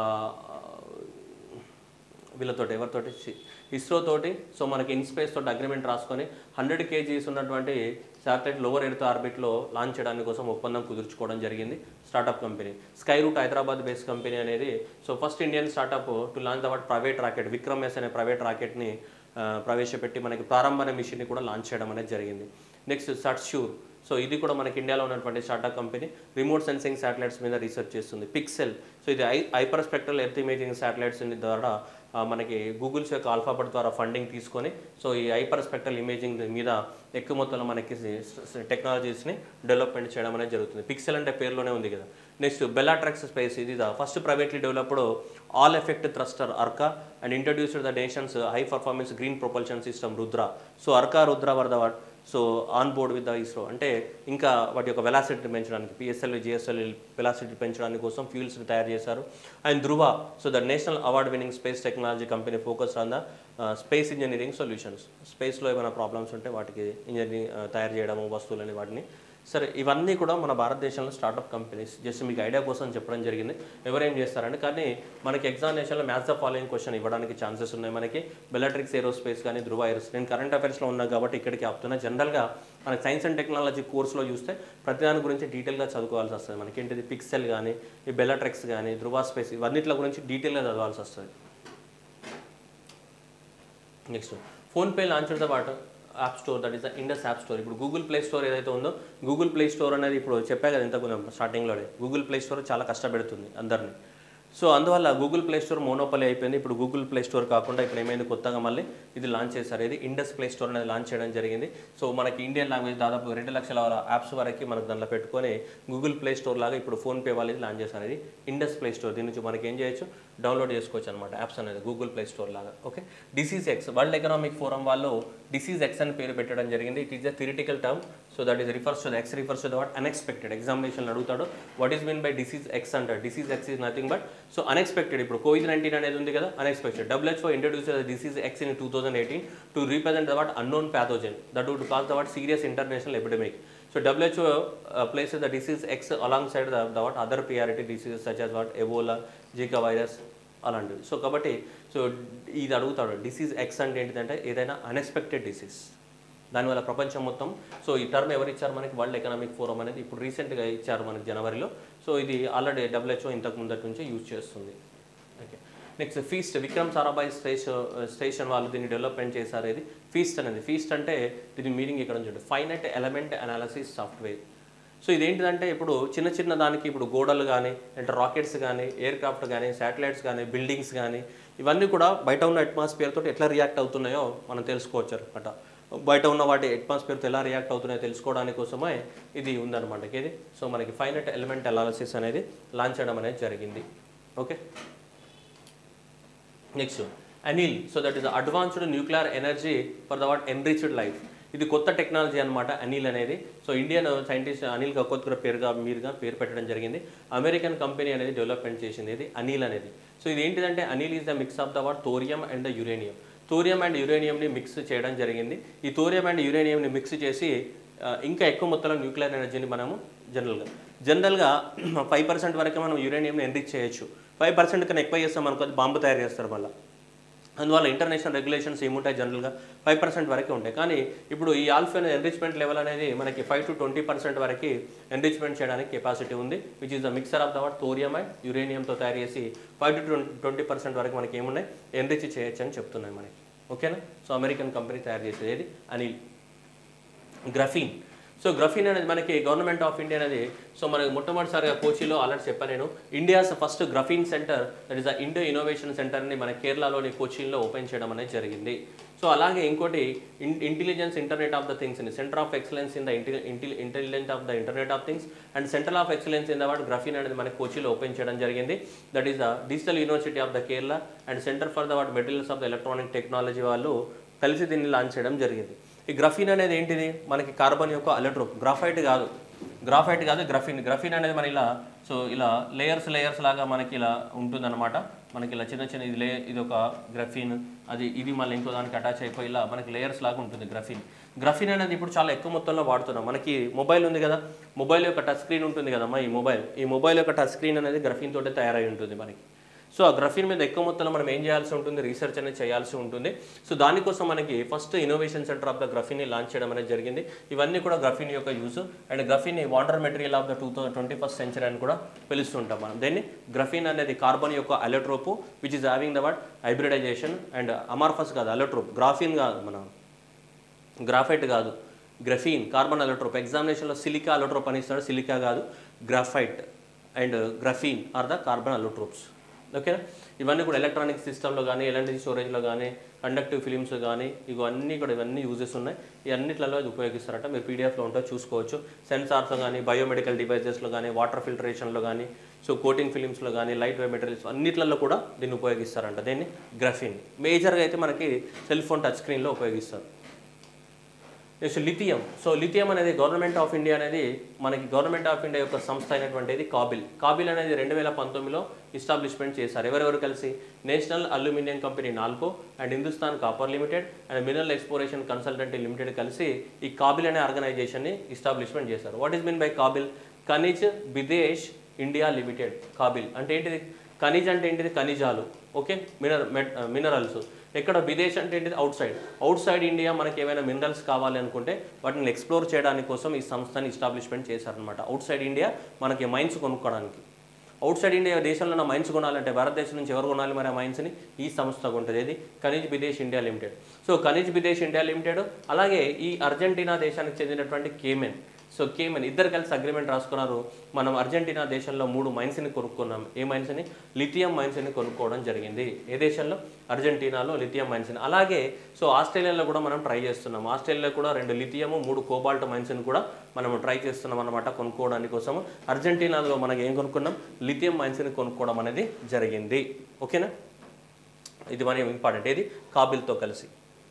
వీళ్ళతోటి ఎవరితోటి సి- ఇస్రో తోటి సో మనకి ఇన్ స్పేస్ తోటి అగ్రిమెంట్ రాసుకొని హండ్రెడ్ కేజీస్ ఉన్నటువంటి శాటిలైట్ లోవర్ ఎర్త్ ఆర్బిట్లో లాంచ్ చేయడానికి కోసం ఒప్పందం కుదుర్చుకోవడం జరిగింది startup company Skyroot Hyderabad base company అనేది so first Indian startup to launch the what private rocket Vikram S అనే ప్రైవేట్ రాకెట్ని ప్రవేశపెట్టి మనకి ప్రారంభ అనే మిషన్ని కూడా లాంచ్ చేయడం అనేది జరిగింది నెక్స్ట్ సట్ష్యూర్ సో ఇది కూడా మనకి ఇండియాలో ఉన్నటువంటి startup company remote sensing satellites మీద రీసెర్చ్ చేస్తుంది పిక్సెల్ సో ఇది I hyper spectral earth imaging satellites ద్వారా ఆ, మనకి గూగుల్స్ యొక్క ఆల్ఫాబెట్ ద్వారా ఫండింగ్ తీసుకొని సో ఈ హైపర్ స్పెక్ట్రల్ ఇమేజింగ్ మీద ఎక్కువ మొత్తంలో మనకి టెక్నాలజీస్ని డెవలప్మెంట్ చేయడం అనేది జరుగుతుంది పిక్సెల్ అంటే పేరులోనే ఉంది కదా నెక్స్ట్ బెల్లాట్రాక్స్ స్పేస్ ఇది first privately developed hall effect thruster Arka and introduced the nation's high performance green propulsion system Rudra so Arka Rudra were the what so on board with the ISRO అంటే ఇంకా వాటి యొక్క వెలాసిటీ పెంచడానికి పిఎస్ఎల్ జిఎస్ఎల్ వెలాసిటీ పెంచడానికి కోసం ఫ్యూల్స్ని తయారు చేశారు and Dhruva so the national award winning space technology company focus on the space engineering solutions స్పేస్లో ఏమైనా ప్రాబ్లమ్స్ ఉంటే వాటికి ఇంజనీరింగ్ తయారు చేయడము వస్తువులని వాటిని సరే ఇవన్నీ కూడా మన భారతదేశంలో స్టార్టప్ కంపెనీస్ జస్ట్ మీకు ఐడియా కోసం చెప్పడం జరిగింది ఎవరేం చేస్తారంటే కానీ మనకి ఎగ్జామినేషన్లో మ్యాథ్స్ ద ఫాలోయింగ్ క్వశ్చన్ ఇవ్వడానికి ఛాన్సెస్ ఉన్నాయి మనకి బెలట్రిక్స్ ఏరోస్పేస్ కానీ ధృవ ఏరోస్ నేను కరెంట్ అఫైర్స్లో ఉన్నా కాబట్టి ఇక్కడికి ఆపుతున్నా జనరల్గా మనకి సైన్స్ అండ్ టెక్నాలజీ కోర్సులో చూస్తే ప్రతి దాని గురించి డీటెయిల్గా చదువుకోవాల్సి వస్తుంది మనకి ఏంటిది పిక్సెల్ కానీ ఈ బెలట్రిక్స్ కానీ ధృవ స్పేస్ ఇవన్నిటి గురించి డీటెయిల్గా చదవాల్సి వస్తుంది నెక్స్ట్ ఫోన్పే లాంచ్ ద పాటు app store that is the Indus app store ఇప్పుడు గూగుల్ ప్లే స్టోర్ ఏదైతే ఉందో గూగుల్ ప్లే స్టోర్ అనేది ఇప్పుడు చెప్పా కదా ఇంతకు స్టార్టింగ్లోనే గూగుల్ ప్లే స్టోర్ చాలా కష్టపెడుతుంది అందరినీ సో అందువల్ల గూగుల్ ప్లే స్టోర్ మోనోపలి అయిపోయింది ఇప్పుడు గూగుల్ ప్లే స్టోర్ కాకుండా ఇప్పుడు ఏమైంది కొత్తగా మళ్ళీ ఇది లాంచ్ చేశారు ఇది ఇండస్ ప్లే స్టోర్ అనేది లాంచ్ చేయడం జరిగింది సో మనకి ఇండియన్ లాంగ్వేజ్ దాదాపు రెండు లక్షల యాప్స్ వరకు మనకు దాంట్లో పెట్టుకొని గూగుల్ ప్లే స్టోర్ లాగా ఇప్పుడు ఫోన్పే వాళ్ళు ఇది లాంచ్ చేశారు ఇది ఇండస్ ప్లే స్టోర్ దీని నుంచి మనకి ఏం చేయొచ్చు డౌన్లోడ్ చేసుకోవచ్చు అనమాట యాప్స్ అనేది గూగుల్ ప్లే స్టోర్ లాగా okay disease X world economic forum వాళ్ళు డిసీజ్ ఎక్స్ అని పేరు పెట్టడం జరిగింది it is a theoretical term so that is refers to the X refers to the what unexpected examination అడుగుతాడు what is mean by disease X అంటారు disease X is nothing but so unexpected ఇప్పుడు Covid nineteen అనేది ఉంది కదా unexpected WHO introduce disease X in two thousand eighteen to represent the what unknown pathogen that would cause the what serious international epidemic so WHO places the disease X alongside the the what other priority diseases such as what Ebola Zika virus అలాంటివి so కాబట్టి so ఇది అడుగుతాడు disease X అంటే ఏంటిదంటే ఏదైనా unexpected disease దానివల్ల ప్రపంచం మొత్తం సో ఈ టర్మ్ ఎవరు ఇచ్చారు మనకి వరల్డ్ ఎకనామిక్ ఫోరం అనేది ఇప్పుడు రీసెంట్గా ఇచ్చారు మనకి జనవరిలో సో ఇది ఆల్రెడీ డబ్ల్యూహెచ్ఓ ఇంతకు ముందటి నుంచే యూజ్ చేస్తుంది okay next FEAST Vikram Sarabhai station station వాళ్ళు దీన్ని డెవలప్మెంట్ చేశారు ఇది ఫీస్ట్ అనేది ఫీస్ట్ అంటే దీని మీనింగ్ ఇక్కడ నుంచి finite element analysis software so ఇదేంటిదంటే ఇప్పుడు చిన్న చిన్న దానికి ఇప్పుడు గోడలు కానీ అంటే రాకెట్స్ కానీ ఎయిర్ క్రాఫ్ట్ కానీ శాటిలైట్స్ కానీ బిల్డింగ్స్ కానీ ఇవన్నీ కూడా బయట ఉన్న అట్మాస్ఫియర్ తోటి ఎట్లా రియాక్ట్ అవుతున్నాయో మనం తెలుసుకోవచ్చు అనమాట బయట ఉన్న వాటి అట్మాస్ఫియర్తో ఎలా రియాక్ట్ అవుతున్నాయో తెలుసుకోవడానికి కోసమే ఇది ఉందన్నమాట ఇది సో మనకి ఫైనట్ ఎలిమెంట్ అనాలిసిస్ అనేది లాంచ్ చేయడం అనేది జరిగింది okay next ANEEL so that is advanced nuclear energy for the what enriched life ఇది కొత్త టెక్నాలజీ అనమాట అనిల్ అనేది so Indian scientist Anil Kakodkar పేరుగా మీరుగా పేరు పెట్టడం జరిగింది అమెరికన్ కంపెనీ అనేది డెవలప్మెంట్ చేసింది ఇది అనిల్ అనేది సో ఇది ఏంటిదంటే ANEEL is the mix of the what thorium and the uranium thorium and యురేనియంని మిక్స్ చేయడం జరిగింది ఈ థోరియం అండ్ యురేనియంని మిక్స్ చేసి ఆ, ఇంకా ఎక్కువ మొత్తంలో న్యూక్లియర్ ఎనర్జీని మనము జనరల్గా జనరల్గా ఫైవ్ పర్సెంట్ వరకు మనం యురేనియంని ఎన్రిచ్ చేయొచ్చు ఫైవ్ పర్సెంట్ కన్నా ఎక్కువ చేస్తాం అనుకో అది బాంబు తయారు చేస్తారు మళ్ళీ అందువల్ల ఇంటర్నేషనల్ రెగ్యులేషన్స్ ఏముంటాయి జనరల్గా ఫైవ్ పర్సెంట్ వరకే ఉంటాయి కానీ ఇప్పుడు ఈ ఆల్ఫెన్ ఎన్రిచ్మెంట్ లెవెల్ అనేది మనకి ఫైవ్ టు ట్వంటీ పర్సెంట్ వరకు ఎన్రిచ్మెంట్ చేయడానికి కెపాసిటీ ఉంది which is the mixer of the what thorium and యురేనియంతో తయారు చేసి ఫైవ్ టు ట్వంటీ పర్సెంట్ వరకు మనకి ఏమున్నాయి ఎన్రిచ్ చేయొచ్చు అని చెప్తున్నాయి మనకి ఓకేనా సో అమెరికన్ కంపెనీ తయారు చేసేది ఏది అనిల్ గ్రఫీన్ సో గ్రఫీన్ అనేది మనకి గవర్నమెంట్ ఆఫ్ ఇండియా అనేది సో మనకి మొట్టమొదటిసారిగా కోచిలో ఆల్రెడీ చెప్పాను నేను India's first graphene centre that is the Indo innovation సెంటర్ని మన కేరళలోని కోచిన్లో ఓపెన్ చేయడం అనేది జరిగింది సో అలాగే ఇంకోటి in intelligence internet of the things అని centre of excellence in the intelligence of the internet of things and centre of excellence in the what graphene అనేది మన కోచిలో ఓపెన్ చేయడం జరిగింది that is the digital university of the Kerala and centre for the what materials of the electronic technology వాళ్ళు కలిసి దీన్ని launch చేయడం జరిగింది ఈ గ్రఫీన్ అనేది ఏంటిది మనకి కార్బన్ యొక్క అలెట్రోప్ గ్రాఫైట్ కాదు గ్రాఫైట్ కాదు గ్రఫీన్ గ్రఫీన్ అనేది మన ఇలా సో ఇలా లేయర్స్ లేయర్స్ లాగా మనకి ఇలా ఉంటుందన్నమాట మనకి ఇలా చిన్న చిన్న ఇది లే ఇది ఒక గ్రఫీన్ అది ఇది మళ్ళీ ఇంకో దానికి అటాచ్ అయిపోయి ఇలా మనకి లేయర్స్ లాగా ఉంటుంది గ్రఫీన్ గ్రఫీన్ అనేది ఇప్పుడు చాలా ఎక్కువ మొత్తంలో వాడుతున్నాం మనకి మొబైల్ ఉంది కదా మొబైల్ యొక్క టచ్ స్క్రీన్ ఉంటుంది కదమ్మా ఈ మొబైల్ ఈ మొబైల్ యొక్క టచ్ స్క్రీన్ అనేది గ్రఫీన్ తోటే తయారై ఉంటుంది మనకి సో ఆ గ్రఫీన్ మీద ఎక్కువ మొత్తంలో మనం ఏం చేయాల్సి ఉంటుంది రీసెర్చ్ అనేది చేయాల్సి ఉంటుంది సో దానికోసం మనకి first innovation centre of the గ్రఫీన్ని లాంచ్ చేయడం అనేది జరిగింది ఇవన్నీ కూడా గ్రఫీన్ యొక్క use and graphene water material of the two thousand twenty first century అని కూడా పిలుస్తుంటాం మనం దీన్ని గ్రఫీన్ అనేది కార్బన్ యొక్క allotrope which is having the what hybridization and amorphous కాదు అలెట్రోప్ గ్రాఫీన్ కాదు మన గ్రాఫైట్ కాదు గ్రఫీన్ కార్బన్ అలోట్రోప్ ఎగ్జామినేషన్లో సిలికా అలోట్రోప్ అని ఇస్తాడు సిలికా కాదు graphite and graphene are the carbon allotropes ఓకేనా ఇవన్నీ కూడా ఎలక్ట్రానిక్ సిస్టంలో కానీ ఎలాంటి స్టోరేజ్లో కానీ కండక్టివ్ ఫిలిమ్స్ కానీ ఇవన్నీ కూడా ఇవన్నీ యూజెస్ ఉన్నాయి ఈ అన్నిట్లలో ఇది ఉపయోగిస్తారట మీరు పీడిఎఫ్లో ఉంటే చూసుకోవచ్చు సెన్సార్స్ కానీ బయోమెడికల్ డివైజెస్లో కానీ వాటర్ ఫిల్టరేషన్లో కానీ సో కోటింగ్ ఫిలిమ్స్లో కానీ లైట్ వే మెటీరియల్స్ అన్నిట్లలో కూడా దీన్ని ఉపయోగిస్తారంట దీన్ని గ్రఫీన్ మేజర్గా అయితే మనకి సెల్ ఫోన్ టచ్ స్క్రీన్లో ఉపయోగిస్తారు నెక్స్ట్ లిథియం సో లిథియం అనేది గవర్నమెంట్ ఆఫ్ ఇండియా అనేది మనకి గవర్నమెంట్ ఆఫ్ ఇండియా యొక్క సంస్థ అయినటువంటిది కాబిల్ కాబిల్ అనేది రెండు వేల పంతొమ్మిదిలో ఇస్టాబ్లిష్మెంట్ చేశారు ఎవరెవరు కలిసి national aluminium company NALCO and Hindustan copper limited and mineral exploration consultant limited కలిసి ఈ కాబిల్ అనే ఆర్గనైజేషన్ని ఇస్టాబ్లిష్మెంట్ చేశారు what is mean by KABIL Khanij Bidesh India limited KABIL అంటే ఏంటిది ఖనిజ్ అంటే ఏంటిది ఖనిజాలు ఓకే మినర్ మినరల్స్ ఎక్కడ విదేశ్ అంటే ఏంటిది outside outside India మనకి ఏమైనా మినరల్స్ కావాలి అనుకుంటే వాటిని ఎక్స్ప్లోర్ చేయడానికి కోసం ఈ సంస్థని ఇస్టాబ్లిష్మెంట్ చేశారనమాట అవుట్ సైడ్ ఇండియా మనకి మైన్స్ కొనుక్కోవడానికి అవుట్ సైడ్ ఇండియా దేశంలో ఉన్న మైన్స్ కొనాలంటే భారతదేశం నుంచి ఎవరు కొనాలి మరి ఆ మైన్స్ని ఈ సంస్థ కొంటుంది ఇది Khanij Bidesh India limited so Khanij Bidesh India limited అలాగే ఈ అర్జెంటీనా దేశానికి చెందినటువంటి కేమెన్ సో కేమెన్ ఇద్దరు కలిసి అగ్రిమెంట్ రాసుకున్నారు మనం అర్జెంటీనా దేశంలో మూడు మైన్స్ని కొనుక్కున్నాం ఏ మైన్స్ని లిథియం మైన్స్ని కొనుక్కోవడం జరిగింది ఏ దేశంలో అర్జెంటీనాలో లిథియం మైన్స్ని అలాగే సో ఆస్ట్రేలియాలో కూడా మనం ట్రై చేస్తున్నాం ఆస్ట్రేలియాలో కూడా రెండు లిథియము మూడు కోబాల్ట్ మైన్స్ని కూడా మనం ట్రై చేస్తున్నాం అనమాట కొనుక్కోవడానికి కోసం అర్జెంటీనాలో మనం ఏం కొనుక్కున్నాం లిథియం మైన్స్ని కొనుక్కోవడం అనేది జరిగింది ఓకేనా ఇది మన ఇంపార్టెంట్ ఏది కాబిల్తో కలిసి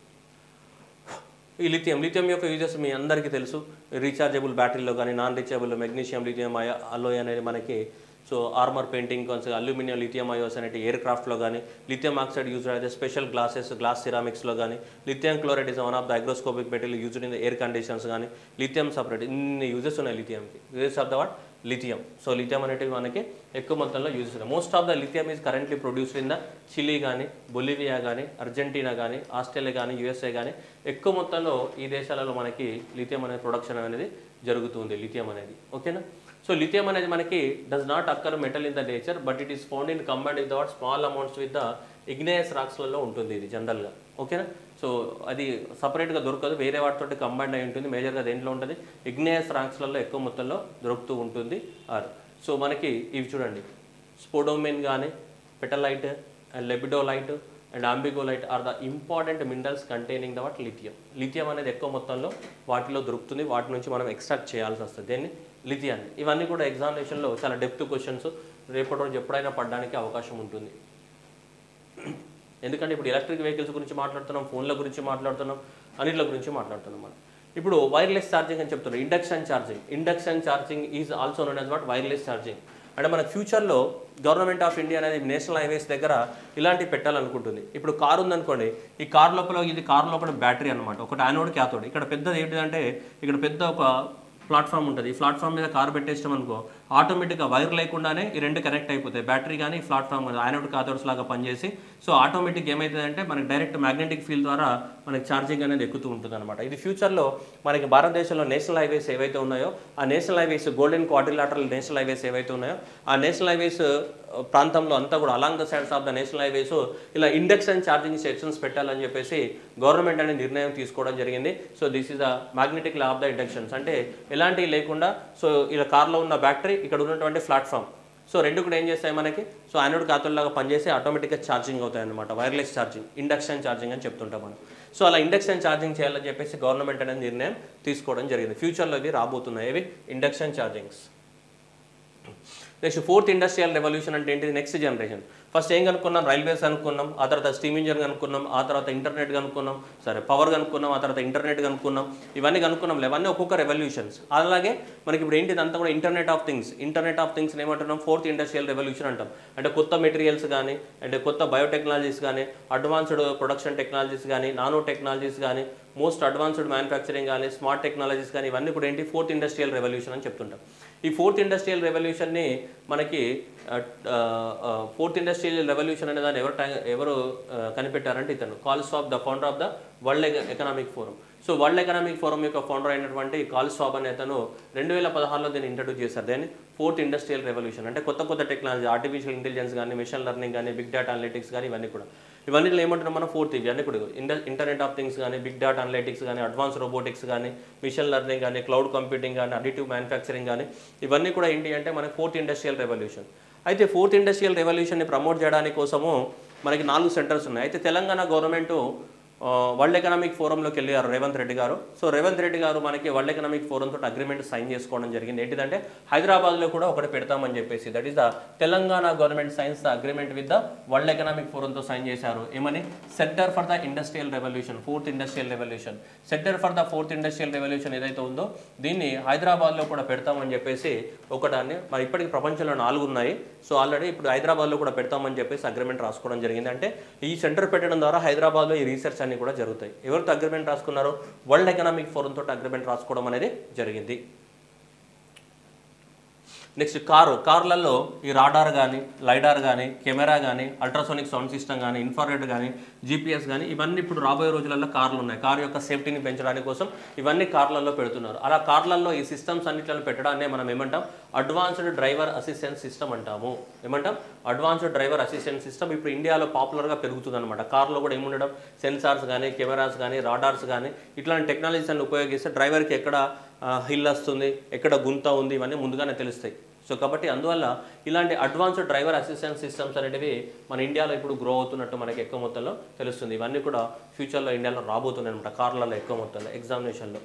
ఈ లిథియం లిథియం యొక్క యూజెస్ మీ అందరికీ తెలుసు రీఛార్జబుల్ బ్యాటరీలో కానీ నాన్ రీఛార్జబుల్ మెగ్నీషియం లిథియం అయ అలోయ్ అనేది మనకి so armour painting cans aluminium lithium alloys అనేటి ఎయిర్ క్రాఫ్ట్లో కానీ లిథియం ఆక్సైడ్ యూజ్ అయితే స్పెషల్ గ్లాసెస్ గ్లాస్ సిరామిక్స్లో కానీ lithium chloride is one of the hygroscopic material used in the air conditions కానీ లిథియం సపరేట్ ఇన్ని యూజెస్ ఉన్నాయి లిథియంకి uses of the what lithium so lithium అనేటివి మనకి ఎక్కువ మొత్తంలో యూజ్ ఉన్నాయి most of the lithium is currently produced in the Chile కానీ బొలివియా కానీ అర్జెంటీనా కానీ ఆస్ట్రేలియా కానీ యూఎస్ఏ కానీ ఎక్కువ మొత్తంలో ఈ దేశాలలో మనకి లిథియం అనేది ప్రొడక్షన్ అనేది జరుగుతుంది లిథియం అనేది ఓకేనా సో లిథియం అనేది మనకి does not occur metal in the nature but it is found in combined with what small amounts with the igneous రాక్స్లలో ఉంటుంది ఇది జనరల్గా ఓకేనా సో అది సపరేట్గా దొరకదు వేరే వాటితో కంబైండ్ అయి ఉంటుంది మేజర్గా దేంట్లో ఉంటుంది ఇగ్నేయస్ రాక్స్లలో ఎక్కువ మొత్తంలో దొరుకుతూ ఉంటుంది ఆర్ సో మనకి ఇవి చూడండి స్పోడోమిన్ కానీ petalite and lepidolite and amblygonite are the important minerals containing the what lithium lithium అనేది ఎక్కువ మొత్తంలో వాటిలో దొరుకుతుంది వాటి నుంచి మనం ఎక్స్ట్రాక్ట్ చేయాల్సి వస్తుంది దీన్ని లిథియాన్ని ఇవన్నీ కూడా ఎగ్జామినేషన్లో చాలా డెప్త్ క్వశ్చన్స్ రేపటి రోజు ఎప్పుడైనా పడడానికి అవకాశం ఉంటుంది ఎందుకంటే ఇప్పుడు ఎలక్ట్రిక్ వెహికల్స్ గురించి మాట్లాడుతున్నాం ఫోన్ల గురించి మాట్లాడుతున్నాం అన్నిట్ల గురించి మాట్లాడుతున్నాం మనం ఇప్పుడు వైర్లెస్ ఛార్జింగ్ అని చెప్తున్నాం induction charging induction charging is also known as what wireless charging అంటే మన ఫ్యూచర్లో గవర్నమెంట్ ఆఫ్ ఇండియా అనేది నేషనల్ హైవేస్ దగ్గర ఇలాంటివి పెట్టాలనుకుంటుంది ఇప్పుడు కారు ఉందనుకోండి ఈ కార్ లోపల ఇది కార్ లోపల బ్యాటరీ అనమాట ఒకటి యానోడ్ క్యాథోడ్ ఇక్కడ పెద్దది ఏంటిదంటే ఇక్కడ పెద్ద ఒక ప్లాట్ఫామ్ ఉంటుంది ఈ ప్లాట్ఫామ్ మీద కార్ పెట్టేస్తాం అనుకో ఆటోమేటిక్గా వైర్ లేకుండానే ఈ రెండు కనెక్ట్ అయిపోతాయి బ్యాటరీ కానీ ప్లాట్ఫామ్ యానోడ్ కాథోడ్స్ లాగా పనిచేసి సో ఆటోమేటిక్ ఏమవుతుందంటే మనకి డైరెక్ట్ మ్యాగ్నెటిక్ ఫీల్డ్ ద్వారా మనకి ఛార్జింగ్ అనేది ఎక్కుతూ ఉంటుంది అనమాట ఇది ఫ్యూచర్లో మనకి భారతదేశంలో నేషనల్ హైవేస్ ఏవైతే ఉన్నాయో ఆ national highways golden quadrilateral national highways ఏవైతే ఉన్నాయో ఆ నేషనల్ హైవేస్ ప్రాంతంలో అంతా కూడా along the sides of the national highways ఇలా ఇండక్షన్ ఛార్జింగ్ సెక్షన్స్ పెట్టాలని చెప్పేసి గవర్నమెంట్ అనే నిర్ణయం తీసుకోవడం జరిగింది so this is the magnetic law of the inductions అంటే ఎలాంటివి లేకుండా సో ఇలా కార్లో ఉన్న బ్యాటరీ ఇక్కడ ఉన్నటువంటి ప్లాట్ఫామ్ సో రెండు కూడా ఏం చేస్తాయి మనకి సో యానోడ్ కాతుల్లాగా పనిచేసి ఆటోమేటిక్గా ఛార్జింగ్ అవుతాయి అనమాట వైర్లెస్ ఛార్జింగ్ ఇండక్షన్ ఛార్జింగ్ అని చెప్తుంటాం మనం సో అలా ఇండక్షన్ ఛార్జింగ్ చేయాలని చెప్పేసి గవర్నమెంట్ అనేది నిర్ణయం తీసుకోవడం జరిగింది ఫ్యూచర్లో ఇవి రాబోతున్నాయి ఇవి induction chargings next fourth industrial revolution అంటే ఏంటిది నెక్స్ట్ జనరేషన్ ఫస్ట్ ఏం కనుక్కున్నాం రైల్వేస్ కనుక్కున్నాం ఆ తర్వాత స్టీమ్ ఇంజన్ కనుక్కున్నాం ఆ తర్వాత ఇంటర్నెట్ కనుక్కున్నాం సరే పవర్ కనుక్కున్నాం ఆ తర్వాత ఇంటర్నెట్ కనుక్కున్నాం ఇవన్నీ కనుక్కున్నాం ఇవన్నీ ఒక్కొక్క రెవల్యూషన్స్ అలాగే మనకి ఇప్పుడు ఏంటిది అంతా కూడా internet of things internet of things ఏమంటున్నాం ఫోర్త్ ఇండస్ట్రియల్ రెవల్యూషన్ అంటాం అంటే కొత్త మెటీరియల్స్ కానీ అంటే కొత్త బయోటెక్నాలజీస్ కానీ అడ్వాన్స్డ్ ప్రొడక్షన్ టెక్నాలజీస్ కానీ నానో టెక్నాలజీస్ కానీ మోస్ట్ అడ్వాన్స్డ్ మ్యానుఫ్యాక్చరింగ్ కానీ స్మార్ట్ టెక్నాలజీస్ కానీ ఇవన్నీ కూడా ఏంటి ఫోర్త్ ఇండస్ట్రియల్ రెవల్యూషన్ అని చెప్తుంటాం ఈ ఫోర్త్ ఇండస్ట్రియల్ రెవల్యూషన్ని మనకి ఫోర్త్ ఇండస్ట్రియల్ రెవల్యూషన్ అనే దాన్ని ఎవరు టై- ఎవరు ఆ, కనిపెట్టారంటే ఇతను Klaus of the founder of the world economic forum so world economic forum యొక్క ఫౌండర్ అయినటువంటి కాల్ స్వాబ్ అనే అతను రెండు వేల పదహారులో దీన్ని ఇంట్రడ్యూస్ చేశారు దాన్ని ఫోర్త్ ఇండస్ట్రియల్ రెవల్యూషన్ అంటే కొత్త కొత్త టెక్నాలజీ ఆర్టిఫిషియల్ ఇంటెలిజెన్స్ కానీ మిషన్ లెర్నింగ్ కానీ బిగ్ డేటా అనలిటిక్స్ కానీ ఇవన్నీ కూడా ఇవన్నీ ఏమంటున్నాం మనం ఫోర్త్ ఇవి అన్ని కూడా ఇంటర్ ఇంటర్నెట్ ఆఫ్ థింగ్స్ కానీ బిగ్ డేటా అనలిటిక్స్ కానీ అడ్వాన్స్ రోబోటిక్స్ కానీ మిషన్ లెర్నింగ్ కానీ క్లౌడ్ కంప్యూటింగ్ కానీ అడిటివ్ మ్యానుఫ్యాక్చరింగ్ కానీ ఇవన్నీ కూడా ఏంటి అంటే మనకి ఫోర్త్ ఇండస్ట్రియల్ రెవల్యూషన్ అయితే ఫోర్త్ ఇండస్ట్రియల్ రెవల్యూషన్ని ప్రమోట్ చేయడానికి కోసము మనకి నాలుగు సెంటర్స్ ఉన్నాయి అయితే తెలంగాణ గవర్నమెంట్ వరల్డ్ ఎకనామిక్ ఫోరంలోకి వెళ్ళారు రేవంత్ రెడ్డి గారు సో రేవంత్ రెడ్డి గారు మనకి వరల్డ్ ఎకనామిక్ ఫోరం తోటి అగ్రిమెంట్ సైన్ చేసుకోవడం జరిగింది ఏంటిదంటే హైదరాబాద్లో కూడా ఒకటి పెడతామని చెప్పేసి that is the Telangana government signs the agreement with the world economic ఫోరంతో సైన్ చేశారు ఏమని centre for the industrial revolution fourth industrial revolution centre for the fourth industrial revolution ఏదైతే ఉందో దీన్ని హైదరాబాద్లో కూడా పెడతామని చెప్పేసి ఒకటాన్ని మరి ఇప్పటికి ప్రపంచంలో నాలుగు ఉన్నాయి సో ఆల్రెడీ ఇప్పుడు హైదరాబాద్లో కూడా పెడతామని చెప్పేసి అగ్రిమెంట్ రాసుకోవడం జరిగింది అంటే ఈ సెంటర్ పెట్టడం ద్వారా హైదరాబాద్లో ఈ రీసెర్చ్ అన్ని కూడా జరుగుతాయి ఎవరితో అగ్రిమెంట్ రాసుకున్నారో వరల్డ్ ఎకనామిక్ ఫోరం తోటి అగ్రిమెంట్ రాసుకోవడం అనేది జరిగింది నెక్స్ట్ కారు కార్లలో ఈ రాడార్ కానీ లైడార్ కానీ కెమెరా కానీ అల్ట్రాసోనిక్ సౌండ్ సిస్టమ్ కానీ ఇన్ఫ్రారెడ్ కానీ జీపీఎస్ కానీ ఇవన్నీ ఇప్పుడు రాబోయే రోజులలో కార్లు ఉన్నాయి కారు యొక్క సేఫ్టీని పెంచడానికి కోసం ఇవన్నీ కార్లలో పెడుతున్నారు అలా కార్లలో ఈ సిస్టమ్స్ అన్నిట్లలో పెట్టడాన్ని మనం ఏమంటాం అడ్వాన్స్డ్ డ్రైవర్ అసిస్టెంట్ సిస్టమ్ అంటాము ఏమంటాం అడ్వాన్స్డ్ డ్రైవర్ అసిస్టెంట్ సిస్టమ్ ఇప్పుడు ఇండియాలో పాపులర్గా పెరుగుతుంది అనమాట కార్లో కూడా ఏముండడం సెన్సార్స్ కానీ కెమెరాస్ కానీ రాడార్స్ కానీ ఇట్లాంటి టెక్నాలజీస్ అన్ని ఉపయోగిస్తే డ్రైవర్కి ఎక్కడ హిల్ వస్తుంది ఎక్కడ గుంత ఉంది ఇవన్నీ ముందుగానే తెలుస్తాయి సో కాబట్టి అందువల్ల ఇలాంటి అడ్వాన్స్డ్ డ్రైవర్ అసిస్టెంట్ సిస్టమ్స్ అనేటివి మన ఇండియాలో ఇప్పుడు గ్రో అవుతున్నట్టు మనకి ఎక్కువ మొత్తంలో తెలుస్తుంది ఇవన్నీ కూడా ఫ్యూచర్లో ఇండియాలో రాబోతున్నాయి అనమాట కార్లలో ఎక్కువ మొత్తంలో ఎగ్జామినేషన్లో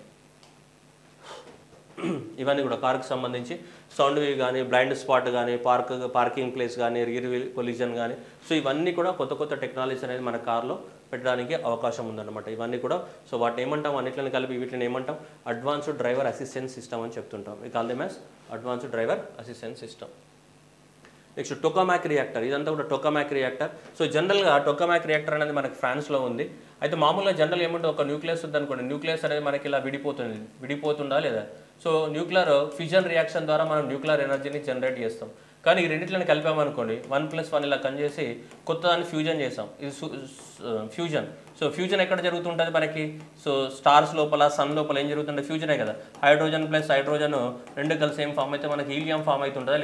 ఇవన్నీ కూడా కార్కి సంబంధించి సౌండ్ వేవ్ కానీ బ్లైండ్ స్పాట్ కానీ పార్క్ పార్కింగ్ ప్లేస్ కానీ రియర్ కొలిజన్ కానీ సో ఇవన్నీ కూడా కొత్త కొత్త టెక్నాలజీస్ అనేది మన కార్లో పెట్టడానికి అవకాశం ఉందన్నమాట ఇవన్నీ కూడా సో వాటిని ఏమంటాం అన్నిట్లని కలిపి వీటిని ఏమంటాం అడ్వాన్స్డ్ డ్రైవర్ అసిస్టెంట్ సిస్టమ్ అని చెప్తుంటాం ఈ call the mass advanced driver assistant system next tokamak reactor ఇదంతా కూడా టొకామాక్ రియాక్టర్ సో జనరల్గా టొకామాక్ రియాక్టర్ అనేది మనకి ఫ్రాన్స్లో ఉంది అయితే మామూలుగా జనరల్ ఏమంటే ఒక న్యూక్లియస్ ఉంది అనుకోండి న్యూక్లియస్ అనేది మనకి ఇలా విడిపోతుంది విడిపోతుందా లేదా సో న్యూక్లియర్ ఫ్యూజన్ రియాక్షన్ ద్వారా మనం న్యూక్లియర్ ఎనర్జీని జనరేట్ చేస్తాం కానీ ఈ రెండింటిని కలిపామనుకోండి వన్ ప్లస్ వన్ ఇలా కన్ చేసి కొత్త దాన్ని ఫ్యూజన్ చేసాం ఇది ఫ్యూజన్ సో ఫ్యూజన్ ఎక్కడ జరుగుతుంటుంది మనకి సో స్టార్స్ లోపల సన్ లోపల ఏం జరుగుతుంటే ఫ్యూజనే కదా హైడ్రోజన్ ప్లస్ హైడ్రోజన్ రెండు కలిసి ఏం ఫామ్ అయితే మనకి హీలియం ఫామ్ అవుతుంటుందా లేదా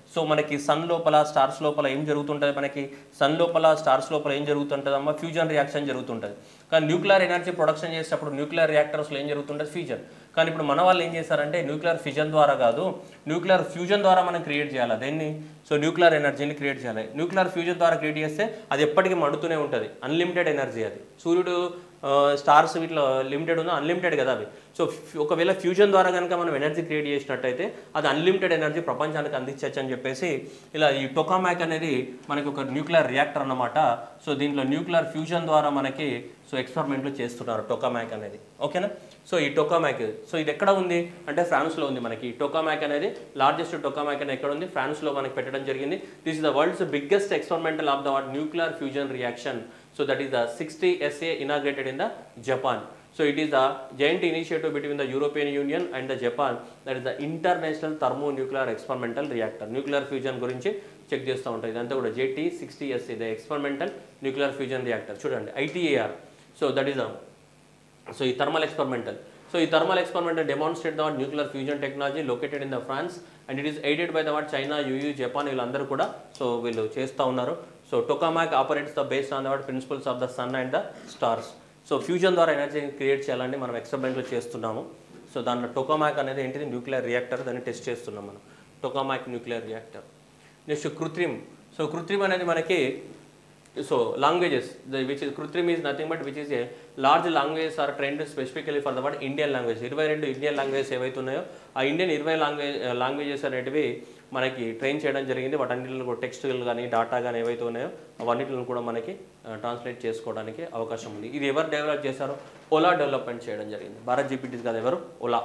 సో మనకి సన్ లోపల స్టార్స్ లోపల ఏం జరుగుతుంటుంది మనకి సన్ లోపల స్టార్స్ లోపల ఏం జరుగుతుంటుంది అమ్మ ఫ్యూజన్ రియాక్షన్ జరుగుతుంటుంది కానీ న్యూక్లియర్ ఎనర్జీ ప్రొడక్షన్ చేసేటప్పుడు న్యూక్లియర్ రియాక్టర్స్లో ఏం జరుగుతుంటుంది ఫ్యూజన్ కానీ ఇప్పుడు మన వాళ్ళు ఏం చేశారంటే న్యూక్లియర్ ఫిజన్ ద్వారా కాదు న్యూక్లియర్ ఫ్యూజన్ ద్వారా మనం క్రియేట్ చేయాలి దేన్ని సో న్యూక్లియర్ ఎనర్జీని క్రియేట్ చేయాలి న్యూక్లియర్ ఫ్యూజన్ ద్వారా క్రియేట్ చేస్తే అది ఎప్పటికీ మండుతూనే ఉంటుంది అన్లిమిటెడ్ ఎనర్జీ అది సూర్యుడు స్టార్స్ వీటిలో లిమిటెడ్ ఉందో అన్లిమిటెడ్ కదా అవి సో ఫ్యూ- ఒకవేళ ఫ్యూజన్ ద్వారా కనుక మనం ఎనర్జీ క్రియేట్ చేసినట్టయితే అది అన్లిమిటెడ్ ఎనర్జీ ప్రపంచానికి అందించవచ్చు అని చెప్పేసి ఇలా ఈ టొకామాక్ అనేది మనకి ఒక న్యూక్లియర్ రియాక్టర్ అన్నమాట సో దీంట్లో న్యూక్లియర్ ఫ్యూజన్ ద్వారా మనకి సో ఎక్స్పెరిమెంట్లు చేస్తున్నారు టొకామాక్ అనేది ఓకేనా సో ఈ టొకామాక్ సో ఇది ఎక్కడ ఉంది అంటే ఫ్రాన్స్లో ఉంది మనకి ఈ టొకామాక్ అనేది లార్జెస్ట్ టొకామాక్ అనేది ఎక్కడ ఉంది ఫ్రాన్స్లో మనకి పెట్టడం జరిగింది this is the world's biggest experimental of the nuclear fusion reaction so that is the sixty SA inaugurated in the Japan so it is the joint initiative between the European Union and the Japan that is the international thermo nuclear experimental reactor nuclear fusion గురించి check చేస్తూ ఉంటాయి ఇదంతా కూడా JT sixty SC the experimental nuclear fusion reactor చూడండి ITAR so that is the so ఈ thermal experimental so ఈ thermal experimental demonstrate the nuclear fusion technology located in the France and it is aided by the what China EU Japan వీళ్ళందరూ కూడా so వీళ్ళు చేస్తూ ఉన్నారు so tokamak operates the based on the what principles of the sun and the stars so fusion ద్వారా ఎనర్జీని create చేయాలని మనం ఎక్స్పెరిమెంట్లు చేస్తున్నాము సో దాంట్లో టొకామాక్ అనేది ఏంటిది న్యూక్లియర్ రియాక్టర్ దాన్ని టెస్ట్ చేస్తున్నాం మనం tokamak nuclear reactor next Krutrim so Krutrim అనేది మనకి so languages which is Krutrim is nothing but which is a large languages are trend specifically for the word Indian language ఇరవై రెండు ఇండియన్ లాంగ్వేజెస్ ఏవైతే ఉన్నాయో ఆ ఇండియన్ ఇరవై లాంగ్వేజ్ లాంగ్వేజెస్ అనేటివి మనకి ట్రైన్ చేయడం జరిగింది వాటన్నిటిలో కూడా టెక్స్టులు కానీ డాటా కానీ ఏవైతే ఉన్నాయో అవన్నిటిని కూడా మనకి ట్రాన్స్లేట్ చేసుకోవడానికి అవకాశం ఉంది ఇది ఎవరు డెవలప్ చేశారో ఓలా డెవలప్మెంట్ చేయడం జరిగింది భారత్ జీపీటీస్ కాదు ఎవరు Ola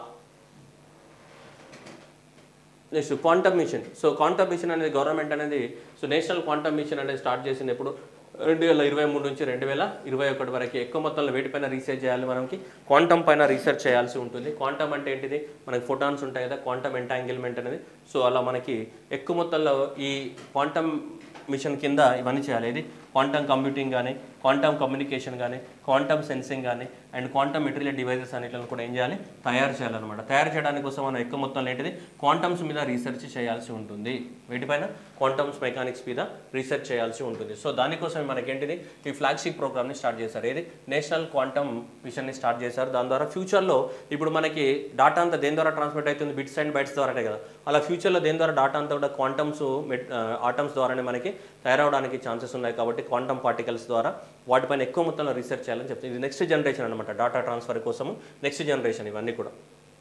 next quantum mission so quantum mission అనేది గవర్నమెంట్ అనేది సో నేషనల్ క్వాంటమ్ మిషన్ అనేది స్టార్ట్ చేసింది ఎప్పుడు రెండు వేల ఇరవై మూడు నుంచి రెండు వేల ఇరవై ఒకటి వరకు ఎక్కువ మొత్తంలో వేటిపైన రీసెర్చ్ చేయాలి మనకి క్వాంటమ్ పైన రీసెర్చ్ చేయాల్సి ఉంటుంది క్వాంటమ్ అంటే ఏంటిది మనకి ఫోటాన్స్ ఉంటాయి కదా క్వాంటమ్ ఎంటాంగిల్మెంట్ అనేది సో అలా మనకి ఎక్కువ మొత్తంలో ఈ క్వాంటమ్ మిషన్ కింద ఇవన్నీ చేయాలి ఇది క్వాంటమ్ కంప్యూటింగ్ కానీ క్వాంటమ్ కమ్యూనికేషన్ కానీ క్వాంటమ్ సెన్సింగ్ కానీ అండ్ క్వాంటమ్ మెటీరియల్ డివైజెస్ అన్నిటిని కూడా ఏం చేయాలి తయారు చేయాలన్నమాట తయారు చేయడానికి కోసం మనం ఎక్కువ మొత్తంలో ఏంటిది క్వాంటమ్స్ మీద రీసెర్చ్ చేయాల్సి ఉంటుంది వీటిపైన క్వాంటమ్స్ మెకానిక్స్ మీద రీసెర్చ్ చేయాల్సి ఉంటుంది సో దానికోసం మనకేంటిది ఈ ఫ్లాగ్షిప్ ప్రోగ్రామ్ని స్టార్ట్ చేశారు ఏది నేషనల్ క్వాంటమ్ మిషన్ని స్టార్ట్ చేశారు దాని ద్వారా ఫ్యూచర్లో ఇప్పుడు మనకి డాటా అంతా దేని ద్వారా ట్రాన్స్మిట్ అవుతుంది బిట్స్ అండ్ బైట్స్ ద్వారానే కదా అలా ఫ్యూచర్లో దేని ద్వారా డాటా అంతా కూడా క్వాంటమ్స్ ఆటమ్స్ ద్వారానే మనకి తయారవడానికి ఛాన్సెస్ ఉన్నాయి కాబట్టి క్వాంటమ్ పార్టికల్స్ ద్వారా వాటిపైన ఎక్కువ మొత్తంలో రీసెర్చ్ చేయాలని చెప్తుంది ఇది నెక్స్ట్ జనరేషన్ అనమాట డాటా ట్రాన్స్ఫర్ కోసము నెక్స్ట్ జనరేషన్ ఇవన్నీ కూడా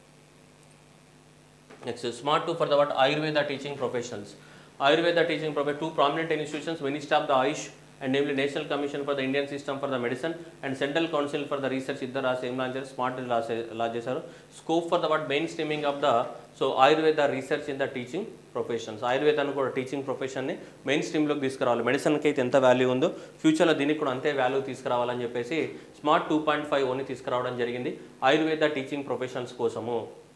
next smart to for the what Ayurveda teaching professionals Ayurveda teaching ప్రొఫె two prominent institutions minister of the AYUSH and namely national commission for the Indian system for the medicine and central council for the research ఇద్దరు రాసి ఏం launch చేశారు smart launch launch చేశారు scope for the what main streaming of the so Ayurveda research in the teaching professions ఆయుర్వేదాన్ని కూడా teaching ప్రొఫెషన్ని main స్ట్రీమ్లోకి తీసుకురావాలి మెడిసిన్కి అయితే ఎంత వాల్యూ ఉందో ఫ్యూచర్లో దీనికి కూడా అంతే వాల్యూ తీసుకురావాలని చెప్పేసి స్మార్ట్ టూ పాయింట్ ఫైవ్ ఓని తీసుకురావడం జరిగింది ఆయుర్వేద టీచింగ్ ప్రొఫెషన్స్ కోసము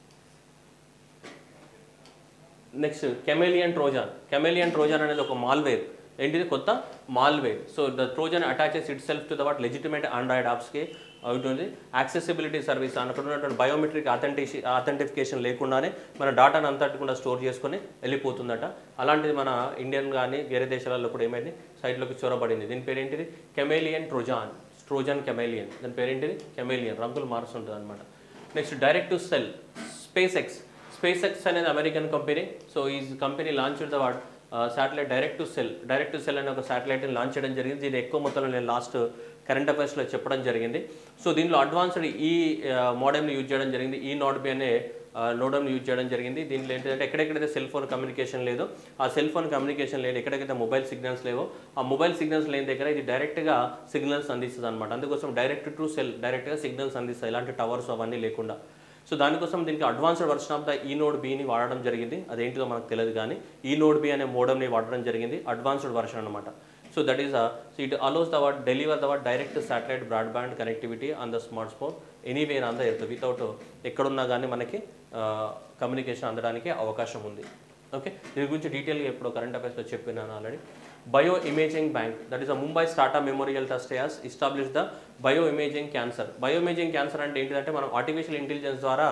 next chameleon trojan chameleon trojan అనేది ఒక మాల్వేర్ ఏంటిది కొత్త malware so the trojan attaches itself to the what legitimate Android యాప్స్కి అవుతుంది యాక్సెసిబిలిటీ సర్వీస్ అక్కడ ఉన్నటువంటి బయోమెట్రిక్ అథెంటిషి అథెంటిఫికేషన్ లేకుండానే మన డాటాను అంతటి కూడా స్టోర్ చేసుకొని వెళ్ళిపోతుందట అలాంటిది మన ఇండియన్ కానీ వేరే దేశాలలో కూడా ఏమైంది సైట్లోకి చొరబడింది దీని పేరు ఏంటిది కెమేలియన్ ట్రోజాన్ ట్రోజాన్ కెమేలియన్ దాని పేరు ఏంటిది కెమేలియన్ రంగులు మారుస్తుంటుంది అనమాట next direct to cell SpaceX SpaceX అనేది అమెరికన్ కంపెనీ సో ఈ company launch the what satellite direct to cell direct to cell అనే ఒక శాటిలైట్ని లాంచ్ చేయడం జరిగింది దీని ఎక్కువ మొత్తంలో నేను లాస్ట్ కరెంట్ అఫైర్స్లో చెప్పడం జరిగింది సో దీనిలో అడ్వాన్స్డ్ ఈ మోడెమ్ని యూజ్ చేయడం జరిగింది ఈ నాట్ బి అనే నోడమ్ని యూజ్ చేయడం జరిగింది దీనిలో ఏంటంటే ఎక్కడెక్కడైతే సెల్ ఫోన్ కమ్యూనికేషన్ లేదో ఆ సెల్ ఫోన్ కమ్యూనికేషన్ లేదు ఎక్కడెక్కడైతే మొబైల్ సిగ్నల్స్ లేవో ఆ మొబైల్ సిగ్నల్స్ లేని దగ్గర ఇది డైరెక్ట్గా సిగ్నల్స్ అందిస్తుంది అనమాట అందుకోసం డైరెక్ట్ టు సెల్ డైరెక్ట్గా సిగ్నల్స్ అందిస్తాయి ఇలాంటి టవర్స్ అవన్నీ లేకుండా సో దానికోసం దీనికి అడ్వాన్స్డ్ వర్షన్ ఆఫ్ ద ఈ నోడ్ బీని వాడడం జరిగింది అదేంటిదో మనకు తెలియదు కానీ ఈ నోడ్ బి అనే మోడమ్ని వాడడం జరిగింది అడ్వాన్స్డ్ వర్షన్ అనమాట so that is so it allows the what deliver the what direct satellite broadband connectivity on the smartphone anywhere on the earth without ఎక్కడున్నా కానీ మనకి కమ్యూనికేషన్ అందడానికి అవకాశం ఉంది ఓకే దీని గురించి డీటెయిల్గా ఎప్పుడో కరెంట్ అఫైర్స్లో చెప్పినాను already bio imaging bank that is a Mumbai స్టార్టా memorial trust has established the bio imaging cancer bio imaging cancer అంటే ఏంటిదంటే మనం ఆర్టిఫిషియల్ ఇంటెలిజెన్స్ ద్వారా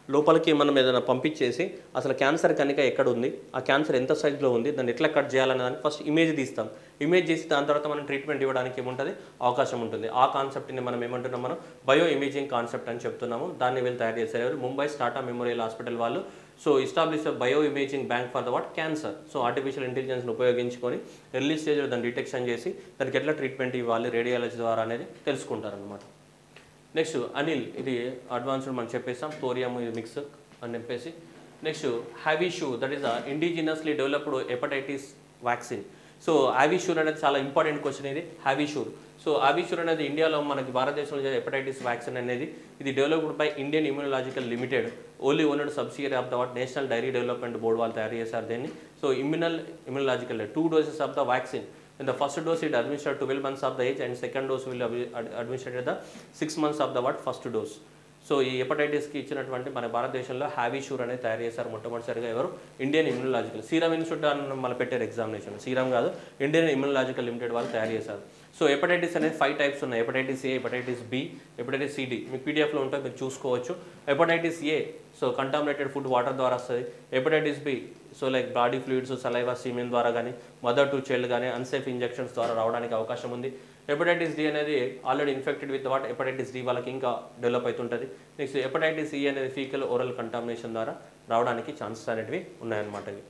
లోపలికి మనం ఏదైనా పంపించేసి అసలు క్యాన్సర్ కనుక ఎక్కడ ఉంది ఆ క్యాన్సర్ ఎంత సైజులో ఉంది దాన్ని ఎట్లా కట్ చేయాలనే దానికి ఫస్ట్ ఇమేజ్ తీస్తాం ఇమేజ్ చేసి దాని తర్వాత మనం ట్రీట్మెంట్ ఇవ్వడానికి ఏముంటుంది అవకాశం ఉంటుంది ఆ కాన్సెప్ట్ని మనం ఏమంటున్నాం మనం బయో ఇమేజింగ్ కాన్సెప్ట్ అని చెప్తున్నాము దాన్ని వీళ్ళు తయారు చేశారు ఎవరు? ముంబై స్టార్టా మెమోరియల్ హాస్పిటల్ వాళ్ళు so establish bio imaging bank for the what cancer so artificial ఇంటెలిజెన్స్ని ఉపయోగించుకొని ఎర్లీ స్టేజ్లో దాన్ని డిటెక్షన్ చేసి దానికి ఎట్లా ట్రీట్మెంట్ ఇవ్వాలి రేడియాలజీ ద్వారా అనేది తెలుసుకుంటారనమాట నెక్స్ట్ అనిల్ ఇది అడ్వాన్స్డ్ మనం చెప్పేసాం థోరియం ఇది మిక్స్ అని చెప్పేసి next Havisure that is indigenously developed hepatitis vaccine so Havisure అనేది చాలా ఇంపార్టెంట్ క్వశ్చన్ ఇది హ్యావిషూర్ సో హ్యావిషూర్ అనేది ఇండియాలో మనకి భారతదేశంలో హెపటైటిస్ వ్యాక్సిన్ అనేది ఇది developed by Indian immunological limited only owned subsidiary of the what national dairy development board వాళ్ళు తయారు చేశారు దీన్ని సో ఇమ్యూనల్ immunological two doses of the vaccine In the first dose, it administered 12 months of the age, and second dose will be ad- administered at the six months of the what first dose. So ఈ హెపటైటిస్కి ఇచ్చినటువంటి మన భారతదేశంలో హ్యావిషూర్ అనేది తయారు చేశారు మొట్టమొదటిసారిగా ఎవరు ఇండియన్ ఇమ్యూనలాజికల్ సీరం ఇన్స్టిట్యూట్ అని మన పెట్టారు ఎగ్జామినేషన్ సీరం కాదు ఇండియన్ ఇమ్యూనలాజికల్ లిమిటెడ్ వాళ్ళు తయారు చేశారు సో హెపటైటిస్ అనేది ఫైవ్ టైప్స్ ఉన్నాయి hepatitis A hepatitis B hepatitis C D మీకు పీడిఎఫ్లో ఉంటే మీరు చూసుకోవచ్చు hepatitis A so contaminated food water ద్వారా వస్తుంది hepatitis B so like body fluids saliva semen ద్వారా కానీ మదర్ టు చైల్డ్ కానీ అన్సేఫ్ ఇంజెక్షన్స్ ద్వారా రావడానికి అవకాశం ఉంది హెపటైటిస్ డి అనేది already infected with what hepatitis D వాళ్ళకి ఇంకా డెవలప్ అవుతుంటుంది నెక్స్ట్ హెపటైటిస్ ఈ అనేది ఫీకల్ ఓరల్ కంటామినేషన్ ద్వారా రావడానికి ఛాన్సెస్ అనేటివి ఉన్నాయన్నమాట ఇవి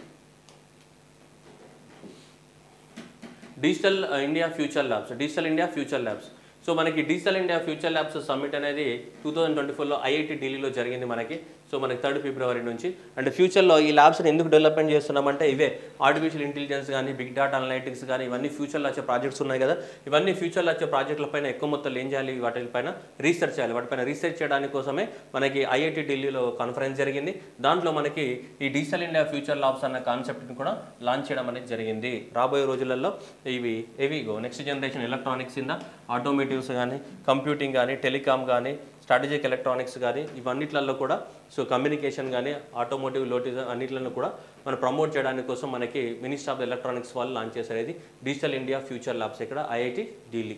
digital India future labs digital India future labs so మనకి digital India future labs summit అనేది టూ థౌజండ్ ట్వంటీ ఫోర్లో ఐఐటి ఢిల్లీలో జరిగింది మనకి సో మనకి థర్డ్ ఫిబ్రవరి నుంచి అండ్ ఫ్యూచర్లో ఈ ల్యాబ్స్ని ఎందుకు డెవలప్మెంట్ చేస్తున్నామంటే ఇవే ఆర్టిఫిషియల్ ఇంటెలిజెన్స్ కానీ బిగ్ డేటా అనలైటిక్స్ కానీ ఇవన్నీ ఫ్యూచర్లో వచ్చే ప్రాజెక్ట్స్ ఉన్నాయి కదా ఇవన్నీ ఫ్యూచర్లో వచ్చే ప్రాజెక్టుల పైన ఎక్కువ మొత్తంలో ఏం చేయాలి వాటిపైన రీసెర్చ్ చేయాలి వాటిపైన రీసెర్చ్ చేయడానికి కోసమే మనకి ఐఐటి ఢిల్లీలో కాన్ఫరెన్స్ జరిగింది దాంట్లో మనకి ఈ డిజిటల్ ఇండియా ఫ్యూచర్ ల్యాబ్స్ అన్న కాన్సెప్ట్ని కూడా లాంచ్ చేయడం అనేది జరిగింది రాబోయే రోజులలో ఇవి ఏవి next generation electronics in the automotives కానీ కంప్యూటింగ్ కానీ టెలికామ్ కానీ స్ట్రాటజిక్ ఎలక్ట్రానిక్స్ కానీ ఇవన్నిట్లలో కూడా సో కమ్యూనికేషన్ కానీ ఆటోమోటివ్ లోటివ్ అన్నిట్లను కూడా మనం ప్రమోట్ చేయడానికి కోసం మనకి మినిస్టర్ ఆఫ్ ఎలక్ట్రానిక్స్ వాళ్ళు లాంచ్ చేశారు ఇది డిజిటల్ ఇండియా ఫ్యూచర్ ల్యాబ్స్ ఇక్కడ IIT Delhi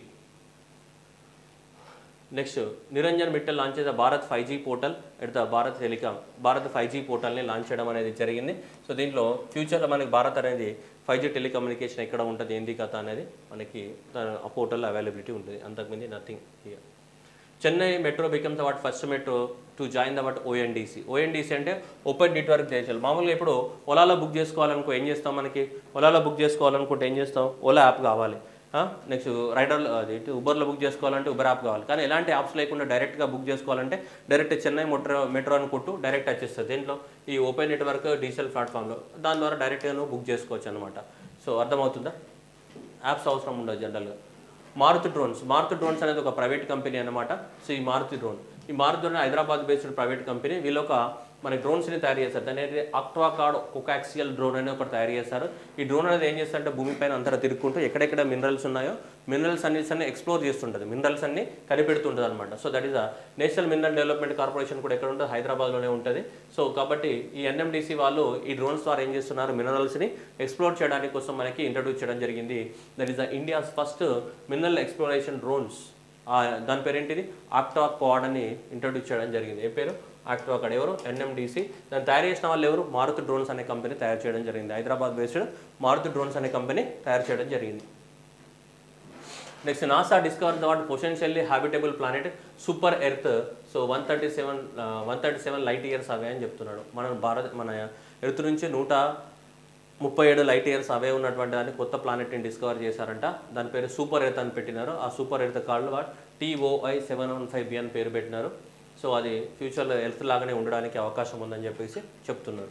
next Niranjan Mittal launch చేసే Bharat five G portal at the Bharat telecom Bharat five G పోర్టల్ని లాంచ్ చేయడం అనేది జరిగింది సో దీంట్లో ఫ్యూచర్లో మనకి భారత్ అనేది ఫైవ్ జీ టెలికమ్యూనికేషన్ ఎక్కడ ఉంటుంది ఏంది కథ అనేది మనకి దాని- ఆ పోర్టల్లో అవైలబిలిటీ ఉంటుంది అంతకుమింది nothing here Chennai metro becomes what first metro to join the what ONDC ONDC అంటే ఓపెన్ నెట్వర్క్ చేయాలి మామూలుగా ఇప్పుడు ఓలాలో బుక్ చేసుకోవాలనుకో ఏం చేస్తాం మనకి ఓలాలో బుక్ చేసుకోవాలనుకుంటే ఏం చేస్తాం ఓలా యాప్ కావాలి నెక్స్ట్ రైడర్ అది ఉబర్లో బుక్ చేసుకోవాలంటే ఉబర్ యాప్ కావాలి కానీ ఎలాంటి యాప్స్ లేకుండా డైరెక్ట్గా బుక్ చేసుకోవాలంటే డైరెక్ట్ చెన్నై మెట్రో మెట్రో అని కొట్టు డైరెక్ట్ వచ్చేస్తుంది దీంట్లో ఈ ఓపెన్ నెట్వర్క్ డిజిటల్ ప్లాట్ఫామ్లో దాని ద్వారా డైరెక్ట్గా నువ్వు బుక్ చేసుకోవచ్చు అనమాట సో అర్థమవుతుందా యాప్స్ అవసరం ఉండదు జనరల్గా మారుతి డ్రోన్స్ మారుతి డ్రోన్స్ అనేది ఒక ప్రైవేట్ కంపెనీ అనమాట సో ఈ మారుతి డ్రోన్ ఈ Maruti drone Hyderabad based private company వీళ్ళు ఒక మన డ్రోన్స్ని తయారు చేస్తారు దాని అనేది అక్వాకార్డ్ కొకాక్సియల్ డ్రోన్ అని ఒకటి తయారు చేస్తారు ఈ డ్రోన్ అనేది ఏం చేస్తారంటే భూమిపైన అంతటా తిరుగుకుంటూ ఎక్కడెక్కడ మినరల్స్ ఉన్నాయో మినరల్స్ అన్ని అన్ని ఎక్స్ప్లోర్ చేస్తుంటుంది మినరల్స్ అన్ని కనిపెడుతుంటుంది అనమాట so that is a national mineral development corporation కూడా ఎక్కడ ఉంటుంది హైదరాబాద్లోనే ఉంటుంది సో కాబట్టి ఈ ఎన్ఎండిసి వాళ్ళు ఈ డ్రోన్స్ ద్వారా ఏం చేస్తున్నారు మినరల్స్ని ఎక్స్ప్లోర్ చేయడానికి కోసం మనకి ఇంట్రడ్యూస్ చేయడం జరిగింది that is the India's first mineral exploration drones దాని పేరు ఏంటిది ఆక్టా క్వాడ్ అని ఇంట్రడ్యూస్ చేయడం జరిగింది ఏ పేరు ఆక్టా క్వాడ్ ఎవరు ఎన్ఎండిసి దాన్ని తయారు చేసిన వాళ్ళు ఎవరు మారుతి డ్రోన్స్ అనే కంపెనీ తయారు చేయడం జరిగింది హైదరాబాద్ బేస్డ్ మారుతి డ్రోన్స్ అనే కంపెనీ తయారు చేయడం జరిగింది next NASA discover the what potentially habitable planet super earth so one thirty seven one thirty seven light years away అని చెప్తున్నాడు మన భారత్ మన ఎర్త్ నుంచి నూట ముప్పై ఏడు లైట్ ఇయర్స్ అవే ఉన్నటువంటి దాన్ని కొత్త ప్లానెట్ని డిస్కవర్ చేశారంట దాని పేరు సూపర్ ఎర్త్ అని పెట్టినారు ఆ super earth called what TOI seven one five B అని పేరు పెట్టినారు సో అది ఫ్యూచర్లో ఎర్త్ లాగానే ఉండడానికి అవకాశం ఉందని చెప్పేసి చెప్తున్నారు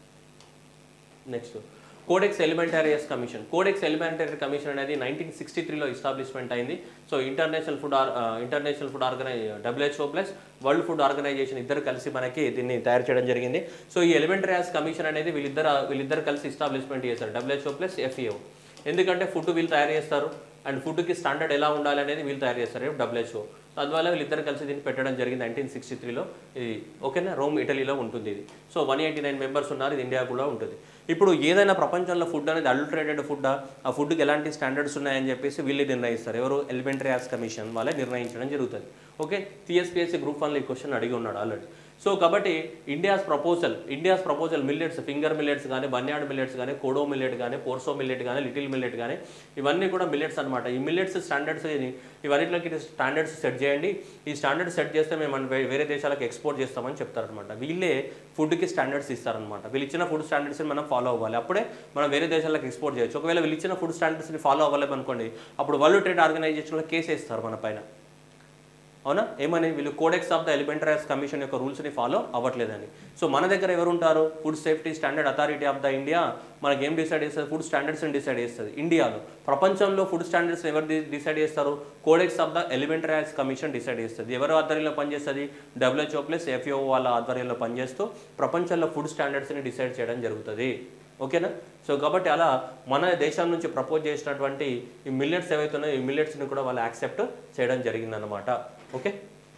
next codex alimentarius commission codex alimentarius commission అనేది నైన్టీన్ సిక్స్టీ త్రీలో ఎస్టాబ్లిష్మెంట్ అయింది so international food or international food ఆర్గనై WHO plus world food organization ఇద్దరు కలిసి మనకి దీన్ని తయారు చేయడం జరిగింది సో ఈ ఎలిమెంటరీస్ కమిషన్ అనేది వీళ్ళిద్దరు వీళ్ళిద్దరు కలిసి ఎస్టాబ్లిష్మెంట్ చేశారు డబ్ల్యూహెచ్ఓ ప్లస్ ఎఫ్ఈఓ ఎందుకంటే ఫుడ్ వీళ్ళు తయారు చేస్తారు అండ్ ఫుడ్కి స్టాండర్డ్ ఎలా ఉండాలి అనేది వీళ్ళు తయారు చేస్తారు డబ్ల్యూహెచ్ఓ అందువల్ల వీళ్ళిద్దరు కలిసి దీన్ని పెట్టడం జరిగింది నైన్టీన్ సిక్స్టీ త్రీలో ఇది ఓకేనా రోమ్ ఇటలీలో ఉంటుంది ఇది so one eighty nine members ఉన్నారు ఇది ఇండియా కూడా ఉంటుంది ఇప్పుడు ఏదైనా ప్రపంచంలో ఫుడ్ అనేది అల్ట్రేటెడ్ ఫుడ్ ఆ ఫుడ్కి ఎలాంటి స్టాండర్డ్స్ ఉన్నాయని చెప్పేసి వీళ్ళు నిర్ణయిస్తారు ఎవరు ఎలిమెంటరీ యాక్స్ కమిషన్ వాళ్ళే నిర్ణయించడం జరుగుతుంది ఓకే టీఎస్పీఎస్సీ గ్రూప్ వన్లో ఈ క్వశ్చన్ అడిగి ఉన్నాడు ఆల్రెడీ సో కాబట్టి India's proposal India's proposal millets finger millets కానీ బన్యాడ్ మిల్లెట్స్ కానీ కోడో మిల్లెట్ కానీ పోర్సో మిల్లెట్ కానీ లిటిల్ మిల్లెట్ కానీ ఇవన్నీ కూడా మిల్లెట్స్ అనమాట ఈ మిల్లెట్స్ స్టాండర్డ్స్ ఇవన్నిటిలోకి స్టాండర్డ్స్ సెట్ చేయండి ఈ స్టాండర్డ్స్ సెట్ చేస్తే మేము మన వే- వేరే దేశాలకు ఎక్స్పోర్ట్ చేస్తామని చెప్తారనమాట వీళ్ళే ఫుడ్కి స్టాండర్డ్స్ ఇస్తారనమాట వీళ్ళు ఇచ్చిన ఫుడ్ స్టాండర్డ్స్ని మనం ఫాలో అవ్వాలి అప్పుడే మనం వేరే దేశాలకు ఎక్స్పోర్ట్ చేయొచ్చు ఒకవేళ వీళ్ళు ఇచ్చిన ఫుడ్ స్టాండర్డ్స్ని ఫాలో అవ్వలేము అనుకోండి అప్పుడు వరల్డ్ ట్రేడ్ ఆర్గనైజేషన్లో కేసు వేస్తారు మన పైన అవునా ఏమని వీళ్ళు codex of the alimentarius commission యొక్క రూల్స్ని ఫాలో అవ్వట్లేదని సో మన దగ్గర ఎవరు ఉంటారు food safety standard authority of the India మనకి ఏం డిసైడ్ చేస్తుంది ఫుడ్ స్టాండర్డ్స్ని డిసైడ్ చేస్తుంది ఇండియాలో ప్రపంచంలో ఫుడ్ స్టాండర్డ్స్ ఎవరు డి- డిసైడ్ చేస్తారు codex of the alimentarius commission decide చేస్తుంది ఎవరు ఆధ్వర్యంలో పనిచేస్తుంది డబ్ల్యూహెచ్ఓ ప్లస్ ఎఫ్ఓ వాళ్ళ ఆధ్వర్యంలో పనిచేస్తూ ప్రపంచంలో ఫుడ్ స్టాండర్డ్స్ని డిసైడ్ చేయడం జరుగుతుంది ఓకేనా సో కాబట్టి అలా మన దేశం నుంచి ప్రపోజ్ చేసినటువంటి ఈ మిల్లెట్స్ ఏవైతే ఉన్నాయో ఈ మిల్లెట్స్ని కూడా వాళ్ళు యాక్సెప్ట్ చేయడం జరిగిందనమాట okay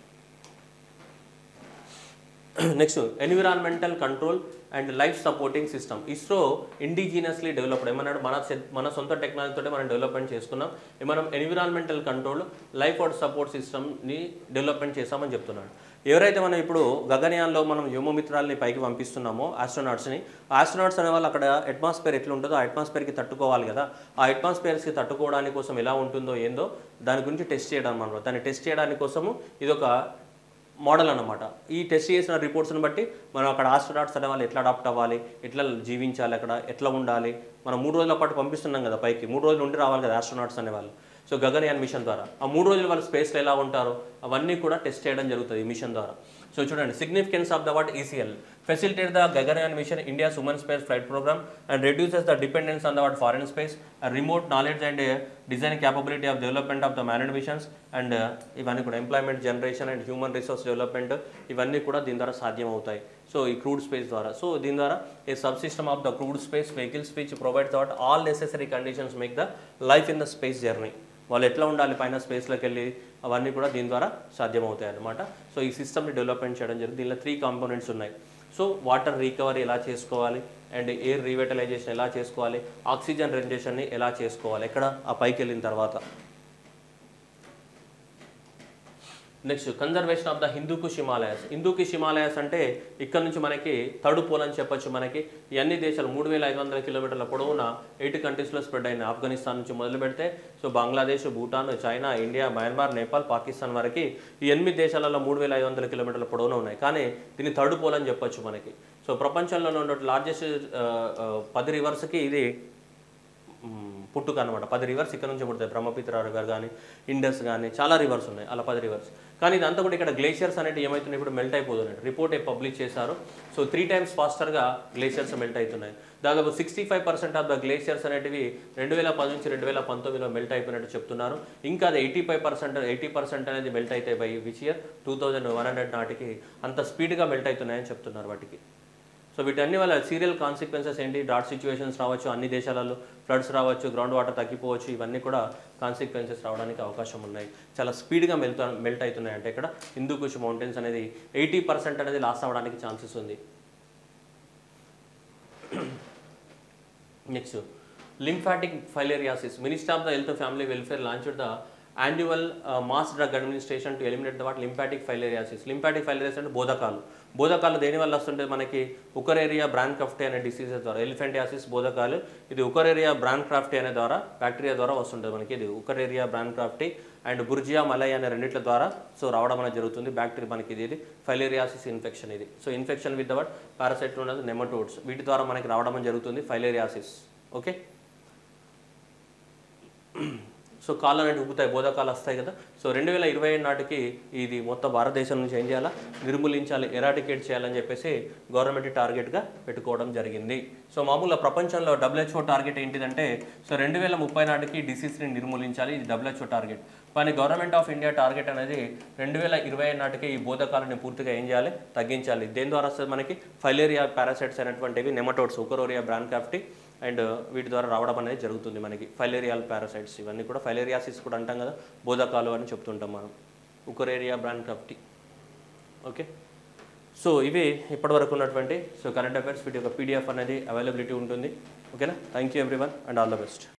next environmental control and life supporting system ISRO indigenously developed ఏమన్నాడు మన సె- మన సొంత టెక్నాలజీతో మనం డెవలప్మెంట్ చేసుకున్నాం ఈ మనం environmental control life out support సిస్టమ్ని డెవలప్మెంట్ చేస్తామని చెప్తున్నాడు ఎవరైతే మనం ఇప్పుడు గగనయాన్లో మనం వ్యోమమిత్రాల్ని పైకి పంపిస్తున్నామో ఆస్ట్రోనాట్స్ని ఆస్ట్రోనాట్స్ అనే వాళ్ళు అక్కడ అట్మాస్ఫియర్ ఎట్లా ఉంటుందో ఆ అట్మాస్ఫియర్కి తట్టుకోవాలి కదా ఆ అట్మాస్ఫియర్స్కి తట్టుకోవడానికి కోసం ఎలా ఉంటుందో ఏందో దాని గురించి టెస్ట్ చేయడం అనమాట దాన్ని టెస్ట్ చేయడానికి కోసము ఇది ఒక మోడల్ అన్నమాట ఈ టెస్ట్ చేసిన రిపోర్ట్స్ని బట్టి మనం అక్కడ ఆస్ట్రోనాట్స్ అనే వాళ్ళు ఎట్లా అడాప్ట్ అవ్వాలి ఎట్లా జీవించాలి అక్కడ ఎట్లా ఉండాలి మనం మూడు రోజుల పాటు పంపిస్తున్నాం కదా పైకి మూడు రోజులు ఉండి రావాలి కదా ఆస్ట్రోనాట్స్ అనే వాళ్ళు సో గగనయాన్ మిషన్ ద్వారా ఆ మూడు రోజులు వాళ్ళు స్పేస్లో ఎలా ఉంటారో అవన్నీ కూడా టెస్ట్ చేయడం జరుగుతుంది ఈ మిషన్ ద్వారా సో చూడండి significance of the word ECL facilitate the Gaganyaan mission India women space flight programme and reduces the dependence on the word foreign space remote knowledge and design capability of development of the manned missions and ఇవన్నీ కూడా employment generation and human resource development ఇవన్నీ కూడా దీని ద్వారా సాధ్యం అవుతాయి so ఈ crude space ద్వారా సో దీని ద్వారా a subsystem of the crewed space vehicles which provides that all necessary conditions make the life in the space journey వాళ్ళు ఎట్లా ఉండాలి పైన స్పేస్లోకి వెళ్ళి అవన్నీ కూడా దీని ద్వారా సాధ్యమవుతాయి అన్నమాట సో ఈ సిస్టమ్ని డెవలప్మెంట్ చేయడం జరిగింది దీనిలో త్రీ కాంపోనెంట్స్ ఉన్నాయి సో వాటర్ రికవరీ ఎలా చేసుకోవాలి అండ్ ఎయిర్ రీవెటలైజేషన్ ఎలా చేసుకోవాలి ఆక్సిజన్ రెంజేషన్ని ఎలా చేసుకోవాలి ఎక్కడ ఆ పైకి వెళ్ళిన తర్వాత next conservation of the Hindu Kush Himalayas Hindu Kush Himalayas అంటే ఇక్కడ నుంచి మనకి థర్డ్ పోల్ అని చెప్పొచ్చు మనకి ఈ అన్ని దేశాలు మూడు వేల ఐదు వందల కిలోమీటర్ల పొడవున ఎయిట్ కంట్రీస్లో స్ప్రెడ్ అయిన ఆఫ్ఘనిస్తాన్ నుంచి మొదలు పెడితే so Bangladesh Bhutan China India Myanmar Nepal Pakistan వరకు ఈ ఎనిమిది దేశాలలో మూడు వేల ఐదు వందల కిలోమీటర్ల పొడవున ఉన్నాయి కానీ దీన్ని థర్డ్ పోల్ అని చెప్పొచ్చు మనకి సో ప్రపంచంలో ఉన్న లార్జెస్ట్ పది రివర్స్కి ఇది మ్, పుట్టుక అనమాట పది రివర్స్ ఇక్కడ నుంచి పుడతాయి బ్రహ్మపుత్ర రివర్ కానీ ఇండస్ కానీ చాలా రివర్స్ ఉన్నాయి అలా పది రివర్స్ కానీ ఇదంతా కూడా ఇక్కడ గ్లేషియర్స్ అనేవి ఏమవుతున్నాయి ఇప్పుడు మెల్ట్ అయిపోతున్నాయి రిపోర్ట్ పబ్లిష్ చేశారు సో త్రీ టైమ్స్ ఫాస్టర్గా గ్లేషియర్స్ మెల్ట్ అవుతున్నాయి దాదాపు sixty five percent of the glaciers అనేటివి రెండు వేల పది నుంచి రెండు వేల పంతొమ్మిదిలో మెల్ట్ అయిపోయినట్టు చెప్తున్నారు ఇంకా అది eighty five percent eighty percent అనేది మెల్ట్ అవుతాయి by which year two thousand one hundred నాటికి అంత స్పీడ్గా మెల్ట్ అవుతున్నాయని చెప్తున్నారు వాటికి సో వీటన్ని వల్ల సీరియల్ కాన్సిక్వెన్సెస్ ఏంటి డాట్ సిచ్యువేషన్స్ రావచ్చు అన్ని దేశాలలో ఫ్లడ్స్ రావచ్చు గ్రౌండ్ వాటర్ తగ్గిపోవచ్చు ఇవన్నీ కూడా కాన్సిక్వెన్సెస్ రావడానికి అవకాశం ఉన్నాయి చాలా స్పీడ్గా మెల్ట్ మెల్ట్ అవుతున్నాయి అంటే ఇక్కడ హిందూకుష్ మౌంటైన్స్ అనేది ఎయిటీ పర్సెంట్ అనేది లాస్ అవ్వడానికి ఛాన్సెస్ ఉంది next lymphatic filariasis minister of the health family welfare launch the annual mass drug administration to eliminate the what lymphatic filariasis lymphatic filariasis అంటే బోధకాలు బోధకాలు దేని వల్ల వస్తుంటే మనకి ఉకరేరియా బ్రాన్ క్రాఫ్టే అనే డిసీజెస్ ద్వారా ఎలిఫెంటియాసిస్ బోధకాలు ఇది ఉకరేరియా బ్రాన్ క్రాఫ్టే అనే ద్వారా బ్యాక్టీరియా ద్వారా వస్తుంటుంది మనకి ఇది Wuchereria bancrofti and Brugia malayi అనే రెండిట్ల ద్వారా సో రావడం అనేది జరుగుతుంది బ్యాక్టీరియా మనకి ఇది ఇది ఫైలేరియాసిస్ ఇన్ఫెక్షన్ ఇది so infection with that parasite ఉన్నది నెమటోడ్స్ వీటి ద్వారా మనకి రావడం అనేది జరుగుతుంది ఫైలేరియాసిస్ ఓకే సో కాళ్ళు అనేవి ఉబ్బుతాయి బోధకాలు వస్తాయి కదా సో రెండు వేల ఇరవై ఏడు నాటికి ఇది మొత్తం భారతదేశం నుంచి ఏం చేయాలా నిర్మూలించాలి ఎరాటికేట్ చేయాలని చెప్పేసి గవర్నమెంట్ టార్గెట్గా పెట్టుకోవడం జరిగింది సో మామూలుగా ప్రపంచంలో డబ్ల్యూహెచ్ఓ టార్గెట్ ఏంటిదంటే సో రెండు వేల ముప్పై నాటికి డిసీజ్ని నిర్మూలించాలి ఇది డబ్ల్యూహెచ్ఓ టార్గెట్ కానీ గవర్నమెంట్ ఆఫ్ ఇండియా టార్గెట్ అనేది రెండు వేల ఇరవై ఏడు నాటికి ఈ బోధకాలని పూర్తిగా ఏం చేయాలి తగ్గించాలి దేని ద్వారా వస్తుంది మనకి ఫైలేరియా పారాసైట్స్ అనేటువంటివి nematodes Wuchereria bancrofti and వీటి ద్వారా రావడం అనేది జరుగుతుంది మనకి ఫైలేరియాల్ పారాసైట్స్ ఇవన్నీ కూడా ఫైలేరియాసిస్ కూడా అంటాం కదా బోధకాలు అని చెప్తుంటాం మనం Wuchereria bancrofti okay so ఇవి ఇప్పటివరకు ఉన్నటువంటి సో కరెంట్ అఫైర్స్ వీటి యొక్క పీడిఎఫ్ అనేది అవైలబిలిటీ ఉంటుంది ఓకేనా thank you everyone and all the best